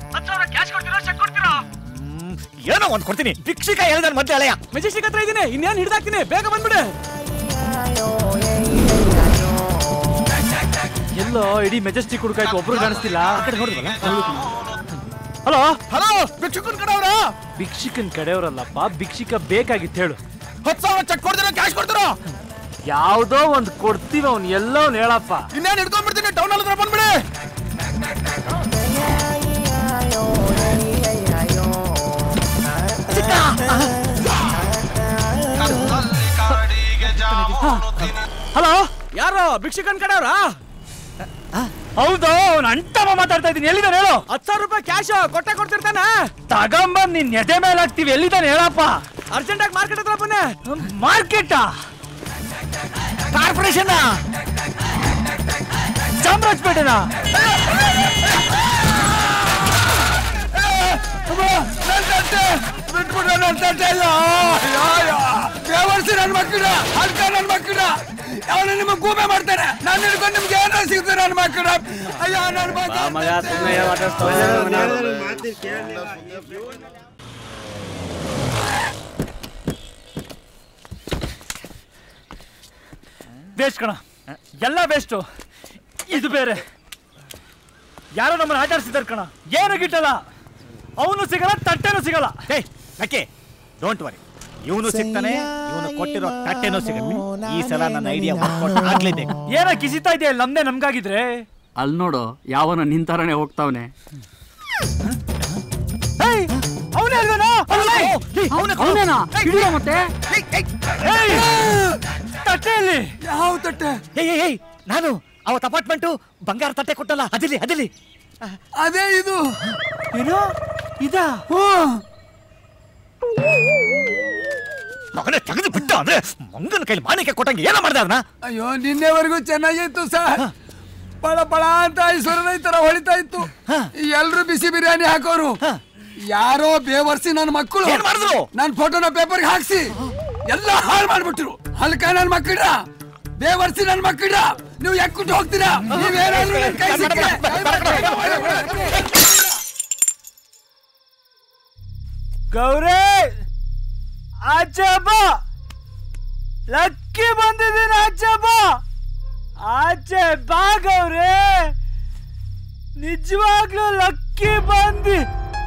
ಹ್ಮ್, ಏನೋ ಒಂದ್ ಕೊಡ್ತೀನಿ ಭಿಕ್ಷಿಕ ಹೇಳಿದ ಮತ್ತೆ ಅಳೆಯ ಮೆಜೆಸ್ಟಿಕ್ ಹತ್ರ ಇದೀನಿ ಇನ್ನೇನ್ ಹಿಡ್ದಾಕ್ತೀನಿ ಬೇಗ ಬಂದ್ಬಿಡೆ ಎಲ್ಲೋ ಇಡೀ ಮೆಜೆಸ್ಟಿಕ್ ಹುಡುಕಾಯ್ತು ಒಬ್ರು ಕಾಣಿಸ್ತಿಲ್ಲ ಹಲೋ ಹಲೋ ಭಿಕ್ಷುಕನ್ ಕಡೆಯವ್ರಾ ಭಿಕ್ಷಕನ್ ಕಡೆಯವ್ರಲ್ಲಪ್ಪ ಭಿಕ್ಷಿಕ ಬೇಕಾಗಿತ್ತು ಹೇಳು ಹತ್ತು ಸಾವಿರ ಚೆಕ್ ಕೊಡ್ತೀರಾ ಕ್ಯಾಶ್ ಕೊಡ್ತೀರಾ ಯಾವ್ದೋ ಒಂದ್ ಕೊಡ್ತೀವಿ ಅವ್ನ್ ಎಲ್ಲೋ ಒಂದ್ ಹೇಳಪ್ಪ ಇನ್ನೇನು ಹಿಡ್ಕೊಂಡ್ಬಿಡ್ತೀನಿ ಟೌನ್ ಹತ್ರ ಬಂದ್ಬಿಡಿ ಹಲೋ ಯಾರು ಭಿಕ್ಷಕನ್ ಕಡೆಯವ್ರಾ ಹೌದು ಅವ್ನ ಅಂಟಮ್ಮ ಮಾತಾಡ್ತಾ ಇದೀನಿ ಎಲ್ಲಿದ್ದಾನೆ ಹೇಳು ಹತ್ತು ಸಾವಿರ ರೂಪಾಯಿ ಕ್ಯಾಶ್ ಕೊಟ್ಟೆ ಕೊಡ್ತಿರ್ತಾನೆ ತಗೊಂಬಂದ್ ನಿನ್ ಎದೆ ಮೇಲೆ ಹಾಕ್ತಿವಿ ಎಲ್ಲಿದ್ದಾನೆ ಹೇಳಪ್ಪ ಅರ್ಜೆಂಟ್ ಆಗಿ ಮಾರ್ಕೆಟ್ ಹತ್ರ ಬನ್ನಿ ಮಾರ್ಕೆಟ್ ಕಾರ್ಪೊರೇಷನ್ ಚಾಮರಾಜಪೇಟೆನಾ ಬಿಟ್ಬಿಟ್ರೆ ನನ್ನ ತಟ್ಟೆ ಇಲ್ಲ ದೇವರ್ಸಿ ನನ್ನ ಮಕ್ಕಳ ಅಲ್ಕ ನನ್ನ ಮಕ್ಕಳ ಅವನು ನಿಮಗೆ ಗೂಬೆ ಮಾಡ್ತಾನೆ ನಾನು ಹಿಡ್ಕೊಂಡು ನಿಮ್ಗೆ ಏನೋ ಸಿಗ್ತದೆ ನನ್ನ ಮಕ್ಕಳ ಅಯ್ಯೋ ನನ್ನ ಮಕ್ಕಳ ವೇಸ್ಟ್ ಕಣ ಎಲ್ಲ ವೇಸ್ಟು ಇದು ಬೇರೆ ಯಾರೋ ನಮ್ಮನ್ನ ಆಟ ಆಡ್ಸಿದಾರೆ ಕಣ ಏನು ಗಿಟ್ಟಲ್ಲ ಅವನು ಸಿಗಲ್ಲ ತಟ್ಟೆನೂ ಸಿಗಲ್ಲ ಏಯ್ ಲಕ್ಕಿ ಡೋಂಟ್ ವರಿ ಇವನು ಸಿಗ್ತಾನೆ ಇವನು ಕೊಟ್ಟಿರೋ ತಟ್ಟೆನೂ ಸಿಗುತ್ತೆ ಈ ಸಲ ನನ್ನ ಐಡಿಯಾ ಆಗ್ಲೇಬೇಕು ಏನ ಕಿಸಿತಾ ಇದೆಯಾ ನಮ್ದೇ ನಮ್ಗಾಗಿದ್ರೆ ಅಲ್ಲಿ ನೋಡು ಯಾವನ ನಿಂತಾರನೆ ಹೋಗ್ತಾವನೆ ಅವನೇನಾ ಹಿಡಿಯೋ ಮತ್ತೆ ತಟ್ಟೆಯಲ್ಲಿ ಯಾವ ತಟ್ಟೆ ಏಯ್ ಏಯ್, ಏಯ್ ನಾನು ಅವತ್ ಅಪಾರ್ಟ್ಮೆಂಟು ಬಂಗಾರ ತಟ್ಟೆ ಕೊಟ್ಟಲ್ಲ ಅದಿಲ್ಲಿ ಅದಿಲ್ಲಿ ಅದೇ ಇದು ಏನು ಇದಾ ಮಗನೇ ತೆಗೆದು ಬಿಟ್ಟು ಅಂದ್ರೆ ಮಂಗನ ಕೈಲಿ ಮಾಣಿಕೆ ಕೊಟ್ಟಂಗೆ ಏನೋ ಮಾಡ್ದ ಅದನ್ನ ಅಯ್ಯೋ ನಿನ್ನೆವರೆಗೂ ಚೆನ್ನಾಗಿತ್ತು ಸರ್ ಪಳ ಪಳ ಅಂತ ಐಶ್ವರ್ಯ ತರ ಹೊಳಿತಾ ಇತ್ತು ಎಲ್ರು ಬಿಸಿ ಬಿರಿಯಾನಿ ಹಾಕೋರು ಯಾರೋ ಬೇವರ್ಸಿ ನನ್ನ ಮಕ್ಕಳು ಏನ್ ಮಾಡಿದ್ರು? ನನ್ನ ಫೋಟೋನ ಪೇಪರ್ಗೆ ಹಾಕ್ಸಿ ಎಲ್ಲ ಹಾಳು ಮಾಡ್ಬಿಟ್ರು ಹಲ್ಕ ನನ್ನ ಮಕ್ಕಳ ಬೇವರ್ಸಿ ನನ್ನ ಮಕ್ಕಳ ನೀವು ಎಕ್ಕುಟ್ಟು ಹೋಗ್ತೀರಾ ನೀವೇನಾದ್ರೂ ನನ್ ಕೈ ಸಿಕ್ಕ್ರೆ ಗೌರಿ ಆಚೆ ಬಾ ಲಕ್ಕಿ ಬಂದಿದ್ದೀನಿ ಆಚೆ ಬಾ ಆಚೆ ಬಾ ಗೌರಿ ನಿಜವಾಗ್ಲೂ ಲಕ್ಕಿ ಬಂದಿ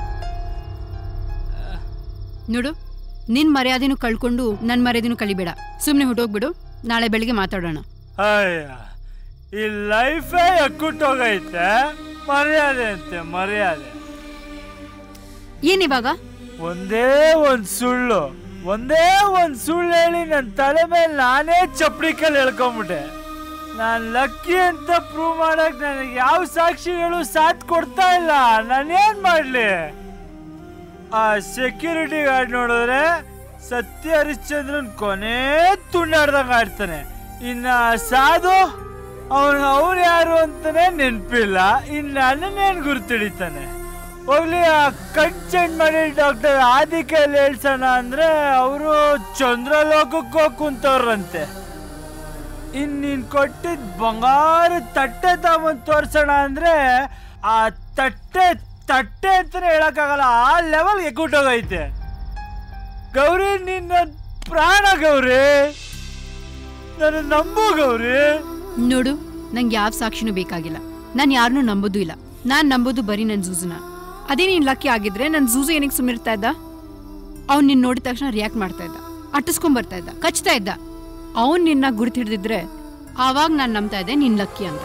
ನೋಡು ನಿನ್ ಮರ್ಯಾದೆನೂ ಕಳ್ಕೊಂಡು ನನ್ ಮರ್ಯಾದೆನೂ ಕಳಿಬೇಡ ಸುಮ್ನೆ ಹೊಟ್ಟೋಗ್ಬಿಡು ನಾಳೆ ಬೆಳಿಗ್ಗೆ ಮಾತಾಡೋಣ ಅಯ್ಯ ಈ ಲೈಫೇ ಎಕ್ಕುಟ್ಟೋಗೈತೆ ಮರ್ಯಾದೆ ಅಂತೆ ಮರ್ಯಾದೆ ಏನಿವಾಗ ಒಂದೇ ಒಂದ್ ಸುಳ್ಳು ಒಂದೇ ಒಂದ್ ಸುಳ್ಳು ಹೇಳಿ ನನ್ನ ತಲೆ ಮೇಲೆ ನಾನೇ ಚಪ್ಪಡಿ ಕಲ್ಲು ಎಳ್ಕೊಂಬಿಟ್ಟೆ ನಾನ್ ಲಕ್ಕಿ ಅಂತ ಪ್ರೂವ್ ಮಾಡಕ್ ನನಗೆ ಯಾವ ಸಾಕ್ಷಿಗಳು ಸಾಥ್ ಕೊಡ್ತಾ ಇಲ್ಲ ನಾನೇನ್ ಮಾಡ್ಲಿ ಆ ಸೆಕ್ಯೂರಿಟಿ ಗಾರ್ಡ್ ನೋಡಿದ್ರೆ ಸತ್ಯ ಹರಿಶ್ಚಂದ್ರನ್ ಕೊನೆ ತುಂಡಾಡ್ದಂಗ ಆಡ್ತಾನೆ ಇನ್ನ ಆ ಸಾಧು ಅವನು ಅವ್ರು ಯಾರು ಅಂತಾನೆ ನೆನ್ಪಿಲ್ಲ ಇನ್ನು ನನ್ನನ್ನೇನ್ ಗುರ್ತಿಡಿತಾನೆ ಹೋಗ್ಲಿ ಆ ಕಣ್ಚೆಂಡ್ ಮಾಡಿ ಡಾಕ್ಟರ್ ಆದಿಕೈಲಿ ಹೇಳ್ಸೋಣ ಅಂದ್ರೆ ಅವರು ಚಂದ್ರಲೋಕಕ್ಕೆ ಹೋಗ್ ಕುಂತವ್ರಂತೆ ಇನ್ ನೀನ್ ಕೊಟ್ಟಿದ್ ಬಂಗಾರ ತಟ್ಟೆ ತಗೊಂಡ್ ತೋರ್ಸೋಣ ಅಂದ್ರೆ ಆ ತಟ್ಟೆ ತಟ್ಟೆ ಅಂತಾನೆ ಹೇಳಕ್ಕಾಗಲ್ಲ ಆ ಲೆವೆಲ್ ಎಗ್ಗುಟ್ಟೋಗೈತೆ ಗೌರಿ ನಿನ್ನ ಪ್ರಾಣ ಗೌರಿ ನನ್ನ ನಂಬು ಗೌರಿ ನೋಡು ನಂಗೆ ಯಾವ ಸಾಕ್ಷಿನೂ ಬೇಕಾಗಿಲ್ಲ ನಾನು ಯಾರನ್ನೂ ನಂಬೋದು ಇಲ್ಲ ನಾನ್ ನಂಬೋದು ಬರೀ ನನ್ನ ಜೂಜುನ ಅದೇ ನೀನ್ ಲಕ್ಕಿ ಆಗಿದ್ರೆ ನನ್ನ ಜೂಜು ಏನಕ್ಕೆ ಸುಮ್ಮಿರ್ತಾ ಇದ್ದ ಅವ್ನು ನಿನ್ನ ನೋಡಿದ ತಕ್ಷಣ ರಿಯಾಕ್ಟ್ ಮಾಡ್ತಾ ಇದ್ದ ಅಟ್ಟಿಸ್ಕೊಂಡ್ ಬರ್ತಾ ಇದ್ದ ಕಚ್ತಾ ಇದ್ದ ಅವ್ನು ನಿನ್ನ ಗುರ್ತು ಹಿಡ್ದಿದ್ರೆ ಆವಾಗ ನಾನು ನಂಬ್ತಾ ಇದ್ದೆ ನಿನ್ ಲಕ್ಕಿ ಅಂತ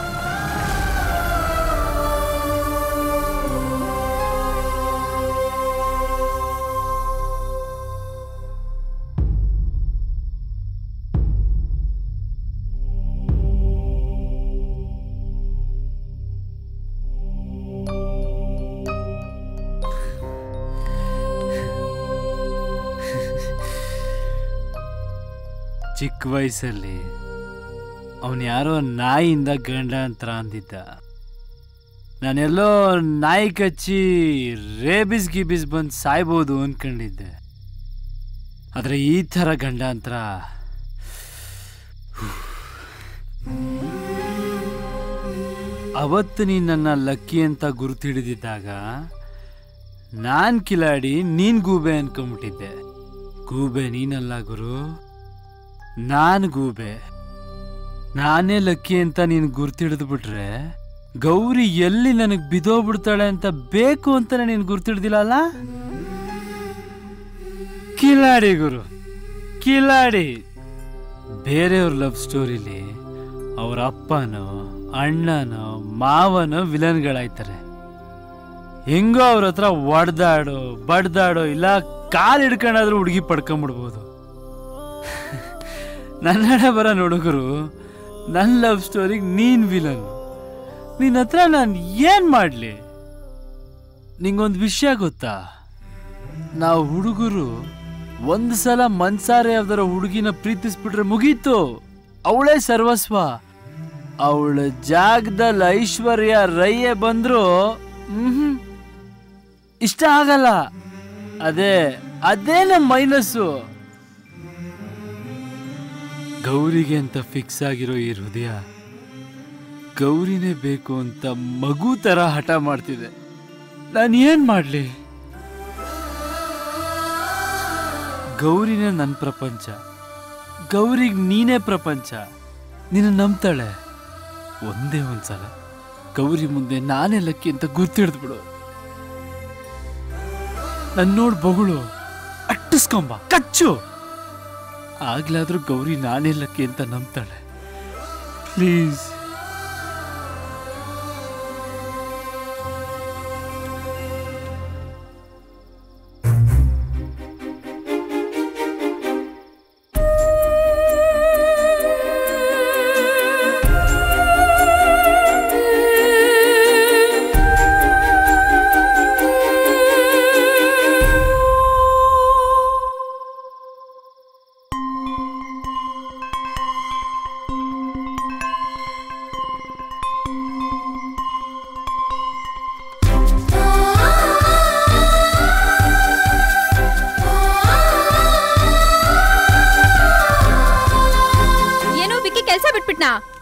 ಚಿಕ್ಕ ವಯಸ್ಸಲ್ಲಿ ಅವನು ಯಾರೋ ನಾಯಿಯಿಂದ ಗಂಡಾಂತರ ಅಂದಿದ್ದ ನಾನೆಲ್ಲೋ ನಾಯಿ ಕಚ್ಚಿ ರೇಬಿಸ್ ಗಿಬಿಸ್ ಬಂದು ಸಾಯ್ಬೋದು ಅನ್ಕೊಂಡಿದ್ದೆ ಆದರೆ ಈ ಥರ ಗಂಡಾಂತರ ಅವತ್ತು ನೀನು ನನ್ನ ಲಕ್ಕಿ ಅಂತ ಗುರುತು ಹಿಡಿದಿದ್ದಾಗ ನಾನ್ ಕಿಲಾಡಿ ನೀನ್ ಗೂಬೆ ಅನ್ಕೊಂಬಿಟ್ಟಿದ್ದೆ ಗೂಬೆ ನೀನಲ್ಲ ಗುರು ನಾನು ಗೂಬೆ ನಾನೇ ಲಕ್ಕಿ ಅಂತ ನೀನು ಗುರ್ತಿಡಿದು ಬಿಟ್ರೆ ಗೌರಿ ಎಲ್ಲಿ ನನಗೆ ಬಿದೋಗ್ಬಿಡ್ತಾಳೆ ಅಂತ ಬೇಕು ಅಂತಾನೆ ನೀನು ಗುರ್ತಿಡ್ದಿಲ್ಲ ಅಲ್ಲ ಕಿಲಾಡಿ ಗುರು ಕಿಲಾಡಿ ಬೇರೆಯವ್ರ ಲವ್ ಸ್ಟೋರಿಲಿ ಅವ್ರ ಅಪ್ಪನೋ ಅಣ್ಣನೋ ಮಾವನೋ ವಿಲನ್ಗಳಾಯ್ತಾರೆ ಹೆಂಗೋ ಅವ್ರ ಹತ್ರ ಒಡ್ದಾಡೋ ಬಡ್ದಾಡೋ ಇಲ್ಲ ಕಾಲ್ ಹಿಡ್ಕೊಂಡಾದ್ರೂ ಹುಡುಗಿ ಪಡ್ಕೊಂಬಿಡ್ಬೋದು ನನ್ನ ಹಣೆ ಬರ ಹುಡುಗರು ನನ್ನ ಲವ್ ಸ್ಟೋರಿಗೆ ನೀನ್ ವಿಲನ್ ನಿನ್ನ ಹತ್ರ ನಾನು ಏನ್ ಮಾಡ್ಲಿ ನಿಂಗೊಂದು ವಿಷಯ ಗೊತ್ತಾ ನಾವು ಹುಡುಗರು ಒಂದು ಸಲ ಮನ್ಸಾರೆ ಯಾವ್ದಾರ ಹುಡುಗಿನ ಪ್ರೀತಿಸ್ಬಿಟ್ರೆ ಮುಗೀತು ಅವಳೇ ಸರ್ವಸ್ವ ಅವಳ ಜಾಗದಲ್ಲಿ ಐಶ್ವರ್ಯ ರೈಯೇ ಬಂದ್ರು ಮ್ಹ್ಮ್. ಇಷ್ಟ ಆಗಲ್ಲ ಅದೇ ಅದೇ ನಮ್ಮ ಮೈನಸ್ಸು ಗೌರಿಗೆ ಅಂತ ಫಿಕ್ಸ್ ಆಗಿರೋ ಈ ಹೃದಯ ಗೌರಿನೇ ಬೇಕು ಅಂತ ಮಗು ತರ ಹಠ ಮಾಡ್ತಿದೆ ನಾನು ಏನ್ ಮಾಡ್ಲಿ ಗೌರಿನೇ ನನ್ನ ಪ್ರಪಂಚ ಗೌರಿಗೆ ನೀನೇ ಪ್ರಪಂಚ ನಿನ್ನ ನಂಬ್ತಾಳೆ ಒಂದೇ ಒಂದ್ಸಲ ಗೌರಿ ಮುಂದೆ ನಾನೇ ಲಕ್ಕಿ ಅಂತ ಗುರ್ತಿಡ್ದ್ಬಿಡು ನನ್ ನೋಡ್ ಬೊಗಳು ಅಟ್ಟಿಸ್ಕೊಂಬ ಕಚ್ಚು ಆಗ್ಲಾದ್ರೂ ಗೌರಿ ನಾನೇ ಲಕ್ಕಿ ಅಂತ ನಂಬ್ತಾಳೆ please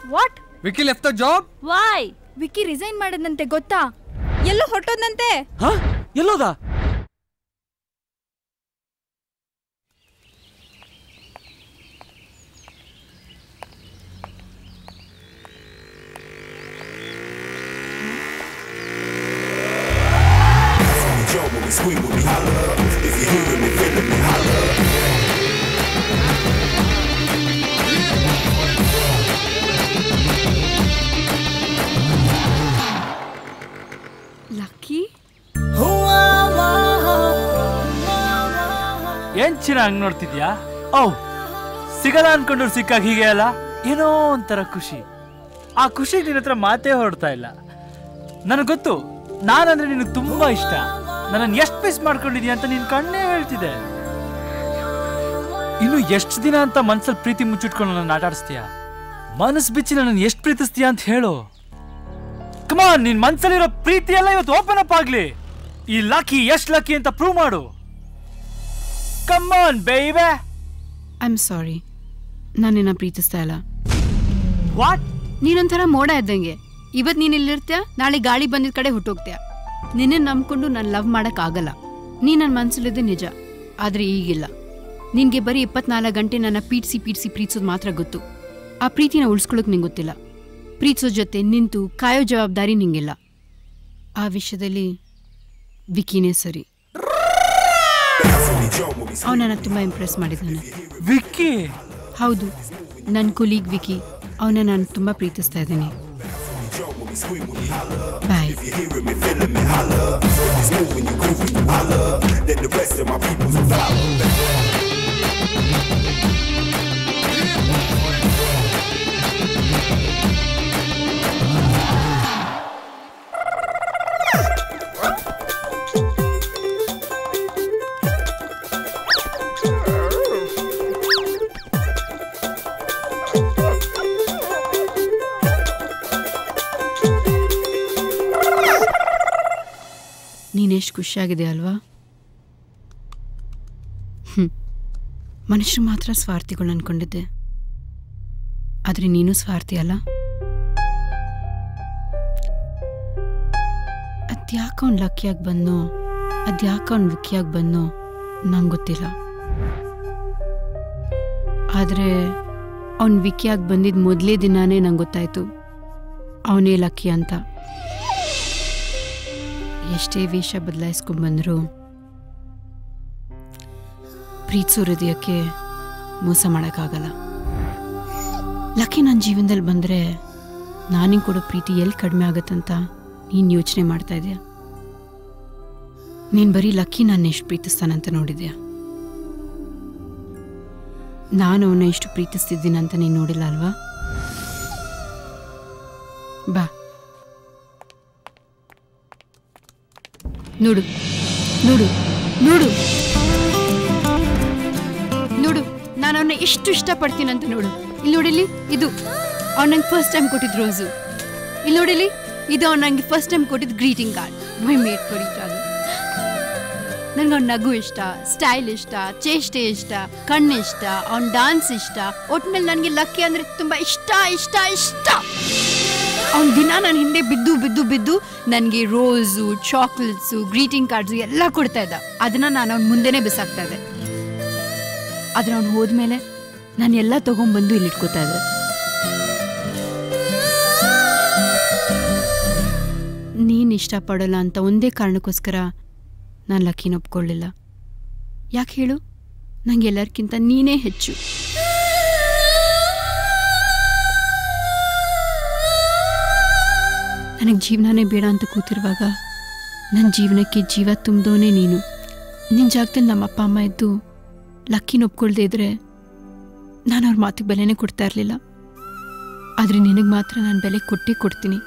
what Vicky left the job why Vicky resign ಮಾಡದಂತೆ ಗೊತ್ತಾ ಎಲ್ಲೋ ಹೊರಟೋದಂತೆ ಹಾ ಎಲ್ಲೋದ ಲಕ್ಕಿ ಏನ್ ಚಿರ ಹಂಗ್ ನೋಡ್ತಿದ್ಯಾ ಓ ಸಿಗಲ್ಲ ಅನ್ಕೊಂಡು ಸಿಕ್ಕಾಗ ಹೀಗೆ ಅಲ್ಲ ಏನೋ ಒಂಥರ ಖುಷಿ ಆ ಖುಷಿಗೆ ನಿನ್ನ ಹತ್ರ ಮಾತೇ ಹೊರಡ್ತಾ ಇಲ್ಲ ನನಗೆ ಗೊತ್ತು ನಾನಂದ್ರೆ ನಿನಗೆ ತುಂಬಾ ಇಷ್ಟ ನನ್ನನ್ನು ಎಷ್ಟು ಮಿಸ್ ಮಾಡ್ಕೊಂಡಿದ್ಯಾ ಅಂತ ನಿನ್ ಕಣ್ಣೇ ಹೇಳ್ತಿದೆ ಇನ್ನು ಎಷ್ಟು ದಿನ ಅಂತ ಮನ್ಸಲ್ಲಿ ಪ್ರೀತಿ ಮುಚ್ಚಿಟ್ಕೊಂಡು ನನ್ನ ಆಟಾಡಿಸ್ತೀಯ ಮನಸ್ಸು ಬಿಚ್ಚಿ ನನ್ನನ್ನು ಎಷ್ಟು ಪ್ರೀತಿಸ್ತೀಯ ಅಂತ ಹೇಳು ಕಮಾನ್ ನಿನ್ ಮನ್ಸಲ್ಲಿರೋ ಪ್ರೀತಿ ಎಲ್ಲ ಇವತ್ತು ಓಪನ್ ಅಪ್ ಆಗ್ಲಿ ಈ ಲಕ್ಕಿ ಎಷ್ಟ್ ಲಕ್ಕಿ ಅಂತ ಪ್ರೂವ್ ಮಾಡು ಕಮಾನ್ ಬೇಬೆ ಐ ಆಮ್ ಸಾರಿ ನಾನು ನಿನ್ನ ಪ್ರೀತಿಸ್ತಾ ಇಲ್ಲ ವಾಟ್ ನೀನೊಂಥರ ಮೋಡ ಇದ್ದಂಗೆ ಇವತ್ತು ನೀನು ಇಲ್ಲಿರ್ತೀಯ ನಾಳೆ ಗಾಳಿ ಬಂದಿದ್ದ ಕಡೆ ಹುಟ್ಟೋಗ್ತೀಯ ನಿನ್ನೆ ನಂಬ್ಕೊಂಡು ನಾನು ಲವ್ ಆಗಲ್ಲ ನೀ ನನ್ನ ಮನಸ್ಸಲ್ಲಿದ್ದೆ ನಿಜ ಆದರೆ ಈಗಿಲ್ಲ ನಿನಗೆ ಬರೀ ಇಪ್ಪತ್ನಾಲ್ಕು ಗಂಟೆ ನನ್ನ ಪೀಡ್ಸಿ ಪೀಡ್ಸಿ ಪ್ರೀತಿಸೋದು ಮಾತ್ರ ಗೊತ್ತು ಆ ಪ್ರೀತಿನ ಉಳಿಸ್ಕೊಳ್ಳೋಕೆ ನಿಂಗೆ ಗೊತ್ತಿಲ್ಲ ಪ್ರೀತಿಸೋ ಜೊತೆ ನಿಂತು ಕಾಯೋ ಜವಾಬ್ದಾರಿ ನಿಂಗಿಲ್ಲ ಆ ವಿಷಯದಲ್ಲಿ ವಿಕಿನೇ ಸರಿ ಅವನನ್ನ ತುಂಬ ಇಂಪ್ರೆಸ್ ಮಾಡಿದ್ದಾನೆ ವಿಕ್ಕಿ ಹೌದು ನನ್ನ ಕುಲೀಗ್ ವಿಕಿ ಅವನ ನಾನು ತುಂಬ ಪ್ರೀತಿಸ್ತಾ ಇದ್ದೀನಿ ಬಾಯ್ ನೀನೆಷ್ಟು ಖುಷಿಯಾಗಿದೆ ಅಲ್ವಾ ಹ್ಞೂ ಮನುಷ್ಯರು ಮಾತ್ರ ಸ್ವಾರ್ಥಿಗಳು ಅನ್ಕೊಂಡಿದ್ದೆ ಆದರೆ ನೀನು ಸ್ವಾರ್ಥಿ ಅಲ್ಲ ಅದ್ಯಾಕೆ ಅವ್ನು ಲಕ್ಕಿಯಾಗಿ ಬಂದೋ ಅದ್ಯಾಕೆ ಅವ್ನು ವಿಕ್ಕಿಯಾಗಿ ಬಂದೋ ನಂಗೆ ಗೊತ್ತಿಲ್ಲ ಆದರೆ ಅವ್ನು ವಿಕ್ಕಿಯಾಗಿ ಬಂದಿದ್ದ ಮೊದಲೇ ದಿನಾನೇ ನಂಗೆ ಗೊತ್ತಾಯ್ತು ಅವನೇ ಲಕ್ಕಿ ಅಂತ ಎಷ್ಟೇ ವೇಷ ಬದಲಾಯಿಸ್ಕೊಂಡು ಬಂದರೂ ಪ್ರೀತಿಸೋ ಹೃದಯಕ್ಕೆ ಮೋಸ ಮಾಡೋಕ್ಕಾಗಲ್ಲ ಲಕ್ಕಿ ನನ್ನ ಜೀವನದಲ್ಲಿ ಬಂದರೆ ನಾನಿಗೆ ಕೊಡೋ ಪ್ರೀತಿ ಎಲ್ಲಿ ಕಡಿಮೆ ಆಗುತ್ತಂತ ನೀನು ಯೋಚನೆ ಮಾಡ್ತಾ ಇದೆಯಾ ನೀನು ಬರೀ ಲಕ್ಕಿ ನನ್ನ ಎಷ್ಟು ಪ್ರೀತಿಸ್ತಾನಂತ ನೋಡಿದ್ಯಾ ನಾನು ಅವನ್ನ ಎಷ್ಟು ಪ್ರೀತಿಸ್ತಿದ್ದೀನಂತ ನೀನು ನೋಡಿಲ್ಲ ಅಲ್ವಾ ಬಾ ನೋಡು ನೋಡು ನೋಡು ನೋಡು ನಾನು ಅವನ್ನ ಎಷ್ಟು ಇಷ್ಟಪಡ್ತೀನಂತ ನೋಡು ಇಲ್ಲಿ ನೋಡಿಲಿ ಇದು ಅವ್ನು ನಂಗೆ ಫಸ್ಟ್ ಟೈಮ್ ಕೊಟ್ಟಿದ್ದು ರೋಸು ಇಲ್ಲಿ ನೋಡಿಲಿ ಇದು ಅವ್ನು ನಂಗೆ ಫಸ್ಟ್ ಟೈಮ್ ಕೊಟ್ಟಿದ್ದು greeting card my made for each other ನನಗೆ ಅವ್ನ ನಗು ಇಷ್ಟ ಸ್ಟೈಲ್ ಇಷ್ಟ ಚೇಷ್ಟೆ ಇಷ್ಟ ಕಣ್ಣು ಇಷ್ಟ ಅವ್ನ ಡಾನ್ಸ್ ಇಷ್ಟ ಒಟ್ನಲ್ಲಿ ನನಗೆ ಲಕ್ಕಿ ಅಂದರೆ ತುಂಬ ಇಷ್ಟ ಇಷ್ಟ ಇಷ್ಟ ಅವ್ನ ದಿನ ನನ್ನ ಹಿಂದೆ ಬಿದ್ದು ಬಿದ್ದು ಬಿದ್ದು ನನಗೆ ರೋಸು ಚಾಕ್ಲೇಟ್ಸು ಗ್ರೀಟಿಂಗ್ ಕಾರ್ಡ್ಸು ಎಲ್ಲ ಕೊಡ್ತಾ ಇದ್ದ ಅದನ್ನ ನಾನು ಅವ್ನ ಮುಂದೆನೇ ಬಿಸಾಕ್ತಾ ಇದ್ದೆ ಆದ್ರೆ ಅವ್ನು ಹೋದ್ಮೇಲೆ ನಾನು ಎಲ್ಲ ತಗೊಂಡ್ಬಂದು ಇಲ್ಲಿ ಇಟ್ಕೋತಾ ಇದ್ದೆ ನೀನು ಇಷ್ಟಪಡೋಲ್ಲ ಅಂತ ಒಂದೇ ಕಾರಣಕ್ಕೋಸ್ಕರ ನಾನು ಲಕ್ಕಿನ ಒಪ್ಕೊಳ್ಳಿಲ್ಲ ಯಾಕೆ ಹೇಳು ನಂಗೆ ಎಲ್ಲರಿಗಿಂತ ನೀನೇ ಹೆಚ್ಚು ನನಗೆ ಜೀವನನೇ ಬೇಡ ಅಂತ ಕೂತಿರುವಾಗ ನನ್ನ ಜೀವನಕ್ಕೆ ಜೀವ ತುಂಬಿದವನೇ ನೀನು ನಿನ್ನ ಜಾಗದಲ್ಲಿ ನಮ್ಮ ಅಪ್ಪ ಅಮ್ಮ ಇದ್ದು ಲಕ್ಕಿನ ಒಪ್ಕೊಳ್ದೇ ಇದ್ರೆ ನಾನು ಅವ್ರ ಮಾತಿಗೆ ಬೆಲೆನೇ ಕೊಡ್ತಾ ಇರಲಿಲ್ಲ ಆದರೆ ನಿನಗೆ ಮಾತ್ರ ನಾನು ಬೆಲೆ ಕೊಟ್ಟೇ ಕೊಡ್ತೀನಿ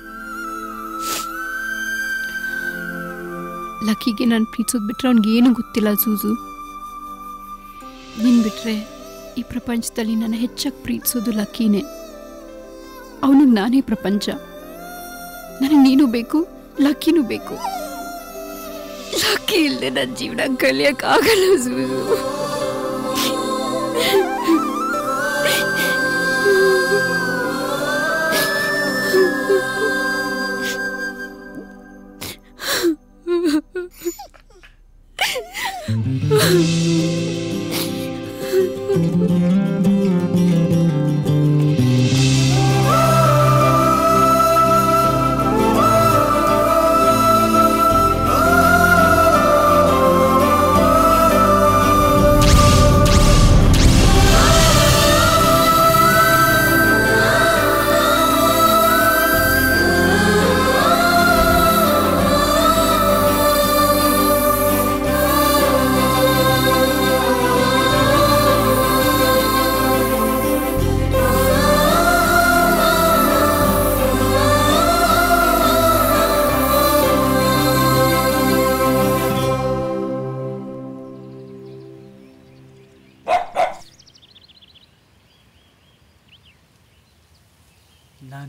ಲಕ್ಕಿಗೆ ನಾನು ಪ್ರೀತಿಸೋದು ಬಿಟ್ರೆ ಅವ್ನಿಗೇನು ಗೊತ್ತಿಲ್ಲ ಸೂಸು ನಿನ್ ಬಿಟ್ರೆ ಈ ಪ್ರಪಂಚದಲ್ಲಿ ನನ್ನ ಹೆಚ್ಚಾಗಿ ಪ್ರೀತಿಸೋದು ಲಕ್ಕಿನೇ ಅವನಿಗೆ ನಾನೇ ಪ್ರಪಂಚ ನನಗೆ ನೀನು ಬೇಕು ಲಕ್ಕಿನೂ ಬೇಕು ಲಕ್ಕಿ ಇಲ್ಲದೆ ನನ್ನ ಜೀವನ ಕಲಿಯಕ್ಕಾಗಲ್ಲ ಸೂಸು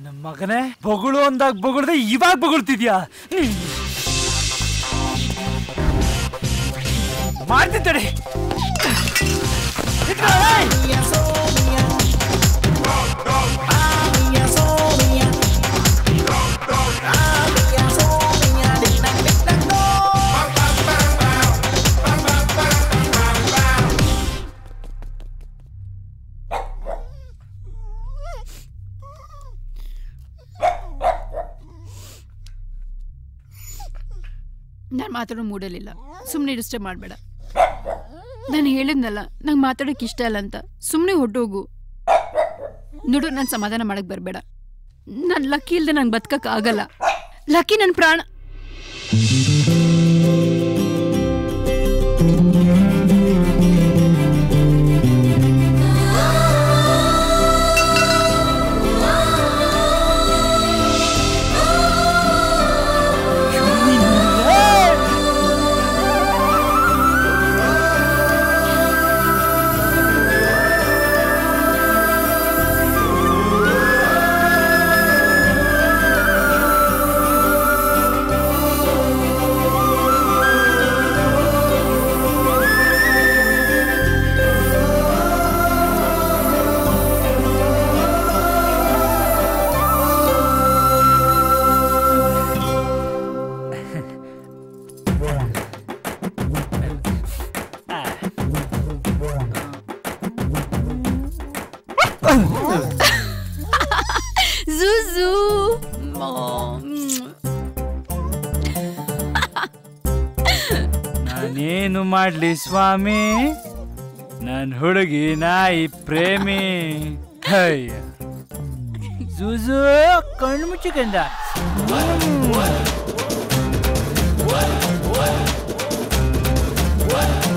ನನ್ನ ಮಗನೇ ಬೊಗಳು ಅಂದಾಗ ಬೊಗಳ್ದೆ ಇವಾಗ ಬೊಗಳ್ತಿದ್ಯಾ ನೀನ್- ಮಾಡ್ತೀನಿ ತಡಿ ಇಟ್ಕೊ, ಏಯ್! ನಾನು ಮಾತಾಡೋ ಮೂಡಲಿಲ್ಲ ಸುಮ್ಮನೆ ಡಿಸ್ಟರ್ಬ್ ಮಾಡಬೇಡ ನಾನು ಹೇಳಿದ್ನಲ್ಲ ನಂಗೆ ಮಾತಾಡೋಕೆ ಇಷ್ಟ ಇಲ್ಲ ಅಂತ ಸುಮ್ಮನೆ ಹೊಟ್ಟೋಗು ನೋಡು ನಾನು ಸಮಾಧಾನ ಮಾಡಕ್ ಬರಬೇಡ ನಾನು ಲಕ್ಕಿ ಇಲ್ಲದೆ ನಂಗೆ ಬದುಕಕ್ಕೆ ಆಗಲ್ಲ ಲಕ್ಕಿ ನನ್ನ ಪ್ರಾಣ Zuzu. ನಾನೇನು ಮಾಡ್ಲಿ ಸ್ವಾಮಿ ನನ್ ಹುಡುಗಿ ನಾಯಿ ಪ್ರೇಮಿ ಅಯ್ಯ ಜೂಜು ಕಣ್ಣು ಮುಚ್ಚಿಕೊಂಡ What?